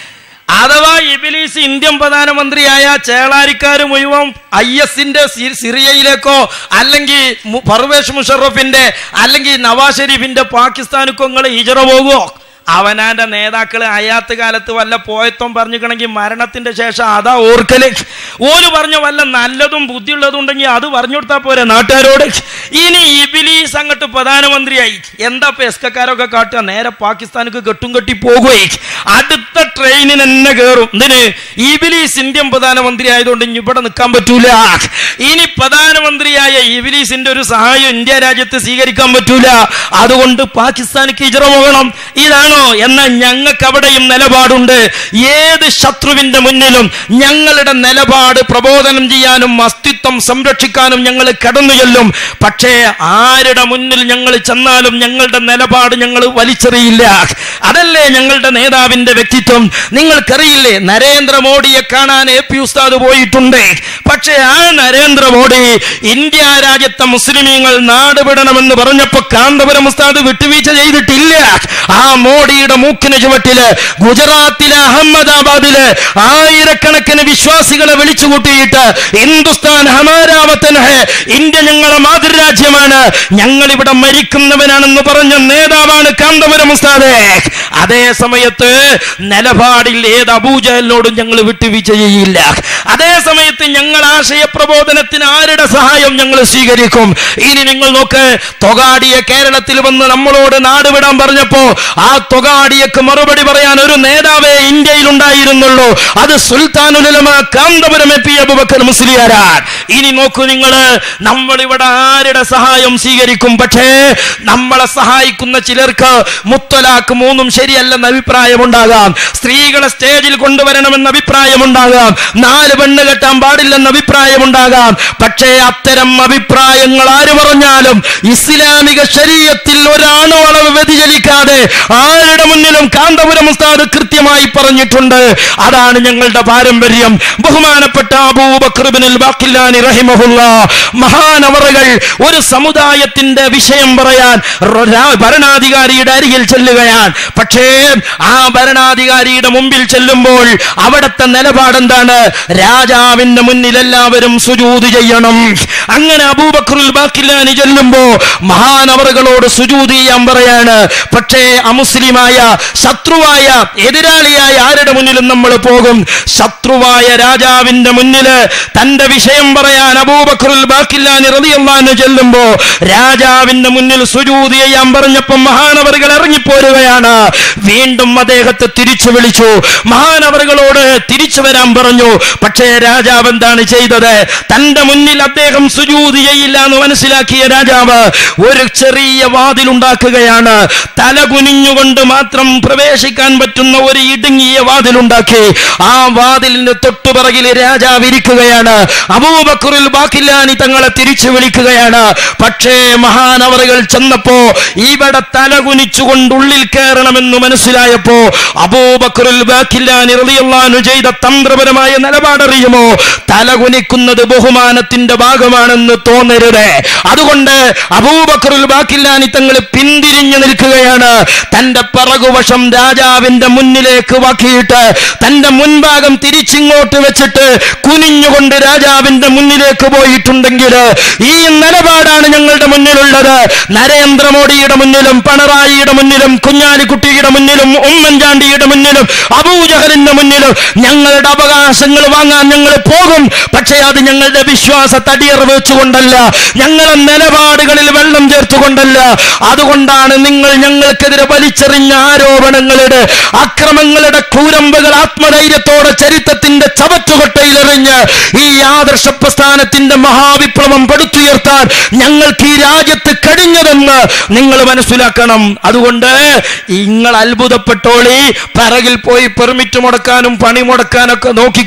അഥവാ ഇബിലീസ് ഇന്ത്യൻ പ്രധാനമന്ത്രിയായ ചേളാരിക്കാര് മുഴുവൻ ഐ എസിന്റെ സിറിയയിലേക്കോ അല്ലെങ്കിൽ മു- പർവേഷ് മുഷറഫിന്റെ അല്ലെങ്കിൽ നവാസ് ഷെരീഫിന്റെ പാകിസ്ഥാനിക്കോ നിങ്ങൾ ഇജറ പോകുമോ അവനാന്റെ നേതാക്കള് അയാത്ത് കാലത്ത് വല്ല പോയത്വം പറഞ്ഞിക്കണമെങ്കിൽ മരണത്തിന്റെ ശേഷം അതാ ഓർക്കല് ഓര് പറഞ്ഞ വല്ല നല്ലതും ബുദ്ധിയുള്ളതും ഉണ്ടെങ്കിൽ അത് പറഞ്ഞു കൊടുത്താൽ പോരെ നാട്ടുകാരോട് ഇനി ഇബിലീസ് അങ്ങോട്ട് പ്രധാനമന്ത്രിയായി എന്താ ഇപ്പൊ എസ്കക്കാരൊക്കെ കാട്ടുക നേരെ പാകിസ്ഥാനിക്ക് കെട്ടും കെട്ടി പോകുകയെ അടുത്ത ട്രെയിനിന് തന്നെ കയറും എന്തിന് ഇബിലീസ് ഇന്ത്യൻ പ്രധാനമന്ത്രി ആയതുകൊണ്ട് ഇനി ഇവിടെ നിൽക്കാൻ പറ്റൂല ഇനി പ്രധാനമന്ത്രിയായ ഇബിലീസിന്റെ ഒരു സഹായം ഇന്ത്യ രാജ്യത്ത് സ്വീകരിക്കാൻ പറ്റൂല അതുകൊണ്ട് പാകിസ്ഥാനിക്ക് ഇജറ പോകണം ഇതാണോ എന്നാൽ ഞങ്ങൾക്ക് അവിടെയും നിലപാടുണ്ട് ഏത് ശത്രുവിന്റെ മുന്നിലും ഞങ്ങളുടെ നിലപാട് പ്രബോധനം ചെയ്യാനും അസ്തിത്വം സംരക്ഷിക്കാനും ഞങ്ങൾ കടന്നു ചെല്ലും പക്ഷേ ആരുടെ മുന്നിൽ ഞങ്ങൾ ചെന്നാലും ഞങ്ങളുടെ നിലപാട് ഞങ്ങൾ വലിച്ചെറിയില്ല അതല്ലേ ഞങ്ങളുടെ നേതാവിന്റെ വ്യക്തിത്വം നിങ്ങൾക്കറിയില്ലേ നരേന്ദ്രമോദിയെ കാണാൻ എ പി ഉസ്താദ് പോയിട്ടുണ്ട് പക്ഷേ ആ നരേന്ദ്രമോദി ഇന്ത്യ രാജ്യത്തെ മുസ്ലിമീങ്ങൾ നാട് വിടണമെന്ന് പറഞ്ഞപ്പോ കാന്തപുരം ഉസ്താദ് വിട്ടുവീഴ്ച ചെയ്തിട്ടില്ല ആ മോഡിയുടെ മൂക്കിന് ചുവട്ടില് ഗുജറാത്തിലെ അഹമ്മദാബാദില് ആയിരക്കണക്കിന് വിശ്വാസികളെ വിളിച്ചു കൂട്ടിയിട്ട് ഹിന്ദുസ്ഥാൻ ഹമാരാവത്തൻ ഹേ ഇന്ത്യ ഞങ്ങളെ മാതൃരാജ്യമാണ് ഞങ്ങൾ ഇവിടെ മരിക്കുന്നവനാണെന്ന് പറഞ്ഞ നേതാവാണ് കാന്തപുരം ഉസ്താദ് അതേ സമയത്ത് നിലപാടിൽ ഏത് അബൂജഹലിനോടും ഞങ്ങൾ വിട്ടുവീഴ്ച ചെയ്യില്ല അതേ സമയത്ത് ഞങ്ങൾ ആശയ പ്രബോധനത്തിന് ആരുടെ സഹായം ഞങ്ങൾ സ്വീകരിക്കും ഇനി നിങ്ങൾ നോക്ക് തൊഗാടിയെ കേരളത്തിൽ വന്ന് നമ്മളോട് നാട് വിടാൻ പറഞ്ഞപ്പോ ആ തൊഗാടിയക്ക് മറുപടി പറയാൻ ഒരു നേതാവേ ഇന്ത്യയിൽ ഉണ്ടായിരുന്നുള്ളൂ അത് സുൽത്താനുലമ കാന്തപുരം എ പി അബുബക്കർ മുസ്ലിയാരാൻ ഇനി നോക്കൂ നിങ്ങൾ നമ്മൾ ഇവിടെ ആരുടെ സഹായം സ്വീകരിക്കും പക്ഷേ നമ്മളെ സഹായിക്കുന്ന ചിലർക്ക് മുത്തലാക്ക് മൂന്നും ശരിയല്ലെന്ന അഭിപ്രായമുണ്ടാകാം സ്ത്രീകളെ സ്റ്റേജിൽ കൊണ്ടുവരണമെന്ന അഭിപ്രായമുണ്ടാകാം നാല് പെണ്ണ് കെട്ടാൻ പാടില്ലെന്ന അഭിപ്രായമുണ്ടാകാം പക്ഷേ അത്തരം അഭിപ്രായങ്ങൾ ആര് പറഞ്ഞാലും ഇസ്ലാമിക ശരീരത്തിൽ ഒരാണോ അളവ് വ്യതിചലിക്കാതെ ആരുടെ മുന്നിലും കാന്തപുരം ഉസ്താദ് കൃത്യമായി പറഞ്ഞിട്ടുണ്ട് അതാണ് ഞങ്ങളുടെ പാരമ്പര്യം ബഹുമാനപ്പെട്ട അബൂബക്രിബിനിൽ ബാക്കില്ലാനി റഹിമഹുല്ല മഹാനവറുകൾ ഒരു സമുദായത്തിന്റെ വിഷയം പറയാൻ റ- രാ- ഭരണാധികാരിയുടെ അരികിൽ ചെല്ലുകയാണ് പക്ഷേ ആ ഭരണാധികാരിയുടെ മുമ്പിൽ ചെല്ലുമ്പോൾ അവിടുത്തെ നിലപാടെന്താണ് രാജാവിന്റെ മുന്നിൽ എല്ലാവരും സുജൂത് ചെയ്യണം അങ്ങനെ അബൂബക്രുൽ ബാക്കില്ലാനി ചെല്ലുമ്പോ മഹാനവറുകളോട് സുജൂത് ചെയ്യാൻ പറയാണ് പക്ഷേ അമുസ്ലിമായ ശത്രുവായ എതിരാളിയായ ആരുടെ മുന്നിലും നമ്മൾ പോകും ശത്രുവായ രാജാവിന്റെ മുന്നില് തന്റെ വിഷയം പറയാൻ അബൂബക്രുൽ ബാക്കില്ലാനി റളിയല്ലാഹു ചെല്ലുമ്പോ രാജാവിന്റെ മുന്നിൽ സുജൂത് ചെയ്യാൻ പറഞ്ഞപ്പോൾ മഹാനവറുകൾ ഇറങ്ങിപ്പോരുകയാണ് വീണ്ടും അദ്ദേഹത്തെ തിരിച്ചു വിളിച്ചു മഹാനവറുകളോട് തിരിച്ചു വരാൻ പറഞ്ഞു പക്ഷേ രാജാവ് എന്താണ് ചെയ്തത് തന്റെ മുന്നിൽ അദ്ദേഹം സുജൂത് ചെയ്യില്ല എന്ന് മനസ്സിലാക്കിയ രാജാവ് ഒരു ചെറിയ വാതിലുണ്ടാക്കുകയാണ് തല കുനിഞ്ഞുകൊണ്ട് മാത്രം പ്രവേശിക്കാൻ പറ്റുന്ന ഒരു ഇടുങ്ങിയ വാതിലുണ്ടാക്കി ആ വാതിലിന്റെ തൊട്ടുപിറകിൽ രാജാവ് ഇരിക്കുകയാണ് അബൂബക്കറുൽ ബാക്കില്ലാനി തങ്ങളെ തിരിച്ചു വിളിക്കുകയാണ് പക്ഷേ മഹാനവറുകൾ ചെന്നപ്പോ ഇവിടെ തല കുനിച്ചുകൊണ്ട് ഉള്ളിൽ കയറണമെന്ന് മനസ്സിലായപ്പോ അബൂബക്കറുൽ ബാക്കില്ലാനി റളിയല്ലാഹു ചെയ്ത തന്ത്രപരമായ നിലപാടറിയുമോ തല കുനിക്കുന്നത് ബഹുമാനത്തിന്റെ ഭാഗമാണെന്ന് തോന്നരുത് അതുകൊണ്ട് അബൂബക്കറുൽ ബാക്കില്ലാനി തങ്ങൾ പിന്തിരിഞ്ഞു നിൽക്കുകയാണ് തന്റെ പിറകുവശം രാജാവിന്റെ മുന്നിലേക്ക് വാക്കിയിട്ട് തന്റെ മുൻഭാഗം തിരിച്ചിങ്ങോട്ട് വെച്ചിട്ട് കുനിഞ്ഞുകൊണ്ട് രാജാവിന്റെ മുന്നിലേക്ക് പോയിട്ടുണ്ടെങ്കിൽ ഈ നിലപാടാണ് ഞങ്ങളുടെ മുന്നിലുള്ളത് നരേന്ദ്രമോദിയുടെ മുന്നിലും പിണറായിയുടെ മുന്നിലും കുഞ്ഞാലിക്കുട്ടിയുടെ മുന്നിലും ഉമ്മൻചാണ്ടിയുടെ മുന്നിലും അബൂജഹലിന്റെ മുന്നിലും ഞങ്ങളുടെ അവകാശങ്ങൾ വാങ്ങാൻ ഞങ്ങൾ പോകും പക്ഷേ അത് ഞങ്ങളുടെ വിശ്വാസ തടിയർ വെച്ചുകൊണ്ടല്ല ഞങ്ങളെ നിലപാടുകളിൽ വെള്ളം ചേർത്തുകൊണ്ടല്ല അതുകൊണ്ടാണ് നിങ്ങൾ ഞങ്ങൾക്കെതിരെ വലിച്ചെറിഞ്ഞ ആരോപണങ്ങളുടെ അക്രമങ്ങളുടെ കൂരമ്പകൾ ആത്മധൈര്യത്തോടെ ചരിത്രത്തിന്റെ ചവറ്റുകൊട്ടയിലെറിഞ്ഞ് ഈ ആദർശ പ്രസ്ഥാനത്തിന്റെ മഹാവിപ്ലവം പടുത്തുയർത്താൻ ഞങ്ങൾക്ക് ഈ രാജ്യത്ത് കഴിഞ്ഞതെന്ന് നിങ്ങൾ മനസ്സിലാക്കണം അതുകൊണ്ട് നിങ്ങൾ അത്ഭുതപ്പെട്ടോളി പിറകിൽ പോയി പെർമിറ്റ് മുടക്കാനും പണി മുടക്കാനൊക്കെ നോക്കിക്കോളി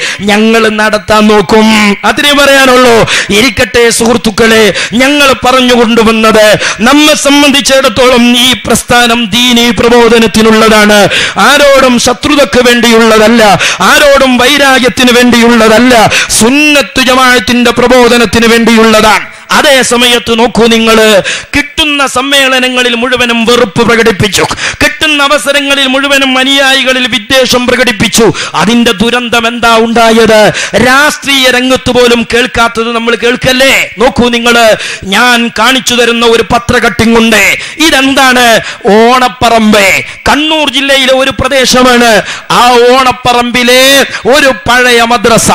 ഞങ്ങൾ നടത്താൻ നോക്കും അതിനെ പറയാനുള്ളൂ ഇരിക്കട്ടെ സുഹൃത്തുക്കളെ ഞങ്ങൾ പറഞ്ഞു കൊണ്ടുവന്നത് നമ്മെ സംബന്ധിച്ചിടത്തോളം ഈ പ്രസ്ഥാനം ദീനി പ്രബോധനത്തിനുള്ളതാണ് ആരോടും ശത്രുതക്ക് വേണ്ടിയുള്ളതല്ല ആരോടും വൈരാഗ്യത്തിന് വേണ്ടിയുള്ളതല്ല സുന്നത്ത് ജമാഅത്തിന്റെ പ്രബോധനത്തിന് വേണ്ടിയുള്ളതാണ് അതേ സമയത്ത് നോക്കൂ നിങ്ങൾ കിട്ടുന്ന സമ്മേളനങ്ങളിൽ മുഴുവനും വെറുപ്പ് പ്രകടിപ്പിച്ചു കിട്ടുന്ന അവസരങ്ങളിൽ മുഴുവനും അനുയായികളിൽ വിദ്വേഷം പ്രകടിപ്പിച്ചു അതിന്റെ ദുരന്തം എന്താ ഉണ്ടായത് രാഷ്ട്രീയ രംഗത്ത് പോലും കേൾക്കാത്തത് നമ്മൾ കേൾക്കല്ലേ നോക്കൂ നിങ്ങൾ ഞാൻ കാണിച്ചു തരുന്ന ഒരു പത്രകട്ടിംഗ് ഉണ്ട് ഇതെന്താണ് ഓണപ്പറമ്പ് കണ്ണൂർ ജില്ലയിലെ ഒരു പ്രദേശമാണ് ആ ഓണപ്പറമ്പിലെ ഒരു പഴയ മദ്രസ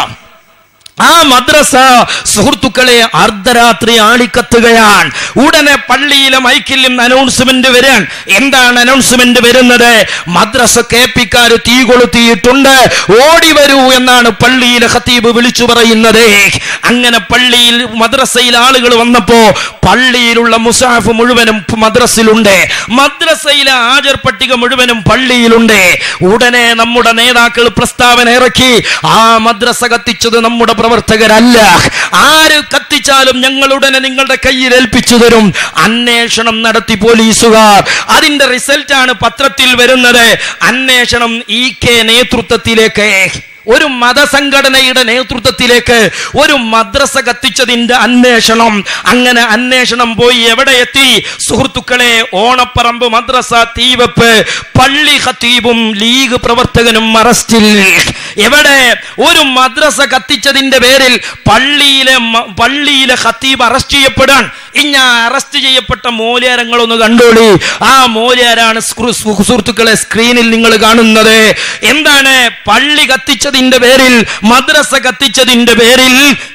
ആ മദ്രസ സുഹൃത്തുക്കളെ അർദ്ധരാത്രി ആളിക്കത്തുകയാണ് ഉടനെ പള്ളിയിലെ മൈക്കിൽ നിന്ന് അനൗൺസ്മെന്റ് വരാൻ എന്താണ് അനൗൺസ്മെന്റ് വരുന്നത് മദ്രസ കേപ്പിക്കാര് തീ കൊളുത്തിയിട്ടുണ്ട് ഓടി വരൂ എന്നാണ് പള്ളിയിലെ ഖത്തീബ് വിളിച്ചു പറയുന്നത് അങ്ങനെ പള്ളിയിൽ മദ്രസയിൽ ആളുകൾ വന്നപ്പോ പള്ളിയിലുള്ള മുസാഫ് മുഴുവനും മദ്രസിലുണ്ട് മദ്രസയിലെ ഹാജർ പട്ടിക മുഴുവനും പള്ളിയിലുണ്ട് ഉടനെ നമ്മുടെ നേതാക്കൾ പ്രസ്താവന ഇറക്കി ആ മദ്രസ കത്തിച്ചത് നമ്മുടെ പ്രവർത്തകരല്ല ആര് കത്തിച്ചാലും ഞങ്ങൾ ഉടനെ നിങ്ങളുടെ കയ്യിൽ ഏൽപ്പിച്ചു തരും അന്വേഷണം നടത്തി പോലീസുകാർ അതിന്റെ റിസൾട്ടാണ് പത്രത്തിൽ വരുന്നത് അന്വേഷണം ഇ കെ നേതൃത്വത്തിലേക്ക് ഒരു മതസംഘടനയുടെ നേതൃത്വത്തിലേക്ക് ഒരു മദ്രസ കത്തിച്ചതിന്റെ അന്വേഷണം അങ്ങനെ അന്വേഷണം പോയി എവിടെ എത്തി സുഹൃത്തുക്കളെ ഓണപ്പറമ്പ് മദ്രസ തീവെപ്പ് പള്ളി ഖത്തീബും ലീഗ് പ്രവർത്തകനും അറസ്റ്റിൽ എവിടെ ഒരു മദ്രസ കത്തിച്ചതിന്റെ പേരിൽ പള്ളിയിലെ മ- പള്ളിയിലെ ഖത്തീബ് അറസ്റ്റ് ചെയ്യപ്പെടാൻ ഇഞ്ഞ അറസ്റ്റ് ചെയ്യപ്പെട്ട മൂല്യാരങ്ങളൊന്ന് കണ്ടോളി ആ മൂല്യാരാണ് സ്ക്രു- സു- സുഹൃത്തുക്കളെ സ്ക്രീനിൽ നിങ്ങൾ കാണുന്നത് എന്താണ് പള്ളി കത്തിച്ചതിന്റെ പേരിൽ മദ്രസ കത്തിച്ചതിന്റെ പേരിൽ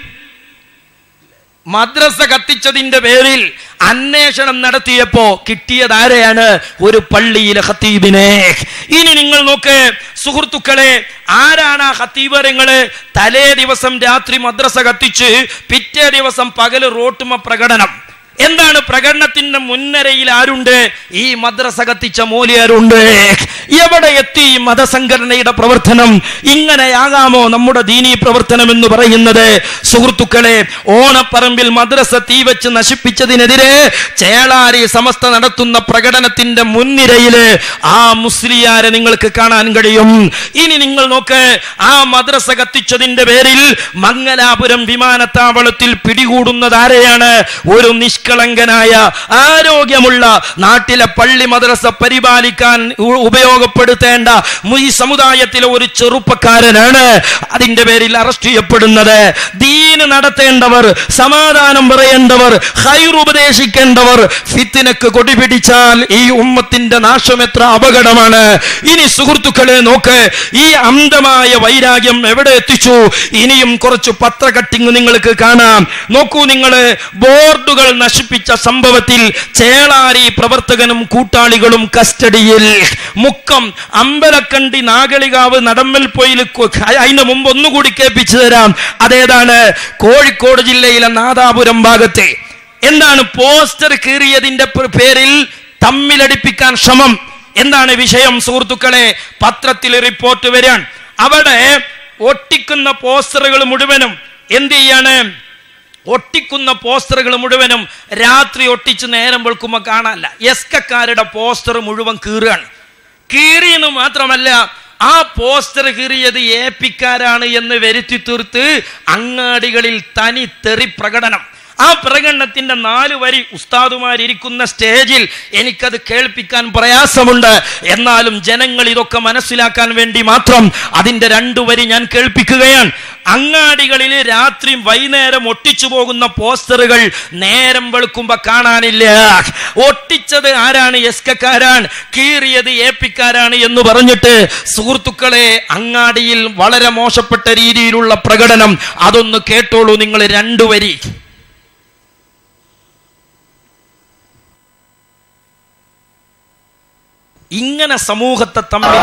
മദ്രസ കത്തിച്ചതിന്റെ പേരിൽ അന്വേഷണം നടത്തിയപ്പോ കിട്ടിയത് ആരെയാണ് ഒരു പള്ളിയിലെ ഖത്തീബിനെ ഇനി നിങ്ങൾ നോക്ക് സുഹൃത്തുക്കളെ ആരാണ് ആ ഖത്തീബരങ്ങള് തലേ ദിവസം രാത്രി മദ്രസ കത്തിച്ച് പിറ്റേ ദിവസം പകല് റോട്ടുമ പ്രകടനം എന്താണ് പ്രകടനത്തിന്റെ മുൻനിരയിൽ ആരുണ്ട് ഈ മദ്രസ കത്തിച്ച മൂലിയരുണ്ട് എവിടെ എത്തി ഈ മതസംഘടനയുടെ പ്രവർത്തനം ഇങ്ങനെയാകാമോ നമ്മുടെ ദീനീ പ്രവർത്തനം എന്ന് പറയുന്നത് സുഹൃത്തുക്കളെ ഓണപ്പറമ്പിൽ മദ്രസ തീവച്ച് നശിപ്പിച്ചതിനെതിരെ ചേളാരി സമസ്ത നടത്തുന്ന പ്രകടനത്തിന്റെ മുൻനിരയില് ആ മുസ്ലിയാരെ നിങ്ങൾക്ക് കാണാൻ കഴിയും ഇനി നിങ്ങൾ നോക്ക് ആ മദ്രസ കത്തിച്ചതിന്റെ പേരിൽ മംഗലാപുരം വിമാനത്താവളത്തിൽ പിടികൂടുന്നത് ആരെയാണ് ഒരു നിഷ്കളങ്കനായ ആരോഗ്യമുള്ള നാട്ടിലെ പള്ളി മദ്രസ പരിപാലിക്കാൻ ഉ- ഉപയോഗപ്പെടുത്തേണ്ട മു- ഈ സമുദായത്തിലെ ഒരു ചെറുപ്പക്കാരനാണ് അതിന്റെ പേരിൽ അറസ്റ്റ് ചെയ്യപ്പെടുന്നത് ദീന് നടത്തേണ്ടവർ സമാധാനം പറയേണ്ടവർ ഹൈർ ഉപദേശിക്കേണ്ടവർ ഫിത്തിനക്ക് കൊടി പിടിച്ചാൽ ഈ ഉമ്മത്തിന്റെ നാശം എത്ര അപകടമാണ് ഇനി സുഹൃത്തുക്കളെ നോക്ക് ഈ അന്ധമായ വൈരാഗ്യം എവിടെ എത്തിച്ചു ഇനിയും കുറച്ച് പത്ര കട്ടിങ് നിങ്ങൾക്ക് കാണാം നോക്കൂ നിങ്ങൾ ബോർഡുകൾ നശിപ്പിച്ച സംഭവത്തിൽ ചേളാരി പ്രവർത്തകനും കൂട്ടാളികളും കസ്റ്റഡിയിൽ മുക്കം അമ്പലക്കണ്ടി നാഗളികാവ് നടമ്മൽ പൊയിൽ അതിന് മുമ്പ് ഒന്നുകൂടി കേൾപ്പിച്ചു തരാം അതേതാണ് കോഴിക്കോട് ജില്ലയിലെ നാദാപുരം ഭാഗത്തെ എന്താണ് പോസ്റ്റർ കീറിയതിന്റെ പേ- പേരിൽ തമ്മിലടിപ്പിക്കാൻ ശ്രമം എന്താണ് വിഷയം സുഹൃത്തുക്കളെ പത്രത്തിൽ റിപ്പോർട്ട് വരാൻ അവിടെ ഒട്ടിക്കുന്ന പോസ്റ്ററുകൾ മുഴുവനും എന്ത് ചെയ്യാണ് ഒട്ടിക്കുന്ന പോസ്റ്ററുകൾ മുഴുവനും രാത്രി ഒട്ടിച്ച് നേരം വെളുക്കുമ്പോൾ കാണാനല്ല എസ്കക്കാരുടെ പോസ്റ്റർ മുഴുവൻ കീറുകയാണ് കീറിയെന്ന് മാത്രമല്ല ആ പോസ്റ്റർ കീറിയത് എ പിക്കാരാണ് എന്ന് വരുത്തി തീർത്ത് അങ്ങാടികളിൽ തനി തെറി പ്രകടനം ആ പ്രകടനത്തിന്റെ നാല് വരി ഉസ്താദുമാരിയ്ക്കുന്ന സ്റ്റേജിൽ എനിക്കത് കേൾപ്പിക്കാൻ പ്രയാസമുണ്ട് എന്നാലും ജനങ്ങൾ ഇതൊക്കെ മനസ്സിലാക്കാൻ വേണ്ടി മാത്രം അതിന്റെ രണ്ടു വരി ഞാൻ കേൾപ്പിക്കുകയാണ് അങ്ങാടികളിൽ രാത്രി വൈകുന്നേരം ഒട്ടിച്ചു പോകുന്ന പോസ്റ്ററുകൾ നേരം വെളുക്കുമ്പോ കാണാനില്ല ഒട്ടിച്ചത് ആരാണ് എസ്കക്കാരാണ് കീറിയത് എ പിക്കാരാണ് എന്ന് പറഞ്ഞിട്ട് സുഹൃത്തുക്കളെ അങ്ങാടിയിൽ വളരെ മോശപ്പെട്ട രീതിയിലുള്ള പ്രകടനം അതൊന്ന് കേട്ടോളൂ നിങ്ങൾ രണ്ടു വരി ഇങ്ങനെ സമൂഹത്തെ തമ്മിൽ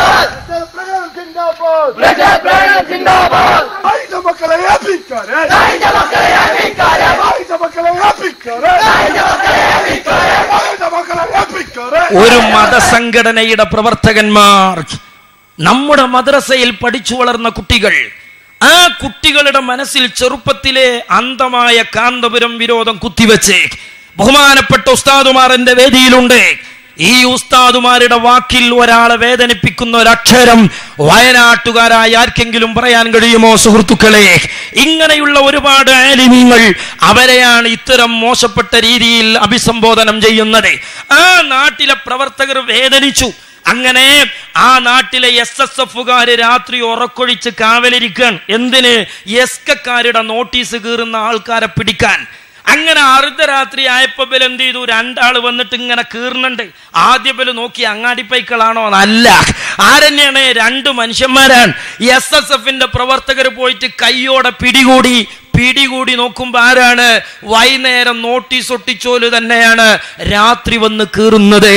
ഒരു മതസംഘടനയുടെ പ്രവർത്തകന്മാർ നമ്മുടെ മദ്രസയിൽ പഠിച്ചു വളർന്ന കുട്ടികൾ ആ കുട്ടികളുടെ മനസ്സിൽ ചെറുപ്പത്തിലെ അന്ധമായ കാന്തപുരം വിരോധം കുത്തിവെച്ച് ബഹുമാനപ്പെട്ട ഉസ്താദുമാർ എന്റെ വേദിയിലുണ്ട് ഈ ഉസ്താദുമാരുടെ വാക്കിൽ ഒരാളെ വേദനിപ്പിക്കുന്ന ഒരക്ഷരം വയനാട്ടുകാരായ ആർക്കെങ്കിലും പറയാൻ കഴിയുമോ സുഹൃത്തുക്കളെ ഇങ്ങനെയുള്ള ഒരുപാട് ആലിമീങ്ങൾ അവരെയാണ് ഇത്തരം മോശപ്പെട്ട രീതിയിൽ അഭിസംബോധനം ചെയ്യുന്നത് ആ നാട്ടിലെ പ്രവർത്തകർ വേദനിച്ചു അങ്ങനെ ആ നാട്ടിലെ എസ് എസ് എഫുകാര് രാത്രി ഉറക്കൊഴിച്ച് കാവലിരിക്കാൻ എന്തിന് എസ് കക്കാരുടെ നോട്ടീസ് കീറുന്ന ആൾക്കാരെ പിടിക്കാൻ അങ്ങനെ അർദ്ധരാത്രി ആയപ്പോ ബൽ എന്ത് ചെയ്തു രണ്ടാള് വന്നിട്ട് ഇങ്ങനെ കീറുന്നുണ്ട് ആദ്യ ബല് നോക്കി അങ്ങാടി പൈക്കളാണോ അല്ല ആരെന്നെയാണ് രണ്ട് മനുഷ്യന്മാരാണ് എസ് എസ് എഫിന്റെ പ്രവർത്തകർ പോയിട്ട് കൈയോടെ പിടികൂടി പിടികൂടി നോക്കുമ്പോ ആരാണ് വൈകുന്നേരം നോട്ടീസ് ഒട്ടിച്ചോല് തന്നെയാണ് രാത്രി വന്ന് കീറുന്നത്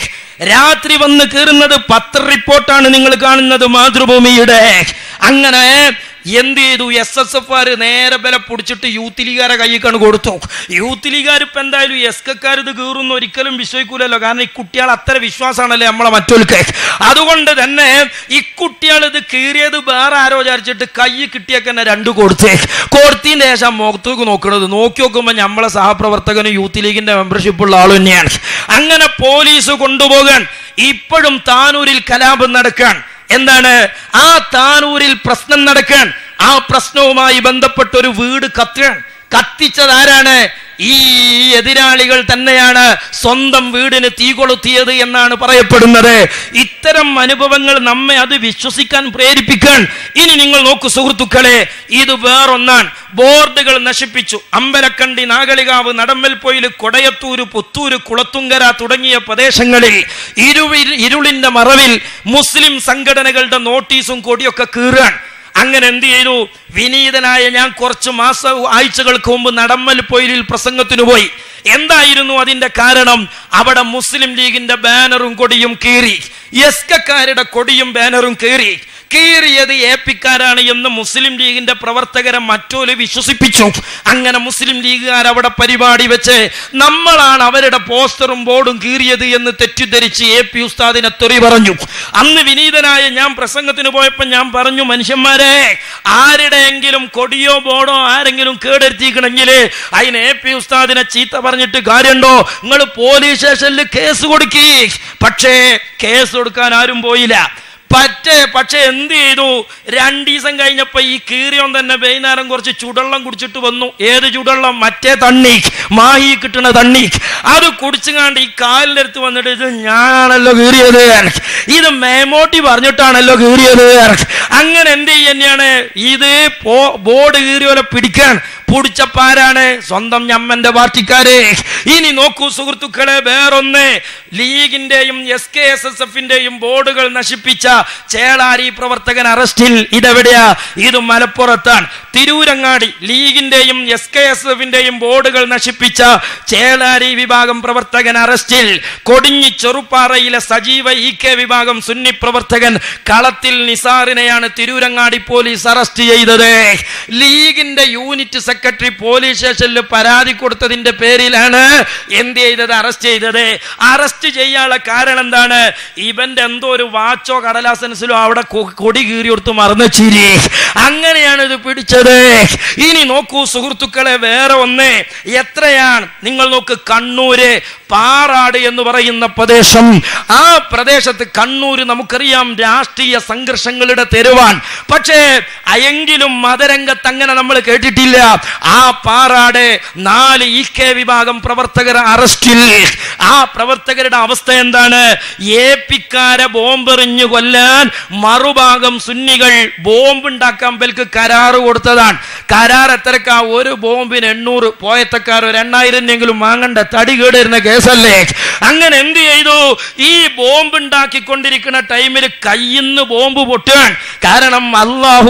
രാത്രി വന്ന് കീറുന്നത് പത്ര റിപ്പോർട്ടാണ് നിങ്ങൾ കാണുന്നത് മാതൃഭൂമിയുടെ അങ്ങനെ എന്ത് ചെയ്തു എസ് എസ് എഫ് ആർ നേരെ ബല പിടിച്ചിട്ട് യൂത്ത് ലീഗാരെ കൈക്കാണ് കൊടുത്തു യൂത്ത് ലീഗാർ ഇപ്പൊ എന്തായാലും എസ് കക്കാർ ഇത് കീറുന്ന ഒരിക്കലും വിശ്വസിക്കൂലല്ലോ കാരണം ഈ കുട്ടികൾ അത്ര വിശ്വാസമാണല്ലേ നമ്മളെ മറ്റൊരുക്ക് അതുകൊണ്ട് തന്നെ ഈ കുട്ടികൾ ഇത് കീറിയത് വേറെ ആരോ വിചാരിച്ചിട്ട് കൈ കിട്ടിയൊക്കെ തന്നെ രണ്ട് കൊടുത്തേ കൊടുത്തതിന്റെ ശേഷം മുഖത്തേക്ക് നോക്കണത് നോക്കി നോക്കുമ്പോൾ നമ്മളെ സഹപ്രവർത്തകനും യൂത്ത് ലീഗിന്റെ മെമ്പർഷിപ്പ് ഉള്ള ആൾ തന്നെയാണ് അങ്ങനെ പോലീസ് കൊണ്ടുപോകാൻ ഇപ്പോഴും താനൂരിൽ കലാപം നടക്കാൻ എന്താണ് ആ താനൂരിൽ പ്രശ്നം നടക്കാൻ ആ പ്രശ്നവുമായി ബന്ധപ്പെട്ട ഒരു വീട് കത്താൻ കത്തിച്ചത് ആരാണ് ഈ എതിരാളികൾ തന്നെയാണ് സ്വന്തം വീടിന് തീ കൊളുത്തിയത് എന്നാണ് പറയപ്പെടുന്നത് ഇത്തരം അനുഭവങ്ങൾ നമ്മെ അത് വിശ്വസിക്കാൻ പ്രേരിപ്പിക്കാൻ ഇനി നിങ്ങൾ നോക്കൂ സുഹൃത്തുക്കളെ ഇത് വേറൊന്നാണ് ബോർഡുകൾ നശിപ്പിച്ചു അമ്പലക്കണ്ടി നാഗളികാവ് നടമ്പൽപ്പൊയിൽ കൊടയത്തൂര് പുത്തൂര് കുളത്തുങ്കര തുടങ്ങിയ പ്രദേശങ്ങളിൽ ഇരുവിൽ ഇരുളിന്റെ മറവിൽ മുസ്ലിം സംഘടനകളുടെ നോട്ടീസും കൊടിയൊക്കെ കീറാൻ അങ്ങനെ എന്ത് ചെയ്തു വിനീതനായ ഞാൻ കുറച്ച് മാസ ആഴ്ചകൾക്ക് മുമ്പ് നടമ്മൽ പൊയിലിൽ പ്രസംഗത്തിന് പോയി എന്തായിരുന്നു അതിന്റെ കാരണം അവിടെ മുസ്ലിം ലീഗിന്റെ ബാനറും കൊടിയും കീറി എസ്കക്കാരുടെ കൊടിയും ബാനറും കീറി കീറിയത് ഏപ്പിക്കാരാണ് എന്ന് മുസ്ലിം ലീഗിന്റെ പ്രവർത്തകരെ മറ്റോല് വിശ്വസിപ്പിച്ചു അങ്ങനെ മുസ്ലിം ലീഗുകാർ അവിടെ പരിപാടി വെച്ച് നമ്മളാണ് അവരുടെ പോസ്റ്ററും ബോർഡും കീറിയത് എന്ന് തെറ്റിദ്ധരിച്ച് എ പി ഉസ്താദിനെ തെറി പറഞ്ഞു അന്ന് വിനീതനായ ഞാൻ പ്രസംഗത്തിന് പോയപ്പോൾ ഞാൻ പറഞ്ഞു മനുഷ്യന്മാരെ ആരുടെയെങ്കിലും കൊടിയോ ബോർഡോ ആരെങ്കിലും കേടെടുത്തിക്കണമെങ്കിൽ അതിന് എ പി ഉസ്താദിനെ ചീത്ത പറഞ്ഞിട്ട് കാര്യമുണ്ടോ നിങ്ങൾ പോലീസ് സ്റ്റേഷനിൽ കേസ് കൊടുക്കി പക്ഷേ കേസ് കൊടുക്കാൻ ആരും പോയില്ല പറ്റേ പക്ഷെ എന്ത് ചെയ്തു രണ്ടു ദിവസം കഴിഞ്ഞപ്പോ ഈ കീറിയോൻ തന്നെ വൈകുന്നേരം കുറച്ച് ചുടള്ളം കുടിച്ചിട്ട് വന്നു ഏത് ചുടള്ളം മറ്റേ തണ്ണി മാഹി കിട്ടുന്ന തണ്ണി അത് കുടിച്ചുകാണ്ട് ഈ കാലിന്റെ അടുത്ത് വന്നിട്ട് ഇത് ഞാനാണല്ലോ കീറിയത് ഇത് മേമോട്ടി പറഞ്ഞിട്ടാണല്ലോ കീറിയത് അങ്ങനെ എന്ത് തന്നെയാണ് ഇത് ബോർഡ് കീറിയോലെ പിടിക്കാൻ പിടിച്ചപ്പാരാണ് സ്വന്തം ഞമ്മന്റെ പാർട്ടിക്കാരെ ഇനി നോക്കൂ സുഹൃത്തുക്കളെ വേറൊന്ന് ലീഗിന്റെയും എസ് കെ എസ് എസ് എഫിന്റെയും ബോർഡുകൾ നശിപ്പിച്ച ചേളാരി പ്രവർത്തകൻ അറസ്റ്റിൽ ഇതെവിടെയാ ഇത് മലപ്പുറത്താണ് തിരൂരങ്ങാടി ലീഗിന്റെയും എസ് കെ എസ് എഫിന്റെയും ബോർഡുകൾ നശിപ്പിച്ച ചേളാരി വിഭാഗം പ്രവർത്തകൻ അറസ്റ്റിൽ കൊടിഞ്ഞി ചെറുപ്പാറയിലെ സജീവ ഇ കെ വിഭാഗം സുന്നി പ്രവർത്തകൻ കളത്തിൽ നിസാറിനെയാണ് തിരൂരങ്ങാടി പോലീസ് അറസ്റ്റ് ചെയ്തത് ലീഗിന്റെ യൂണിറ്റ് സെക്രട്ടറി പോലീസ് സ്റ്റേഷനിൽ പരാതി കൊടുത്തതിന്റെ പേരിലാണ് എന്ത് ചെയ്തത് അറസ്റ്റ് ചെയ്തത് അറസ്റ്റ് ചെയ്യാനുള്ള കാരണം എന്താണ് ഇവന്റെ എന്തോ ഒരു വാച്ചോ കടലാസൻസിലോ അവിടെ കൊ- കൊടി കീറി കൊടുത്ത് മറന്നുച്ചിരി അങ്ങനെയാണ് ഇത് പിടിച്ചത് ഇനി നോക്കൂ സുഹൃത്തുക്കളെ വേറെ ഒന്ന് എത്രയാണ് നിങ്ങൾ നോക്ക് കണ്ണൂര് പാറാട് എന്ന് പറയുന്ന പ്രദേശം ആ പ്രദേശത്ത് കണ്ണൂര് നമുക്കറിയാം രാഷ്ട്രീയ സംഘർഷങ്ങളുടെ തെരുവാൻ പക്ഷേ എങ്കിലും മതരംഗത്ത് അങ്ങനെ നമ്മൾ കേട്ടിട്ടില്ല ആ പാറാട് നാല് ഇ കെ വിഭാഗം പ്രവർത്തകർ അറസ്റ്റിൽ ആ പ്രവർത്തകരുടെ അവസ്ഥ എന്താണ് എ പിക്കാരെ ബോംബെറിഞ്ഞു കൊല്ലാൻ മറുഭാഗം സുന്നികൾ ബോംബ് ഉണ്ടാക്കാൻ ബൽക്ക് കരാറ് കൊടുത്തതാണ് കരാർ എത്രക്കാ ഒരു ബോംബിന് എണ്ണൂറ് പോയത്തക്കാർ ഒരു എണ്ണായിരം എങ്കിലും വാങ്ങണ്ട തടി കേടുവരുന്ന കേസല്ലേ അങ്ങനെ എന്ത് ചെയ്തു ഈ ബോംബ് ഉണ്ടാക്കിക്കൊണ്ടിരിക്കുന്ന ടൈമിൽ കയ്യിന്ന് ബോംബ് പൊട്ടാൻ കാരണം അള്ളാഹു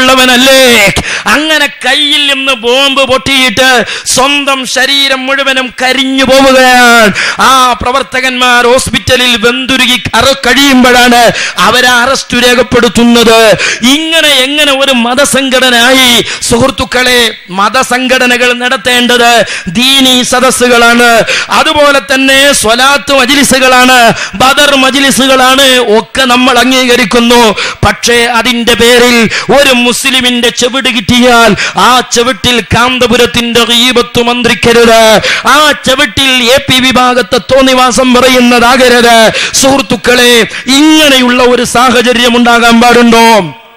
കഴിവുള്ളവനല്ലേ അങ്ങനെ കയ്യിൽ നിന്ന് ബോംബ് പൊട്ടിയിട്ട് സ്വന്തം ശരീരം മുഴുവനും കരിഞ്ഞു പോവുകയാണ് ആ പ്രവർത്തകന്മാർ ഹോസ്പിറ്റലിൽ വെന്തുരുകി അറ കഴിയുമ്പോഴാണ് അവരെ അറസ്റ്റ് രേഖപ്പെടുത്തുന്നത് ഇങ്ങനെ എങ്ങനെ ഒരു മതസംഘടനയായി സുഹൃത്തുക്കളെ മതസംഘടനകൾ നടത്തേണ്ടത് ദീനി സദസ്സുകളാണ് അതുപോലെ തന്നെ സ്വലാത്ത് മജിലിസുകളാണ് ബദർ മജിലിസുകളാണ് ഒക്കെ നമ്മൾ അംഗീകരിക്കുന്നു പക്ഷേ അതിന്റെ പേരിൽ ഒരു മുസ്ലിമിന്റെ ചെവിട് കിട്ടിയാൽ ആ ചെവിട്ടിൽ കാന്തപുരത്തിന്റെ ഗീബത്ത് മന്ത്രിക്കരുത് ആ ചെവിട്ടിൽ എ പി വിഭാഗത്തെ തോന്നിവാസം പറയുന്നതാകരുത് സുഹൃത്തുക്കളെ ഇങ്ങനെയുള്ള ഒരു സാഹചര്യം ഉണ്ടാകാൻ പാടുണ്ടോ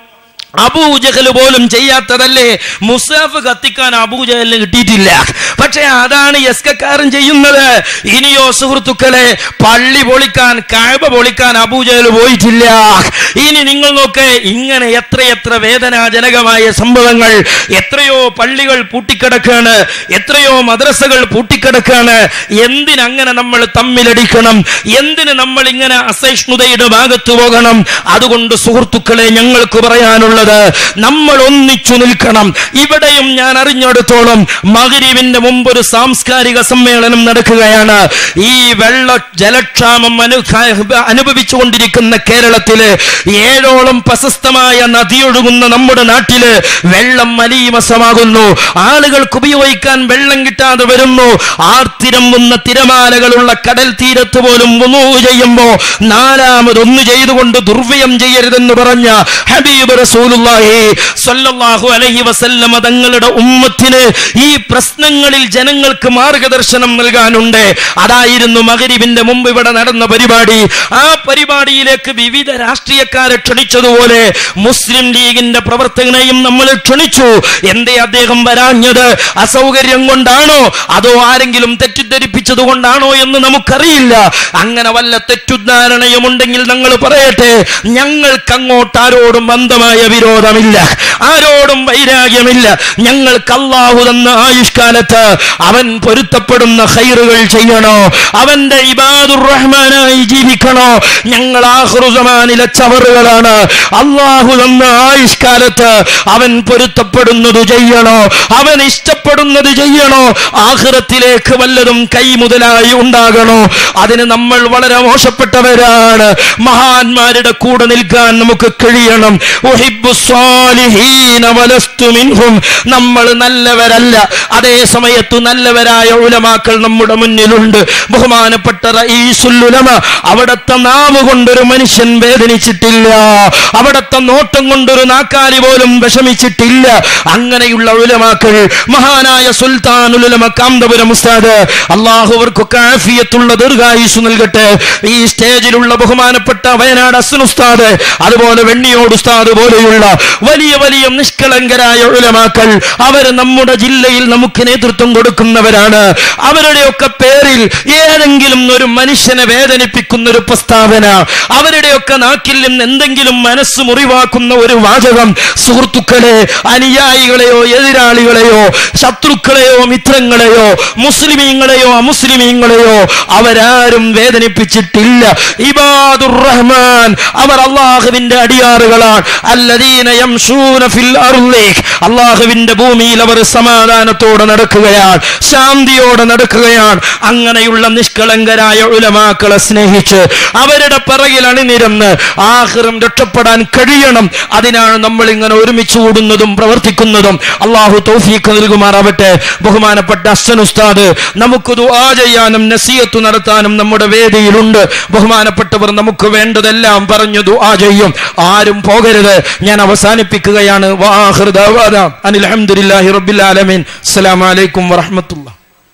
അബൂജഹൽ പോലും ചെയ്യാത്തതല്ലേ മുസാഫ് കത്തിക്കാൻ അബൂജഹലിന് കിട്ടിയിട്ടില്ല പക്ഷെ അതാണ് എസ്കക്കാരൻ ചെയ്യുന്നത് ഇനിയോ സുഹൃത്തുക്കളെ പള്ളി പൊളിക്കാൻ കാഴ്ബ പൊളിക്കാൻ അബൂജഹൽ പോയിട്ടില്ല ഇനി നിങ്ങൾ നോക്ക് ഇങ്ങനെ എത്രയെത്ര വേദനാജനകമായ സംഭവങ്ങൾ എത്രയോ പള്ളികൾ പൂട്ടിക്കിടക്കാണ് എത്രയോ മദ്രസകൾ പൂട്ടിക്കിടക്കാണ് എന്തിനങ്ങനെ നമ്മൾ തമ്മിലടിക്കണം എന്തിന് നമ്മൾ ഇങ്ങനെ അസഹിഷ്ണുതയുടെ ഭാഗത്ത് പോകണം അതുകൊണ്ട് സുഹൃത്തുക്കളെ ഞങ്ങൾക്ക് പറയാനുള്ളത് നമ്മൾ ഒന്നിച്ചു നിൽക്കണം ഇവിടെയും ഞാൻ അറിഞ്ഞെടുത്തോളം മകരിവിന്റെ മുമ്പ് ഒരു സാംസ്കാരിക സമ്മേളനം നടക്കുകയാണ് ഈ വെള്ള ജലക്ഷാമം അനു അനുഭവിച്ചുകൊണ്ടിരിക്കുന്ന കേരളത്തില് ഏഴോളം പ്രശസ്തമായ നദിയൊഴുകുന്ന നമ്മുടെ നാട്ടില് വെള്ളം മലീമസമാകുന്നു ആളുകൾക്ക് ഉപയോഗിക്കാൻ വെള്ളം കിട്ടാതെ വരുന്നു ആർത്തിരമ്പുന്ന തിരമാലകളുള്ള കടൽ തീരത്ത് പോലും വുളൂ ചെയ്യുമ്പോ നാലാമതൊന്നു ചെയ്തുകൊണ്ട് ദുർവ്യയം ചെയ്യരുതെന്ന് പറഞ്ഞ ഹബീബ് റസൂലുള്ളാഹി സ്വല്ലല്ലാഹു അലൈഹി വസല്ലമ തങ്ങളുടെ ഉമ്മത്തിന് ഈ പ്രശ്നങ്ങളിൽ ജനങ്ങൾക്ക് മാർഗദർശനം നൽകാനുണ്ട് അതായിരുന്നു മകരിവിന്റെ മുമ്പ് ഇവിടെ നടന്ന പരിപാടി ആ പരിപാടിയിലേക്ക് വിവിധ രാഷ്ട്രീയക്കാരെ ക്ഷണിച്ചതുപോലെ മുസ്ലിം ലീഗിന്റെ പ്രവർത്തകനെയും നമ്മൾ ക്ഷണിച്ചു എന്തേ അദ്ദേഹം വരാഞ്ഞത് അസൗകര്യം കൊണ്ടാണോ അതോ ആരെങ്കിലും തെറ്റിദ്ധരിപ്പിച്ചത് കൊണ്ടാണോ എന്ന് നമുക്കറിയില്ല അങ്ങനെ വല്ല തെറ്റുദ്ധാരണയും ഉണ്ടെങ്കിൽ ഞങ്ങൾ പറയട്ടെ ഞങ്ങൾക്ക് അങ്ങോട്ട് ആരോടും ബന്ധമായ വിരോധമില്ല ആരോടും വൈരാഗ്യമില്ല ഞങ്ങൾക്ക് അള്ളാഹു തന്ന ആയുഷ്കാലത്ത് അവൻ പൊരുത്തപ്പെടുന്ന ഹൈറുകൾ ചെയ്യണോ അവന്റെ ഇബാദുർ റഹ്മാനായി ജീവിക്കണോ ഞങ്ങൾ ആഹ്റുസമാനിലെ ചവറുകളാണ് അള്ളാഹു തന്ന ആയുഷ്കാലത്ത് അവൻ പൊരുത്തപ്പെടുന്നത് ചെയ്യണോ അവൻ ഇഷ്ടപ്പെടുന്നത് ചെയ്യണോ ആഹ്റത്തിലേക്ക് വല്ലതും കൈ മുതലായി ഉണ്ടാകണോ അതിന് നമ്മൾ വളരെ മോശപ്പെട്ടവരാണ് മഹാന്മാരുടെ കൂടെ നിൽക്കാൻ നമുക്ക് കഴിയണം ഉഹിബ്ബു സ്വാലിഹീന വലസ്തു മിൻഹും. നമ്മൾ നല്ലവരല്ല അതേ സമയത്ത് നല്ലവരായ ഉലമാക്കൾ നമ്മുടെ മുന്നിലുണ്ട് ബഹുമാനപ്പെട്ട റഈസുൽ ഉലമ അവിടത്തെ നാവ് കൊണ്ടൊരു മനുഷ്യൻ വേദനിച്ചിട്ടില്ല അവിടത്തെ നോട്ടം കൊണ്ടൊരു നാക്കാലി പോലും വിഷമിച്ചിട്ടില്ല അങ്ങനെയുള്ള ഉലമാക്കൾ മഹാനായ സുൽത്താനുൽ ഉലമ കാന്തപുരം ഉസ്താദ് അള്ളാഹു അവർക്കൊക്കെ ആഫിയത്തുള്ള ദീർഘായുസ് നൽകട്ടെ ഈ സ്റ്റേജിലുള്ള ബഹുമാനപ്പെട്ട വയനാട് അസൻ ഉസ്താദ് അതുപോലെ വെണ്ണിയോട് ഉസ്താദ് പോലെയുള്ള വലിയ വലിയ നിഷ്കളങ്കരായ ഉലമാക്കൾ അവർ നമ്മുടെ ജില്ലയിൽ നമുക്ക് നേതൃത്വം കൊടുക്കുന്നവരാണ് അവരുടെയൊക്കെ പേരിൽ ഏതെങ്കിലും ഒരു മനുഷ്യനെ വേദനിപ്പിക്കുന്ന ഒരു പ്രസ്താവന അവരുടെയൊക്കെ നാക്കിൽ നിന്ന് എന്തെങ്കിലും മനസ്സ് മുറിവാക്കുന്ന ഒരു വാചകം സുഹൃത്തുക്കളെ അനുയായികളെയോ എതിരാളികളെയോ ശത്രുക്കളെയോ മിത്രങ്ങളെയോ മുസ്ലിമീങ്ങളെയോ അമുസ്ലിമീങ്ങളെയോ അവരാരും വേദനിപ്പിച്ചിട്ടില്ല ഇബാദുർ റഹ്മാൻ അവർ അള്ളാഹുവിന്റെ അടിയാറുകളാണ് അല്ലദീന യംശൂന ഫിൽ അർളി അള്ളാഹുവിന്റെ ഭൂമിയിൽ അവർ സമാധാനത്തോടെ നടക്കുകയാണ് ശാന്തിയോടെ നടക്കുകയാണ് അങ്ങനെയുള്ള നിഷ്കളങ്കരായ ഉലമാക്കളെ സ്നേഹിച്ച് അവരുടെ പിറകിൽ അണിനിരന്ന് ആഹ്റം രക്ഷപ്പെടാൻ കഴിയണം അതിനാണ് നമ്മൾ ഇങ്ങനെ ഒരുമിച്ച് കൂടുന്നതും പ്രവർത്തിക്കുന്നതും അള്ളാഹു തൗഫീഖ് നൽകുമാറാവട്ടെ ബഹുമാനപ്പെട്ട അസ്സൻ ഉസ്താദ് നമുക്ക് ദുആ ചെയ്യാനും നസീഹത്ത് നടത്താനും നമ്മുടെ വേദിയിലുണ്ട് ബഹുമാനപ്പെട്ടവർ നമുക്ക് വേണ്ടതെല്ലാം പറഞ്ഞു ദുആ ചെയ്യും ആരും പോകരുത് ഞാൻ അവസാനിപ്പിക്കുകയാണ് വാഹിർ ദഅവാന അനിൽ ഹംദുലില്ലാഹി റബ്ബിൽ ആലമീൻ അസ്സലാമു അലൈക്കും വറഹ്മത്തുള്ളാഹി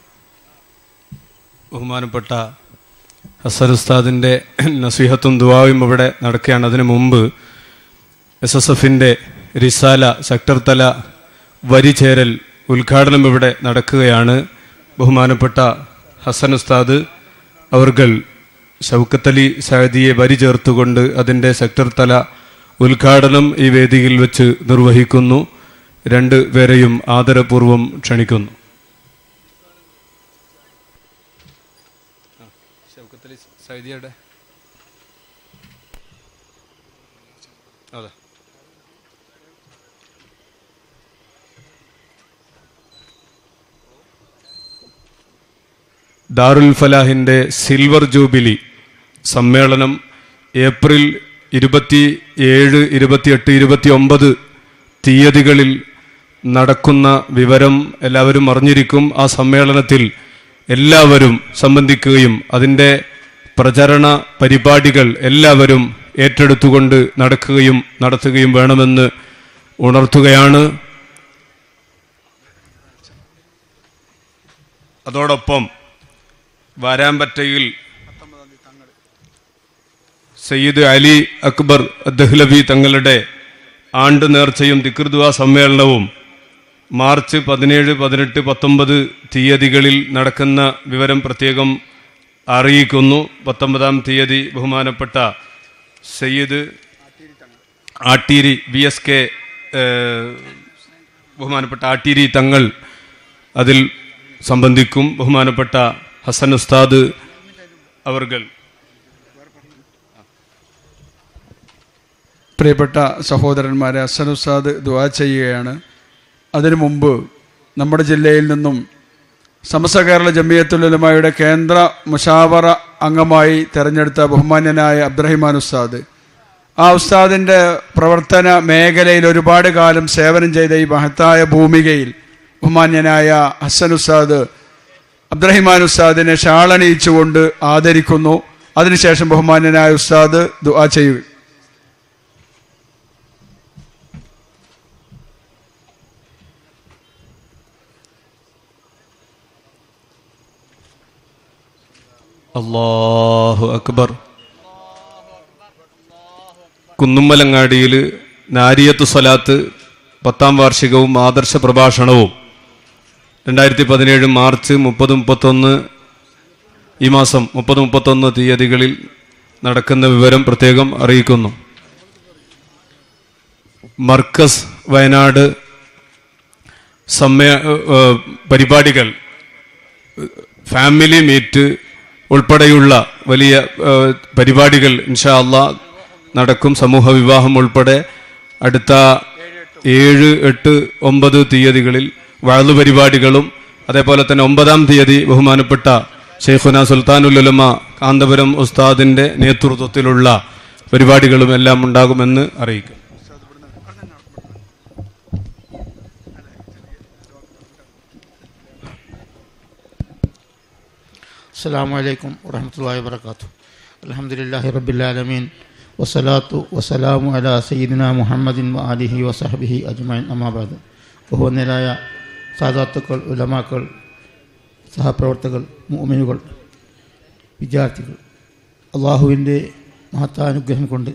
ബഹുമാനപ്പെട്ട ഹസൻ ഉസ്താദിൻ്റെ നസീഹത്തും ദുവാവും ഇവിടെ നടക്കുകയാണ് അതിനു മുമ്പ് എസ് എസ് എഫിൻ്റെ റിസാല സെക്ടർ തല വരി ചേരൽ ഉദ്ഘാടനം ഇവിടെ നടക്കുകയാണ് ബഹുമാനപ്പെട്ട ഹസൻ ഉസ്താദ് അവർകൾ ഷൗക്കത്തലി സഹദിയെ വരി ചേർത്തുകൊണ്ട് അതിൻ്റെ സെക്ടർ തല ഉദ്ഘാടനം ഈ വേദിയിൽ വെച്ച് നിർവഹിക്കുന്നു രണ്ട് പേരെയും ആദരപൂർവ്വം ക്ഷണിക്കുന്നു സൈദിയുടെ അതെ ദാറുൽ ഫലാഹിൻ്റെ സിൽവർ ജൂബിലി സമ്മേളനം ഏപ്രിൽ ഇരുപത്തി ഏഴ് ഇരുപത്തിയെട്ട് ഇരുപത്തി ഒമ്പത് തീയതികളിൽ നടക്കുന്ന വിവരം എല്ലാവരും അറിഞ്ഞിരിക്കും ആ സമ്മേളനത്തിൽ എല്ലാവരും സംബന്ധിക്കുകയും അതിൻ്റെ പ്രചരണ പരിപാടികൾ എല്ലാവരും ഏറ്റെടുത്തുകൊണ്ട് നടക്കുകയും നടത്തുകയും വേണമെന്ന് ഉണർത്തുകയാണ് അതോടൊപ്പം വാരാമ്പറ്റയിൽ സയ്യിദ് അലി അക്ബർ ദഹ്ലവി തങ്ങളുടെ ആണ്ട് നേർച്ചയും ദിക്ർദുവ സമ്മേളനവും മാർച്ച് പതിനേഴ് പതിനെട്ട് പത്തൊമ്പത് തീയതികളിൽ നടക്കുന്ന വിവരം പ്രത്യേകം അറിയിക്കുന്നു പത്തൊമ്പതാം തീയതി ബഹുമാനപ്പെട്ട Sayyid Atteeri V S K ബഹുമാനപ്പെട്ട ആട്ടീരി തങ്ങൾ അതിൽ സംബന്ധിക്കും ബഹുമാനപ്പെട്ട ഹസൻ ഉസ്താദ് അവർകൾ പ്രിയപ്പെട്ട സഹോദരന്മാരെ അസൻ ഉസ്താദ് ദുവാ ചെയ്യുകയാണ് അതിനു മുമ്പ് നമ്മുടെ ജില്ലയിൽ നിന്നും സമസ്ത കേരള ജമിയത്തുലമായുടെ കേന്ദ്ര മുഷാവറ അംഗമായി തെരഞ്ഞെടുത്ത ബഹുമാന്യനായ അബ്ദുറഹിമാൻ ഉസ്താദ് ആ ഉസ്താദിൻ്റെ പ്രവർത്തന മേഖലയിൽ ഒരുപാട് കാലം സേവനം ചെയ്ത ഈ മഹത്തായ ഭൂമികയിൽ ബഹുമാന്യനായ ഹസൻ ഉസ്താദ് അബ്ദുറഹിമാൻ ഉസ്താദിനെ ഷാളണിയിച്ചുകൊണ്ട് ആദരിക്കുന്നു അതിനുശേഷം ബഹുമാന്യനായ ഉസ്താദ് ദുആ ചെയ്യുക അള്ളാഹു അക്ബർ കുന്നുമ്മലങ്ങാടിയിൽ നാരിയത്ത് സ്വലാത്ത് പത്താം വാർഷികവും ആദർശ പ്രഭാഷണവും രണ്ടായിരത്തി പതിനേഴ് മാർച്ച് മുപ്പത് മുപ്പത്തൊന്ന് ഈ മാസം മുപ്പത് മുപ്പത്തൊന്ന് തീയതികളിൽ നടക്കുന്ന വിവരം പ്രത്യേകം അറിയിക്കുന്നു മർക്കസ് വയനാട് സമ്മേ ഏഹ് പരിപാടികൾ ഫാമിലി മീറ്റ് ഉൾപ്പെടെയുള്ള വലിയ ഏഹ് പരിപാടികൾ ഇൻഷാ അള്ളാ നടക്കും സമൂഹ വിവാഹം ഉൾപ്പെടെ അടുത്ത ഏഴ് എട്ട് ഒമ്പത് തീയതികളിൽ വഴലു പരിപാടികളും അതേപോലെ തന്നെ ഒമ്പതാം തീയതി ബഹുമാനപ്പെട്ട ഷെയ്ഖുന സുൽത്താനുലുലമ കാന്തപുരം ഉസ്താദിന്റെ നേതൃത്വത്തിലുള്ള പരിപാടികളും എല്ലാം ഉണ്ടാകുമെന്ന് അറിയിക്കും السلام عليكم ورحمة الله وبركاته الحمد لله رب العالمين والصلاة والسلام على سيدنا محمد وآله وصحبه أجمعين أما بعد ബഹുവന്യരായ സാധാത്തുക്കൾ ഉലമാക്കൾ സഹപ്രവർത്തകർ മോമിനുകൾ വിദ്യാർത്ഥികൾ അള്ളാഹുവിൻ്റെ മഹത്താനുഗ്രഹം കൊണ്ട്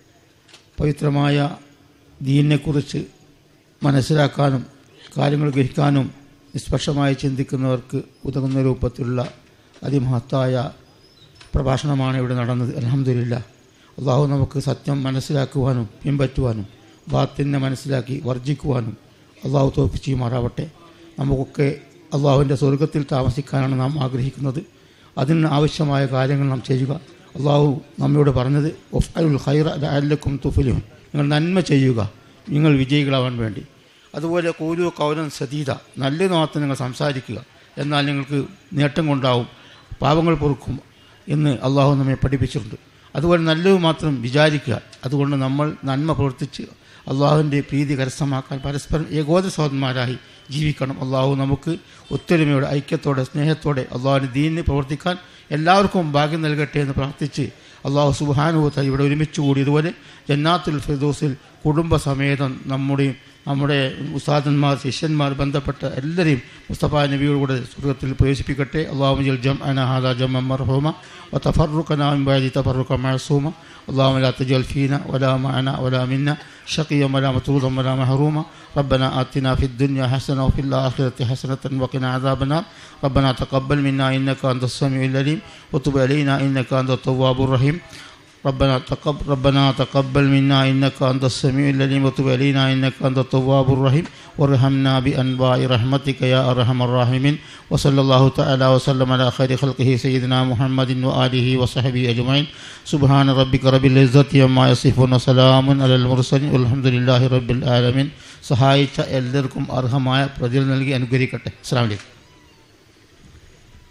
പവിത്രമായ ദീനിനെക്കുറിച്ച് മനസ്സിലാക്കാനും കാര്യങ്ങൾ ഗ്രഹിക്കാനും നിഷ്പക്ഷമായി ചിന്തിക്കുന്നവർക്ക് ഉതകുന്ന രൂപത്തിലുള്ള അതിമഹത്തായ പ്രഭാഷണമാണ് ഇവിടെ നടന്നത് അലഹമില്ല അള്ളാഹു നമുക്ക് സത്യം മനസ്സിലാക്കുവാനും പിൻപറ്റുവാനും ബാത്തിനെ മനസ്സിലാക്കി വർജിക്കുവാനും അള്ളാഹു തോൽപ്പിച്ച് ചെയ്യുമാറാവട്ടെ നമുക്കൊക്കെ അള്ളാഹുവിൻ്റെ സ്വർഗത്തിൽ താമസിക്കാനാണ് നാം ആഗ്രഹിക്കുന്നത് അതിന് ആവശ്യമായ കാര്യങ്ങൾ നാം ചെയ്യുക അള്ളാഹു നമ്മയോട് പറഞ്ഞത് ഒഫ് അലുൽ ഖൈറ അല്ലക്കും തുഫലിഹുൻ നിങ്ങൾ നന്മ ചെയ്യുക നിങ്ങൾ വിജയികളാവാൻ വേണ്ടി അതുപോലെ കൂലു കൗലൻ സതീത നല്ല മാത്രം നിങ്ങൾ സംസാരിക്കുക എന്നാൽ നിങ്ങൾക്ക് നേട്ടം കൊണ്ടാവും പാപങ്ങൾ പൊറുക്കും എന്ന് അള്ളാഹു നമ്മെ പഠിപ്പിച്ചിട്ടുണ്ട് അതുപോലെ നല്ലത് മാത്രം വിചാരിക്കുക അതുകൊണ്ട് നമ്മൾ നന്മ പ്രവർത്തിച്ച് അള്ളാഹുവിൻ്റെ പ്രീതി കരസ്ഥമാക്കാൻ പരസ്പരം ഏകോദ സഹോദരന്മാരായി ജീവിക്കണം അള്ളാഹു നമുക്ക് ഒത്തൊരുമയോടെ ഐക്യത്തോടെ സ്നേഹത്തോടെ അള്ളാഹുവിൻ്റെ ദീനിന് പ്രവർത്തിക്കാൻ എല്ലാവർക്കും ഭാഗ്യം നൽകട്ടെ എന്ന് പ്രാർത്ഥിച്ച് അള്ളാഹു സുബാനുഭവത്ത ഇവിടെ ഒരുമിച്ച് കൂടി ഇതുപോലെ ജന്നാത്തുൽ ഫിർദോസിൽ കുടുംബസമേതം നമ്മുടെയും നമ്മുടെ ഉസ്താദന്മാർ ശിഷ്യന്മാർ ബന്ധപ്പെട്ട എല്ലാവരെയും മുസ്തഫ നബിയോട് കൂടെ സ്വർഗത്തിൽ പ്രവേശിപ്പിക്കട്ടെ അള്ളാഹു ജൽ ജം അന ഹാദ ജം മർഹൂമ وتفرقنا من بعد تفرقا معصوما اللهم لا تجعل فينا ولا معنا ولا منا شقيا ولا مطرودا ولا محروما ربنا آتنا في الدنيا حسنة وفي الآخرة حسنة وقنا عذاب النار ربنا تقبل منا إنك أنت السميع العليم وتب علينا إنك أنت التواب الرحيم ربنا تقبل ربنا تقبل منا انك انت السميع العليم وتب علينا انك انت التواب الرحيم وارحمنا بانواع رحمتك يا ارحم الراحمين وصلى الله تعالى وسلم على خير خلقه سيدنا محمد واله وصحبه اجمعين سبحان ربك رب العزه عما يصفون وسلام على المرسلين والحمد لله رب العالمين സഹായിച്ച എല്ലാവർക്കും അർഹമായ പ്രതിഫലം നൽകി അനുഗ്രഹിക്കട്ടെ അസ്സാം വലൈക്കും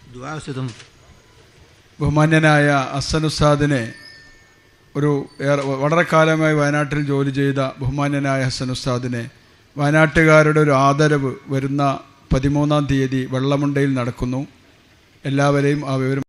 ദുആ ചെയ്തു ബഹുമാന്യനായ അസൻ ഉസ്താദിനെ ഒരു ഏറെ വളരെ കാലമായി വയനാട്ടിൽ ജോലി ചെയ്ത ബഹുമാന്യനായ ഹസൻ ഉസ്താദിനെ വയനാട്ടുകാരുടെ ഒരു ആദരവ് വരുന്ന പതിമൂന്നാം തീയതി വെള്ളമുണ്ടയിൽ നടക്കുന്നു എല്ലാവരെയും ആ വിവരം